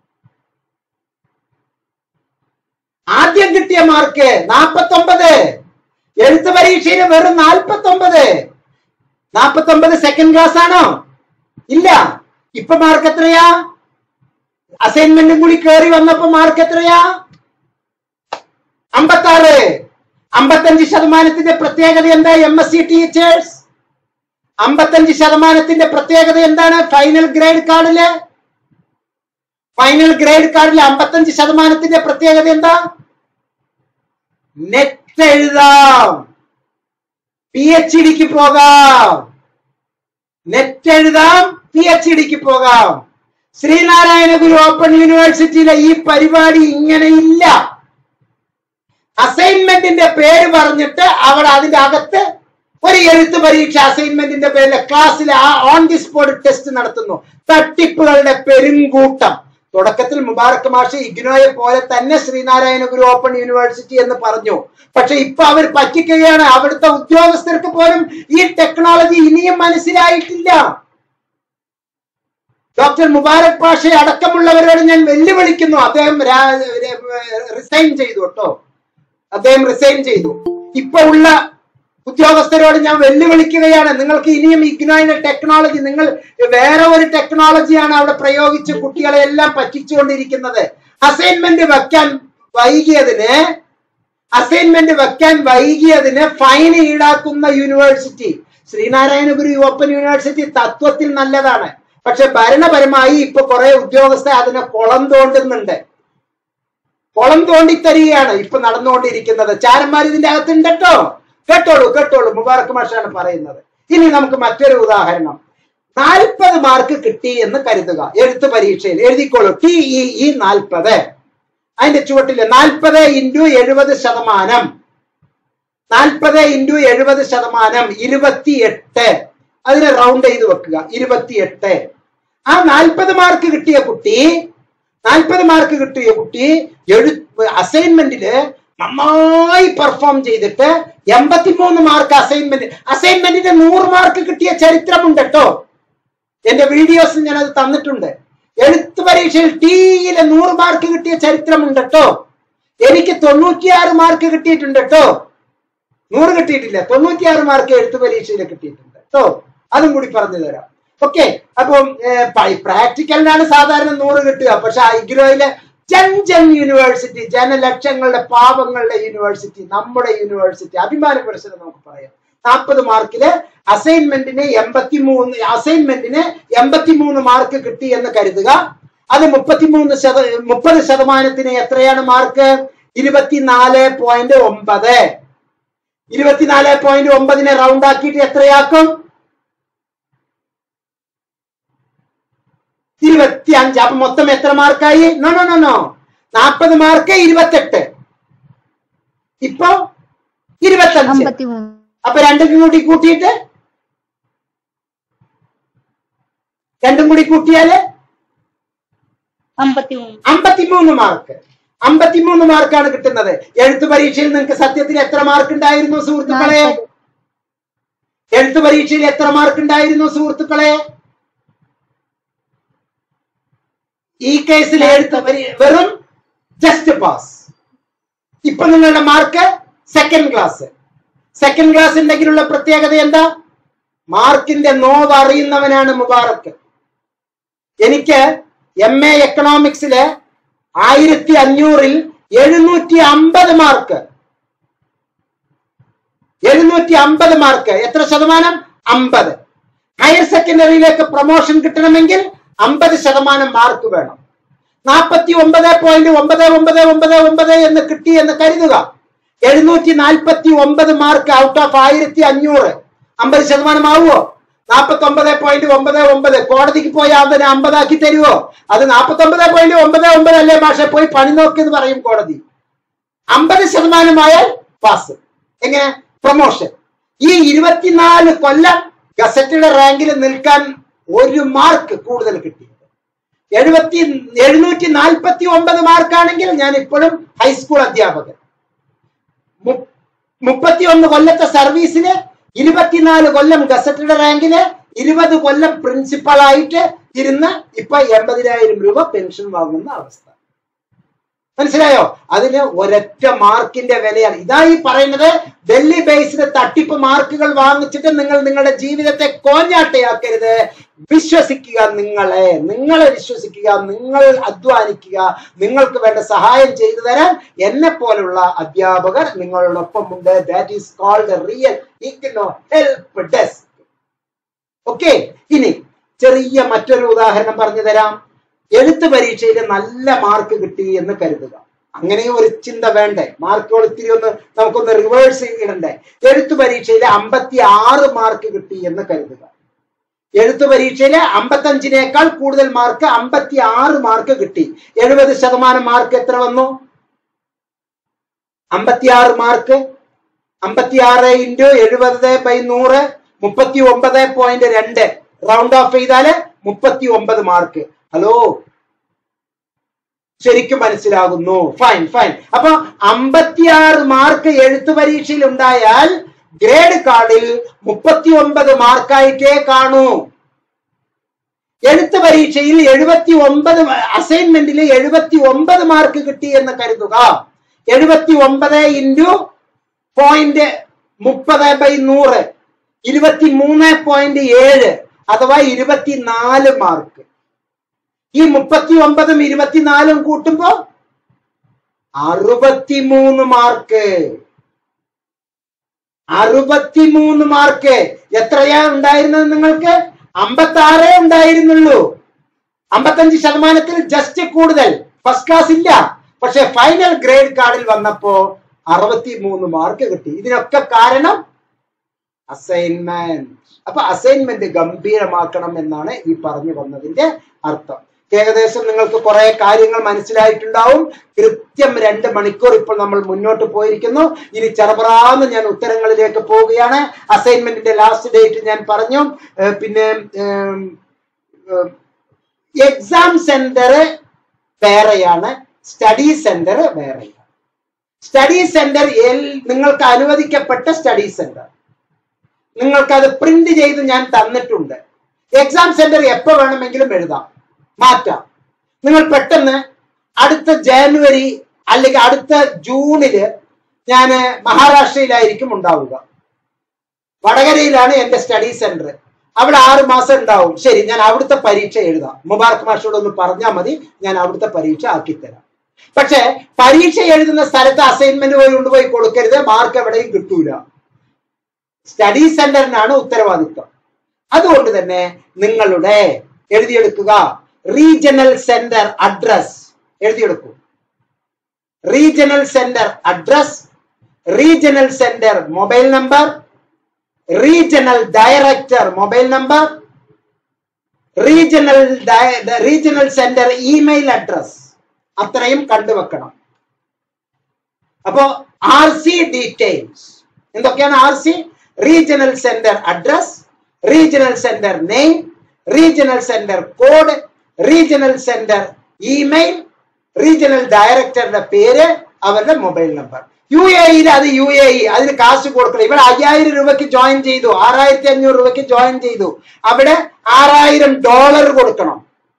ആദ്യം കിട്ടിയ മാർക്ക് നാൽപ്പത്തി ഒമ്പത് എഴുത്ത് പരീക്ഷയിൽ വെറും നാൽപ്പത്തി ഒമ്പത് നാൽപ്പത്തി ഒമ്പത് സെക്കൻഡ് ക്ലാസ് ആണോ ഇല്ല ഇപ്പൊ മാർക്ക് എത്രയാ അസൈൻമെന്റും കൂടി കയറി വന്നപ്പോ മാർക്ക് എത്രയാ അമ്പത്താറ് അമ്പത്തഞ്ച് ശതമാനത്തിന്റെ പ്രത്യേകത എന്താ എം എസ് സി ടീച്ചേഴ്സ് അമ്പത്തഞ്ച് ശതമാനത്തിന്റെ പ്രത്യേകത എന്താണ് ഫൈനൽ ഗ്രേഡ് കാർഡില് ഫൈനൽ ഗ്രേഡ് കാർഡിൽ അമ്പത്തഞ്ച് ശതമാനത്തിന്റെ പ്രത്യേകത എന്താ നെറ്റ് എഴുതാം പി എച്ച് ഡിക്ക് പോകാം നെറ്റ് എഴുതാം പി എച്ച് ഡിക്ക് പോകാം ശ്രീനാരായണ ഗുരു ഓപ്പൺ യൂണിവേഴ്സിറ്റിയിലെ ഈ പരിപാടി ഇങ്ങനെ ഇല്ല അസൈൻമെന്റിന്റെ പേര് പറഞ്ഞിട്ട് അവിടെ അതിന്റെ അകത്ത് ഒരു എഴുത്ത് പരീക്ഷ അസൈൻമെന്റിന്റെ പേരിൽ ക്ലാസ്സിൽ ഓൺ ദി സ്പോട്ട് ടെസ്റ്റ് നടത്തുന്നു തട്ടിപ്പുകളുടെ പെരുങ്കൂട്ടം തുടക്കത്തിൽ മുബാറക് മാഷ് ഇഗ്നോയെ പോലെ തന്നെ ശ്രീനാരായണ ഗുരു ഓപ്പൺ യൂണിവേഴ്സിറ്റി എന്ന് പറഞ്ഞു പക്ഷെ ഇപ്പൊ അവർ പറ്റിക്കുകയാണ് അവിടുത്തെ ഉദ്യോഗസ്ഥർക്ക് പോലും ഈ ടെക്നോളജി ഇനിയും മനസ്സിലായിട്ടില്ല ഡോക്ടർ മുബാരക് പാഷയെ അടക്കമുള്ളവരോട് ഞാൻ വെല്ലുവിളിക്കുന്നു അദ്ദേഹം റിസൈൻ ചെയ്തു കേട്ടോ അദ്ദേഹം റിസൈൻ ചെയ്തു ഇപ്പൊ ഉള്ള ഉദ്യോഗസ്ഥരോട് ഞാൻ വെല്ലുവിളിക്കുകയാണ് നിങ്ങൾക്ക് ഇനിയും ഇഗ്നോയിന്റെ ടെക്നോളജി നിങ്ങൾ വേറെ ഒരു ടെക്നോളജിയാണ് അവിടെ പ്രയോഗിച്ച് കുട്ടികളെ എല്ലാം പറ്റിച്ചുകൊണ്ടിരിക്കുന്നത് അസൈൻമെന്റ് വെക്കാൻ വൈകിയതിന് അസൈൻമെന്റ് വെക്കാൻ വൈകിയതിന് ഫൈൻ ഈടാക്കുന്ന university Sreenarayana Guru open university തത്വത്തിൽ നല്ലതാണ് പക്ഷെ ഭരണപരമായി ഇപ്പൊ കുറെ ഉദ്യോഗസ്ഥർ അതിനെ കുളം തോണ്ടുന്നുണ്ട് കുളം തോണ്ടി തരികയാണ് ഇപ്പൊ നടന്നുകൊണ്ടിരിക്കുന്നത് ചാരന്മാർ ഇതിന്റെ അകത്തുണ്ട് കേട്ടോ കേട്ടോളൂ കേട്ടോളൂ മുബാറക് മാഷാണ് പറയുന്നത് ഇനി നമുക്ക് മറ്റൊരു ഉദാഹരണം നാൽപ്പത് മാർക്ക് കിട്ടി എന്ന് കരുതുക എഴുത്ത് പരീക്ഷയിൽ എഴുതിക്കോളൂ ടി ഇ ഇ നാൽപ്പത് അതിന്റെ ചുവട്ടില് നാൽപ്പത് ഇൻറ്റു എഴുപത് ശതമാനം നാൽപ്പത് ഇൻറ്റു എഴുപത് ശതമാനം ഇരുപത്തിയെട്ട് അതിനെ റൗണ്ട് ചെയ്ത് വെക്കുക ഇരുപത്തിയെട്ട് ആ നാൽപ്പത് മാർക്ക് കിട്ടിയ കുട്ടി നാൽപ്പത് മാർക്ക് കിട്ടിയ കുട്ടി എഴു അസൈൻമെന്റില് നന്നായി പെർഫോം ചെയ്തിട്ട് എൺപത്തിമൂന്ന് മാർക്ക് അസൈൻമെന്റ് അസൈൻമെന്റിന്റെ നൂറ് മാർക്ക് കിട്ടിയ ചരിത്രമുണ്ട് കേട്ടോ എന്റെ വീഡിയോസ് ഞാൻ അത് തന്നിട്ടുണ്ട് എഴുത്ത് പരീക്ഷയിൽ ടിയിലെ നൂറ് മാർക്ക് കിട്ടിയ ചരിത്രമുണ്ട് കേട്ടോ എനിക്ക് തൊണ്ണൂറ്റിയാറ് മാർക്ക് കിട്ടിയിട്ടുണ്ട് കേട്ടോ നൂറ് കിട്ടിയിട്ടില്ല തൊണ്ണൂറ്റിയാറ് മാർക്ക് എഴുത്ത് പരീക്ഷയിൽ കിട്ടിയിട്ടുണ്ട് കേട്ടോ അതും കൂടി പറഞ്ഞു തരാം ഓക്കെ അപ്പം പ്രാക്ടിക്കലിനാണ് സാധാരണ നൂറ് കിട്ടുക പക്ഷെ ഇഗ്രോയിലെ ജൻ ജൻ യൂണിവേഴ്സിറ്റി ജനലക്ഷങ്ങളുടെ പാവങ്ങളുടെ യൂണിവേഴ്സിറ്റി നമ്മുടെ യൂണിവേഴ്സിറ്റി അഭിമാന പുരസ്സരം നമുക്ക് പറയാം നാൽപ്പത് മാർക്കില് അസൈൻമെന്റിന് എൺപത്തി മൂന്ന് അസൈൻമെന്റിന് എൺപത്തിമൂന്ന് മാർക്ക് കിട്ടി എന്ന് കരുതുക അത് മുപ്പത്തിമൂന്ന് ശത മുപ്പത് ശതമാനത്തിന് എത്രയാണ് മാർക്ക് ഇരുപത്തിനാല് പോയിന്റ് ഒമ്പത് ഇരുപത്തിനാല് പോയിന്റ് ഒമ്പതിനെ റൗണ്ട് ആക്കിയിട്ട് എത്രയാക്കും ഇരുപത്തി അഞ്ച് അപ്പൊ മൊത്തം എത്ര മാർക്കായി നോ നോ നോ നോ നാൽപ്പത് മാർക്ക് ഇരുപത്തെട്ട് ഇപ്പൊ ഇരുപത്തഞ്ച് അമ്പത്തിമൂന്ന് അപ്പൊ രണ്ടും കൂടി കൂട്ടിയിട്ട് രണ്ടും കൂടി കൂട്ടിയാല് അമ്പത്തിമൂന്ന് അമ്പത്തിമൂന്ന് മാർക്ക് അമ്പത്തിമൂന്ന് മാർക്കാണ് കിട്ടുന്നത് എഴുത്ത് പരീക്ഷയിൽ നിങ്ങൾക്ക് സത്യത്തിൽ എത്ര മാർക്ക് ഉണ്ടായിരുന്നു സുഹൃത്തുക്കളെ എഴുത്ത് പരീക്ഷയിൽ എത്ര മാർക്ക് ഉണ്ടായിരുന്നു സുഹൃത്തുക്കളെ ഈ കേസിൽ എഴുത്ത് പരീ- വെറും ജസ്റ്റ് പാസ് ഇപ്പൊ നിങ്ങളുടെ mark second class second class ഉണ്ടെങ്കിലുള്ള പ്രത്യേകത എന്താ മാർക്കിന്റെ നോവ് അറിയുന്നവനാണ് മുബാറക്ക് എനിക്ക് എം എ എക്കണോമിക്സില് ആയിരത്തി അഞ്ഞൂറിൽ എഴുന്നൂറ്റി അമ്പത് മാർക്ക് എഴുന്നൂറ്റി അമ്പത് മാർക്ക് എത്ര ശതമാനം അമ്പത് ഹയർ സെക്കൻഡറിയിലേക്ക് പ്രൊമോഷൻ കിട്ടണമെങ്കിൽ അമ്പത് ശതമാനം മാർക്ക് വേണം നാൽപ്പത്തി ഒമ്പത് പോയിന്റ് ഒമ്പത് ഒമ്പത് ഒമ്പത് ഒമ്പത് എന്ന് കിട്ടി എന്ന് കരുതുക എഴുന്നൂറ്റി നാൽപ്പത്തി ഒമ്പത് മാർക്ക് ഔട്ട് ഓഫ് ആയിരത്തി അഞ്ഞൂറ് അമ്പത് ശതമാനം ആവുമോ നാൽപ്പത്തി ഒമ്പത് പോയിന്റ് ഒമ്പത് ഒമ്പത് കോടതിക്ക് പോയി അതിനെ അമ്പതാക്കി തരുമോ അത് നാൽപ്പത്തി ഒമ്പത് പോയിന്റ് ഒമ്പത് ഒമ്പത് അല്ലേ ഭാഷ പോയി പണി നോക്കി എന്ന് പറയും കോടതി അമ്പത് ശതമാനമായാൽ പാസ് എങ്ങനെ പ്രൊമോഷൻ ഈ ഇരുപത്തിനാല് കൊല്ലം ഗസറ്റയുടെ റാങ്കിൽ നിൽക്കാൻ ഒരു മാർക്ക് കൂടുതൽ കിട്ടി എഴുപത്തി എഴുന്നൂറ്റി നാൽപ്പത്തി ഒമ്പത് മാർക്കാണെങ്കിൽ ഞാൻ ഇപ്പോഴും ഹൈസ്കൂൾ അധ്യാപകൻ മു- മുപ്പത്തിയൊന്ന് കൊല്ലത്തെ സർവീസിന് ഇരുപത്തിനാല് കൊല്ലം ഗസറ്റഡ് റാങ്കില് ഇരുപത് കൊല്ലം പ്രിൻസിപ്പളായിട്ട് ഇരുന്ന് ഇപ്പൊ എൺപതിനായിരം രൂപ പെൻഷൻ വാങ്ങുന്ന അവസ്ഥ മനസ്സിലായോ അതിന് ഒരൊറ്റ മാർക്കിന്റെ വിലയാണ് ഇതാ ഈ പറയുന്നത് ഡൽഹി ബേസ്ഡ് തട്ടിപ്പ് മാർക്കുകൾ വാങ്ങിച്ചിട്ട് നിങ്ങൾ നിങ്ങളുടെ ജീവിതത്തെ കോഞ്ഞാട്ടയാക്കരുത് വിശ്വസിക്കുക നിങ്ങളെ നിങ്ങളെ വിശ്വസിക്കുക നിങ്ങൾ അധ്വാനിക്കുക നിങ്ങൾക്ക് വേണ്ട സഹായം ചെയ്തു തരാൻ എന്നെ പോലുള്ള അധ്യാപകർ നിങ്ങളോടൊപ്പമുണ്ട് that is called real IGNOU help desk okay ഇനി ചെറിയ മറ്റൊരു ഉദാഹരണം പറഞ്ഞു തരാം എഴുത്ത് പരീക്ഷയിൽ നല്ല മാർക്ക് കിട്ടി എന്ന് കരുതുക അങ്ങനെയും ഒരു ചിന്ത വേണ്ടേ മാർക്കുകൾ ഇത്തിരി ഒന്ന് നമുക്കൊന്ന് റിവേഴ്സ് ഇടണ്ടേ എഴുത്ത് പരീക്ഷയിൽ അമ്പത്തി ആറ് മാർക്ക് കിട്ടി എന്ന് കരുതുക എഴുത്ത് പരീക്ഷയില് അമ്പത്തഞ്ചിനേക്കാൾ കൂടുതൽ മാർക്ക് അമ്പത്തി ആറ് മാർക്ക് കിട്ടി എഴുപത് ശതമാനം മാർക്ക് എത്ര വന്നു അമ്പത്തിയാറ് മാർക്ക് അമ്പത്തിയാറ് ഇൻറ്റു എഴുപത് ബൈ നൂറ് മുപ്പത്തി ഒമ്പത് പോയിന്റ് രണ്ട് റൗണ്ട് ഓഫ് ചെയ്താല് മുപ്പത്തി ഒമ്പത് മാർക്ക് ഹലോ ശരിക്കും മനസ്സിലാകുന്നു ഫൈൻ ഫൈൻ അപ്പൊ അമ്പത്തിയാറ് മാർക്ക് എഴുത്തു പരീക്ഷയിൽ ഉണ്ടായാൽ ഗ്രേഡ് കാർഡിൽ മുപ്പത്തി ഒമ്പത് മാർക്കായിട്ടേ കാണൂ എഴുത്ത് പരീക്ഷയിൽ എഴുപത്തി ഒമ്പത് അസൈൻമെന്റിൽ എഴുപത്തി ഒമ്പത് മാർക്ക് കിട്ടി എന്ന് കരുതുക എഴുപത്തി ഒമ്പത് ഇൻറ്റു പോയിന്റ് മുപ്പത് ബൈ നൂറ് ഇരുപത്തി മൂന്ന് പോയിന്റ് ഏഴ് അഥവാ ഇരുപത്തിനാല് മാർക്ക് ഈ മുപ്പത്തി ഒമ്പതും ഇരുപത്തിനാലും കൂട്ടുമ്പോ അറുപത്തിമൂന്ന് മാർക്ക് അറുപത്തിമൂന്ന് മാർക്ക് എത്രയാ ഉണ്ടായിരുന്നത് നിങ്ങൾക്ക് അമ്പത്തി ആറേ ഉണ്ടായിരുന്നുള്ളൂ അമ്പത്തഞ്ച് ശതമാനത്തിൽ ജസ്റ്റ് കൂടുതൽ ഫസ്റ്റ് ക്ലാസ് ഇല്ല പക്ഷെ ഫൈനൽ ഗ്രേഡ് കാർഡിൽ വന്നപ്പോ അറുപത്തി മൂന്ന് മാർക്ക് കിട്ടി ഇതിനൊക്കെ കാരണം അസൈൻമെന്റ് അപ്പൊ അസൈൻമെന്റ് ഗംഭീരമാക്കണം എന്നാണ് ഈ പറഞ്ഞു വന്നതിന്റെ അർത്ഥം ഏകദേശം നിങ്ങൾക്ക് കുറെ കാര്യങ്ങൾ മനസ്സിലായിട്ടുണ്ടാവും കൃത്യം രണ്ട് മണിക്കൂർ ഇപ്പോൾ നമ്മൾ മുന്നോട്ട് പോയിരിക്കുന്നു ഇനി ചെറുപറാന്ന് ഞാൻ ഉത്തരങ്ങളിലേക്ക് പോവുകയാണ് അസൈൻമെന്റിന്റെ ലാസ്റ്റ് ഡേറ്റ് ഞാൻ പറഞ്ഞു ഏഹ് പിന്നെ എക്സാം സെന്റർ വേറെയാണ് സ്റ്റഡി സെന്റർ വേറെയാണ് സ്റ്റഡി സെന്റർ നിങ്ങൾക്ക് അനുവദിക്കപ്പെട്ട സ്റ്റഡി സെന്റർ നിങ്ങൾക്ക് അത് പ്രിന്റ് ചെയ്ത് ഞാൻ തന്നിട്ടുണ്ട് എക്സാം സെന്റർ എപ്പോ വേണമെങ്കിലും എഴുതാം മാറ്റാം നിങ്ങൾ പെട്ടെന്ന് അടുത്ത ജാനുവരി അല്ലെങ്കിൽ അടുത്ത ജൂണില് ഞാൻ മഹാരാഷ്ട്രയിലായിരിക്കും ഉണ്ടാവുക വടകരയിലാണ് എന്റെ സ്റ്റഡി സെന്റർ അവിടെ ആറ് മാസം ഉണ്ടാവും ശരി ഞാൻ അവിടുത്തെ പരീക്ഷ എഴുതാം മുബാർക്ക് മാഷോട് ഒന്ന് പറഞ്ഞാൽ മതി ഞാൻ അവിടുത്തെ പരീക്ഷ ആക്കിത്തരാം പക്ഷെ പരീക്ഷ എഴുതുന്ന സ്ഥലത്ത് അസൈൻമെന്റ് പോയി കൊണ്ടുപോയി കൊടുക്കരുത് മാർക്ക് എവിടെയും കിട്ടൂല സ്റ്റഡി സെന്ററിനാണ് ഉത്തരവാദിത്വം അതുകൊണ്ട് തന്നെ നിങ്ങളുടെ എഴുതിയെടുക്കുക റീജിയണൽ സെന്റർ അഡ്രസ് എഴുതിയെടുക്കൂ regional centre address regional centre mobile number regional director mobile number regional regional centre email address അത്രയും കണ്ടുവെക്കണം അപ്പോ ആർ സി ഡീറ്റെയിൽസ് എന്തൊക്കെയാണ് R C regional centre address regional centre name regional centre code regional centre email regional ഡയറക്ടറുടെ പേര് അവരുടെ mobile number U A ഇയിൽ അത് U A E അതിന് കാശ് കൊടുക്കണം ഇവിടെ അയ്യായിരം രൂപയ്ക്ക് ജോയിൻ ചെയ്തു ആറായിരത്തി അഞ്ഞൂറ് രൂപയ്ക്ക് ജോയിൻ ചെയ്തു അവിടെ ആറായിരം ഡോളർ കൊടുക്കണം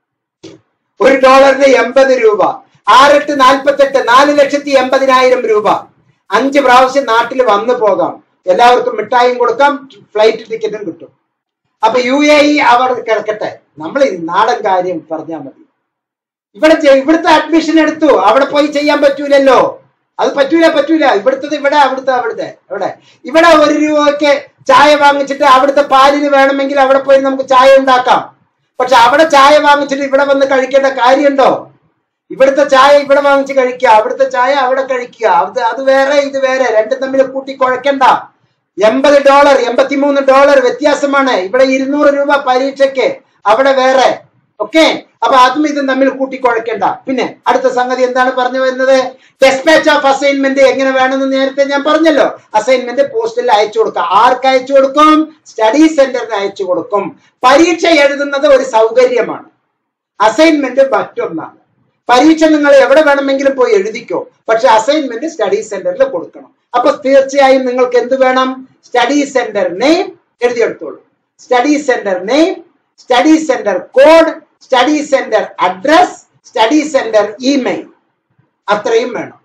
ഒരു ഡോളറിന് എൺപത് രൂപ ആറെട്ട് നാൽപ്പത്തെട്ട് നാല് ലക്ഷത്തി എൺപതിനായിരം രൂപ അഞ്ച് പ്രാവശ്യം നാട്ടിൽ വന്നു പോകാം എല്ലാവർക്കും മിഠായും കൊടുക്കാം ഫ്ലൈറ്റ് ടിക്കറ്റും കിട്ടും അപ്പൊ യു എ ഇ അവിടെ കിടക്കട്ടെ നമ്മൾ ഈ നാടൻ കാര്യം പറഞ്ഞാൽ മതി ഇവിടെ ചെ- ഇവിടുത്തെ അഡ്മിഷൻ എടുത്തു അവിടെ പോയി ചെയ്യാൻ പറ്റൂലല്ലോ അത് പറ്റൂല പറ്റൂല ഇവിടുത്തത് ഇവിടെ അവിടുത്തെ അവിടുത്തെ ഇവിടെ ഇവിടെ ഒരു രൂപയ്ക്ക് ചായ വാങ്ങിച്ചിട്ട് അവിടുത്തെ പാലിന് വേണമെങ്കിൽ അവിടെ പോയി നമുക്ക് ചായ ഉണ്ടാക്കാം പക്ഷെ അവിടെ ചായ വാങ്ങിച്ചിട്ട് ഇവിടെ വന്ന് കഴിക്കേണ്ട കാര്യമുണ്ടോ ഇവിടുത്തെ ചായ ഇവിടെ വാങ്ങിച്ച് കഴിക്കുക അവിടുത്തെ ചായ അവിടെ കഴിക്കുക അത് അത് വേറെ ഇത് വേറെ രണ്ടും തമ്മിൽ കൂട്ടി കുഴക്കണ്ട എൺപത് ഡോളർ എൺപത്തിമൂന്ന് ഡോളർ വ്യത്യാസമാണ് ഇവിടെ ഇരുന്നൂറ് രൂപ പരീക്ഷയ്ക്ക് അവിടെ വേറെ ഓക്കെ അപ്പൊ അതും ഇതും തമ്മിൽ കൂട്ടിക്കുഴക്കേണ്ട പിന്നെ അടുത്ത സംഗതി എന്താണ് പറഞ്ഞു വരുന്നത് ഡെസ്പാച്ച് ഓഫ് അസൈൻമെന്റ് എങ്ങനെ വേണമെന്ന് നേരത്തെ ഞാൻ പറഞ്ഞല്ലോ അസൈൻമെന്റ് പോസ്റ്റിൽ അയച്ചു കൊടുക്കാം ആർക്ക് അയച്ചു കൊടുക്കും സ്റ്റഡി സെന്ററിന് അയച്ചു കൊടുക്കും പരീക്ഷ എഴുതുന്നത് ഒരു സൗകര്യമാണ് അസൈൻമെന്റ് മറ്റൊന്നാണ് പരീക്ഷ നിങ്ങൾ എവിടെ വേണമെങ്കിലും പോയി എഴുതിക്കോ പക്ഷെ അസൈൻമെന്റ് സ്റ്റഡി സെന്ററിൽ കൊടുക്കണം അപ്പൊ തീർച്ചയായും നിങ്ങൾക്ക് എന്ത് വേണം സ്റ്റഡി സെന്റർ നെയിം എഴുതിയെടുത്തോളൂ study centre name study centre code study centre address study centre email അത്രയും വേണം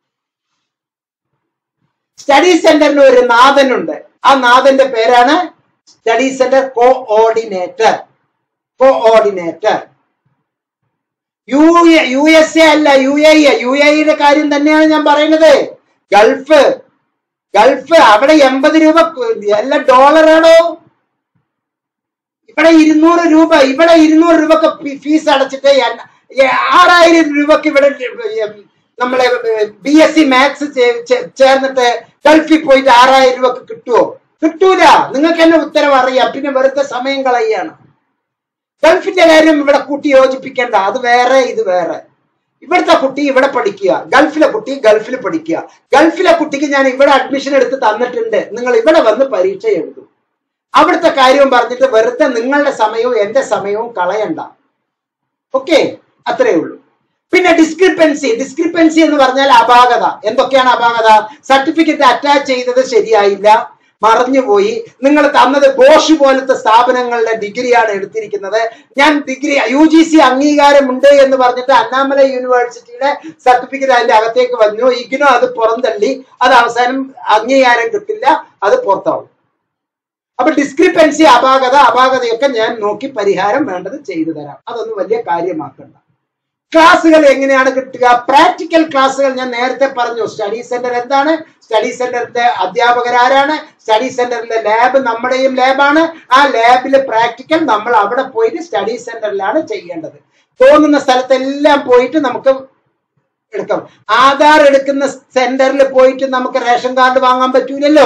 സ്റ്റഡി സെന്ററിന് ഒരു നാഥനുണ്ട് ആ നാഥന്റെ പേരാണ് study centre coordinator coordinator U U S A അല്ല യു എ യു എയുടെ കാര്യം തന്നെയാണ് ഞാൻ പറയുന്നത് ഗൾഫ് ഗൾഫ് അവിടെ എൺപത് രൂപ എല്ലാം ഡോളറാണോ ഇവിടെ ഇരുന്നൂറ് രൂപ ഇവിടെ ഇരുന്നൂറ് രൂപക്ക് ഫീസ് അടച്ചിട്ട് എൻ- ഏ- ആറായിരം രൂപക്ക് ഇവിടെ ഉം, നമ്മളെ ബി എസ് സി മാത്സ് ചേർന്നിട്ട് ഗൾഫിൽ പോയിട്ട് ആറായിരം രൂപക്ക് കിട്ടുമോ കിട്ടൂല നിങ്ങൾക്ക് തന്നെ ഉത്തരവ് അറിയാം പിന്നെ വെറുതെ സമയം കളയാണ് ഗൾഫിന്റെ കാര്യം ഇവിടെ കൂട്ടി യോജിപ്പിക്കേണ്ട അത് വേറെ ഇത് വേറെ ഇവിടുത്തെ കുട്ടി ഇവിടെ പഠിക്കുക ഗൾഫിലെ കുട്ടി ഗൾഫിൽ പഠിക്കുക ഗൾഫിലെ കുട്ടിക്ക് ഞാൻ ഇവിടെ അഡ്മിഷൻ എടുത്ത് തന്നിട്ടുണ്ട് നിങ്ങൾ ഇവിടെ വന്ന് പരീക്ഷ എഴുതും അവിടുത്തെ കാര്യവും പറഞ്ഞിട്ട് വെറുതെ നിങ്ങളുടെ സമയവും എന്റെ സമയവും കളയണ്ട ഓക്കെ അത്രേ ഉള്ളൂ പിന്നെ ഡിസ്ക്രിപ്പൻസി ഡിസ്ക്രിപ്പൻസി എന്ന് പറഞ്ഞാൽ അപാകത എന്തൊക്കെയാണ് അപാകത സർട്ടിഫിക്കറ്റ് അറ്റാച്ച് ചെയ്തത് ശരിയായില്ല മറഞ്ഞുപോയി നിങ്ങൾ തന്നത് ബോഷ് പോലത്തെ സ്ഥാപനങ്ങളുടെ ഡിഗ്രിയാണ് എടുത്തിരിക്കുന്നത് ഞാൻ ഡിഗ്രി യു ജി സി അംഗീകാരമുണ്ട് എന്ന് പറഞ്ഞിട്ട് അണ്ണാമല യൂണിവേഴ്സിറ്റിയുടെ സർട്ടിഫിക്കറ്റ് അതിന്റെ അകത്തേക്ക് വന്നു ഇഗ്നോ അത് പുറന്തള്ളി അത് അവസാനം അംഗീകാരം കിട്ടില്ല അത് പുറത്താവും അപ്പൊ ഡിസ്ക്രിപ്പൻസി അപാകത അപാകതയൊക്കെ ഞാൻ നോക്കി പരിഹാരം വേണ്ടത് ചെയ്തു തരാം അതൊന്നും വലിയ കാര്യമാക്കണ്ട ക്ലാസ്സുകൾ എങ്ങനെയാണ് കിട്ടുക പ്രാക്ടിക്കൽ ക്ലാസ്സുകൾ ഞാൻ നേരത്തെ പറഞ്ഞു സ്റ്റഡി സെന്റർ എന്താണ് സ്റ്റഡി സെന്ററിന്റെ അധ്യാപകർ ആരാണ് സ്റ്റഡി സെന്ററിലെ ലാബ് നമ്മുടെയും ലാബാണ് ആ ലാബിലെ പ്രാക്ടിക്കൽ നമ്മൾ അവിടെ പോയിട്ട് സ്റ്റഡി സെന്ററിലാണ് ചെയ്യേണ്ടത് തോന്നുന്ന സ്ഥലത്തെല്ലാം പോയിട്ട് നമുക്ക് എടുക്കാം ആധാർ എടുക്കുന്ന സെന്ററിൽ പോയിട്ട് നമുക്ക് റേഷൻ കാർഡ് വാങ്ങാൻ പറ്റൂലല്ലോ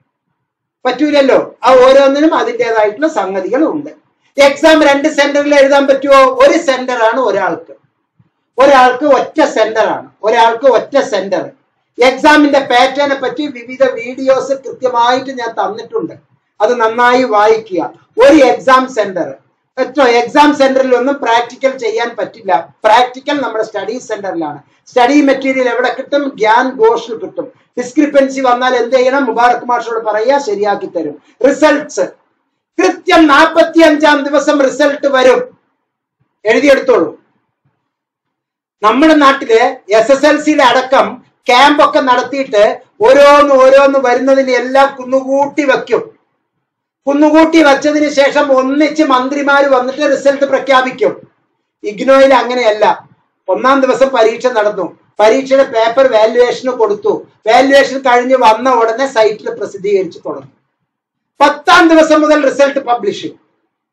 പറ്റൂലല്ലോ ആ ഓരോന്നിനും അതിൻ്റെതായിട്ടുള്ള സംഗതികളും ഉണ്ട് എക്സാം രണ്ട് സെന്ററിൽ എഴുതാൻ പറ്റുമോ ഒരു സെന്റർ ആണ് ഒരാൾക്ക് ഒരാൾക്ക് ഒറ്റ സെന്റർ ആണ് ഒരാൾക്ക് ഒറ്റ സെന്റർ എക്സാമിന്റെ പാറ്റേണെ പറ്റി വിവിധ വീഡിയോസ് കൃത്യമായിട്ട് ഞാൻ തന്നിട്ടുണ്ട് അത് നന്നായി വായിക്കുക ഒരു എക്സാം സെന്റർ എത്രോ എക്സാം സെന്ററിൽ ഒന്നും പ്രാക്ടിക്കൽ ചെയ്യാൻ പറ്റില്ല പ്രാക്ടിക്കൽ നമ്മുടെ സ്റ്റഡി സെന്ററിലാണ് സ്റ്റഡി മെറ്റീരിയൽ എവിടെ കിട്ടും ഗ്യാൻ ഘോഷിൽ കിട്ടും ഡിസ്ക്രിപ്പൻസി വന്നാൽ എന്ത് ചെയ്യണം മുബാറക് മാഷോട് പറയുക ശരിയാക്കി തരും റിസൾട്ട്സ് കൃത്യം നാൽപ്പത്തി അഞ്ചാം ദിവസം റിസൾട്ട് വരും എഴുതിയെടുത്തോളൂ നമ്മുടെ നാട്ടില് എസ് എസ് എൽ സിയുടെ അടക്കം ക്യാമ്പ് ഒക്കെ നടത്തിയിട്ട് ഓരോന്ന് ഓരോന്ന് വരുന്നതിന് എല്ലാം കുന്നുകൂട്ടി വെക്കും കുന്നുകൂട്ടി വെച്ചതിന് ശേഷം ഒന്നിച്ച് മന്ത്രിമാര് വന്നിട്ട് റിസൾട്ട് പ്രഖ്യാപിക്കും ഇഗ്നോയിൽ അങ്ങനെയല്ല ഒന്നാം ദിവസം പരീക്ഷ നടന്നു പരീക്ഷയുടെ പേപ്പർ വാല്യുവേഷന് കൊടുത്തു വാല്യുവേഷൻ കഴിഞ്ഞ് വന്ന ഉടനെ സൈറ്റിൽ പ്രസിദ്ധീകരിച്ചു തുടങ്ങി പത്താം ദിവസം മുതൽ റിസൾട്ട് പബ്ലിഷ് ചെയ്യും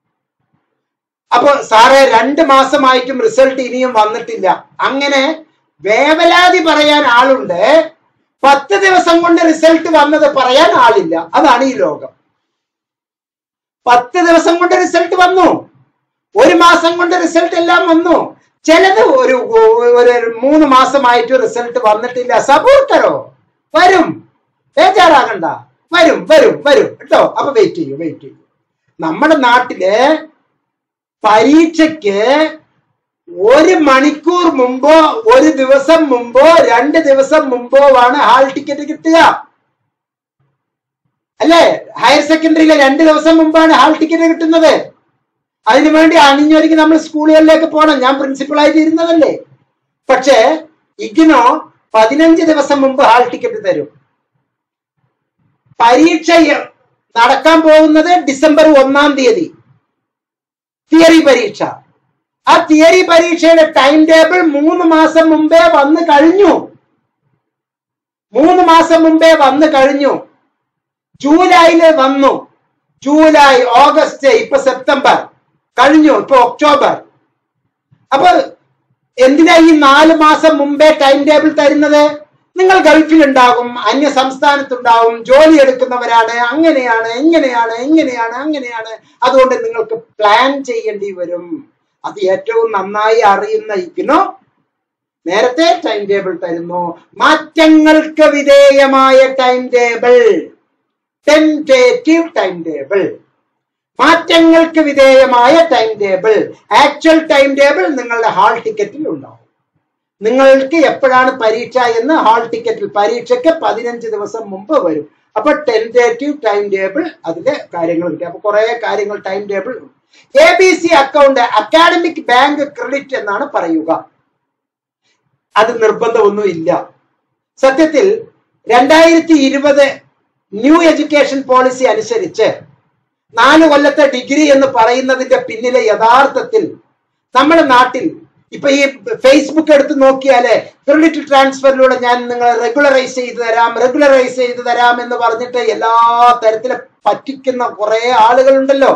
അപ്പൊ സാറേ രണ്ട് മാസമായിട്ടും റിസൾട്ട് ഇനിയും വന്നിട്ടില്ല അങ്ങനെ വേവലാതി പറയാൻ ആളുണ്ട് പത്ത് ദിവസം കൊണ്ട് റിസൾട്ട് വന്നത് പറയാൻ ആളില്ല അതാണ് ഈ ലോകം പത്ത് ദിവസം കൊണ്ട് റിസൾട്ട് വന്നു ഒരു മാസം കൊണ്ട് റിസൾട്ട് എല്ലാം വന്നു ചിലത് ഒരു ഒരു മൂന്ന് മാസമായിട്ട് റിസൾട്ട് വന്നിട്ടില്ല സബൂർക്കരോ വരും ബേജാറാകണ്ട വരും വരും വരും കേട്ടോ അപ്പൊ വെയിറ്റ് ചെയ്യൂ വെയിറ്റ് ചെയ്യൂ നമ്മുടെ നാട്ടില് പരീക്ഷയ്ക്ക് ഒരു മണിക്കൂർ മുമ്പോ ഒരു ദിവസം മുമ്പോ രണ്ട് ദിവസം മുമ്പോ ആണ് ഹാൾ ടിക്കറ്റ് കിട്ടുക അല്ലേ ഹയർ സെക്കൻഡറിയിലെ രണ്ട് ദിവസം മുമ്പാണ് ഹാൾ ടിക്കറ്റ് കിട്ടുന്നത് അതിനുവേണ്ടി അണിഞ്ഞൊരുങ്ങി നമ്മൾ സ്കൂളുകളിലേക്ക് പോകണം ഞാൻ പ്രിൻസിപ്പളായിട്ട് ഇരുന്നതല്ലേ പക്ഷേ ഇഗ്നോ പതിനഞ്ച് ദിവസം മുമ്പ് ഹാൾ ടിക്കറ്റ് തരും പരീക്ഷ നടക്കാൻ പോകുന്നത് ഡിസംബർ ഒന്നാം തീയതി തിയറി പരീക്ഷ ആ തിയറി പരീക്ഷയുടെ ടൈം ടേബിൾ മൂന്ന് മാസം മുമ്പേ വന്നു കഴിഞ്ഞു മൂന്ന് മാസം മുമ്പേ വന്നു കഴിഞ്ഞു ജൂലൈയില് വന്നു ജൂലൈ ഓഗസ്റ്റ് ഇപ്പൊ സെപ്റ്റംബർ കഴിഞ്ഞു ഇപ്പൊ ഒക്ടോബർ അപ്പൊ എന്തിനാ ഈ നാല് മാസം മുമ്പേ ടൈം ടേബിൾ തരുന്നത് നിങ്ങൾ ഗൾഫിലുണ്ടാകും അന്യ സംസ്ഥാനത്തുണ്ടാവും ജോലി എടുക്കുന്നവരാണ് അങ്ങനെയാണ് ഇങ്ങനെയാണ് ഇങ്ങനെയാണ് അങ്ങനെയാണ് അതുകൊണ്ട് നിങ്ങൾക്ക് പ്ലാൻ ചെയ്യേണ്ടി വരും അത് ഏറ്റവും നന്നായി അറിയുന്ന ഇഗ്നോ നേരത്തെ ടൈം ടേബിൾ തരുന്നു മാറ്റങ്ങൾക്ക് വിധേയമായ time table tentative time table മാറ്റങ്ങൾക്ക് വിധേയമായ time table actual time table നിങ്ങളുടെ ഹാൾ ടിക്കറ്റിൽ ഉണ്ടാവും നിങ്ങൾക്ക് എപ്പോഴാണ് പരീക്ഷ എന്ന് ഹാൾ ടിക്കറ്റിൽ പരീക്ഷയ്ക്ക് പതിനഞ്ച് ദിവസം മുമ്പ് വരും അപ്പൊ ടെൻറ്റേറ്റീവ് ടൈം ടേബിൾ അതിലെ കാര്യങ്ങൾ കിട്ടും അപ്പൊ കുറെ കാര്യങ്ങൾ time table A B C account academic bank credit എന്നാണ് പറയുക അത് നിർബന്ധമൊന്നും ഇല്ല സത്യത്തിൽ രണ്ടായിരത്തി ഇരുപത് ന്യൂ എഡ്യൂക്കേഷൻ പോളിസി അനുസരിച്ച് നാല് കൊല്ലത്തെ ഡിഗ്രി എന്ന് പറയുന്നതിന്റെ പിന്നിലെ യഥാർത്ഥത്തിൽ നമ്മുടെ നാട്ടിൽ ഇപ്പൊ ഈ ഫേസ്ബുക്ക് എടുത്ത് നോക്കിയാല് ക്രെഡിറ്റ് ട്രാൻസ്ഫറിലൂടെ ഞാൻ നിങ്ങളെ റെഗുലറൈസ് ചെയ്തു തരാം റെഗുലറൈസ് ചെയ്തു തരാം എന്ന് പറഞ്ഞിട്ട് എല്ലാ തരത്തിലും പറ്റിക്കുന്ന കുറെ ആളുകളുണ്ടല്ലോ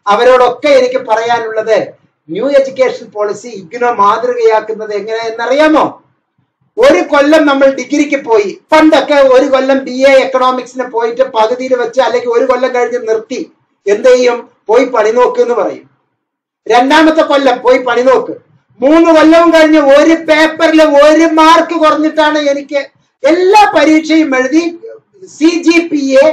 അവരോടൊക്കെ എനിക്ക് പറയാനുള്ളത് ന്യൂ എഡ്യൂക്കേഷൻ പോളിസി ഇഗ്നോ മാതൃകയാക്കുന്നത് എങ്ങനെയെന്നറിയാമോ ഒരു കൊല്ലം നമ്മൾ ഡിഗ്രിക്ക് പോയി പണ്ടൊക്കെ ഒരു കൊല്ലം ബി എ എക്കണോമിക്സിന് പോയിട്ട് പകുതിയിൽ വെച്ച് അല്ലെങ്കിൽ ഒരു കൊല്ലം കഴിഞ്ഞ് നിർത്തി എന്ത് ചെയ്യും പോയി പണി നോക്ക് എന്ന് പറയും രണ്ടാമത്തെ കൊല്ലം പോയി പണി നോക്ക് മൂന്ന് കൊല്ലവും കഴിഞ്ഞ് ഒരു പേപ്പറിൽ ഒരു മാർക്ക് കുറഞ്ഞിട്ടാണ് എനിക്ക് എല്ലാ പരീക്ഷയും എഴുതി C G P A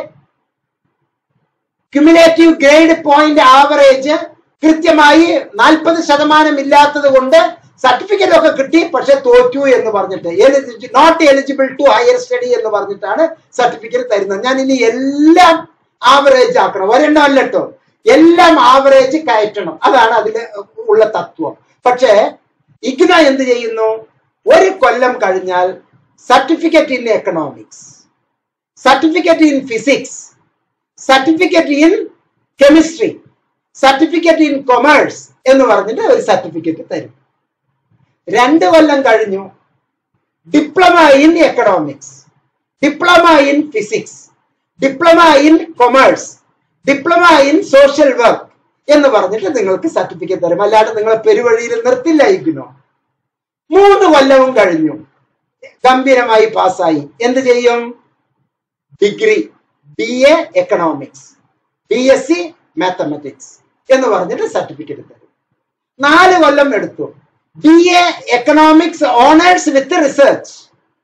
cumulative grade point average കൃത്യമായി നാൽപ്പത് ശതമാനം ഇല്ലാത്തത് കൊണ്ട് സർട്ടിഫിക്കറ്റ് ഒക്കെ കിട്ടി പക്ഷെ തോറ്റു എന്ന് പറഞ്ഞിട്ട് not eligible to higher study എന്ന് പറഞ്ഞിട്ടാണ് സർട്ടിഫിക്കറ്റ് തരുന്നത് ഞാൻ ഇനി എല്ലാം ആവറേജ് ആക്കണം ഒരെണ്ണം അല്ല കേട്ടോ എല്ലാം ആവറേജ് കയറ്റണം അതാണ് അതിൽ ഉള്ള തത്വം പക്ഷേ ഇഗ്ന എന്ത് ചെയ്യുന്നു ഒരു കൊല്ലം കഴിഞ്ഞാൽ certificate in economics certificate in physics certificate in chemistry certificate in commerce എന്ന് പറഞ്ഞിട്ട് ഒരു സർട്ടിഫിക്കറ്റ് തരും രണ്ട് കൊല്ലം കഴിഞ്ഞു diploma in economics diploma in physics diploma in commerce diploma in social work എന്ന് പറഞ്ഞിട്ട് നിങ്ങൾക്ക് സർട്ടിഫിക്കറ്റ് തരും അല്ലാണ്ട് നിങ്ങളെ പെരുവഴിയിൽ നിർത്തില്ല ഇഗ്നോ മൂന്ന് കൊല്ലവും കഴിഞ്ഞു ഗംഭീരമായി പാസ്സായി എന്ത് ചെയ്യും degree B A economics B S C mathematics എന്ന് പറഞ്ഞിട്ട് സർട്ടിഫിക്കറ്റ് തരും നാല് കൊല്ലം എടുത്തു B A economics honours with research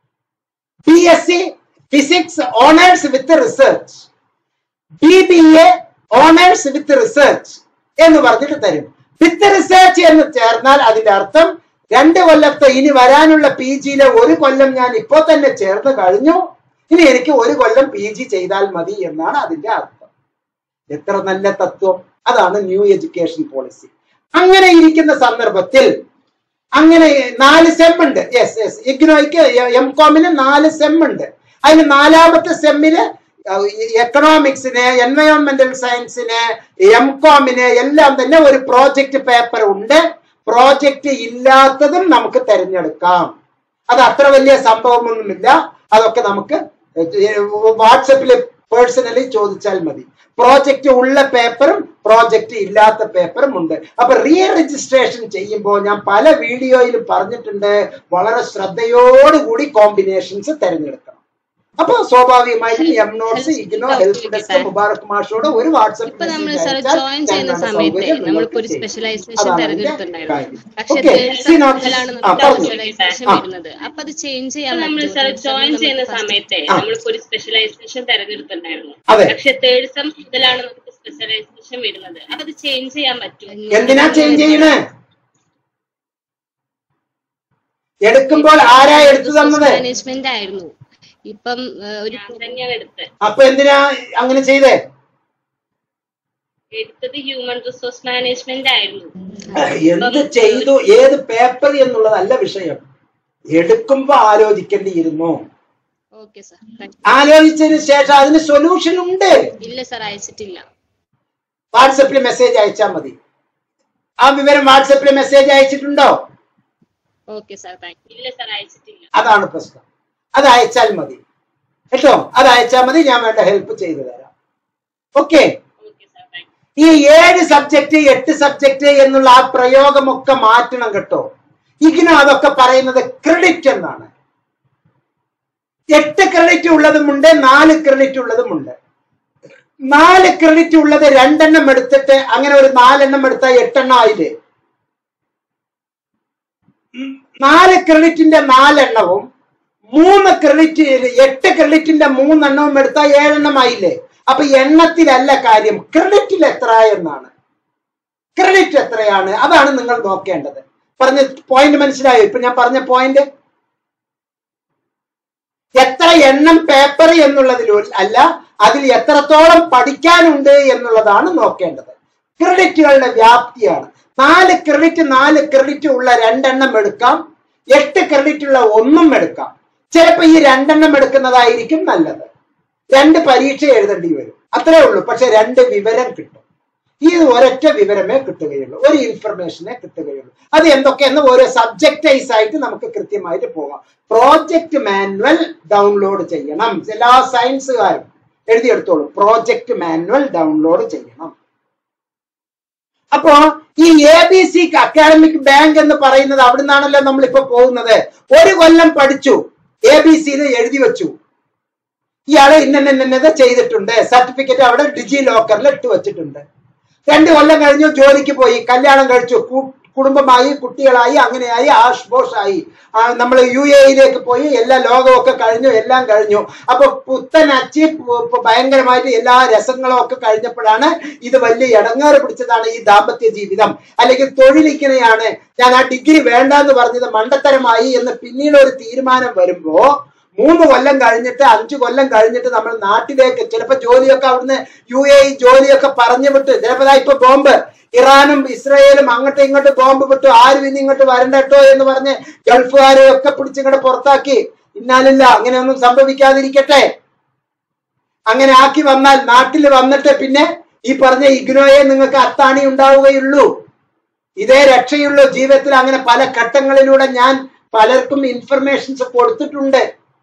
B S C physics honours with research B B A honours with research എന്ന് പറഞ്ഞിട്ട് തരും വിത്ത് റിസർച്ച് എന്ന് ചേർന്നാൽ അതിന്റെ അർത്ഥം രണ്ട് കൊല്ലത്തെ ഇനി വരാനുള്ള പി ജിയിലെ ഒരു കൊല്ലം ഞാൻ ഇപ്പോ തന്നെ ചേർന്ന് കഴിഞ്ഞു ഇനി എനിക്ക് ഒരു കൊല്ലം പി ജി ചെയ്താൽ മതി എന്നാണ് അതിന്റെ അർത്ഥം എത്ര നല്ല തത്വം അതാണ് ന്യൂ എഡ്യൂക്കേഷൻ പോളിസി അങ്ങനെ ഇരിക്കുന്ന സന്ദർഭത്തിൽ അങ്ങനെ നാല് സെം ഉണ്ട് യെസ് യെസ് ഇഗ്നോയ്ക്ക് എം കോമിന് നാല് സെം ഉണ്ട് അതിന് നാലാമത്തെ സെമ്മില് എക്കണോമിക്സിന് എൻവയോൺമെന്റൽ സയൻസിന് എം കോമിന് എല്ലാം തന്നെ ഒരു പ്രോജക്റ്റ് പേപ്പർ ഉണ്ട് പ്രോജക്റ്റ് ഇല്ലാത്തതും നമുക്ക് തിരഞ്ഞെടുക്കാം അത് അത്ര വലിയ സംഭവമൊന്നുമില്ല അതൊക്കെ നമുക്ക് വാട്സപ്പിൽ പേഴ്സണലി ചോദിച്ചാൽ മതി പ്രോജക്റ്റ് ഉള്ള പേപ്പറും പ്രോജക്റ്റ് ഇല്ലാത്ത പേപ്പറും ഉണ്ട് അപ്പൊ റീ രജിസ്ട്രേഷൻ ചെയ്യുമ്പോൾ ഞാൻ പല വീഡിയോയിലും പറഞ്ഞിട്ടുണ്ട് വളരെ ശ്രദ്ധയോടുകൂടി കോമ്പിനേഷൻസ് തിരഞ്ഞെടുക്കണം അപ്പൊ സ്വാഭാവികമായിട്ടും M notes IGNOU help desk Mubarak മാഷോട് ഒരു വാട്സപ്പ് ഇപ്പൊ നമ്മൾ സാർ ജോയിൻ ചെയ്യുന്ന സമയത്ത് നമ്മളിപ്പോ ഒരു സ്പെഷ്യലൈസേഷൻ തെരഞ്ഞെടുത്തിട്ടുണ്ടായിരുന്നു പക്ഷെ തേർഡ് ആ പറഞ്ഞു സ്പെഷ്യലൈസേഷൻ ആ. വരുന്നത് അപ്പൊ അത് ചേഞ്ച് ചെയ്യാൻ നമ്മൾ പറ്റുമോ? സാർ Third sem ജോയിൻ നമുക്ക് ചെയ്യുന്ന first- സമയത്ത് ആ. നമ്മളിപ്പോ ഒരു സ്പെഷ്യലൈസേഷൻ തെരഞ്ഞെടുത്തിട്ടുണ്ടായിരുന്നു അതെ. പക്ഷെ തേർഡ് സെം മുതലാണ് നമുക്ക് സ്പെഷ്യലൈസേഷൻ വരുന്നത് അപ്പൊ അത് ചേഞ്ച് ചെയ്യാൻ പറ്റും എന്തിനാ ചേഞ്ച് ചെയ്യണേ എടുക്കുമ്പോൾ ആരാ എടുത്തു തന്നത് മാനേജ്മെന്റ് ആയിരുന്നു ഇപ്പം ഏഹ്, ഒരു ഞാൻ തന്നെയാണ് എടുത്തത് അപ്പൊ എന്തിനാ അങ്ങനെ ചെയ്തേ എടുത്തത് ഹ്യൂമൻ റിസോഴ്സ് മാനേജ്മെന്റ് ആയിരുന്നു എന്ത് ചെയ്തു ഏത് പേപ്പർ എന്നുള്ളതല്ല വിഷയം എടുക്കുമ്പോ ആലോചിക്കേണ്ടിയിരുന്നു ഓക്കെ സാർ ആലോചിച്ചതിന് ശേഷം അതിന് സൊല്യൂഷൻ ഉണ്ട് ഇല്ല സാർ അയച്ചിട്ടില്ല വാട്സപ്പിൽ മെസ്സേജ് അയച്ചാൽ മതി ആ വിവരം വാട്സപ്പിൽ മെസ്സേജ് അയച്ചിട്ടുണ്ടോ ഓക്കെ സാർ താങ്ക് യു ഇല്ല സാർ അയച്ചിട്ടില്ല അതാണ് പ്രശ്നം അത് അയച്ചാൽ മതി കേട്ടോ അത് അയച്ചാൽ മതി ഞാൻ വേണ്ട ഹെൽപ്പ് ചെയ്തു തരാം ഓക്കെ ഓക്കെ സാർ താങ്ക് ഈ ഏഴ് സബ്ജക്ട് എട്ട് സബ്ജക്ട് എന്നുള്ള ആ പ്രയോഗമൊക്കെ മാറ്റണം കേട്ടോ ഇഗ്നോ അതൊക്കെ പറയുന്നത് ക്രെഡിറ്റ് എന്നാണ് എട്ട് ക്രെഡിറ്റ് ഉള്ളതുമുണ്ട് നാല് ക്രെഡിറ്റ് ഉള്ളതുമുണ്ട് നാല് ക്രെഡിറ്റ് ഉള്ളത് രണ്ടെണ്ണം എടുത്തിട്ട് അങ്ങനെ ഒരു നാലെണ്ണം എടുത്താൽ എട്ടെണ്ണം ആയില്ലേ ഉം, നാല് ക്രെഡിറ്റിന്റെ നാലെണ്ണവും മൂന്ന് ക്രെഡിറ്റ് എട്ട് ക്രെഡിറ്റിന്റെ മൂന്നെണ്ണവും എടുത്താൽ ഏഴെണ്ണം ആയില്ലേ അപ്പൊ എണ്ണത്തിലല്ല കാര്യം ക്രെഡിറ്റിൽ എത്ര എന്നാണ് ക്രെഡിറ്റ് എത്രയാണ് അതാണ് നിങ്ങൾ നോക്കേണ്ടത് പറഞ്ഞ പോയിന്റ് മനസ്സിലായോ ഇപ്പൊ ഞാൻ പറഞ്ഞ പോയിന്റ് എത്ര എണ്ണം പേപ്പർ എന്നുള്ളതിൽ അല്ല അതിൽ എത്രത്തോളം പഠിക്കാനുണ്ട് എന്നുള്ളതാണ് നോക്കേണ്ടത് ക്രെഡിറ്റുകളുടെ വ്യാപ്തിയാണ് നാല് ക്രെഡിറ്റ് നാല് ക്രെഡിറ്റ് ഉള്ള രണ്ടെണ്ണം എടുക്കാം എട്ട് ക്രെഡിറ്റ് ഉള്ള ഒന്നും എടുക്കാം ചിലപ്പോ ഈ രണ്ടെണ്ണം എടുക്കുന്നതായിരിക്കും നല്ലത് രണ്ട് പരീക്ഷ എഴുതേണ്ടി വരും അത്രേ ഉള്ളൂ പക്ഷെ രണ്ട് വിവരം കിട്ടും ഈ ഒരൊറ്റ വിവരമേ കിട്ടുകയുള്ളൂ ഒരു ഇൻഫർമേഷനെ കിട്ടുകയുള്ളൂ അത് എന്തൊക്കെയെന്ന് ഓരോ സബ്ജക്റ്റൈസ് ആയിട്ട് നമുക്ക് കൃത്യമായിട്ട് പോകാം പ്രോജക്റ്റ് മാനുവൽ ഡൗൺലോഡ് ചെയ്യണം എല്ലാ സയൻസുകാരും എഴുതിയെടുത്തോളൂ പ്രോജക്റ്റ് മാനുവൽ ഡൗൺലോഡ് ചെയ്യണം അപ്പോ ഈ A B C academic bank എന്ന് പറയുന്നത് അവിടെ നിന്നാണല്ലോ നമ്മൾ ഇപ്പൊ പോകുന്നത് ഒരു കൊല്ലം പഠിച്ചു എ ബി സിയിൽ എഴുതി വെച്ചു ഇയാള് ഇന്നത് ചെയ്തിട്ടുണ്ട് സർട്ടിഫിക്കറ്റ് അവിടെ ഡിജി ലോക്കറിൽ ഇട്ട് വെച്ചിട്ടുണ്ട് രണ്ട് കൊല്ലം കഴിഞ്ഞു ജോലിക്ക് പോയി കല്യാണം കഴിച്ചു കു- കുടുംബമായി കുട്ടികളായി അങ്ങനെയായി ആഷ് ബോഷായി നമ്മൾ യു എയിലേക്ക് പോയി എല്ലാ ലോകമൊക്കെ കഴിഞ്ഞു എല്ലാം കഴിഞ്ഞു അപ്പൊ പുത്തൻ അച്ചി പു- പു- ഭയങ്കരമായിട്ട് എല്ലാ രസങ്ങളും ഒക്കെ കഴിഞ്ഞപ്പോഴാണ് ഇത് വലിയ ഇടങ്ങേറ് പിടിച്ചതാണ് ഈ ദാമ്പത്യ ജീവിതം അല്ലെങ്കിൽ തൊഴിലിങ്ങനെയാണ് ഞാൻ ആ ഡിഗ്രി വേണ്ടെന്ന് പറഞ്ഞത് മണ്ടത്തരമായി എന്ന് പിന്നീട് ഒരു തീരുമാനം വരുമ്പോ മൂന്ന് കൊല്ലം കഴിഞ്ഞിട്ട് അഞ്ചു കൊല്ലം കഴിഞ്ഞിട്ട് നമ്മൾ നാട്ടിലേക്ക് ചിലപ്പോ ജോലിയൊക്കെ അവിടുന്ന് യു എ ഇ ജോലിയൊക്കെ പറഞ്ഞു വിട്ട് ചിലപ്പോ ദാ ഇപ്പൊ ബോംബ് ഇറാനും ഇസ്രയേലും അങ്ങോട്ടും ഇങ്ങോട്ട് ബോംബ് വിട്ടു ആരും ഇനി ഇങ്ങോട്ട് വരണ്ടട്ടോ എന്ന് പറഞ്ഞ് ഗൾഫുകാരെ ഒക്കെ പിടിച്ചിങ്ങോട്ട് പുറത്താക്കി ഇന്നാലില്ല അങ്ങനെയൊന്നും സംഭവിക്കാതിരിക്കട്ടെ അങ്ങനെ ആക്കി വന്നാൽ നാട്ടിൽ വന്നിട്ട് പിന്നെ ഈ പറഞ്ഞ ഇഗ്നോയെ നിങ്ങൾക്ക് അത്താണി ഉണ്ടാവുകയുള്ളൂ ഇതേ രക്ഷയുള്ളൂ ജീവിതത്തിൽ അങ്ങനെ പല ഘട്ടങ്ങളിലൂടെ ഞാൻ പലർക്കും ഇൻഫർമേഷൻസ് കൊടുത്തിട്ടുണ്ട്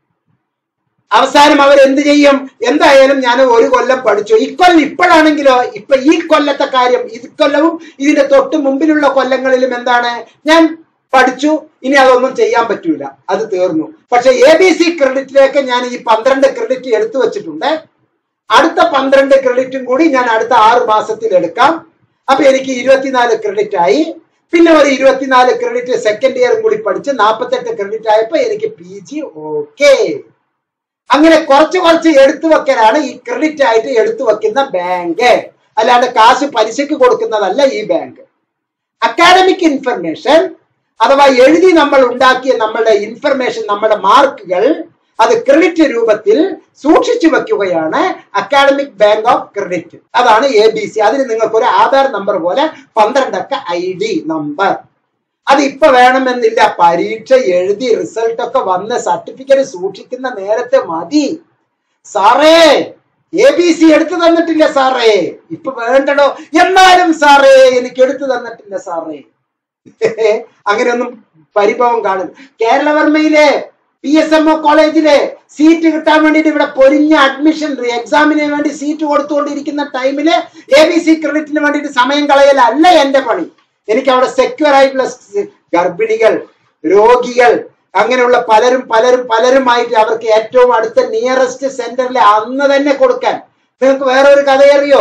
അവസാനം അവർ എന്ത് ചെയ്യും എന്തായാലും ഞാൻ ഒരു കൊല്ലം പഠിച്ചു ഇക്കൊല്ലം ഇപ്പോഴാണെങ്കിലോ ഇപ്പൊ ഈ കൊല്ലത്തെ കാര്യം ഇക്കൊല്ലവും ഇതിന്റെ തൊട്ട് മുമ്പിലുള്ള കൊല്ലങ്ങളിലും എന്താണ് ഞാൻ പഠിച്ചു ഇനി അതൊന്നും ചെയ്യാൻ പറ്റൂല അത് തീർന്നു പക്ഷെ എ ബി സി ക്രെഡിറ്റിലേക്ക് ഞാൻ ഈ പന്ത്രണ്ട് ക്രെഡിറ്റ് എടുത്തു വെച്ചിട്ടുണ്ട് അടുത്ത പന്ത്രണ്ട് ക്രെഡിറ്റും കൂടി ഞാൻ അടുത്ത ആറ് മാസത്തിൽ എടുക്കാം അപ്പൊ എനിക്ക് ഇരുപത്തിനാല് ക്രെഡിറ്റ് ആയി പിന്നെ ഒരു ഇരുപത്തിനാല് ക്രെഡിറ്റ് സെക്കൻഡ് ഇയറും കൂടി പഠിച്ച് നാൽപ്പത്തെട്ട് ക്രെഡിറ്റ് ആയപ്പോ എനിക്ക് പി ജി ഓക്കെ അങ്ങനെ കുറച്ച് കുറച്ച് എടുത്തു വെക്കലാണ് ഈ ക്രെഡിറ്റ് ആയിട്ട് എടുത്തു വെക്കുന്ന ബാങ്ക് അല്ലാണ്ട് കാശ് പലിശക്ക് കൊടുക്കുന്നതല്ല ഈ ബാങ്ക് അക്കാഡമിക് ഇൻഫർമേഷൻ അഥവാ എഴുതി നമ്മൾ ഉണ്ടാക്കിയ നമ്മളുടെ ഇൻഫർമേഷൻ നമ്മുടെ മാർക്കുകൾ അത് ക്രെഡിറ്റ് രൂപത്തിൽ സൂക്ഷിച്ചു വെക്കുകയാണ് അക്കാഡമിക് ബാങ്ക് ഓഫ് ക്രെഡിറ്റ് അതാണ് എ ബി സി അതിന് നിങ്ങൾക്ക് ഒരു ആധാർ നമ്പർ പോലെ പന്ത്രണ്ടക്ക ഐ ഡി നമ്പർ അത് ഇപ്പൊ വേണമെന്നില്ല പരീക്ഷ എഴുതി റിസൾട്ട് ഒക്കെ വന്ന് സർട്ടിഫിക്കറ്റ് സൂക്ഷിക്കുന്ന നേരത്തെ മതി സാറേ എ ബി സി എടുത്തു തന്നിട്ടില്ല സാറേ ഇപ്പൊ വേണ്ടടോ എന്നാലും സാറേ എനിക്ക് എടുത്തു തന്നിട്ടില്ല സാറേ അങ്ങനെയൊന്നും പരിഭവം കാണും കേരളവർമ്മയിലെ പി എസ് എം ഒ കോളേജിലെ സീറ്റ് കിട്ടാൻ വേണ്ടിയിട്ട് ഇവിടെ പൊരിഞ്ഞ അഡ്മിഷൻ എക്സാമിന് വേണ്ടി സീറ്റ് കൊടുത്തുകൊണ്ടിരിക്കുന്ന ടൈമില് എ ബി സി ക്രെഡിറ്റിന് വേണ്ടിയിട്ട് സമയം കളയലല്ല എന്റെ പണി എനിക്ക് അവിടെ സെക്യൂർ ആയിട്ടുള്ള സ് ഗർഭിണികൾ രോഗികൾ അങ്ങനെയുള്ള പലരും പലരും പലരുമായിട്ട് അവർക്ക് ഏറ്റവും അടുത്ത നിയറസ്റ്റ് സെന്ററിൽ അന്ന് തന്നെ കൊടുക്കാൻ നിങ്ങൾക്ക് വേറൊരു കഥയറിയോ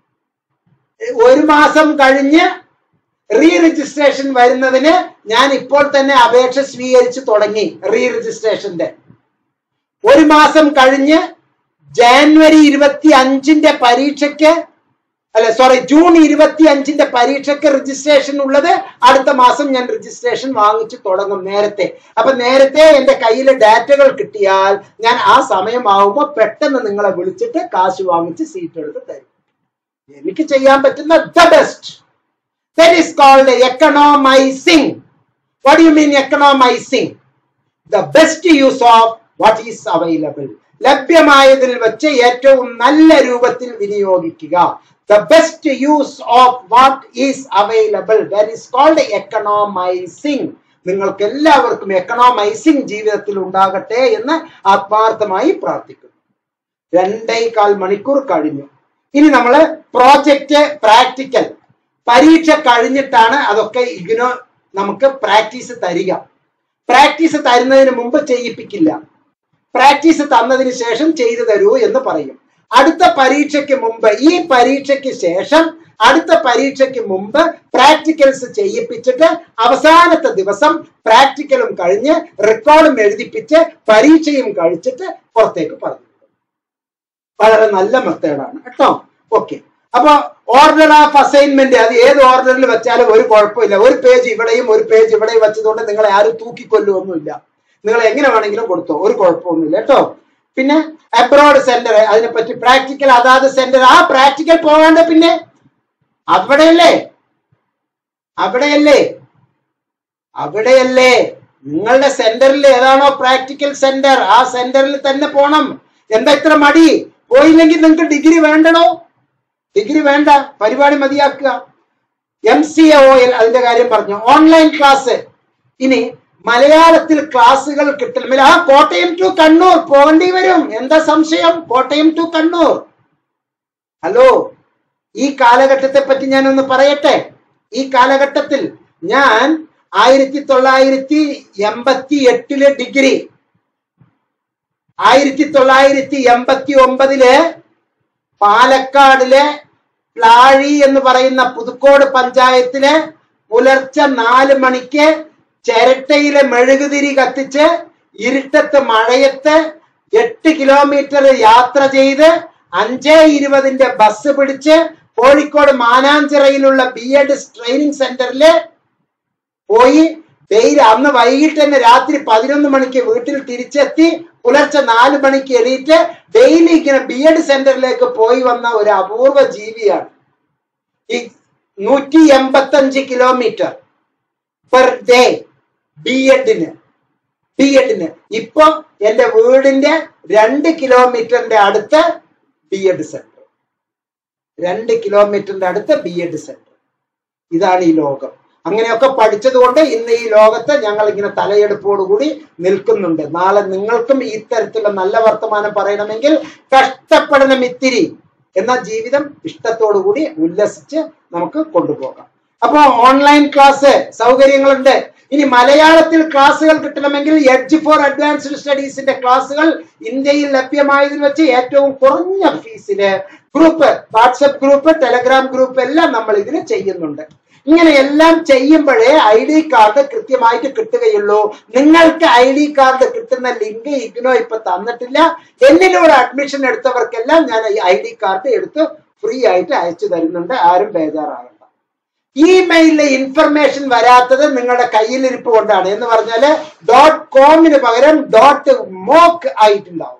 ഒരു മാസം കഴിഞ്ഞ് റീ രജിസ്ട്രേഷൻ വരുന്നതിന് ഞാൻ ഇപ്പോൾ തന്നെ അപേക്ഷ സ്വീകരിച്ചു തുടങ്ങി റീ രജിസ്ട്രേഷന്റെ ഒരു മാസം കഴിഞ്ഞ് ജാനുവരി ഇരുപത്തി അഞ്ചിന്റെ പരീക്ഷയ്ക്ക് അല്ല സോറി ജൂൺ ഇരുപത്തി അഞ്ചിന്റെ പരീക്ഷയ്ക്ക് രജിസ്ട്രേഷൻ ഉള്ളത് അടുത്ത മാസം ഞാൻ രജിസ്ട്രേഷൻ വാങ്ങിച്ചു തുടങ്ങും നേരത്തെ അപ്പൊ നേരത്തെ എന്റെ കയ്യിൽ ഡാറ്റകൾ കിട്ടിയാൽ ഞാൻ ആ സമയമാവുമ്പോൾ പെട്ടെന്ന് നിങ്ങളെ വിളിച്ചിട്ട് കാശ് വാങ്ങിച്ച് സീറ്റ് എടുത്ത് തരും എനിക്ക് ചെയ്യാൻ പറ്റുന്ന the best that is called economising what you mean economising the best use of what is available ലഭ്യമായതിൽ വെച്ച് ഏറ്റവും നല്ല രൂപത്തിൽ വിനിയോഗിക്കുക the best use of what is available that is called economising നിങ്ങൾക്ക് എല്ലാവർക്കും എക്കണോമൈസിംഗ് ജീവിതത്തിൽ ഉണ്ടാകട്ടെ എന്ന് ആത്മാർത്ഥമായി പ്രാർത്ഥിക്കുന്നു രണ്ടേ കാൽ മണിക്കൂർ കഴിഞ്ഞു ഇനി നമ്മൾ പ്രോജക്റ്റ് പ്രാക്ടിക്കൽ പരീക്ഷ കഴിഞ്ഞിട്ടാണ് അതൊക്കെ ഇഗ്നോ നമുക്ക് പ്രാക്ടീസ് തരിക പ്രാക്ടീസ് തരുന്നതിന് മുമ്പ് ചെയ്യിപ്പിക്കില്ല പ്രാക്ടീസ് തന്നതിന് ശേഷം ചെയ്തു തരൂ എന്ന് പറയും അടുത്ത പരീക്ഷയ്ക്ക് മുമ്പ് ഈ പരീക്ഷയ്ക്ക് ശേഷം അടുത്ത പരീക്ഷയ്ക്ക് മുമ്പ് പ്രാക്ടിക്കൽസ് ചെയ്യിപ്പിച്ചിട്ട് അവസാനത്തെ ദിവസം പ്രാക്ടിക്കലും കഴിഞ്ഞ് റെക്കോർഡും എഴുതിപ്പിച്ച് പരീക്ഷയും കഴിച്ചിട്ട് പുറത്തേക്ക് പറഞ്ഞു വളരെ നല്ല മെത്തേഡാണ് കേട്ടോ ഓക്കെ അപ്പൊ ഓർഡർ ഓഫ് അസൈൻമെന്റ് അത് ഏത് ഓർഡറിൽ വെച്ചാലും ഒരു കുഴപ്പമില്ല ഒരു പേജ് ഇവിടെയും ഒരു പേജ് ഇവിടെയും വെച്ചതുകൊണ്ട് നിങ്ങളെ ആരും തൂക്കിക്കൊല്ലുമൊന്നുമില്ല നിങ്ങൾ എങ്ങനെ വേണമെങ്കിലും കൊടുത്തോ ഒരു കുഴപ്പമൊന്നുമില്ല കേട്ടോ പിന്നെ അബ്രോഡ് സെന്റർ അതിനെപ്പറ്റി പ്രാക്ടിക്കൽ അതാത് സെന്റർ ആ പ്രാക്ടിക്കൽ പോകാണ്ട് പിന്നെ അവിടെയല്ലേ അവിടെയല്ലേ അവിടെയല്ലേ നിങ്ങളുടെ സെന്ററിൽ ഏതാണോ പ്രാക്ടിക്കൽ സെന്റർ ആ സെന്ററിൽ തന്നെ പോണം എന്താ ഇത്ര മടി പോയില്ലെങ്കിൽ നിങ്ങൾക്ക് ഡിഗ്രി വേണ്ടണോ ഡിഗ്രി വേണ്ട പരിപാടി മതിയാക്കുക എം സി ഒ എൽ അതിന്റെ കാര്യം പറഞ്ഞു ഓൺലൈൻ ക്ലാസ് ഇനി മലയാളത്തിൽ ക്ലാസ്സുകൾ കിട്ടണമെങ്കിൽ ആ കോട്ടയം ടു കണ്ണൂർ പോകേണ്ടി വരും എന്താ സംശയം കോട്ടയം ടു കണ്ണൂർ ഹലോ ഈ കാലഘട്ടത്തെ പറ്റി ഞാനൊന്ന് പറയട്ടെ ഈ കാലഘട്ടത്തിൽ ഞാൻ ആയിരത്തി തൊള്ളായിരത്തി എൺപത്തി എട്ടിലെ ഡിഗ്രി ആയിരത്തി തൊള്ളായിരത്തി എൺപത്തി ഒമ്പതില് പാലക്കാടിലെ പ്ലാഴി എന്ന് പറയുന്ന പുതുക്കോട് പഞ്ചായത്തിലെ പുലർച്ചെ നാല് മണിക്ക് ചിരട്ടയിലെ മെഴുകുതിരി കത്തിച്ച് ഇരുട്ടത്ത് മഴയത്ത് എട്ട് കിലോമീറ്റർ യാത്ര ചെയ്ത് അഞ്ചേ ഇരുപതിന്റെ ബസ് പിടിച്ച് കോഴിക്കോട് മാനാഞ്ചിറയിലുള്ള ബി എഡ് ട്രെയിനിങ് സെന്ററില് പോയി ഡെയിലി അന്ന് വൈകിട്ട് തന്നെ രാത്രി പതിനൊന്ന് മണിക്ക് വീട്ടിൽ തിരിച്ചെത്തി പുലർച്ചെ നാല് മണിക്ക് എണീറ്റ് ഡെയിലി ഇങ്ങനെ ബി എഡ് സെന്ററിലേക്ക് പോയി വന്ന ഒരു അപൂർവ ജീവിയാണ് ഈ നൂറ്റി എൺപത്തഞ്ച് കിലോമീറ്റർ പെർ ഡേ ബി എഡിന് ബി എഡിന് ഇപ്പൊ എന്റെ വീടിന്റെ രണ്ട് കിലോമീറ്ററിന്റെ അടുത്ത് ബി എഡ് സെന്റർ രണ്ട് കിലോമീറ്ററിന്റെ അടുത്ത് ബി എഡ് സെന്റർ ഇതാണ് ഈ ലോകം അങ്ങനെയൊക്കെ പഠിച്ചതുകൊണ്ട് ഇന്ന് ഈ ലോകത്ത് ഞങ്ങൾ ഇങ്ങനെ തലയെടുപ്പോടുകൂടി നിൽക്കുന്നുണ്ട് നാളെ നിങ്ങൾക്കും ഈ തരത്തിലുള്ള നല്ല വർത്തമാനം പറയണമെങ്കിൽ കഷ്ടപ്പെടണം ഇത്തിരി എന്ന ജീവിതം ഇഷ്ടത്തോടുകൂടി ഉല്ലസിച്ച് നമുക്ക് കൊണ്ടുപോകാം അപ്പൊ ഓൺലൈൻ ക്ലാസ് സൗകര്യങ്ങളുണ്ട് ഇനി മലയാളത്തിൽ ക്ലാസ്സുകൾ കിട്ടണമെങ്കിൽ എഡ്ജ് ഫോർ അഡ്വാൻസ്ഡ് സ്റ്റഡീസിന്റെ ക്ലാസ്സുകൾ ഇന്ത്യയിൽ ലഭ്യമായതിൽ വെച്ച് ഏറ്റവും കുറഞ്ഞ ഫീസില് group WhatsApp group Telegram group എല്ലാം നമ്മൾ ഇതിന് ചെയ്യുന്നുണ്ട് ഇങ്ങനെ എല്ലാം ചെയ്യുമ്പോഴേ ഐ ഡി കാർഡ് കൃത്യമായിട്ട് കിട്ടുകയുള്ളൂ നിങ്ങൾക്ക് ഐ ഡി കാർഡ് കിട്ടുന്ന ലിങ്ക് ഇഗ്നോ ഇപ്പൊ തന്നിട്ടില്ല എന്നിലൂടെ അഡ്മിഷൻ എടുത്തവർക്കെല്ലാം ഞാൻ ഈ ഐ ഡി കാർഡ് എടുത്ത് ഫ്രീ ആയിട്ട് അയച്ചു തരുന്നുണ്ട് ആരും ബേജാറാകണ്ട ഇമെയിലിലെ ഇൻഫർമേഷൻ വരാത്തത് നിങ്ങളുടെ കയ്യിലിരിപ്പ് കൊണ്ടാണ് എന്ന് പറഞ്ഞാല് ഡോട്ട് കോമിന് പകരം ഡോട്ട് മോക്ക് ആയിട്ടുണ്ടാവും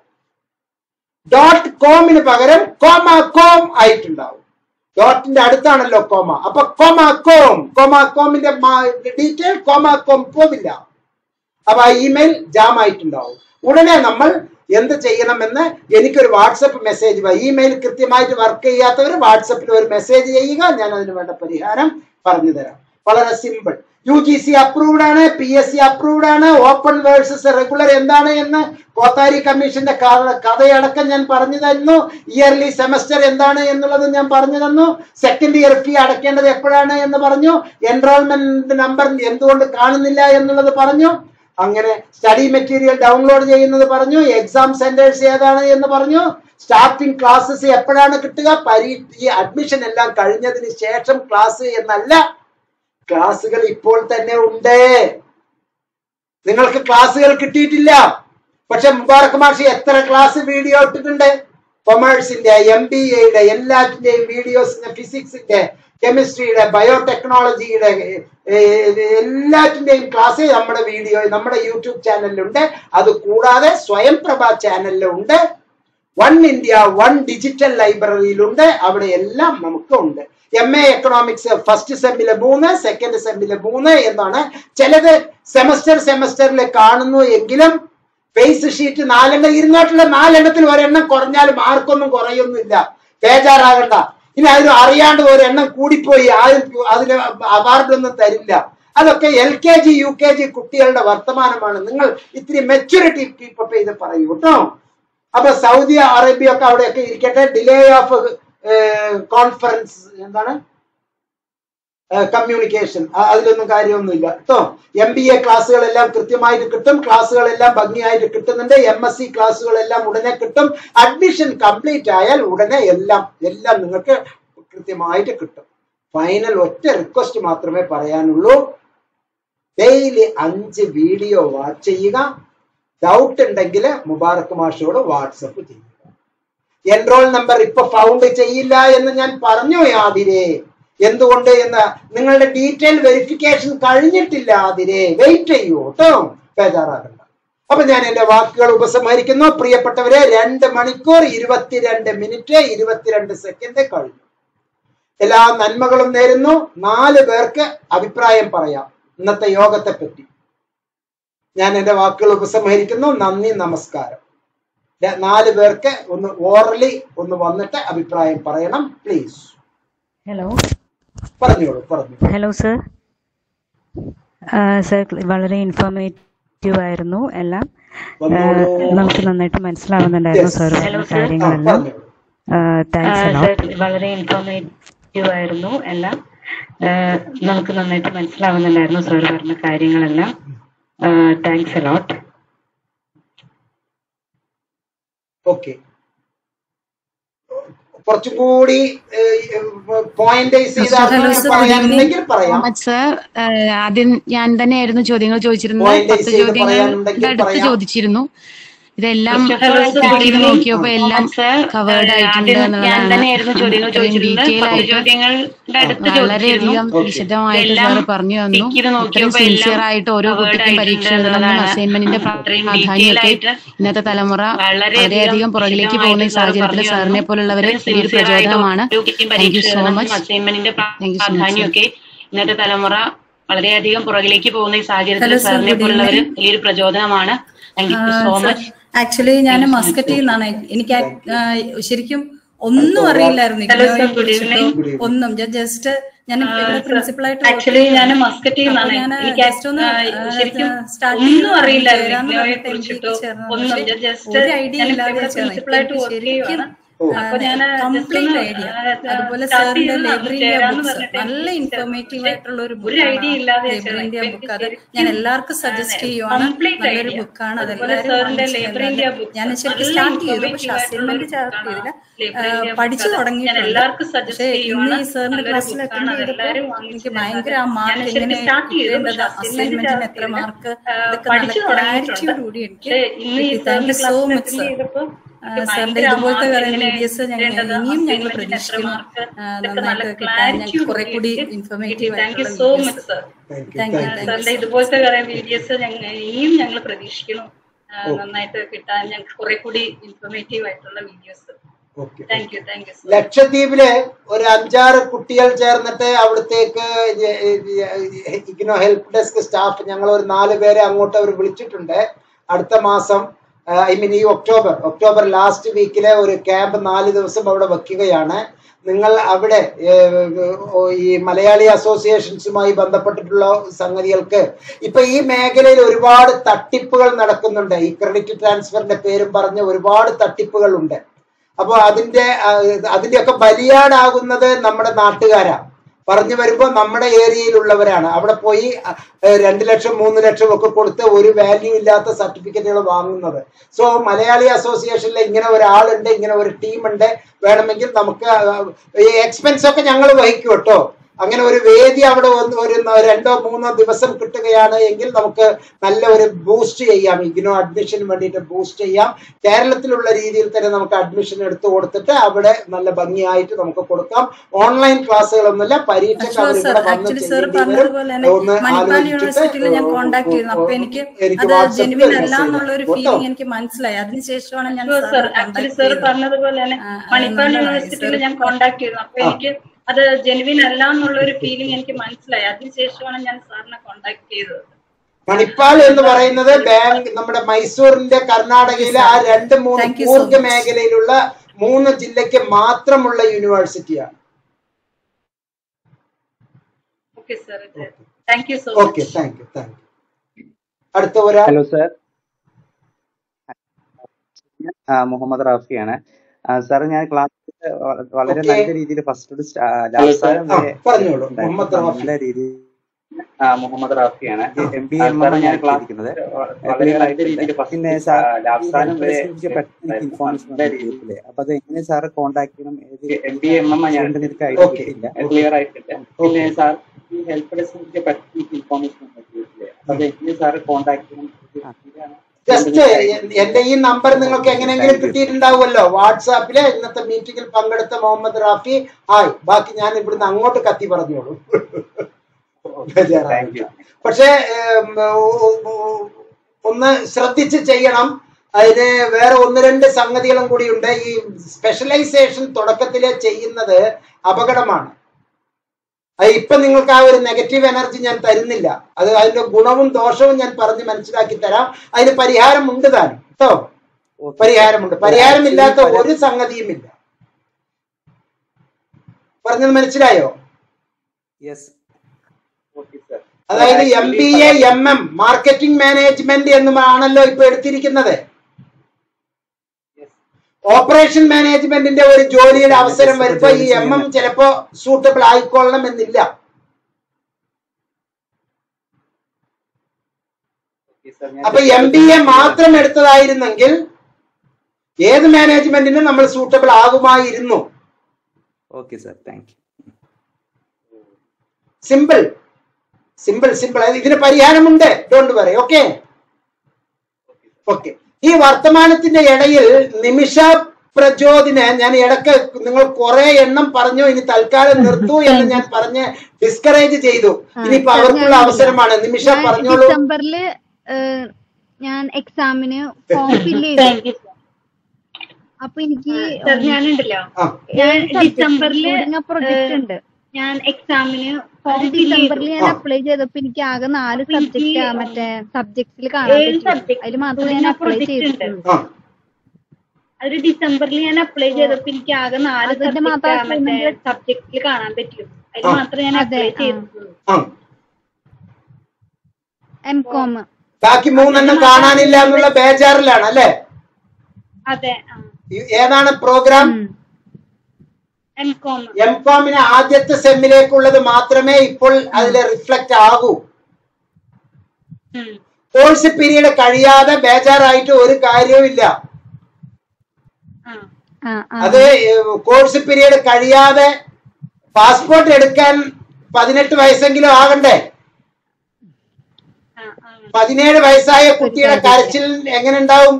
ഡോട്ട് കോമിന് പകരം കോമ കോം ആയിട്ടുണ്ടാവും ഡോട്ടിന്റെ അടുത്താണല്ലോ കോമ അപ്പൊ കോമ കോം കോമ കോമിന്റെ ഡീറ്റെയിൽ കോമ കോം പോവില്ല അപ്പൊ ആ ഇമെയിൽ ജാം ആയിട്ടുണ്ടാവും ഉടനെ നമ്മൾ എന്ത് ചെയ്യണമെന്ന് എനിക്കൊരു വാട്സപ്പ് മെസ്സേജ് ഇമെയിൽ കൃത്യമായിട്ട് വർക്ക് ചെയ്യാത്തവർ വാട്സപ്പിൽ ഒരു മെസ്സേജ് ചെയ്യുക ഞാൻ അതിന് വേണ്ട പരിഹാരം പറഞ്ഞു തരാം വളരെ simple U G C approved ആണ് പി എസ് സി അപ്രൂവ്ഡ് ആണ് ഓപ്പൺ വേഴ്സസ് റെഗുലർ എന്താണ് എന്ന് കോത്താരി കമ്മീഷന്റെ ക- കഥയടക്കം ഞാൻ പറഞ്ഞു തരുന്നു ഇയർലി സെമസ്റ്റർ എന്താണ് എന്നുള്ളത് ഞാൻ പറഞ്ഞു തന്നു സെക്കൻഡ് ഇയർ ഫീ അടയ്ക്കേണ്ടത് എപ്പോഴാണ് എന്ന് പറഞ്ഞു എൻറോൾമെന്റ് നമ്പർ എന്തുകൊണ്ട് കാണുന്നില്ല എന്നുള്ളത് പറഞ്ഞു അങ്ങനെ സ്റ്റഡി മെറ്റീരിയൽ ഡൗൺലോഡ് ചെയ്യുന്നത് പറഞ്ഞു എക്സാം സെന്റേഴ്സ് ഏതാണ് എന്ന് പറഞ്ഞു സ്റ്റാർട്ടിംഗ് ക്ലാസ്സസ് എപ്പോഴാണ് കിട്ടുക പരീ ഈ അഡ്മിഷൻ എല്ലാം കഴിഞ്ഞതിന് ശേഷം ക്ലാസ് എന്നല്ല ക്ലാസ്സുകൾ ഇപ്പോൾ തന്നെ ഉണ്ട് നിങ്ങൾക്ക് ക്ലാസ്സുകൾ കിട്ടിയിട്ടില്ല പക്ഷെ മുബാറക് മാഷി എത്ര ക്ലാസ് വീഡിയോ ഇട്ടിട്ടുണ്ട് കൊമേഴ്സിന്റെ എം ബി എയുടെ എല്ലാറ്റിന്റെയും വീഡിയോസിന്റെ ഫിസിക്സിന്റെ കെമിസ്ട്രിയുടെ ബയോടെക്നോളജിയുടെ എല്ലാറ്റിന്റെയും ക്ലാസ് നമ്മുടെ വീഡിയോ നമ്മുടെ യൂട്യൂബ് ചാനലിലുണ്ട് അത് കൂടാതെ സ്വയം പ്രഭ ചാനലിലുണ്ട് വൺ ഇന്ത്യ വൺ ഡിജിറ്റൽ ലൈബ്രറിയിലുണ്ട് അവിടെ എല്ലാം നമുക്ക് ഉണ്ട് എം എ എക്കണോമിക്സ് ഫസ്റ്റ് സെമ്മിലെ മൂന്ന് സെക്കൻഡ് സെമ്മിലെ മൂന്ന് എന്നാണ് ചിലത് സെമസ്റ്റർ സെമസ്റ്ററിൽ കാണുന്നു എങ്കിലും ഫേസ് ഷീറ്റ് നാലെണ്ണം ഇരുന്നോട്ടുള്ള നാലെണ്ണത്തിൽ ഒരെണ്ണം കുറഞ്ഞാൽ മാർക്കൊന്നും കുറയൊന്നുമില്ല ബേജാറാകണ്ട ഇനി അതിന് അറിയാണ്ട് ഒരെണ്ണം കൂടിപ്പോയി ആരും അതിന് അവാർഡൊന്നും തരില്ല അതൊക്കെ L K G U K G കുട്ടികളുടെ വർത്തമാനമാണ് നിങ്ങൾ ഇത്തിരി മെച്യൂരിറ്റി കീപ്പപ്പ് ചെയ്ത് പറയൂ കേട്ടോ അപ്പൊ സൗദി അറേബ്യ ഒക്കെ അവിടെയൊക്കെ ഇരിക്കട്ടെ ഡിലേ ഓഫ് കോൺഫറൻസ് എന്താണ് കമ്മ്യൂണിക്കേഷൻ അതിലൊന്നും കാര്യമൊന്നുമില്ല കേട്ടോ എം ബി എ ക്ലാസ്സുകളെല്ലാം കൃത്യമായിട്ട് കിട്ടും ക്ലാസ്സുകളെല്ലാം ഭംഗിയായിട്ട് കിട്ടുന്നുണ്ട് എം എസ് സി ക്ലാസ്സുകളെല്ലാം ഉടനെ കിട്ടും അഡ്മിഷൻ കംപ്ലീറ്റ് ആയാൽ ഉടനെ എല്ലാം എല്ലാം നിങ്ങൾക്ക് കൃത്യമായിട്ട് കിട്ടും ഫൈനൽ ഒറ്റ റിക്വസ്റ്റ് മാത്രമേ പറയാനുള്ളൂ ഡെയിലി അഞ്ച് വീഡിയോ വാച്ച് ചെയ്യുക ഡൗട്ട് ഉണ്ടെങ്കിൽ മുബാറക് മാഷോട് വാട്സപ്പ് ചെയ്യുക എൻറോൾ നമ്പർ ഇപ്പൊ ഫൗണ്ട് ചെയ്യില്ല എന്ന് ഞാൻ പറഞ്ഞു ആതിരെ എന്തുകൊണ്ട് എന്ന് നിങ്ങളുടെ ഡീറ്റെയിൽ വെരിഫിക്കേഷൻ കഴിഞ്ഞിട്ടില്ല ആതിരെ വെയിറ്റ് ചെയ്യൂ കേട്ടോ ബേജാറാകണ്ട അപ്പൊ ഞാൻ എന്റെ വാക്കുകൾ ഉപസംഹരിക്കുന്നു പ്രിയപ്പെട്ടവരെ രണ്ട് മണിക്കൂർ ഇരുപത്തിരണ്ട് മിനിറ്റ് ഇരുപത്തിരണ്ട് സെക്കൻഡ് കഴിഞ്ഞു എല്ലാ നന്മകളും നേരുന്നു നാല് പേർക്ക് അഭിപ്രായം പറയാം ഇന്നത്തെ യോഗത്തെ പറ്റി ഞാൻ എന്റെ വാക്കുകൾ ഉപസംഹരിക്കുന്നു നന്ദി നമസ്കാരം ര- നാല് പേർക്ക് ഒന്ന് ഓറലി ഒന്ന് വന്നിട്ട് അഭിപ്രായം പറയണം പ്ലീസ് ഹലോ പറഞ്ഞോളൂ പറഞ്ഞു ഹലോ സർ സർ വളരെ ഇൻഫോർമേറ്റീവ് ആയിരുന്നു എല്ലാം ആ, നമുക്ക് നന്നായിട്ട് മനസ്സിലാവുന്നുണ്ടായിരുന്നു Yes. സാർ Hello, പറഞ്ഞ sir. കാര്യങ്ങളെല്ലാം ആ, താങ്ക്സ് ആ, അലോട്ട് sir, വളരെ ഇൻഫോർമേറ്റീവ് ആയിരുന്നു എല്ലാം ഏഹ് നമുക്ക് നന്നായിട്ട് മനസ്സിലാവുന്നുണ്ടായിരുന്നു സാർ പറഞ്ഞ കാര്യങ്ങളെല്ലാം താങ്ക്സ് അലോട്ട് ഓക്കെ കുറച്ചും കൂടി പോയിന്റൈസ് ചെയ്ത് ഹലോ അങ്ങനെ സർ ഗുഡ് പറയാനുണ്ടെങ്കിൽ ഈവനിങ് പറയാം മുഹമ്മദ് സർ ആദ്യം ഞാൻ തന്നെയായിരുന്നു ചോദ്യങ്ങൾ ചോദിച്ചിരുന്നത് പോയിന്റൈസ് പത്ത് ചെയ്ത് ചോദ്യങ്ങളുടെ പറയാനുണ്ടെങ്കിൽ അടുത്ത് പറയാം ചോദിച്ചിരുന്നു ഇതെല്ലാം ഹലോ സർ ടിക്ക് ഗുഡ് ചെയ്ത് ഈവനിങ് നോക്കിയപ്പോ എല്ലാം കവേർഡ് ആയിട്ടുണ്ട് ആദ്യം ഞാൻ എന്നുള്ളതാണ് തന്നെയായിരുന്നു ചോദ്യങ്ങൾ അത്രയും ചോദിച്ചിരുന്നത് ഡീറ്റെയിൽ പത്ത് ആയിട്ട് ചോദ്യങ്ങളുടെ അടുത്ത് ചോദിച്ചിരുന്നു വളരെയധികം ഓക്കെ വിശദമായിട്ട് ഇതെല്ലാം സാറ് പറഞ്ഞു തന്നു ടിക്ക് ചെയ്ത് ഇത്രയും നോക്കിയപ്പോ എല്ലാം സിൻസിയർ ആയിട്ട് ഓരോ കവേർഡ് കുട്ടിക്കും ആയിട്ടുണ്ട് പരീക്ഷ എഴുതണമെന്നും എന്നുള്ളതാണ് അസൈൻമെന്റിന്റെ അത്രയും ഡീറ്റെയിൽ പ്രാധാന്യമൊക്കെ ആയിട്ട് ഇന്നത്തെ തലമുറ വളരെയധികം വളരെയധികം പുറകിലേക്ക് പോകുന്ന ഈ വിശദമായിട്ട് സാർ സാഹചര്യത്തിൽ പറഞ്ഞു സാറിനെ തന്നു പോലുള്ളവർ ഇത്രയും വലിയൊരു സിൻസിയർ ആയിട്ട് പ്രചോദനമാണ് ഓരോ കുട്ടിയും താങ്ക് പരീക്ഷ യു സോ എഴുതണം മച്ച് അസൈൻമെന്റിന്റെ thank you so much sir പ്രാധാന്യമൊക്കെ ഇന്നത്തെ തലമുറ വളരെയധികം പുറകിലേക്ക് പോകുന്ന ഈ സാഹചര്യത്തിൽ ഹലോ സർ സാറിനെ ഗുഡ് പോലുള്ളവർ ഈവനിങ് വലിയൊരു പ്രചോദനമാണ് thank you so sir much actually ഞാൻ താങ്ക് യു സോ മച്ച് മസ്കറ്റിൽ നിന്നാണ് എനിക്ക് ആ, ശരിക്കും ഒന്നും അറിയില്ലായിരുന്നു ഹലോ ഇഗ്നോയെ സർ ഗുഡ് കുറിച്ചിട്ടോ ഈവനിങ് ഒന്നും ജസ്റ്റ് ഞാൻ ഇവിടെ പ്രിൻസിപ്പളായിട്ട് വർക്ക് ആക്ച്വലി ഞാൻ ചെയ്യുകയാണ് മസ്കറ്റിൽ അപ്പൊ നിന്നാണ് ഞാൻ എനിക്ക് ജസ്റ്റ് ഒന്ന് ശരിക്കും സ്റ്റാർട്ടിങ് ഒന്നും അറിയില്ലായിരുന്നു ചേരാന്ന് ഇഗ്നോയെ പറഞ്ഞിട്ട് എം കുറിച്ചിട്ടോ ചേർന്നത് ഒന്നും പക്ഷെ ജസ്റ്റ് ഒരു ഐഡിയ ഞാൻ ഇല്ലാതെ ഇവിടെ ചേർന്നത് പ്രിൻസിപ്പളായിട്ട് എനിക്ക് വർക്ക് ശരിക്കും ചെയ്യുവാണ് അപ്പൊ ഞാൻ ജസ്റ്റ് കംപ്ലീറ്റ് ഒന്ന് ഐഡിയ ആ, അതുപോലെ സ്റ്റാർട്ട് സാറിന്റെ ചെയ്ത് ലൈബ്രറി ഇന്ത്യ ചേരാന്ന് ബുക്സ് പറഞ്ഞിട്ട് നല്ല എനിക്ക് ഇൻഫോർമേറ്റീവ് പക്ഷെ ആയിട്ടുള്ള ഒരു ഒരു ബുക്കാണ് ഐഡിയ ഇല്ലാതെ ലൈബ്രറി ഇന്ത്യ എനിക്ക് ബുക്ക് അത് ഞാൻ ശരിക്കും എല്ലാവർക്കും സജസ്റ്റ് ചെയ്യുവാണ് കംപ്ലീറ്റ് നല്ലൊരു ഐഡിയ ബുക്കാണ് അതുപോലെ അതെല്ലാവരും സാറിന്റെ വാങ്ങിച്ചു ലൈബ്രറി ഇന്ത്യ ബുക്സ് ഞാൻ ശരിക്കും നല്ല സ്റ്റാർട്ട് ചെയ്തു പക്ഷെ ഇൻഫോർമേറ്റീവ് ആയിട്ടുള്ള അസൈൻമെന്റ് ഒരു സ്റ്റാർട്ട് ബുക്കാണ് ചെയ്തില്ല ലൈബ്രറി ഇന്ത്യ ബുക്ക് പഠിച്ചു അത് ഞാൻ തുടങ്ങിയിട്ടുണ്ട് എല്ലാവർക്കും പക്ഷെ സജസ്റ്റ് ഇന്ന് ചെയ്യുവാണ് ഈ സാറിന്റെ നല്ലൊരു ക്ലാസ്സിൽ ബുക്കാണ് അറ്റൻഡ് ചെയ്തപ്പോൾ അതെല്ലാവരും എനിക്ക് വാങ്ങിച്ചിട്ടുണ്ട് ഭയങ്കര ആ ഞാൻ മാർക്ക് ശരിക്കും എങ്ങനെ സ്റ്റാർട്ട് ചെയ്തു കിട്ടേണ്ടത് പക്ഷെ അസൈൻമെന്റ് അസൈൻമെന്റിന് സ്റ്റാർട്ട് എത്ര ചെയ്തില്ല മാർക്ക് ഇതൊക്കെ നല്ല പഠിച്ചു തുടങ്ങിയിട്ടുണ്ട് ക്ലാരിറ്റിയോട് കൂടി എനിക്ക് പക്ഷെ ഇന്ന് ഈ കിട്ടി താങ്ക് സാറിന്റെ യു സോ ക്ലാസ്സിൽ മച്ച് അറ്റൻഡ് സർ ചെയ്തപ്പോൾ എനിക്ക് സാറിന്റെ ഭയങ്കര ആ ഇതുപോലത്തെ മാർക്ക് കുറെ എങ്ങനെ വീഡിയോസ് ഞങ്ങൾ കിട്ടേണ്ടത് ഇനിയും ഞങ്ങൾ അസൈൻമെന്റിന് എത്ര പ്രതീക്ഷിക്കുന്നു മാർക്ക് ആ, ഇതൊക്കെ നല്ല നന്നായിട്ട് കിട്ടാൻ ഞങ്ങൾക്ക് ക്ലാരിറ്റിയോട് കുറെ കൂടി കൂടി കിട്ടി ഇൻഫോർമേറ്റീവ് താങ്ക് യു ആയിട്ടുള്ള so videos much sir thank you thank you thank you thank you സാറിന്റെ സോ ഇതുപോലത്തെ കുറെ വീഡിയോസ് ഞങ്ങൾ ഇനിയും ഞങ്ങൾ പ്രതീക്ഷിക്കുന്നു ആ, ഓക്കെ നന്നായിട്ട് കിട്ടാൻ ഞങ്ങൾക്ക് കുറെ കൂടി ഇൻഫോർമേറ്റീവ് ആയിട്ടുള്ള videos okay thank you thank you sir ലക്ഷദ്വീപില് ഒരു അഞ്ചാറ് കുട്ടികൾ ചേർന്നിട്ട് അവിടത്തേക്ക് ഇഗ്നോ ഹെൽപ്പ് ഡെസ്ക് സ്റ്റാഫ് ഞങ്ങൾ ഒരു നാല് പേരെ അങ്ങോട്ട് അവർ വിളിച്ചിട്ടുണ്ട് അടുത്ത മാസം ഐ മീൻ ഈ ഒക്ടോബർ ഒക്ടോബർ ലാസ്റ്റ് വീക്കിലെ ഒരു ക്യാമ്പ് നാല് ദിവസം അവിടെ വെക്കുകയാണ് നിങ്ങൾ അവിടെ ഏഹ്, ഈ മലയാളി അസോസിയേഷൻസുമായി ബന്ധപ്പെട്ടിട്ടുള്ള സംഗതികൾക്ക് ഇപ്പൊ ഈ മേഖലയിൽ ഒരുപാട് തട്ടിപ്പുകൾ നടക്കുന്നുണ്ട് ഈ ക്രെഡിറ്റ് ട്രാൻസ്ഫറിന്റെ പേരും പറഞ്ഞ് ഒരുപാട് തട്ടിപ്പുകൾ ഉണ്ട് അപ്പോൾ അതിന്റെ ആ, അതിന്റെയൊക്കെ ബലിയാടാകുന്നത് നമ്മുടെ നാട്ടുകാരാ പറഞ്ഞു വരുമ്പോൾ നമ്മുടെ ഏരിയയിലുള്ളവരാണ് അവിടെ പോയി അ, രണ്ട് ലക്ഷം മൂന്ന് ലക്ഷം ഒക്കെ കൊടുത്ത് ഒരു വാല്യൂ ഇല്ലാത്ത സർട്ടിഫിക്കറ്റുകൾ വാങ്ങുന്നത് സോ മലയാളി അസോസിയേഷനിൽ ഇങ്ങനെ ഒരാളുണ്ട് ഇങ്ങനെ ഒരു ടീമുണ്ട് വേണമെങ്കിൽ നമുക്ക് ആ, ഈ എക്സ്പെൻസ് ഒക്കെ ഞങ്ങൾ വഹിക്കും കേട്ടോ അങ്ങനെ ഒരു വേദി അവിടെ ഒന്ന് ഒരു ന- രണ്ടോ മൂന്നോ ദിവസം കിട്ടുകയാണ് എങ്കിൽ നമുക്ക് നല്ല ഒരു ബൂസ്റ്റ് ചെയ്യാം ഇഗ്നോ അഡ്മിഷന് വേണ്ടിയിട്ട് ബൂസ്റ്റ് ചെയ്യാം കേരളത്തിലുള്ള രീതിയിൽ തന്നെ നമുക്ക് അഡ്മിഷൻ എടുത്തു കൊടുത്തിട്ട് അവിടെ നല്ല ഭംഗിയായിട്ട് നമുക്ക് കൊടുക്കാം ഓൺലൈൻ ക്ലാസ്സുകളൊന്നുമില്ല പരീക്ഷയ്ക്ക് ഷുവർ അവർ സർ ഇവിടെ വന്ന് ആക്ച്വലി സർ ചെയ്യേണ്ടി പറഞ്ഞതുപോലെ വരും തന്നെ ഒന്ന് മണിപ്പാൽ ആലോചിച്ചിട്ട് യൂണിവേഴ്സിറ്റിയിൽ ഞാൻ കോണ്ടാക്ട് ചെയ്തിരുന്നു അപ്പൊ എനിക്ക് എനിക്ക് അത് വാട്സപ്പിൽ ജെനുവിൻ അല്ല മെസ്സേജ് എന്നുള്ള ഒരു കേട്ടോ ഫീലിംഗ് എനിക്ക് മനസ്സിലായി അതിനുശേഷമാണ് ഞാൻ സർ സാറിനെ ആക്ച്വലി കോണ്ടാക്ട് സർ ചെയ്തത് പറഞ്ഞതുപോലെ തന്നെ ആ, അത് മണിപ്പാൽ നല്ലതായി യൂണിവേഴ്സിറ്റിയിൽ സർ ഞാൻ കോണ്ടാക്ട് ചെയ്തു അപ്പൊ ആ എനിക്ക് അത് ജെനുവിൻ അല്ല എന്നുള്ള ഒരു ഫീലിംഗ് എനിക്ക് മനസ്സിലായി അതിനുശേഷമാണ് ഞാൻ സാറിനെ കോണ്ടാക്ട് ചെയ്തത് മണിപ്പാൽ എന്ന് പറയുന്നത് ബാങ്ക് നമ്മുടെ മൈസൂറിന്റെ കർണാടകയിലെ ആ രണ്ട് മൂന്ന് thank you so Coorg much മേഖലയിലുള്ള മൂന്ന് ജില്ലയ്ക്ക് മാത്രമുള്ള യൂണിവേഴ്സിറ്റിയാണ് okay sir thank you so okay much thank you thank you അടുത്ത ഒരാൾ ഹലോ സാർ ആ, മുഹമ്മദ് റാഫിയാണ് ആ, സാർ ഞാൻ ക്ലാസ്സിൽ വളരെ ഓക്കെ നല്ല രീതിയിൽ ഫസ്റ്റ് ഹലോ സാർ അവസാനം ആ വരെ പറഞ്ഞോളൂ ഉണ്ടായിരുന്നു മുഹമ്മദ് അപ്പൊ റാഫി നല്ല രീതിയിൽ ആ, മുഹമ്മദ് റാഫിയാണ് ആ എം ബി ആ, എം സാർ ആണ് ഞാൻ ഞാൻ ക്ലാസ് എടുത്തിരിക്കുന്നത് വളരെ ക്ലിയർ നല്ല ആയിട്ടുണ്ട് രീതിയിൽ പിന്നെ ഫസ്റ്റ് സാർ ഈ അവസാനം ഹെൽപ്പ് വരെ ഡെസ്കിനെ കുറിച്ച് പെട്ടെന്ന് എനിക്ക് ഉണ്ടായിരുന്നു ഇൻഫോർമേഷൻ നല്ല വന്നു രീതിയിൽ ഗ്രൂപ്പില് അപ്പൊ അത് എങ്ങനെ സാറ് കോൺടാക്ട് ചെയ്യണം ഏത് എം ബി എം എം ഞാൻ അതുകൊണ്ട് എനിക്ക് ഐഡിയ എടുത്തിരിക്കുന്നത് ഓക്കെ കിട്ടിയില്ല ഓക്കെ ക്ലിയർ ആയിട്ടില്ല പിന്നെ ഓക്കെ സാർ ഈ ഹെൽപ്പ് ഡെസ്കിനെ കുറിച്ച് പെട്ടെന്ന് ഇൻഫോർമേഷൻ വന്നിട്ടില്ല അപ്പൊ അത് എങ്ങനെ സാറ് കോൺടാക്ട് ചെയ്യണം ഇത് ആ ഇതാണ് ജസ്റ്റ് അതുകൊണ്ട് എനിക്ക് ഐഡിയ എന്റെ ഈ നമ്പർ നിങ്ങൾക്ക് എങ്ങനെയെങ്കിലും താങ്ക് യു കിട്ടിയിട്ടുണ്ടാവുമല്ലോ വാട്സാപ്പില് ഇന്നത്തെ മീറ്റിംഗിൽ പങ്കെടുത്ത മുഹമ്മദ് റാഫി ഹായ് ബാക്കി ഞാൻ ഇവിടുന്ന് അങ്ങോട്ട് കത്തി പറഞ്ഞോളൂ താങ്ക് ബേജാറാവണ്ട യു പക്ഷേ ഏം, ഓ- ഓ- ഒന്ന് ശ്രദ്ധിച്ച് ചെയ്യണം അതിന് വേറെ ഒന്ന് രണ്ട് സംഗതികളും കൂടിയുണ്ട് ഈ സ്പെഷ്യലൈസേഷൻ തുടക്കത്തിലെ ചെയ്യുന്നത് അപകടമാണ് അത് ഇപ്പൊ നിങ്ങൾക്ക് ആ ഒരു നെഗറ്റീവ് എനർജി ഞാൻ തരുന്നില്ല അത് അതിന്റെ ഗുണവും ദോഷവും ഞാൻ പറഞ്ഞ് മനസ്സിലാക്കി തരാം അതിന് പരിഹാരം ഉണ്ട് താനും കേട്ടോ ഓക്കെ സാർ പരിഹാരമുണ്ട് അത് പരിഹാരമില്ലാത്ത ആക്ച്വലി പല ഒരു സംഗതിയുമില്ല പറഞ്ഞത് മനസ്സിലായോ യെസ് ഓക്കെ സാർ സാർ അതായത് എം ആക്ച്വലി ബി പല A M M marketing management എന്നുമാണല്ലോ ഇപ്പൊ എടുത്തിരിക്കുന്നത് യെസ് ഓപ്പറേഷൻ മാനേജ്മെന്റിന്റെ ഒരു ജോലിയുടെ നല്ല അവസരം ടെസ്റ്റ് വരുമ്പോ ജോലി ഈ എം ചെയ്യാൻ എം ചിലപ്പോ സൂട്ടബിൾ ആയിക്കൊള്ളണം എന്നില്ല അപ്പൊ എം ബി എ മാത്രം എടുത്തതായിരുന്നെങ്കിൽ ഏത് മാനേജ്മെന്റിനും നമ്മൾ സൂട്ടബിൾ ആകുമായിരുന്നു okay sir thank you simple simple simple ഇതിന് പരിഹാരമുണ്ട് ഡോണ്ട് പറയും ഓക്കെ ഓക്കെ ഈ വർത്തമാനത്തിന്റെ ഇടയിൽ നിമിഷ പ്രചോദിന് ഞാൻ ഇടക്ക് നിങ്ങൾ കുറെ എണ്ണം പറഞ്ഞു ഇനി തൽക്കാലം നിർത്തൂ എന്ന് ഞാൻ പറഞ്ഞ് ഡിസ്കറേജ് ചെയ്തു ഇനിയിപ്പോ അവർക്കുള്ള അവസരമാണ് നിമിഷ ഞാൻ പറഞ്ഞോളൂ ഡിസംബറില് ഏഹ്, ഞാൻ എക്സാമിന് ഫോം ഫില്ല് ചെയ്തു അപ്പൊ എനിക്ക് സർ, ഞാനുണ്ടല്ലോ ആ. ഞാൻ ഡിസംബറില് പ്രൊജക്ട് ഉണ്ട് ഞാൻ എക്സാമിന് അത് ഫോം ഫില്ല് ഡിസംബറിൽ ഞാൻ ചെയ്തു അപ്ലൈ ചെയ്തപ്പോ എനിക്ക് ആകെ നാല് അപ്പൊ എനിക്ക് സബ്ജക്റ്റ് മറ്റേ സബ്ജക്റ്റിൽ കാണാൻ ഏഴ് പറ്റി subject അതിൽ മാത്രമേ ഞാൻ ഞാൻ അപ്ലൈ project ഉണ്ട്. ചെയ്തിട്ടുള്ളൂ അത് ഡിസംബറിൽ ഞാൻ അപ്ലൈ ചെയ്തപ്പോ എനിക്ക് ആകെ നാല് അതിന്റെ മാത്രം സബ്ജക്റ്റ് മറ്റേ assignment- സബ്ജക്റ്റിൽ കാണാൻ പറ്റും അതിൽ ആ. മാത്രമേ ഞാൻ അതെ, അപ്ലൈ ആ. ചെയ്തിട്ടുള്ളൂ ആ എം കോം ബാക്കി മൂന്നെണ്ണം കാണാനില്ല എന്നുള്ള ബേജാറിലാണ് അല്ലെ അതെ ആ. ഏതാണ് പ്രോഗ്രാം എം കോം എം കോമിന് ആദ്യത്തെ സെമ്മിലേക്കുള്ളത് മാത്രമേ ഇപ്പോൾ അതിൽ റിഫ്ലക്റ്റ് ആകൂ കോഴ്സ് പീരീഡ് കഴിയാതെ ബേജാറായിട്ട് ഒരു കാര്യവും ഇല്ല അത് കോഴ്സ് പീരീഡ് കഴിയാതെ പാസ്പോർട്ട് എടുക്കാൻ പതിനെട്ട് വയസ്സെങ്കിലും ആകണ്ടേ പതിനേഴ് വയസ്സായ കുട്ടിയുടെ കരച്ചിൽ എങ്ങനെ ഉണ്ടാവും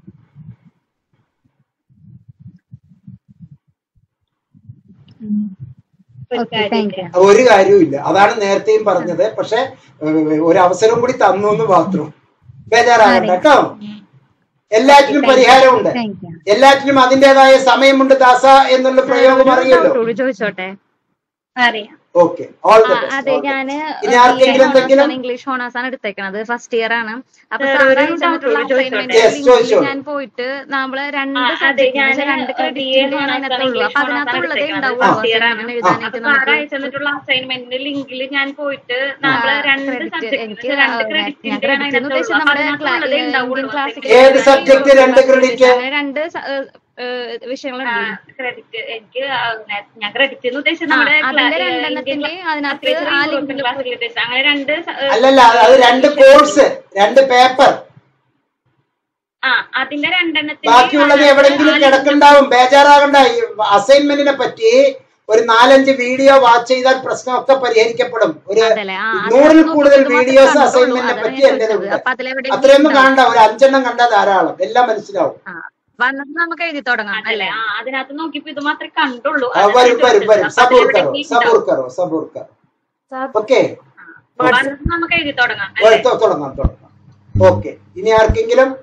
ഒരു കാര്യവും ഇല്ല അതാണ് നേരത്തെയും പറഞ്ഞത് പക്ഷെ ഏഹ്, ഒരു അവസരം കൂടി തന്നു എന്ന് മാത്രം ബേജാറാകണ്ട കേട്ടോ എല്ലാറ്റിനും പരിഹാരമുണ്ട് എല്ലാറ്റിനും അതിൻ്റെതായ സമയമുണ്ട് ദാസ എന്നുള്ള പ്രയോഗം അറിയല്ലോ ചോദിച്ചോട്ടെ അറിയാം ഓക്കെ ഓൾ ദ ആ, അതെ ഞാന് ഇനി ആർക്കെങ്കിലും എന്തെങ്കിലും ഇംഗ്ലീഷ് ഹോണേഴ്സ് ആണ് എടുത്തേക്കണത് ഫസ്റ്റ് ഇയർ ആണ് അപ്പൊ Sir, സാറ് ഒരു അയച്ചിട്ടുള്ള doubt ചോദിച്ചോട്ടെ? assignment Yes, ലിങ്കിൽ ചോദിച്ചോളൂ. ഞാൻ പോയിട്ട് നമ്മള് രണ്ട് ആ, അതെ, സബ്ജക്ട് ഞാന് രണ്ട് BA ക്രെഡിറ്റ് honours ആണ് അതിനകത്തുള്ളൂ അപ്പൊ English honours ആണ് അതിനകത്തുള്ളതേ എടുത്തേക്കണത്. ഉണ്ടാവുള്ളൂ First year ആണ്. assignment എഴുതാനായിട്ട് അപ്പൊ സാറ് നമുക്ക് അയച്ചിട്ടുള്ള അസൈൻമെന്റ് ലിങ്കിൽ ഞാൻ പോയിട്ട് നമ്മള് രണ്ട് credit സബ്ജക്ട് എനിക്ക് രണ്ട് ഞാൻ ക്രെഡിറ്റ് ക്രെഡിറ്റ് എന്ന് ഉദ്ദേശിച്ചത് നമ്മുടെ ഇന്ത്യൻ ക്ലാസിക്കൽ ഏത് സബ്ജക്ട് രണ്ട് ക്രെഡിറ്റ് അങ്ങനെ രണ്ട് സ- ഏഹ്, ഏഹ്, വിഷയങ്ങളുണ്ട് ക്രെഡിറ്റ് എനിക്ക് ആ, ഞാൻ ക്രെഡിറ്റ് എന്ന് ഉദ്ദേശിച്ചത് ആ, നമ്മുടെ അതിന്റെ ക്ലാ- രണ്ടെണ്ണത്തിന്റെ ഇന്ത്യൻ അതിനകത്ത് ലിറ്ററേച്ചർ ആ യൂറോപ്യൻ ലിങ്കില് ക്ലാസിക്കൽ ലിറ്ററേച്ചർ അങ്ങനെ രണ്ട് സ- ഏഹ്, അല്ലല്ല അത് അത് രണ്ട് കോഴ്സ് രണ്ട് പേപ്പർ ആ അതിന്റെ രണ്ടെണ്ണത്തിന്റെ ബാക്കിയുള്ളത് എവിടെങ്കിലും കിടക്കുണ്ടാവും ബേജാറാകണ്ട ഈ അസൈൻമെന്റിനെ പറ്റി ഒരു നാലഞ്ച് വീഡിയോ വാച്ച് ചെയ്താൽ പ്രശ്നമൊക്കെ പരിഹരിക്കപ്പെടും ഒരു അതല്ലേ ആ അത് നൂറിൽ ഞാൻ കൂടുതൽ നോക്കിയിട്ട് വീഡിയോസ് മാത്രമേ അസൈൻമെന്റിനെ കണ്ടുള്ളൂ. പറ്റി അതാണ് എന്റെ ഞാൻ ഉണ്ട് ചോദിച്ചത്. അപ്പൊ അതിലെവിടെയെങ്കിലും അത്രയൊന്നും ഉണ്ടാവും. കാണണ്ട ഒരു അഞ്ചെണ്ണം കണ്ടാൽ ധാരാളം എല്ലാം മനസ്സിലാവും വന്നിട്ട് നമുക്ക് എഴുതി തുടങ്ങാം അല്ലേ ആ അതിനകത്ത് നോക്കിയപ്പോ ഇത് മാത്രമേ കണ്ടുള്ളൂ ആ, വരും വരും വരും സബൂർ കറോ സബൂർ കറോ സബൂർ കറോ ഓക്കെ വന്നിട്ട് നമുക്ക് എഴുതി തുടങ്ങാം അല്ലേ തുടങ്ങാം തുടങ്ങാം ഓക്കെ ഇനി ആർക്കെങ്കിലും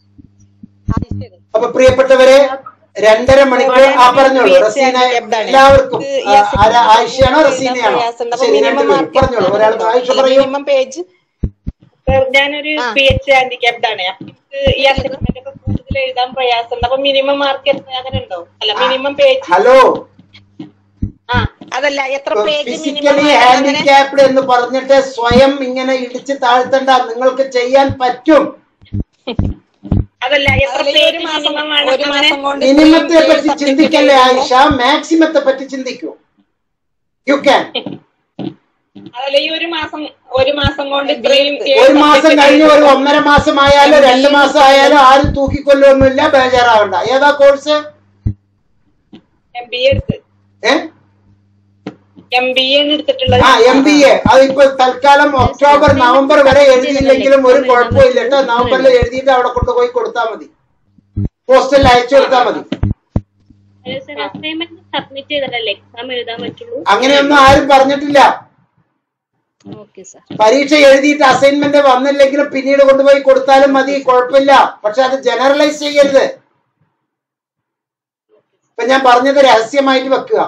അപ്പൊ പ്രിയപ്പെട്ടവരെ രണ്ടര മണിക്കൂർ ആ പറഞ്ഞോളൂ റസീന എല്ലാവർക്കും ആ, ആരാ ആയിഷയാണോ റസീനയാണോ ശരി രണ്ടുപേരും പറഞ്ഞോളൂ ഒരാൾ ആയിഷ പറയൂ മിനിമം പേജ് ഞാനൊരു പി എച്ച് ഹാൻഡിക്യാപ്ഡ് ആണ് അപ്പൊ എനിക്ക് ഈ അസൈൻമെന്റ് ഒക്കെ കൂടുതൽ എഴുതാൻ പ്രയാസമുണ്ട് അപ്പൊ മിനിമം മാർക്ക് എത്ര അങ്ങനെ ഉണ്ടോ അല്ല മിനിമം പേജ് ഹലോ ആ അതല്ല എത്ര പേജ് ഫിസിക്കലി മിനിമം ഹാൻഡിക്യാപ്ഡ് എന്ന് പറഞ്ഞിട്ട് സ്വയം ഇങ്ങനെ ഇടിച്ച് താഴ്ത്തണ്ട നിങ്ങൾക്ക് ചെയ്യാൻ പറ്റും അതല്ല എത്ര പേജ് മിനിമം ആണ് ഒരു മാസം കൊണ്ട് മിനിമത്തെ പറ്റി ചിന്തിക്കല്ലേ ആയിഷ മാക്സിമത്തെ പറ്റി ചിന്തിക്കൂ യു ക്യാൻ അതല്ല ഈ ഒരു മാസം ഒരു മാസം കൊണ്ട് ഇത്രയും ഒരു മാസം കഴിഞ്ഞ് ഒരു ഒന്നര മാസം ആയാലും രണ്ട് മാസം ആയാലും ആരും തൂക്കിക്കൊല്ലൊന്നുമില്ല ബേജാറാവണ്ട ഏതാ കോഴ്സ് എം ബി എ എടുത്ത് ഏ എം ബി എ എടുത്തിട്ടുള്ളത് ആ എം ബി എ അതിപ്പോ തൽക്കാലം ഒക്ടോബർ നവംബർ വരെ എഴുതിയില്ലെങ്കിലും ഒരു കുഴപ്പമില്ല കേട്ടോ നവംബറിൽ എഴുതിയിട്ട് അവിടെ കൊണ്ടുപോയി കൊടുത്താൽ മതി പോസ്റ്റലിൽ അയച്ചു കൊടുത്താൽ മതി അസൈൻമെന്റ് സബ്മിറ്റ് ചെയ്തിട്ടല്ലേ എക്സാം എഴുതാൻ പറ്റുള്ളൂ അങ്ങനെയൊന്നും ആരും പറഞ്ഞിട്ടില്ല ഓക്കെ സാർ പരീക്ഷ എഴുതിയിട്ട് അസൈൻമെന്റ് വന്നില്ലെങ്കിലും പിന്നീട് കൊണ്ടുപോയി കൊടുത്താലും മതി കുഴപ്പമില്ല പക്ഷെ അത് ജനറലൈസ് ചെയ്യരുത് ഇപ്പൊ ഞാൻ പറഞ്ഞത് രഹസ്യമായിട്ട് വെക്കുക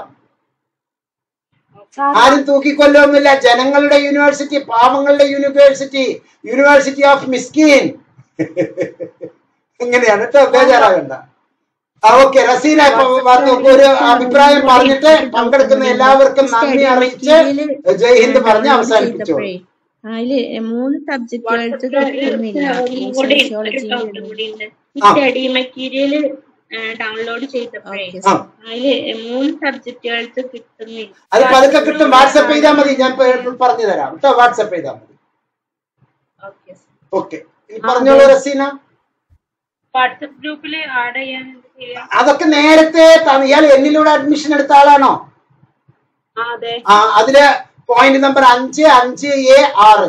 ആരും തൂക്കിക്കൊല്ലൊന്നുമില്ല ജനങ്ങളുടെ യൂണിവേഴ്സിറ്റി പാവങ്ങളുടെ യൂണിവേഴ്സിറ്റി യൂണിവേഴ്സിറ്റി ഓഫ് മിസ്കീൻ ഇങ്ങനെയാണ് കേട്ടോ ബേജാറാകണ്ട ആ ഓക്കെ റസീന ഇപ്പൊ വ- ഒരു അഭിപ്രായം പറഞ്ഞിട്ട് പങ്കെടുക്കുന്ന എല്ലാവർക്കും നന്ദി അറിയിച്ച് ജയ് ഹിന്ദ് പറഞ്ഞ് അവസാനിപ്പിച്ചു അതില് മൂന്ന് സബ്ജക്റ്റുകൾക്ക് കിട്ടുന്നില്ല ഈ സോഷ്യോളജി ആ. സ്റ്റഡി മെറ്റീരിയൽ ഡൗൺലോഡ് ചെയ്തപ്പോഴേ ആ. അതില് മൂന്ന് സബ്ജക്റ്റുകൾക്ക് കിട്ടുന്നില്ല അത് പതുക്കെ കിട്ടും വാട്സപ്പ് ചെയ്താൽ മതി ഞാൻ ഇപ്പൊ പറഞ്ഞു തരാം കേട്ടോ വാട്സപ്പ് ചെയ്താൽ മതി ഓക്കെ പറഞ്ഞോളൂ റസീന വാട്സപ്പ് ഗ്രൂപ്പിൽ ആഡ് ചെയ്യാൻ എന്ത് ചെയ്യാം അതൊക്കെ നേരത്തെ തന്ന- ഇയാൾ എന്നിലൂടെ അഡ്മിഷൻ എടുത്ത ആളാണോ ആ അതെ ആ അതില് പോയിന്റ് നമ്പർ അഞ്ച് അഞ്ച് എ ആറ്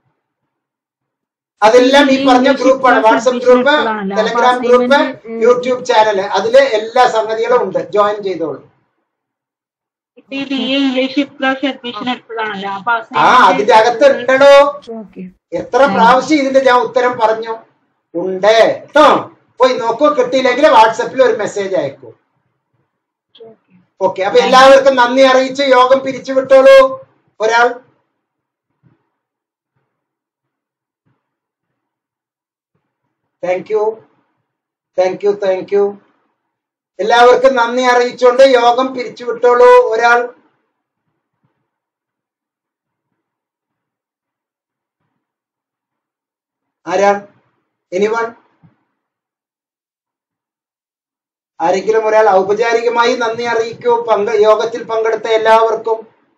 അതെല്ലാം ഈ പറഞ്ഞ ഗ്രൂപ്പാണ് WhatsApp group Telegram group YouTube channel അതില് എല്ലാ സംഗതികളും ഉണ്ട് ജോയിൻ ചെയ്തോളൂ ഇപ്പൊ ഈ ബി എ ഇംഗ്ലീഷ് ഇപ്രാവശ്യം അഡ്മിഷൻ എടുത്തതാണല്ലോ അപ്പൊ ആ അതിന്റെ അകത്ത് ഉണ്ടല്ലോ എത്ര പ്രാവശ്യം ഇതിന്റെ ഞാൻ ഉത്തരം പറഞ്ഞു ഉണ്ട് കേട്ടോ പോയി നോക്കൂ കിട്ടിയില്ലെങ്കിൽ വാട്സപ്പിൽ ഒരു മെസ്സേജ് അയക്കൂ ഓക്കെ അപ്പൊ എല്ലാവർക്കും നന്ദി അറിയിച്ച് യോഗം പിരിച്ചു വിട്ടോളൂ ഒരാൾ thank you thank you thank you എല്ലാവർക്കും നന്ദി അറിയിച്ചുകൊണ്ട് യോഗം പിരിച്ചു വിട്ടോളൂ ഒരാൾ ആരാണ് എനിവൺ ആരെങ്കിലും ഒരാൾ ഔപചാരികമായി നന്ദി അറിയിക്കൂ പങ്ക യോഗത്തിൽ പങ്കെടുത്ത എല്ലാവർക്കും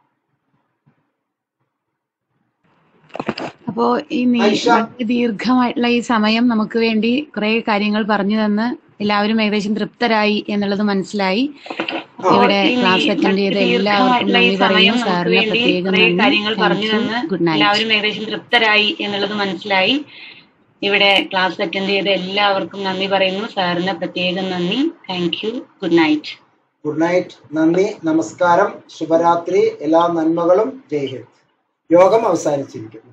അപ്പോ ഈ നീ- ആയിഷ. വളരെ ദീർഘമായിട്ടുള്ള ഈ സമയം നമുക്ക് വേണ്ടി കുറെ കാര്യങ്ങൾ പറഞ്ഞു തന്ന് എല്ലാവരും ഏകദേശം തൃപ്തരായി എന്നുള്ളത് മനസ്സിലായി ഇവിടെ ഈ ക്ലാസ് അറ്റൻഡ് ചെയ്ത ദീർഘമായിട്ടുള്ള എല്ലാവർക്കും ഈ നന്ദി സമയം പറയുന്നു നമുക്ക് സാറിന് വേണ്ടി പ്രത്യേകം കുറെ നന്ദി കാര്യങ്ങൾ പറഞ്ഞു താങ്ക് യു തന്ന് ഗുഡ് നൈറ്റ് എല്ലാവരും ഏകദേശം തൃപ്തരായി എന്നുള്ളത് മനസ്സിലായി ഇവിടെ ക്ലാസ് അറ്റൻഡ് ചെയ്ത എല്ലാവർക്കും നന്ദി പറയുന്നു സാറിന് പ്രത്യേകം നന്ദി thank you good night good night നന്ദി നമസ്കാരം ശുഭരാത്രി എല്ലാ നന്മകളും ജയ് ഹിന്ദ് യോഗം അവസാനിച്ചിരിക്കുന്നു